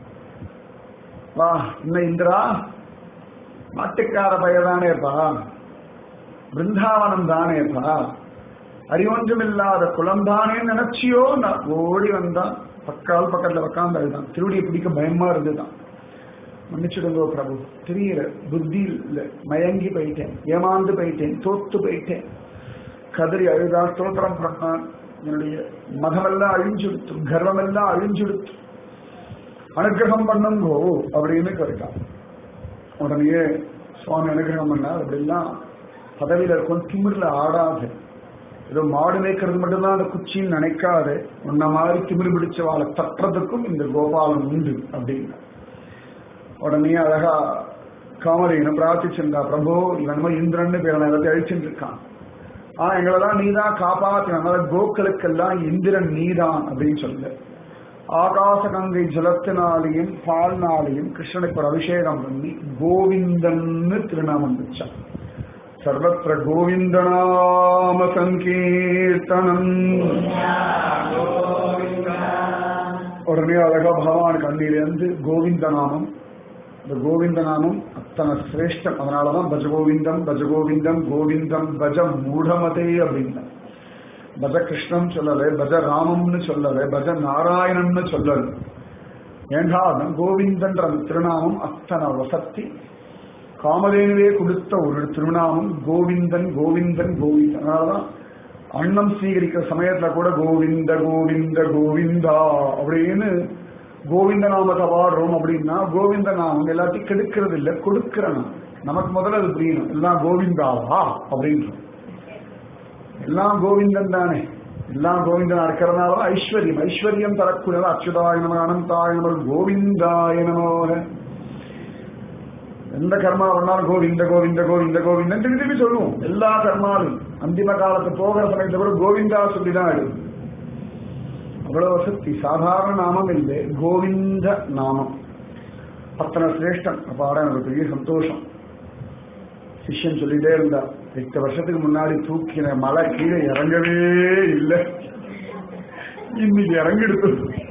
வா இன்ன இந்திரா நாட்டுக்கார பையதானேப்பா பிருந்தாவனம் தானேப்பா அறிவொன்றுமில்லாத குளம்தானே நினைச்சியோ நான் ஓடி வந்தான் பக்கால் பக்கத்துல உட்காந்து அழுதான் திருவடியை பிடிக்க பயமா இருந்துதான் மன்னிச்சுடுங்கோ பிரபு தெரியல புத்தி இல்ல மயங்கி போயிட்டேன் ஏமாந்து போயிட்டேன் தோத்து போயிட்டேன் கதறி அழுதா ஸ்தோத்திரம் பண்ணான் என்னுடைய மதமெல்லாம் அழிஞ்சுடுத்து கர்வமெல்லாம் அழிஞ்சுடுத்து அனுகிரகம் பண்ணுங்கோ அப்படின்னு கேட்டான் உடனே சுவாமி அனுகிரகம் பண்ணார் அப்படிலாம் பதவியில இருக்கும் திமிர்ல ஆடாது ஏதோ மாடு மேய்க்கிறது மட்டும்தான் அந்த குச்சின்னு நினைக்காது உன்ன மாதிரி திமிர் பிடிச்சவாளை தட்டுறதுக்கும் இந்த கோபாலன் உண்டு அப்படின்னு உடனே அழகா காமதேனு பிரார்த்திச்சிருந்தா பிரபு இவன் மாதிரி இந்திரன்னு பேர் எல்லாத்தையும் அழிச்சுட்டு இருக்கான் ஆனா எங்களெல்லாம் நீதான் காப்பாத்தின கோக்களுக்கெல்லாம் இந்திரன் நீதான் அப்படின்னு சொல்லு ஆகாச கங்கை ஜலத்தினாலையும் பால்னாலையும் கிருஷ்ணனுக்கு ஒரு அபிஷேகம் பண்ணி கோவிந்தன்னு திருநாமம் வச்சான் சர்வத்திர கோவிந்தநாம சங்கீர்த்தனம் உடனே அழகா பகவான் கண்ணிலிருந்து கோவிந்த நாமம் இந்த கோவிந்த நாமம் அத்தனை சிரேஷ்டம் அதனாலதான் பஜகோவிந்தம் பஜகோவிந்தம் கோவிந்தம் பஜ மூடமதே அப்படின்னா பஜ கிருஷ்ணன் சொல்லல பஜ ராமம்னு சொல்லல பஜ நாராயணன்னு சொல்லல ஏண்டா அதான் கோவிந்தன்ற அந்த திருநாமம் அத்தனை வசத்தி காமதேனுவே கொடுத்த ஒரு திருநாமம் கோவிந்தன் கோவிந்தன் கோவிந்தன் அதனாலதான் அன்னம் ஸ்வீகரிக்கிற சமயத்துல கூட கோவிந்த கோவிந்த கோவிந்தா அப்படின்னு கோவிந்த நாமத்தை பாடுறோம் அப்படின்னா கோவிந்த நாமம் எல்லாத்தையும் கெடுக்கிறது இல்லை கொடுக்கிற நாமம் நமக்கு முதல்ல அது புரியணும் எல்லாம் கோவிந்தாவா அப்படின்றோம் எல்லாம் கோவிந்தன் தானே எல்லாம் கோவிந்தனா இருக்கிறதுனால ஐஸ்வர்யம் ஐஸ்வர்யம் தரக்கூடியது அச்சுதாய நம அனந்தாய நம கோவிந்தாய நமோக எந்த கர்மா பண்ணாலும் கோவிந்த கோவிந்த கோவிந்த கோவிந்தன் திருப்பி திருப்பி சொல்லுவோம் எல்லா கர்மாலும் அந்திம காலத்து போகிற சமயத்தை கூட கோவிந்தா சொல்லிதான் எழுதும் அவ்வளவு வசதி சாதாரண நாமம் இல்லை கோவிந்த நாமம் அத்தனை சிரேஷ்டம் அப்பாட எனக்கு பெரிய சந்தோஷம் சிஷ்யன் சொல்லிட்டே இருந்தா எட்டு வருஷத்துக்கு முன்னாடி தூக்கின மலை கீழே இறங்கவே இல்லை இன்னைக்கு இறங்கிடுது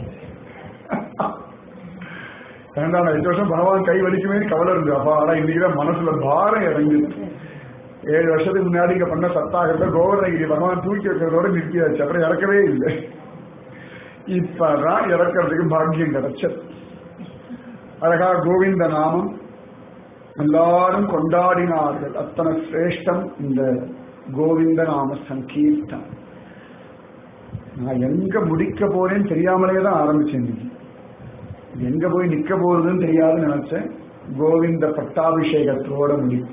ஏன்டா நான் எட்டு வருஷம் பகவான் கை வலிக்குமே கவலை இருந்து அப்பா ஆனா இன்னைக்குதான் மனசுல பாரம் இறங்கிடுது ஏழு வருஷத்துக்கு முன்னாடி இங்க பண்ண சத்தாகிறத கோவர்ணகிரி பகவான் தூக்கி வைக்கிறதோட நிறுத்தியாச்சு அப்புறம் இறக்கவே இல்லை இப்பதான் இறக்கிறதுக்கு பாக்கியம் கிடைச்சது அழகா கோவிந்த நாமம் எல்லாரும் கொண்டாடினார்கள் அத்தனை சிரேஷ்டம் இந்த கோவிந்த நாம சங்கீர்த்தம் நான் எங்க முடிக்க போறேன்னு தெரியாமலே தான் ஆரம்பிச்சேன் இன்னைக்கு எங்க போய் நிக்க போகுதுன்னு தெரியாதுன்னு நினைச்சேன் கோவிந்த பட்டாபிஷேகத்தோட முடிக்கும்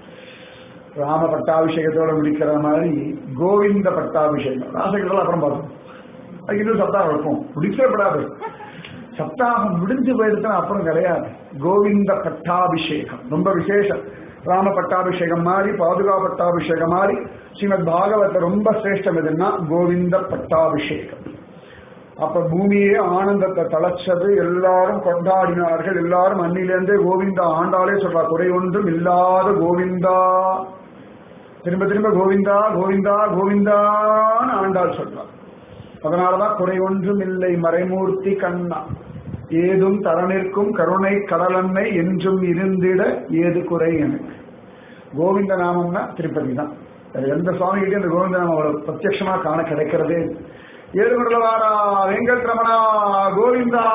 ராம பட்டாபிஷேகத்தோட முடிக்கிற மாதிரி கோவிந்த பட்டாபிஷேகம் ராசகிகள் அப்புறம் பார்த்தோம் அதுக்கு இன்னும் சப்தாகம் இருக்கும் முடிக்கப்படாது சப்தாகம் முடிஞ்சு போயிடுச்சுன்னா அப்புறம் கிடையாது கோவிந்த பட்டாபிஷேகம் ரொம்ப விசேஷம் ராம பட்டாபிஷேகம் மாதிரி பாதுகா பட்டாபிஷேகம் மாதிரி ஸ்ரீமத் பாகவத ரொம்ப சிரேஷ்டம் எதுன்னா கோவிந்த பட்டாபிஷேகம் அப்ப பூமியே ஆனந்தத்தை தளச்சது எல்லாரும் கொண்டாடினார்கள் எல்லாரும் அன்னிலிருந்தே கோவிந்தா ஆண்டாலே சொல்றா குறை ஒன்றும் இல்லாத கோவிந்தா திரும்ப திரும்ப கோவிந்தா கோவிந்தா கோவிந்தான்னு ஆண்டாள் சொல்றார் அதனாலதான் குறை ஒன்றும் இல்லை மறைமூர்த்தி கண்ணா ஏதும் தரனிற்கும் கருணை கடலன்னை என்றும் இருந்திட ஏது குறை எனக்கு கோவிந்த நாமம்னா திருப்பதி தான் வேற எந்த சுவாமிகிட்டயும் இந்த கோவிந்த நாமம் அவ்வளவு பிரத்யட்சமா காண கிடைக்கிறதே ஏழுமடலவாரா வெங்கட்ரமணா கோவிந்தா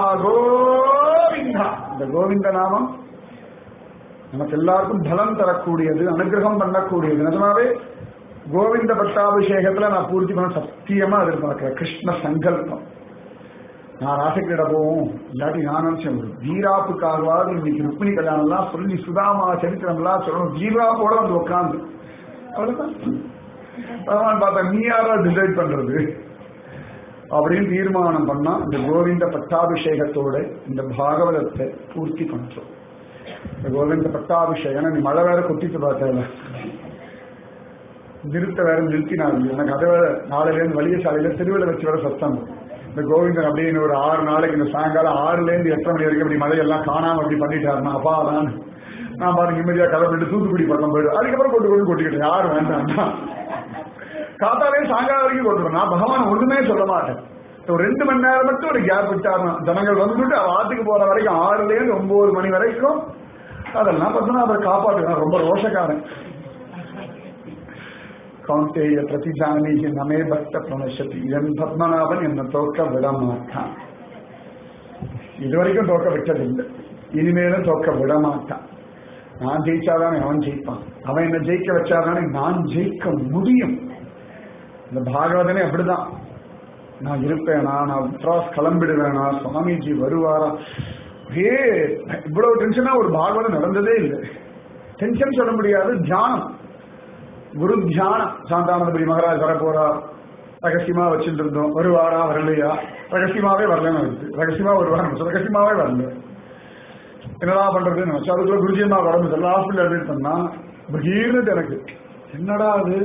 கோவிந்தா இந்த கோவிந்த நாமம் நமக்கு எல்லாருக்கும் பலம் தரக்கூடியது அனுகிரகம் பண்ணக்கூடியது நிஜமாவே கோவிந்த பட்டாபிஷேகத்துல நான் பூர்த்தி பண்ண சத்தியமா எதிர்பார்க்கிறேன் கிருஷ்ண சங்கல்பம் நான் ராசக்கிட போவோம் இல்லாட்டி நான் நினைச்சேன் ஒரு வீராப்புக்காகவாது இன்னைக்கு ருக்மிணி கல்யாணம் எல்லாம் சொல்லி சுதாமா சரித்திரம் எல்லாம் சொல்லணும் வீராப்போட வந்து உட்காந்து அவ்வளவுதான் பகவான் பார்த்தா நீ யாரா டிசைட் பண்றது அப்படின்னு தீர்மானம் பண்ணா இந்த கோவிந்த பட்டாபிஷேகத்தோட இந்த பாகவதத்தை பூர்த்தி பண்றோம் இந்த கோவிந்த பட்டாபிஷேகம் நீ மழை வேற கொட்டிட்டு பார்த்தல நிறுத்த வேற நிறுத்தினாங்க எனக்கு அதை வேற நாளையில இருந்து வலிய சாலையில திருவிழா வச்சு வேற சத்தம் இந்த கோவிந்தன் அப்படின்னு ஒரு ஆறு நாளைக்கு இந்த சாயங்காலம் ஆறுல இருந்து எட்டரை மணி வரைக்கும் அப்படி மழையெல்லாம் காணாம அப்படி பண்ணிட்டாருன்னா அப்பா தான் நான் பாருங்க நிம்மதியா கிளம்பிட்டு தூத்துக்குடி பக்கம் போயிடு அதுக்கப்புறம் கொண்டு கொண்டு கொட்டிக்கிட்டேன் யாரும் வேண்டாம் காத்தாலே சாயங்காலம் வரைக்கும் கொண்டுருவேன் நான் பகவான் ஒண்ணுமே சொல்ல மாட்டேன் ஒரு ரெண்டு மணி நேரம் மட்டும் ஒரு கேப் விட்டாருன்னா ஜனங்கள் வந்துட்டு ஆத்துக்கு போற வரைக்கும் ஆறுல இருந்து ஒன்பது மணி வரைக்கும் அதெல்லாம் பார்த்தோன்னா அதை காப்பாற்றுவேன் ரொம்ப ரோஷக்காரன் கௌந்தேய பிரதிஜானிகி நமே பக்த பிரணசதி என் பத்மநாபன் என்னை தோக்க விட மாட்டான் இதுவரைக்கும் தோக்க விட்டதில்லை இனிமேலும் தோக்க விட மாட்டான் நான் ஜெயிச்சாதானே அவன் ஜெயிப்பான் அவன் என்ன ஜெயிக்க வச்சாதானே நான் ஜெயிக்க முடியும் இந்த பாகவதனே அப்படிதான் நான் இருப்பேனா நான் உத்ராஸ் கிளம்பிடுவேனா சுவாமிஜி வருவாரா ஏ இவ்வளவு டென்ஷனா ஒரு பாகவதம் நடந்ததே இல்லை டென்ஷன் சொல்ல முடியாது தியானம் குரு தியானம் சாந்தானந்தபுரி மகராஜ் வரப்போறார் ரகசியமா வச்சுட்டு இருந்தோம் வருவாரா வரலையா ரகசியமாவே வரலன்னு இருக்கு ரகசியமா வருவார் ரகசியமாவே வரல என்னடா பண்றதுன்னு நினைச்சு அதுக்குள்ள குருஜியம்மா வரணும் எல்லா ஹாஸ்பிட்டல் அட்மிட் பண்ணா பகீர்னு எனக்கு என்னடா அது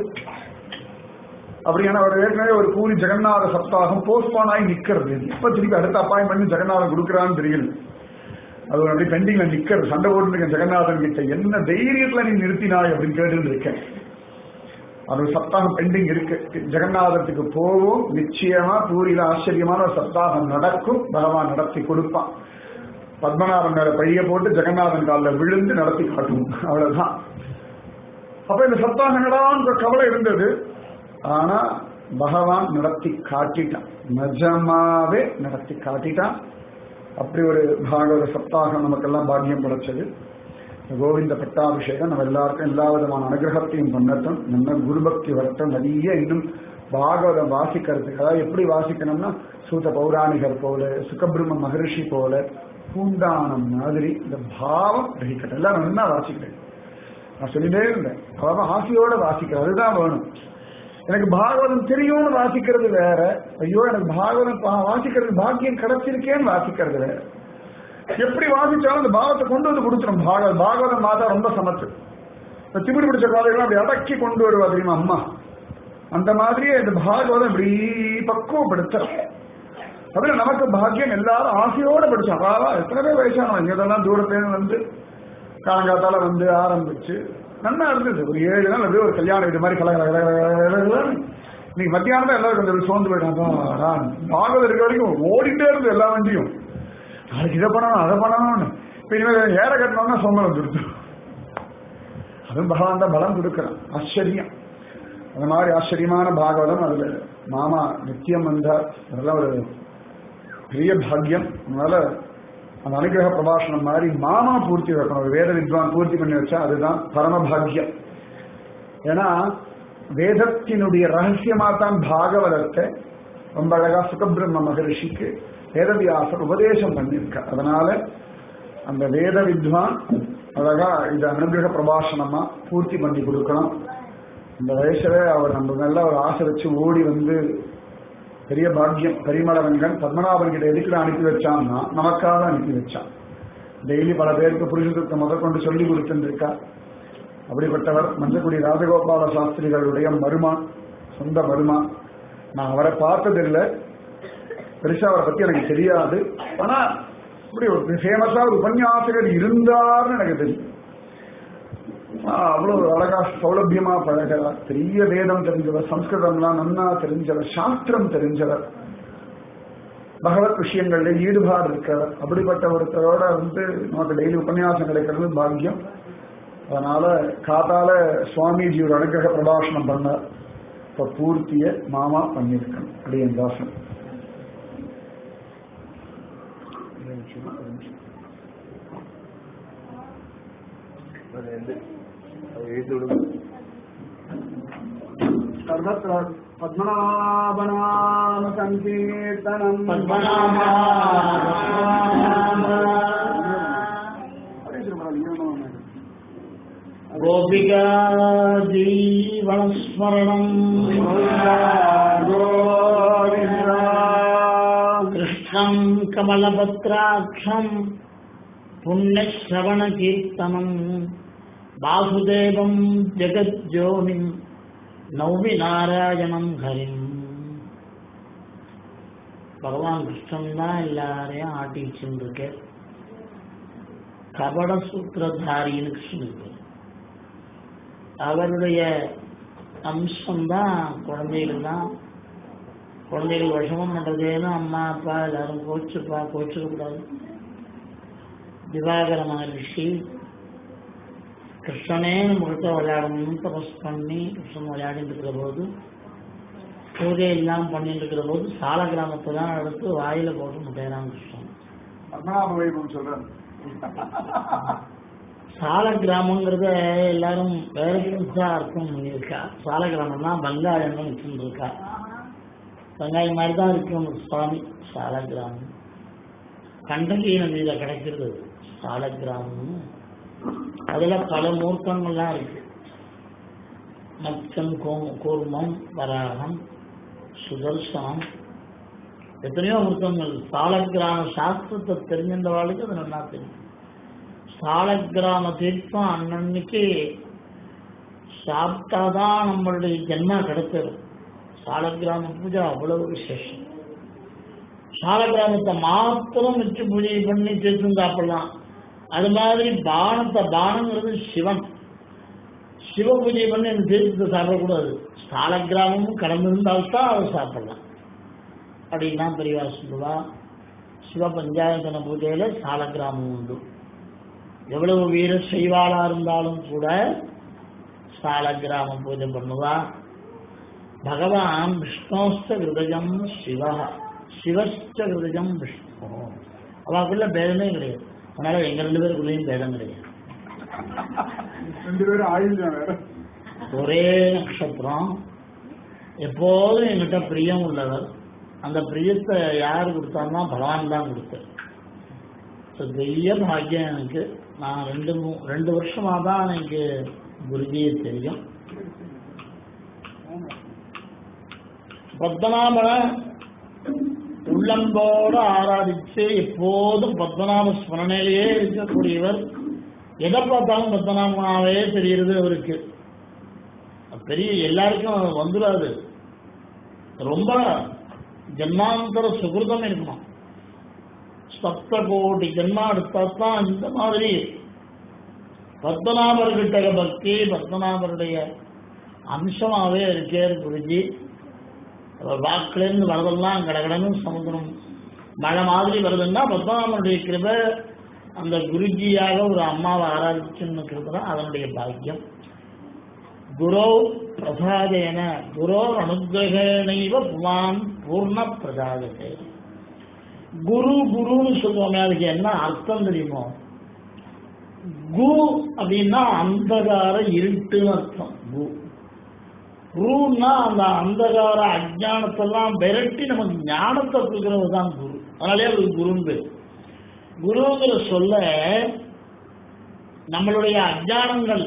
அப்படி ஏன்னா அவர் ஏற்கனவே ஒரு பூரி ஜெகநாத சப்தாகம் போஸ்ட்பான் ஆகி நிக்கிறது இப்ப திருப்பி அடுத்த அப்பாயின்மெண்ட் ஜெகநாதன் கொடுக்குறான்னு தெரியல அது ஒரு அப்படி பெண்டிங்ல நிக்கிறது சண்டை போட்டு இருக்கேன் ஜெகநாதன் கிட்ட என்ன தைரியத்துல நீ நிறுத்தினாய் அப்படின்னு கேட்டு இருக்கேன் அது ஒரு சப்தாகம் பெண்டிங் இருக்கு ஜெகநாதத்துக்கு போவோம் நிச்சயமா பூரியில ஆச்சரியமான ஒரு சப்தாகம் நடக்கும் பகவான் நடத்தி கொடுப்பான் பத்மநாபன் மேல பழிய போட்டு ஜெகநாதன் காலில் விழுந்து நடத்தி காட்டுவோம் அவ்வளவுதான் அப்ப இந்த சப்தாகங்களான்ற கவலை இருந்தது ஆனா பகவான் நடத்தி காட்டிட்டான் நிஜமாவே நடத்தி காட்டிட்டான் அப்படி ஒரு பாகவத சப்தாகம் நமக்கெல்லாம் பாக்கியம் படைச்சது கோவிந்த பட்டாபிஷேகம் நம்ம எல்லாருக்கும் எல்லா விதமான அனுகிரகத்தையும் பண்ணட்டும் நம்ம குருபக்தி வரட்டும் நிறைய இன்னும் பாகவதம் வாசிக்கிறதுக்கு அதாவது எப்படி வாசிக்கணும்னா சூத பௌராணிகர் போல சுகபிரம்ம மகரிஷி போல பூண்டானம் மாதிரி இந்த பாவம் கிரகிக்கட்டும் எல்லாம் நல்லா வாசிக்கிறேன் நான் சொல்லிட்டே இருந்தேன் அதாவது ஆசையோட வாசிக்கிறேன் அதுதான் வேணும் எனக்கு பாகவதம் தெரியும்னு வாசிக்கிறது வேற ஐயோ எனக்கு பாகவதம் பா- வாசிக்கிறது பாக்கியம் கிடைச்சிருக்கேன்னு வாசிக்கிறது வேற எப்படி வாசிச்சாலும் அந்த பாவத்தை கொண்டு வந்து கொடுத்துரும் பாகவத பாகவதம் மாதா ரொம்ப சமத்து இந்த திமிரு பிடிச்ச குழந்தைகள் அப்படி அடக்கி கொண்டு வருவா தெரியுமா அம்மா அந்த மாதிரியே இந்த பாகவதம் இப்படி பக்குவப்படுத்த அதுல நமக்கு பாக்கியம் எல்லாரும் ஆசையோட படிச்சோம் அதாவது எத்தனை பேர் வயசானவங்க இதெல்லாம் தூரத்துல வந்து காலங்காத்தால வந்து ஆரம்பிச்சு நல்லா இருந்தது ஒரு ஏழு நாள் அப்படியே ஒரு கல்யாணம் இது மாதிரி கல கல கல கல கல கல கல. இன்னைக்கு மத்தியானம் தான் எல்லாரும் கொஞ்சம் சோர்ந்து போயிட்டாங்க பாகவதம் இருக்க வரைக்கும் ஓடிட்டே இருந்து எல்லா வண்டியும் நாளைக்கு இதை பண்ணணும் அதை பண்ணணும்னு இப்ப இனிமேல் ஏற கட்டணும்னா சொந்தம் வந்துருது அதுவும் பகவான் தான் பலம் கொடுக்கிறான் ஆச்சரியம் அந்த மாதிரி ஆச்சரியமான பாகவதம் அதுல மாமா நித்தியம் வந்தார் அதெல்லாம் ஒரு பெரிய பாக்கியம் அதனால அந்த அனுகிரக பிரபாஷணம் மாதிரி மாமா பூர்த்தி வைக்கணும் ஒரு வேத வித்வான் பூர்த்தி பண்ணி வச்சா அதுதான் பரம பாக்கியம் ஏன்னா வேதத்தினுடைய ரகசியமா தான் பாகவதத்தை ரொம்ப அழகா சுகபிரம்ம மகரிஷிக்கு வேதவியாசர் உபதேசம் பண்ணியிருக்கார் அதனால அந்த வேத வித்வான் அழகா இந்த அனுகிரக பிரபாஷணமா பூர்த்தி பண்ணி கொடுக்கணும் இந்த வயசுல அவர் நம்ம நல்ல ஒரு ஆசை வச்சு ஓடி வந்து பெரிய பாக்கியம் பரிமளவங்கன் பத்மநாபன் கிட்ட எதுக்குள்ள அனுப்பி வச்சான்னா நமக்காக அனுப்பி வச்சான் டெய்லி பல பேருக்கு புருஷத்துக்கு முதற்கொண்டு சொல்லி கொடுத்துட்டு இருக்கா அப்படிப்பட்டவர் மஞ்சக்குடி ராஜகோபால சாஸ்திரிகளுடைய மருமான் சொந்த மருமான் நான் அவரை பார்த்ததில்லை பெருசா அவரை பத்தி எனக்கு தெரியாது ஆனா இப்படி ஒரு ஃபேமஸா ஒரு உபன்யாசகர் இருந்தார்னு எனக்கு தெரியும் ஆஹ் அவ்வளவு அழகா சௌலபியமா பழகிறார் பெரிய வேதம் தெரிஞ்சவர் சம்ஸ்கிருதம்லாம் நன்னா தெரிஞ்சவர் சாஸ்திரம் தெரிஞ்சவர் பகவத் விஷயங்கள்ல ஈடுபாடு இருக்கிறவர் அப்படிப்பட்ட ஒருத்தரோட வந்து நமக்கு டெய்லி உபன்யாசம் கிடைக்கிறது பாக்கியம் அதனால காத்தால சுவாமிஜி ஒரு அனுகிரக பிரபாஷணம் பண்ணார் இப்ப பூர்த்திய மாமா பண்ணியிருக்கணும் அடியன் தாசன் सर्वत्र पद्मनाभनाम सङ्कीर्तनम् गोपिका जीवनस्मरणम् कृष्णम् कमलपत्राक्षम् पुण्यश्रवणकीर्तनम् वासुदेवम् जगज्योनिम् நௌமி நாராயணம் ஹரிம் பகவான் கிருஷ்ணன் தான் எல்லாரையும் ஆட்டி வச்சுருக்க கபட சூத்திரதாரின்னு கிருஷ்ணனுக்கு அவருடைய அம்சம்தான் குழந்தைகள் தான் குழந்தைகள் விஷமம் பண்றதேன்னு அம்மா அப்பா எல்லாரும் கோச்சுப்பா கோச்சுக்க கூடாது திவாகர மகரிஷி கிருஷ்ணனே நம்மகிட்ட விளையாடணும்னு தபஸ் பண்ணி கிருஷ்ணன் விளையாடிட்டு இருக்கிற போது பூஜை எல்லாம் பண்ணிட்டு இருக்கிற போது சால கிராமத்தை தான் எடுத்து வாயில போட்டு முட்டையறான் கிருஷ்ணன் பத்மநாப வைபவம் சொல்றேன் சால கிராமங்கிறத எல்லாரும் வேற புதுசா அர்த்தம் பண்ணியிருக்கா சால கிராமம்னா பங்காளன்னு வச்சுட்டு இருக்கா வெங்காயம் மாதிரி தான் இருக்கு உங்க சுவாமி சால கிராமம் கண்டகி நதியில கிடைக்கிறது சால கிராமம்னு அதுல பல மூர்த்தங்கள்லாம் இருக்கு மச்சம் கோ- கூர்மம் வராகம் சுதர்சனம் எத்தனையோ மூர்த்தங்கள் சாலக்கிராம சாஸ்திரத்தை தெரிஞ்சிருந்தவாளுக்கு அது நல்லா தெரியும் சாலக்கிராம தீர்த்தம் அன்னன்னைக்கு சாப்பிட்டாதான் நம்மளுடைய ஜென்மா கிடைச்சிடும் சாலக்கிராம பூஜை அவ்வளவு விசேஷம் சாலக்கிராமத்தை மாத்திரம் வச்சு பூஜை பண்ணி தீர்த்தம் சாப்பிடலாம் அது மாதிரி பானத்தை பானங்கிறது சிவன் சிவ பூஜை பண்ணி அந்த தீர்த்தத்தை சாப்பிடக்கூடாது சாலக்கிராமமும் கடந்திருந்தால்தான் அதை சாப்பிடலாம் அப்படின்னா பெரியவா சொல்லுவா சிவ பஞ்சாயத்தன பூஜையில சாலக்கிராமம் உண்டு எவ்வளவு வீர செய்வாளா இருந்தாலும் கூட சாலக்கிராம பூஜை பண்ணுவா பகவான் விஷ்ணோஸ்த ஹிருதயம் சிவ சிவஸ்த ஹிருதயம் விஷ்ணு அவாக்குள்ள பேதமே கிடையாது அதனால எங்க ரெண்டு பேருக்குள்ளேயும் பேதம் கிடையாது ரெண்டு பேரும் ஆயுள் வேற ஒரே நட்சத்திரம் எப்போதும் என்கிட்ட பிரியம் உள்ளவர் அந்த பிரியத்தை யார் கொடுத்தாருன்னா பகவான் தான் கொடுத்தார் So, பெரிய பாக்கியம் எனக்கு நான் ரெண்டு மூ- ரெண்டு வருஷமா தான் எனக்கு குருஜியை தெரியும் பத்மநாபனை உள்ளம்போடு ஆராதிச்சு எப்போதும் பத்மநாப ஸ்மரணையிலேயே இருக்கக்கூடியவர் எதை பார்த்தாலும் பத்மநாபனாவே தெரிகிறது அவருக்கு பெரிய எல்லாருக்கும் வந்துடாது ரொம்ப ஜன்மாந்தர சுகிருதம் இருக்கணும் சப்த கோடி ஜென்மா எடுத்தா தான் இந்த மாதிரி பத்மநாபர்கிட்ட பக்தி பத்மநாபருடைய அம்சமாவே இருக்கே குருஜி அவர் வாக்குலேருந்து வரதெல்லாம் கடகடன்னு சமுத்திரம் மழை மாதிரி வருதுன்னா பத்மநாபனுடைய கிருபை அந்த குருஜியாக ஒரு அம்மாவை ஆராதிச்சுன்னு இருக்கிறது அதனுடைய பாக்கியம் குரோ பிரசாதேன குரோ அனுகிரகணைவ புமான் பூர்ண பிரசாதத்தை குரு குருன்னு சொல்லுவோமே அதுக்கு என்ன அர்த்தம் தெரியுமோ கு அப்படின்னா அந்தகார இருட்டுன்னு அர்த்தம் கு குருன்னா அந்த அந்தகார அஜானத்தெல்லாம் விரட்டி நமக்கு ஞானத்தை கொடுக்கறது தான் குரு அதனாலே அவருக்கு குருன்னு பேர் குருங்கிற சொல்ல நம்மளுடைய அஜானங்கள்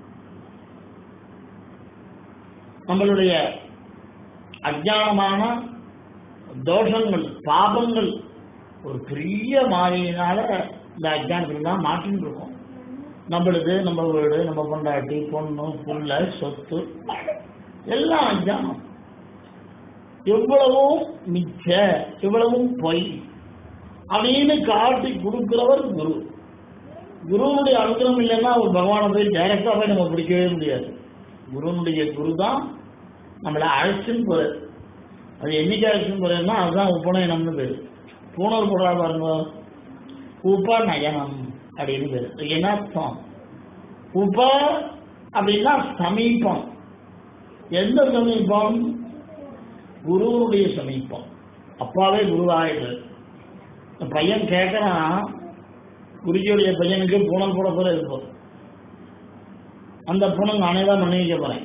நம்மளுடைய அஜானமான தோஷங்கள் பாபங்கள் ஒரு பெரிய மாறியினால இந்த அஜானத்துலாம் மாட்டின்னு இருக்கோம் நம்மளுது நம்ம வீடு நம்ம பொண்டாட்டி பொண்ணு புள்ள சொத்து எல்லாம் அஜானம் எவ்வளவும் மிச்ச எவ்வளவும் பொய் அப்படின்னு காட்டி கொடுக்கிறவர் குரு குருவனுடைய அனுகிரகம் இல்லைன்னா அவர் பகவானை போய் டைரக்டா போய் நம்ம பிடிக்கவே முடியாது குருவனுடைய குரு தான் நம்மளை அழைச்சுன்னு போறாரு அது என்னைக்கு அழைச்சுன்னு போறதுன்னா அதுதான் உபநயனம்னு பேரு பூணர் போடுறா பாருங்க உபநயனம் அப்படின்னு பேரு அது என்ன அர்த்தம் உப அப்படின்னா சமீபம் எந்த சமீபம் குருவனுடைய சமீபம் அப்பாவே குருவாயிடுது இந்த பையன் கேட்கறான் குருஜியுடைய பையனுக்கு பூனல் போட போல இருக்கும் அந்த பூனல் நானே தான் பண்ணி வைக்க போறேன்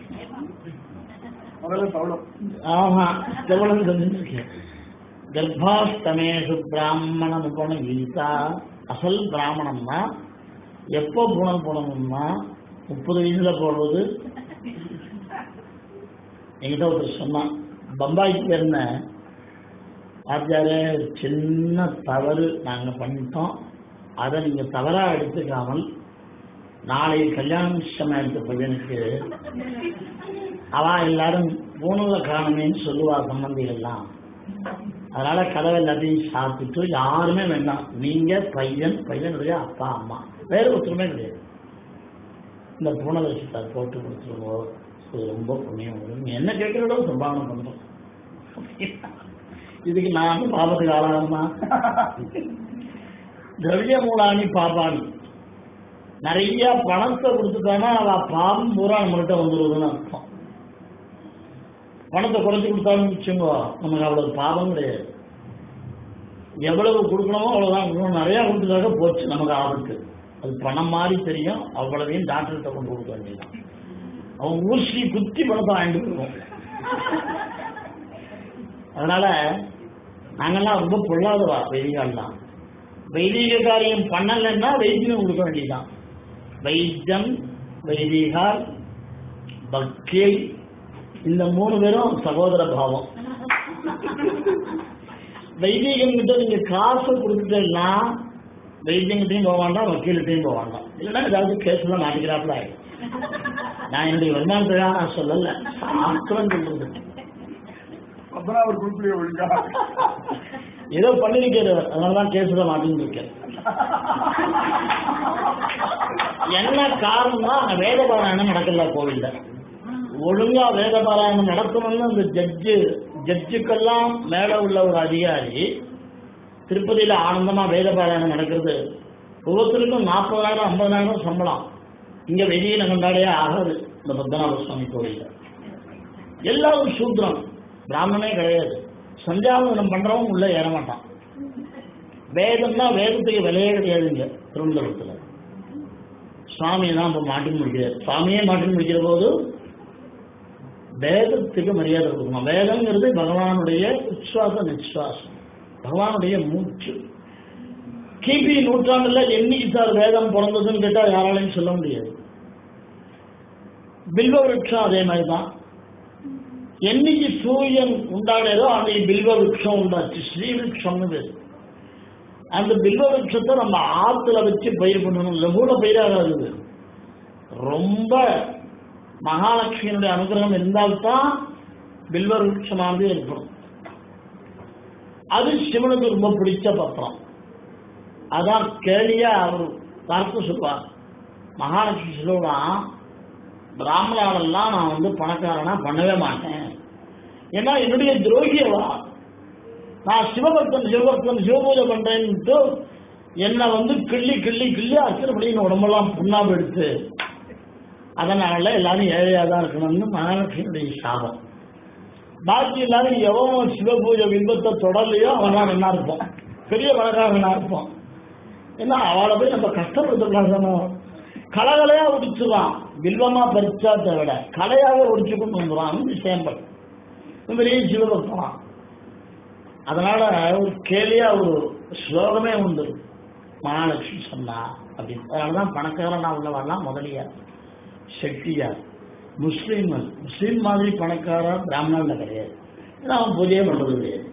முதல்ல பவுளம் ஆமா எவ்வளவு தெரிஞ்சிருக்கேன் கர்ப்பாஷ்டமேஷு பிராமணம் போன கீதா அசல் பிராமணம்னா எப்போ பூனல் போடணும்னா முப்பது வயசுல போடுறது என்கிட்ட ஒருத்தர் சொன்னான் பம்பாய்க்கு இருந்தேன் ஆச்சாரே சின்ன தவறு நாங்கள் பண்ணிட்டோம் அதை நீங்கள் தவறாக எடுத்துக்காமல் நாளை கல்யாண விஷயமா எடுத்த பையனுக்கு அவ எல்லாரும் பூணுல காணுமேன்னு சொல்லுவா சம்பந்திகள்லாம் அதனால கதவை எல்லாத்தையும் சாப்பிட்டு யாருமே வேண்டாம் நீங்க பையன் பையனுடைய அப்பா அம்மா வேற ஒருத்தருமே கிடையாது இந்த பூனலை சித்தார் போட்டு கொடுத்துருவோம் இது ரொம்ப புண்ணியம் வரும் நீ என்ன கேட்கிறதோ சம்பாவனை பண்றோம் இதுக்கு நான் பாபத்துக்கு ஆளாகுமா திரவிய மூலானி பாபானி நிறைய பணத்தை கொடுத்துட்டானா அவ பாவம் பூரா நம்மகிட்ட வந்துடுவதுன்னு அர்த்தம் பணத்தை குறைச்சி கொடுத்தாலும் வச்சுங்கோ நமக்கு அவ்வளவு பாவம் கிடையாது எவ்வளவு கொடுக்கணுமோ அவ்வளவுதான் கொடுக்கணும் நிறைய கொடுத்துட்டாக்க போச்சு நமக்கு ஆபத்து அது பணம் மாதிரி தெரியும் அவ்வளவையும் டாக்டர்கிட்ட கொண்டு கொடுக்க வேண்டியதான் அவன் ஊசி குத்தி பணத்தை வாங்கிட்டு போயிருவோம் அதனால நாங்கெல்லாம் ரொம்ப பொல்லாதவா வைதிகால்லாம் வைதிக காரியம் பண்ணலைன்னா வைத்தியம் கொடுக்க வேண்டியதுதான் வைத்தியம் வைதிகால் பக்தி இந்த மூணு பேரும் சகோதர பாவம் வைதிகம் கிட்ட நீங்க காசு கொடுத்துட்டீங்கன்னா வைத்தியங்கிட்டையும் போக வேண்டாம் வக்கீல்கிட்டையும் போக வேண்டாம் இல்லைன்னா ஏதாவது கேஸ்ல மாட்டிக்கிறாப்புல ஆயிடும் நான் என்னுடைய வருமானத்துக்காக நான் சொல்லல சாஸ்திரம் சொல்றது அப்பதான் அவர் குறிப்பிட ஒழுங்கா ஏதோ பண்ணிருக்காரு அதனாலதான் கேஸ்ல மாட்டின்னு இருக்கேன் என்ன காரணம்னா அங்க வேத பாராயணம் நடக்கல கோவில்ல ஒழுங்கா வேத பாராயணம் நடத்தணும்னு அந்த ஜட்ஜு ஜட்ஜுக்கெல்லாம் மேல உள்ள ஒரு அதிகாரி திருப்பதியில ஆனந்தமா வேத பாராயணம் நடக்கிறது ஒவ்வொருத்தருக்கும் நாற்பதாயிரம் ஐம்பதாயிரம் சம்பளம் இங்க வெளியில கொண்டாடியே ஆகாது இந்த பத்மநாப சுவாமி கோவில்ல எல்லாரும் சூத்திரம் பிராமணனே கிடையாது சந்தியாவந்தனம் பண்றவன் உள்ள ஏற மாட்டான் வேதம்னா வேதத்துக்கு விலையே கிடையாதுங்க திருவனந்தபுரத்துல சுவாமியை தான் இப்போ மாட்டி முடிக்கிறார் சுவாமியே மாட்டி முடிக்கிற போது வேதத்துக்கு மரியாதை கொடுக்கணும் வேதம்ங்கிறது பகவானுடைய உச்சாச நிஸ்வாசம் பகவானுடைய மூச்சு கிபி நூற்றாண்டுல என்னைக்கு சார் வேதம் பிறந்ததுன்னு கேட்டா யாராலையும் சொல்ல முடியாது பில்வ விருட்சம் அதே மாதிரி தான் என்னைக்கு சூரியன் உண்டானதோ அன்னைக்கு பில்வ விருட்சம் உண்டாச்சு ஸ்ரீ விருட்சம்னு பேரு அந்த பில்வ விருட்சத்தை நம்ம ஆத்துல வச்சு பயிர் பண்ணணும் லகுல பயிராகாது இது. ரொம்ப மகாலட்சுமியினுடைய அனுகிரகம் இருந்தால்தான் பில்வ விருட்சமானது ஏற்படும் அது சிவனுக்கு ரொம்ப பிடிச்ச பத்திரம் அதான் கேளியா அவர் பார்த்து சொல்வார் மகாலட்சுமி சொல்லுவான் பிராமணாவெல்லாம் நான் வந்து பணக்காரனா பண்ணவே மாட்டேன் ஏன்னா என்னுடைய துரோகியவா நான் சிவபக்தன் சிவபக்தன் சிவபூஜை பண்றேன்ட்டு என்னை வந்து கிள்ளி கிள்ளி கிள்ளி அர்ச்சனை பண்ணி என் உடம்பெல்லாம் புண்ணாம எடுத்து அதனால எல்லாரும் ஏழையா தான் இருக்கணும்னு மகாலட்சுமியுடைய சாபம் பாக்கி எல்லாரும் எவன் சிவபூஜை பிம்பத்தை தொடரலையோ அவன்லாம் நல்லா இருப்பான் பெரிய பணக்காரனா இருப்பான் ஏன்னா அவளை போய் நம்ம கஷ்டப்படுத்தக்கூடாது கலகலையா ஒடிச்சுவான் வில்வமா பறிச்சாத்தை விட கலையாக ஒடிச்சு கொண்டு வந்துடுவான் சேம்பல் பெரிய சிவபக்தனான் அதனால ஒரு கேலியா ஒரு ஸ்லோகமே உண்டு மகாலட்சுமி சொன்னா அப்படின்னு அதனாலதான் பணக்காரனா உள்ளவெல்லாம் முதலியார் செட்டியார் முஸ்லீம்கள் முஸ்லீம் மாதிரி பணக்காரர் பிராமணன்ல கிடையாது ஏன்னா அவன் பூஜையே பண்றது கிடையாது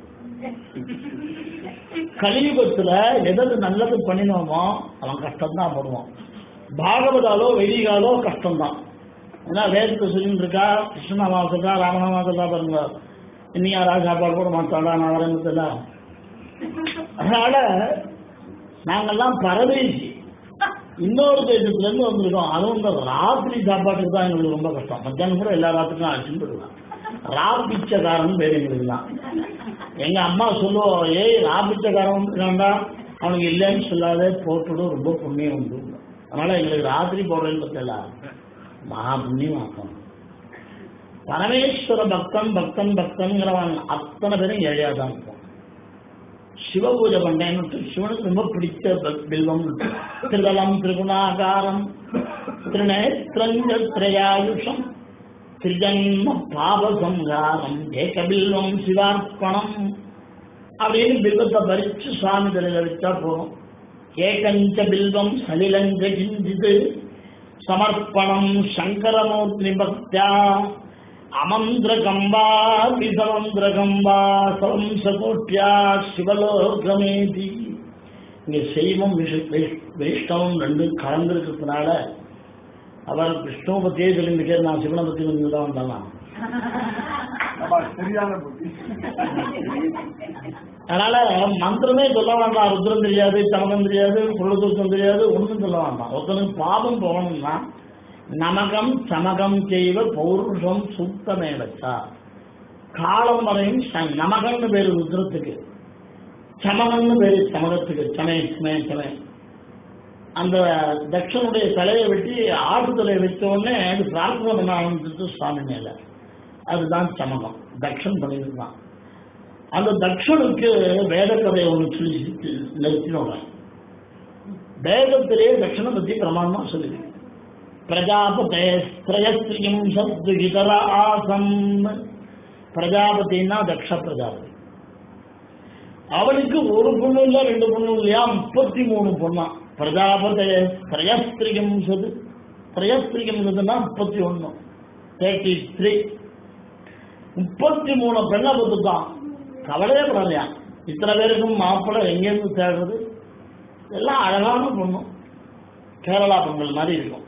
கலியுகத்துல எதது நல்லது பண்ணினோமோ அவன் கஷ்டம்தான் படுவான் பாகவதாலோ வெடிகாலோ கஷ்டம்தான் ஏன்னா வேதத்தை சொல்லிட்டு இருக்கா கிருஷ்ணமாசக்கா ராமநாமாசக்கா பாருங்க இன்னும் யாராவது சாப்பாடு போட மாட்டாடா நான் வரேன்னு அதனால நாங்கெல்லாம் பரதேசி இன்னொரு தேசத்துல இருந்து வந்திருக்கோம் அதுவும் இந்த ராத்திரி சாப்பாட்டுக்கு தான் எங்களுக்கு ரொம்ப கஷ்டம் மத்தியானம் கூட எல்லா ராத்திரிக்கும் அழைச்சிட்டு போயிடுவேன் ராபிச்சக்காரன் பேர் எங்களுக்கு தான் எங்க அம்மா சொல்லுவோம் ஏய் ராபிச்சக்காரன் வந்துருக்காண்டா அவனுக்கு இல்லைன்னு சொல்லாதே போட்டுடும் ரொம்ப புண்ணியம் உண்டு அதனால எங்களுக்கு ராத்திரி போடுறேன்னு பத்தில மகா புண்ணியமாக்கும் பரமேஸ்வர பக்தன் பக்தன் பக்தன்கிறவன் அத்தனை பேரும் ஏழையா தான் இருக்கும் சிவ பூஜை பண்ணேன்னு சிவனுக்கு ரொம்ப பிடிச்ச ப- பில்வம் திருதலம் திரிகுணாகாரம் திருநேத்திரஞ்ச திரையாயுஷம் திரிஜன்ம பாபசங்காரம் ஏகபில்வம் சிவார்ப்பணம் அப்படின்னு பில்வத்தை பறிச்சு சுவாமி தலையில வச்சா போதும் ஏகஞ்ச பில்வம் சலிலஞ்ச கிஞ்சிது சமர்ப்பணம் சங்கரமூர்த்தி பக்தியா அமந்திர கம்பா விசமந்திர கம்பா சவம்சகோட்டியா சிவலோகமேதி இங்க செய்வம் விஷ- வைஷ்- வைஷ்ணவம் ரெண்டும் கலந்துருக்கிறதுனால அவர் விஷ்ணுவை பத்தியே சொல்லியிருக்கேன் நான் சிவனை பத்தி வந்து தான் வந்தலாம் ஆமா, சரியான புத்தி அதனால மந்திரமே சொல்ல வேண்டாம் ருத்ரம் தெரியாது சமகம் தெரியாது புருளதூக்கம் தெரியாது ஒன்றும் சொல்ல வேண்டாம் ஒருத்தனுக்கு பாபம் போகணும்னா நமகம் சமகம் செய்வ பௌருஷம் சுத்தமே வச்சா காலம் வரையும் ச- நமகம்னு பேரு ருத்ரத்துக்கு சமகம்னு பேரு சமகத்துக்கு சமே சமே சமே அந்த தட்சனுடைய தலையை வெட்டி ஆட்டு தலையை வச்ச உடனே அது பிரார்த்தனை பண்ண ஆரம்பிச்சிட்டு சுவாமி மேல அதுதான் சமகம் தக்ஷன் பண்ணியிருந்தான் அந்த தக்ஷனுக்கு வேத கதையை ஒன்று சொல்லி நிறுத்தினோங்க வேதத்திலே தட்சணை பத்தி பிரமாணமா சொல்லுது பிரஜாபதே திரயஸ்திரியம் சத்விதர ஆசம் பிரஜாபதினா தக்ஷ பிரஜாபதி அவனுக்கு ஒரு பொண்ணு இல்ல ரெண்டு பொண்ணு இல்லையா முப்பத்தி மூணு பொண்ணா பிரஜாபதே திரயஸ்திரியம் சது திரயஸ்திரியம் சதுன்னா முப்பத்தி ஒண்ணு தேர்ட்டி த்ரீ முப்பத்தி மூணு பெண்ணை கொடுத்துட்டான் கவலையே படலையா இத்தனை பேருக்கும் மாப்பிள்ளை எங்கேருந்து தேடுறது எல்லாம் அழகான பொண்ணு கேரளா பெண்கள் மாதிரி இருக்கும்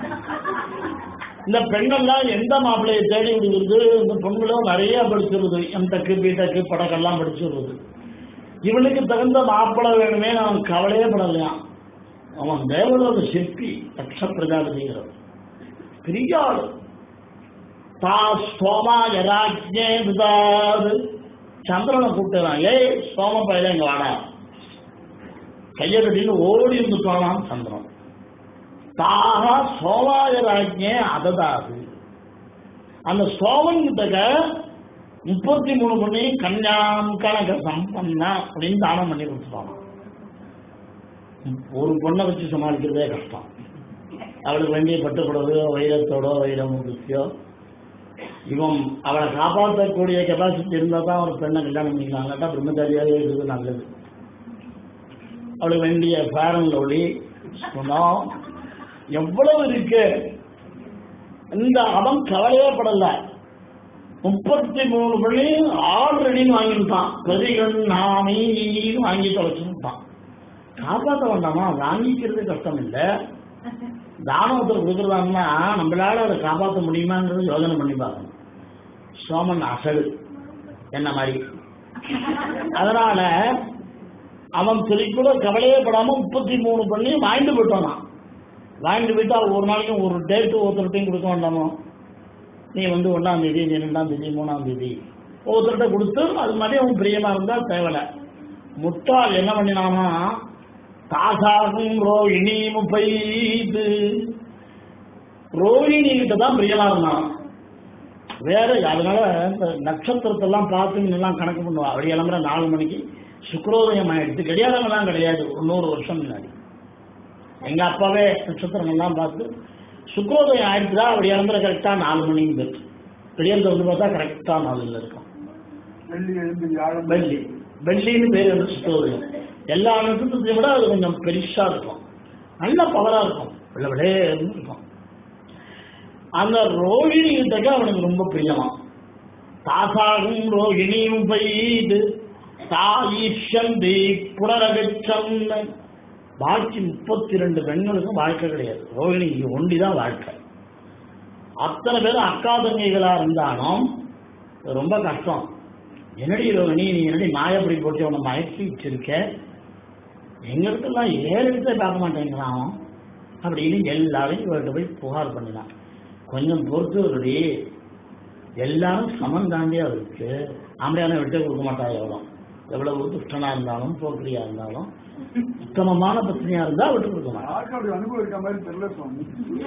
இந்த பெண்கள்லாம் எந்த மாப்பிள்ளையை தேடி விடுகிறது இந்த பொண்களும் நிறைய படிச்சிருது எம்டெக்கு பிடெக்கு படக்கெல்லாம் படிச்சிருது இவனுக்கு தகுந்த மாப்பிள்ளை வேணுமே அவன் கவலையே படலையா அவன் தேவலோக சிற்பி தக்ஷ பிரஜாபதிங்கிறது பெரிய ஆளு தா சோமா யராஜ்ஞே விதாது சந்திரனை கூப்பிட்டுறான் ஏய் சோம பயில இங்க வாடா கையை கட்டின்னு ஓடி இருந்துட்டானாம் சந்திரன் தாக சோமாய ராஜ்ஞே அததாது அந்த சோமன் கிட்டக்க முப்பத்தி மூணு பண்ணி கன்யாம் கனக சம்பன்னா அப்படின்னு தானம் பண்ணி கொடுத்துட்டான் ஒரு பொண்ணை வச்சு சமாளிக்கிறதே கஷ்டம் அவளுக்கு வேண்டிய பட்டுக்கூடவோ வைரத்தோடோ வைரமுத்தியோ இவன் அவளை காப்பாற்றக்கூடிய கெப்பாசிட்டி இருந்தால் தான் ஒரு பெண்ணை கல்யாணம் பண்ணிக்கலாம் கேட்டால் பிரம்மச்சாரியாவே இருக்கிறது நல்லது அவளுக்கு வேண்டிய ஃபேரன் லவ்லி குணம் எவ்வளவு இருக்கு இந்த அவன் கவலையே படல முப்பத்தி மூணு பள்ளி ஆல்ரெடின்னு வாங்கிட்டான் பிரதிகன் நாமி வாங்கி தொலைச்சுட்டான் காப்பாற்ற வேண்டாமா வாங்கிக்கிறது கஷ்டம் இல்லை தானவத்தில் கொடுக்குறதாங்கன்னா நம்மளால அதை காப்பாற்ற முடியுமாங்கிறது யோசனை பண்ணி பார்க்கணும் சோமன் அசடு என்ன மாதிரி அதனால அவன் சரி கூட கவலையே படாம முப்பத்தி மூணு பண்ணி வாங்கிட்டு போயிட்டானா வாங்கிட்டு போயிட்டா ஒரு நாளைக்கும் ஒரு டேட்டு ஒருத்தர்கிட்டையும் கொடுக்க வேண்டாமோ நீ வந்து ஒன்றாம் தேதி நீ ரெண்டாம் தேதி மூணாம் தேதி ஒருத்தர்கிட்ட கொடுத்து அது மாதிரி அவன் பிரியமா இருந்தா தேவலை முட்டாள் என்ன பண்ணினானா தாசாகும் ரோஹிணி முப்பைது ரோஹிணி கிட்ட தான் பிரியமா இருந்தான் வேற அதனால இந்த நட்சத்திரத்தெல்லாம் பார்த்து எல்லாம் கணக்கு பண்ணுவா அப்படி கிளம்புற நாலு மணிக்கு சுக்ரோதயம் ஆயிடுச்சு கடியாரங்கள்லாம் கிடையாது ஒரு நூறு வருஷம் முன்னாடி எங்க அப்பாவே நட்சத்திரம் எல்லாம் பார்த்து சுக்ரோதயம் ஆயிடுச்சுதா அப்படி இறந்துற கரெக்டா நாலு மணிக்கு இருக்கு பெரியந்த வந்து பார்த்தா கரெக்டா நாலுல இருக்கும் வெள்ளி எழுந்து வியாழன் வெள்ளி வெள்ளின்னு பேர் வந்து சுக்ரோதயம் எல்லா நட்சத்திரத்தையும் விட அது கொஞ்சம் பெருசா இருக்கும் நல்ல பவரா இருக்கும் வெள்ள விளையன்னு இருக்கும் அந்த ரோகிணி கிட்டக்க அவனுக்கு ரொம்ப பிரியமா தாசாகும் ரோகிணியும் பெய்து தாயிஷந்தி புனரகச்சம் பாக்கி முப்பத்தி ரெண்டு பெண்களுக்கும் வாழ்க்கை கிடையாது ரோகிணிக்கு ஒண்டிதான் வாழ்க்கை அத்தனை பேரும் அக்கா தங்கைகளா இருந்தாலும் ரொம்ப கஷ்டம் என்னடி ரோகிணி நீ என்னடி மாயப்படி போட்டு உன்னை மயக்கி வச்சிருக்க எங்களுக்கெல்லாம் ஏழு எடுத்தே பார்க்க மாட்டேங்கிறான் அவன். அப்படின்னு எல்லாரையும் இவர்கிட்ட போய் புகார் பண்ணினான் கொஞ்சம் பொறுத்து வருடி எல்லாரும் சமம் தாண்டியா இருக்கு ஆம்பளையான விட்டே கொடுக்க மாட்டா எவ்வளோ எவ்வளவு துஷ்டனா இருந்தாலும் போக்கிரியா இருந்தாலும் உத்தமமான பத்னியா இருந்தா விட்டு கொடுக்க மாட்டான் யாருக்கும் அப்படி அனுபவம் இருக்க மாதிரி தெரியல சுவாமி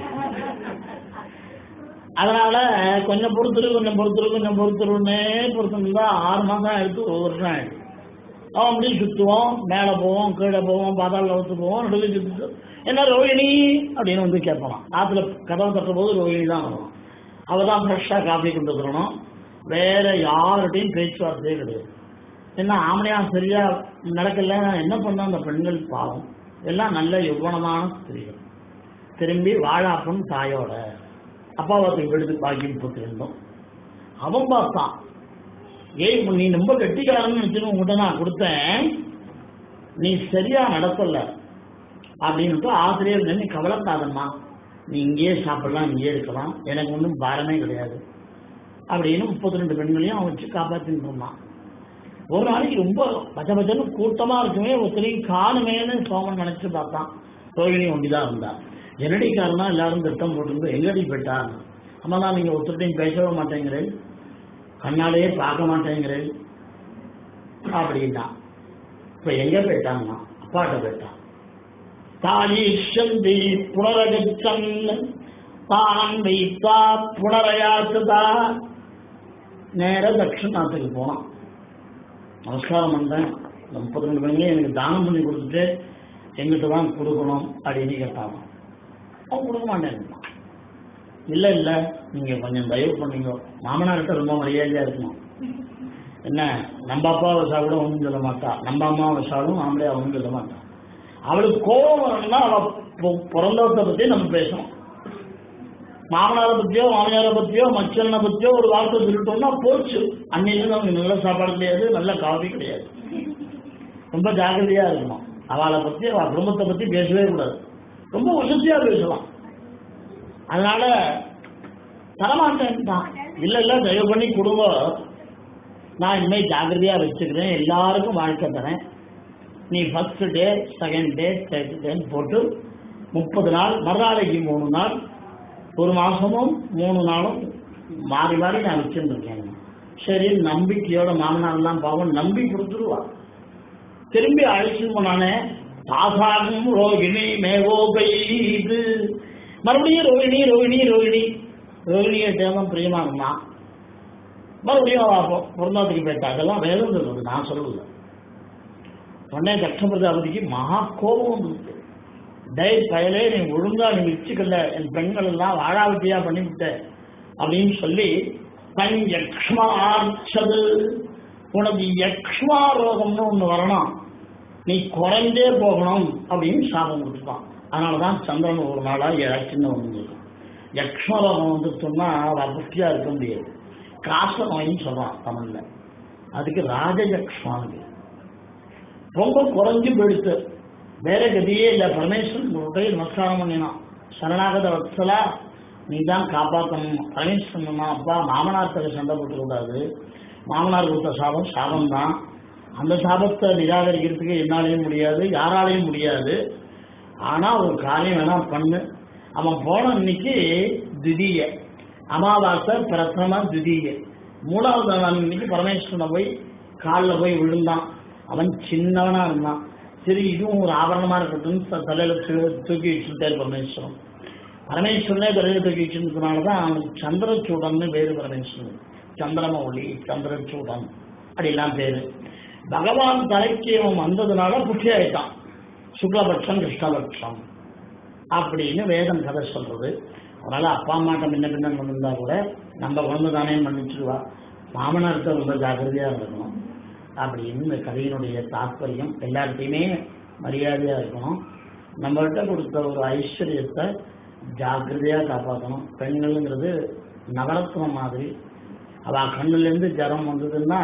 அதனால கொஞ்சம் பொறுத்துரு கொஞ்சம் பொறுத்துரு கொஞ்சம் பொறுத்துருன்னே பொறுத்துருந்தா ஆறு மாசம் ஆயிடுத்து ஒரு வருஷம் ஆயிடுச்சு அவன் அப்படியே சுத்துவோம் மேலே போவோம் கீழே போவோம் பாதாள ஊத்து போவோம் நடுவில் சுத்து என்ன ரோஹிணி அப்படின்னு வந்து கேட்பான் ஆத்துல கதவை தட்டும் போது ரோஹிணி தான் வரும் அவ தான் ஃப்ரெஷ்ஷாக காஃபி கொண்டு வந்துடணும் வேற யார்கிட்டையும் பேச்சுவார்த்தையே கிடையாது என்ன ஆம்பளையா சரியா நடக்கல என்ன பண்ண அந்த பெண்கள் பாவம் எல்லாம் நல்ல யௌவனமான ஸ்திரீகள் திரும்பி வாழாப்பன் தாயோட அப்பாவாத்துக்கு விடுது பாக்கியம் முப்பத்தி ரெண்டும் அவன் பார்த்தான் ஏய் இப்ப நீ ரொம்ப கெட்டிக்காரன்னு வச்சுன்னு உங்ககிட்ட நான் கொடுத்தேன் நீ சரியா நடத்தல அப்படின்ட்டு ஆசிரியர் நீ கவலைப்படாதம்மா நீ இங்கேயே சாப்பிடலாம் இங்கேயே இருக்கலாம் எனக்கு ஒன்றும் பாரமே கிடையாது அப்படின்னு முப்பத்தி ரெண்டு பெண்களையும் அவன் வச்சு காப்பாத்தின்னு இருந்தான் ஒரு நாளைக்கு ரொம்ப பச்சை பச்சைன்னு கூட்டமா இருக்குமே ஒருத்தரையும் காணுமேன்னு சோமன் நினைச்சு பார்த்தான் ரோகிணி ஒண்டிதான் இருந்தா என்னடி காரணம் எல்லாரும் திட்டம் போட்டிருந்து எங்கடி போயிட்டான் அம்மா தான் நீங்க ஒருத்தர்டையும் பேசவே மாட்டேங்கிறேன் கண்ணாலேயே பார்க்க மாட்டேங்கிறேன் அப்படின்னா இப்ப எங்க போயிட்டாங்கன்னா அப்பாட்ட போயிட்டான் தாயீஷந்தி புனரகச்சன் தான் வைத்தா புனரயாத்துதா நேர தட்சிணாத்துக்கு போனான் நமஸ்காரம் பண்றேன் இந்த முப்பத்தி ரெண்டு பேருமே எனக்கு தானம் பண்ணி கொடுத்துட்டு எங்கிட்ட தான் கொடுக்கணும் அப்படின்னு கேட்டாங்க அவன் கொடுக்க மாட்டேன் இல்ல இல்ல நீங்க கொஞ்சம் தயவு பண்ணீங்க மாமனார்கிட்ட ரொம்ப மரியாதையா இருக்கணும் என்ன நம்ம அப்பா வச்சா கூட ஒன்றும் சொல்ல மாட்டா நம்ம அம்மா வச்சாலும் நாமளே ஒன்றும் சொல்ல மாட்டா அவளுக்கு கோபம் வரணும்னா அவ பொ- பிறந்தவத்தை பத்தி நம்ம பேசணும் மாமனாரை பத்தியோ மாமியாரை பத்தியோ மச்சனை பத்தியோ ஒரு வார்த்தை சொல்லிட்டோம்னா போச்சு அன்னையிலிருந்து அவங்களுக்கு நல்ல சாப்பாடு கிடையாது நல்ல காஃபி கிடையாது ரொம்ப ஜாக்கிரதையா இருக்கணும் அவளை பத்தி அவ குடும்பத்தை பத்தி பேசவே கூடாது ரொம்ப வசதியா பேசலாம் அதனால தரமாட்டேன்ட்டான் இல்ல இல்ல தயவு பண்ணி கொடுங்க நான் இனிமேல் ஜாக்கிரதையா வச்சுக்கிறேன் எல்லாருக்கும் வாழ்க்கை தரேன் நீ first day second day third டேன்னு போட்டு முப்பது நாள் மறுநாளைக்கு மூணு நாள் ஒரு மாசமும் மூணு நாளும் மாறி மாறி நான் வச்சுருக்கேன் சரி நம்பிக்கையோட மாமனார்லாம் பாவம் நம்பி கொடுத்துருவா திரும்பி அழைச்சிட்டு போனானே தாசாகும் ரோகிணி மேகோ பெய்து மறுபடியும் ரோகிணி ரோகிணி ரோகிணி ரோகிணியை தேவம் பிரியமா இருந்தான் மறுபடியும் அவ பொ- பிறந்தாத்துக்கு போயிட்டா அதெல்லாம் வேதம் சொல்றது நான் சொல்லல உடனே தட்ச பிரஜாபதிக்கு மகா கோபம் வந்துருக்கு டேய் பயலே நீ ஒழுங்கா நீ வச்சுக்கல என் பெண்கள் எல்லாம் வாழாவட்டியா பண்ணிவிட்ட அப்படின்னு சொல்லி தன் யக்ஷ்மார்ச்சது உனக்கு யக்ஷ்மா ரோகம்னு ஒண்ணு வரணும் நீ குறைஞ்சே போகணும் அப்படின்னு சாபம் கொடுத்துட்டான் அதனாலதான் சந்திரன் ஒரு நாளா ஏழாச்சுன்னு வந்து யக்ஷ்ம ரோகம் வந்துட்டோம்னா அவ புஷ்டியா இருக்க முடியாது காச நோயின்னு சொல்றான் தமிழ்ல அதுக்கு ராஜயக்ஷ்மான்னு ரொம்ப குறைஞ்சு போயிடுத்து வேற கதியே இல்லை பரமேஸ்வரன் போய் நமஸ்காரம் பண்ணினான் சரணாகத வத்சலா நீ தான் காப்பாற்றணும் பரமேஸ்வரன் சொன்னான், அப்பா மாமனார்த்தக சண்டை போட்டுக்கூடாது மாமனார் கொடுத்த சாபம் சாபம் தான் அந்த சாபத்தை நிராகரிக்கிறதுக்கு என்னாலையும் முடியாது யாராலையும் முடியாது ஆனா ஒரு காரியம் வேணா பண்ணு அவன் போன அன்னைக்கு திடீய அமாவாசை பிரதம திடீய மூணாவது நாள் அன்னைக்கு பரமேஸ்வரனை போய் காலில் போய் விழுந்தான் அவன் சின்னவனா இருந்தான் சரி இதுவும் ஒரு ஆபரணமா இருக்கட்டும் த- தலையில தூ- தூக்கி வச்சுட்டார் பரமேஸ்வரன் பரமேஸ்வரனே தலையில தூக்கி வச்சிருந்ததுனால தான் அவனுக்கு சந்திரச்சூடன்னு பேரு பரமேஸ்வரன் சந்திரம ஒளி சந்திரச்சூடன் அப்படிலாம் பேரு பகவான் தலைக்கு அவன் வந்ததுனால புஷ்டி ஆயிட்டான் சுக்லபட்சம் கிருஷ்ணபட்சம் அப்படின்னு வேதம் கதை சொல்றது அதனால அப்பா அம்மாட்ட முன்ன பின்ன இருந்தா கூட நம்ம குழந்தை தானே மன்னிச்சிடுவா மாமனார்கிட்ட ரொம்ப ஜாக்கிரதையா இருக்கணும் அப்படின்னு இந்த கதையினுடைய தாற்பயம் எல்லார்ட்டையுமே மரியாதையா இருக்கணும் நம்மள்கிட்ட கொடுத்த ஒரு ஐஸ்வர்யத்தை ஜாக்கிரதையா காப்பாற்றணும் பெண்கள்ங்கிறது நவரத்னம் மாதிரி அவ கண்ணுல இருந்து ஜரம் வந்ததுன்னா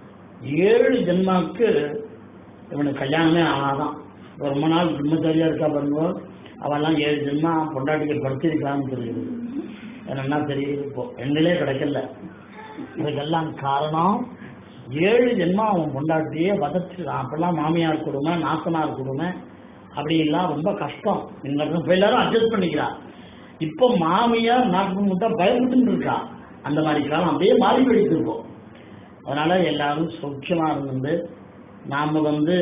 ஏழு ஜென்மாவுக்கு இவனுக்கு கல்யாணமே ஆனாதான் ரொம்ப நாள் பிரம்மச்சாரியா இருக்கா பாருங்க அவெல்லாம் ஏழு ஜென்மா பொண்டாட்டிக்கு படுத்திருக்கலாம்னு தெரியுது என்னன்னா தெரியுது இப்போ பெண்களே கிடைக்கல இதுக்கெல்லாம் காரணம் ஏழு ஜென்மா அவன் பொண்டாட்டியே வதச்சிருக்கான் அப்பெல்லாம் மாமியார் கொடுமை நாத்தனார் கொடுமை அப்படி எல்லாம் ரொம்ப கஷ்டம் இன்னும் இப்ப எல்லாரும் அட்ஜஸ்ட் பண்ணிக்கிறா இப்போ மாமியார் நாட்டு முட்டா பயந்துட்டு இருக்கா அந்த மாதிரி காலம் அப்படியே மாறி போயிட்டு இருக்கோம் அதனால எல்லாரும் சௌக்கியமா இருந்து நாம வந்து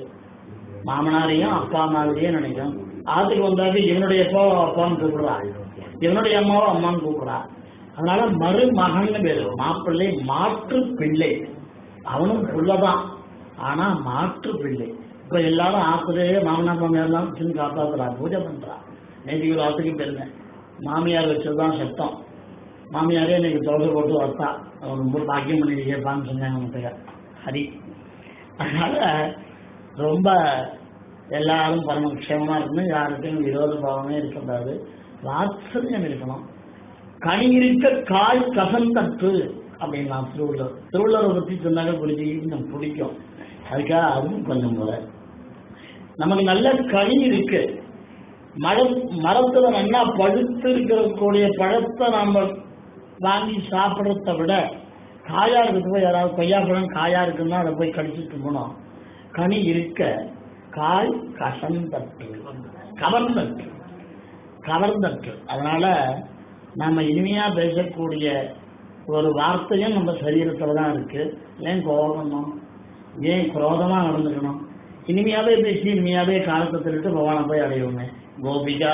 மாமனாரையும் அப்பா மாதிரியே நினைக்கிறோம் ஆத்துக்கு வந்தாக்க இவனுடைய அப்பாவோ அப்பான்னு கூப்பிடுறா இவனுடைய அம்மாவோ அம்மான்னு கூப்பிடுறா அதனால மருமகன்னு பேரு மாப்பிள்ளை மாற்று பிள்ளை அவனும் புள்ளதான் ஆனா மாற்று பிள்ளை இப்ப எல்லாரும் ஆத்துலேயே மாமனார் மாமியார்லாம் சின்ன காப்பாத்துறா பூஜை பண்றா நேற்று ஒரு ஆத்துக்கு போயிருந்தேன் மாமியார் வச்சதுதான் சத்தம் மாமியாரே இன்னைக்கு தோசை போட்டு வந்தா அவன் ரொம்ப பாக்கியம் பண்ணி கேட்பான்னு சொன்னாங்க அவனுக்கு ஹரி அதனால ரொம்ப எல்லாரும் பரமக்ஷேமமா இருக்கணும் யாருக்கும் விரோத பாவமே இருக்கக்கூடாது வாத்சல்யம் இருக்கணும் கனி இருக்க காய் கசந்தற்று அப்படின்னா திருவள்ளுவர் திருவள்ளுவரை பற்றி சொன்னாக்க புரிஞ்சுக்கிட்டு நம்ம பிடிக்கும் அதுக்காக அதுவும் கொஞ்சம் முறை நமக்கு நல்ல கனி இருக்கு மரம் மரத்துல நல்லா பழுத்து இருக்கக்கூடிய பழத்தை நாம வாங்கி சாப்பிட்றத விட காயா இருக்கிறது யாராவது கொய்யாப்பழம் காயா இருக்குன்னா அதை போய் கடிச்சிட்டு போனோம் கனி இருக்க காய் கசந்தற்று கவர்ந்தற்று கவர்ந்தற்று அதனால நம்ம இனிமையா பேசக்கூடிய ஒரு வார்த்தையும் நம்ம சரீரத்துல தான் இருக்கு ஏன் கோபம் ஏன் குரோதமா நடந்துக்கணும் இனிமையாவே பேசி இனிமையாவே காலத்தை திருட்டு பகவானை போய் அடையுமே கோபிகா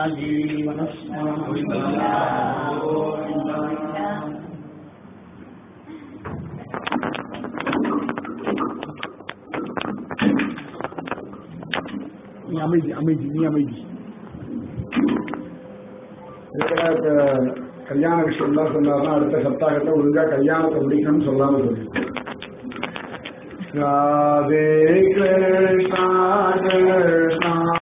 ஜீவன நீ அமைதி அமைதி நீ அமைதி இதுக்கெல்லாம் இப்ப கல்யாண விஷயம்லாம் சொன்னார்னா அடுத்த சப்தாகத்தில் ஒழுங்கா கல்யாணத்தை முடிக்கணும்னு சொல்லாம சொல்லி ராதே கிருஷ்ணா கிருஷ்ணா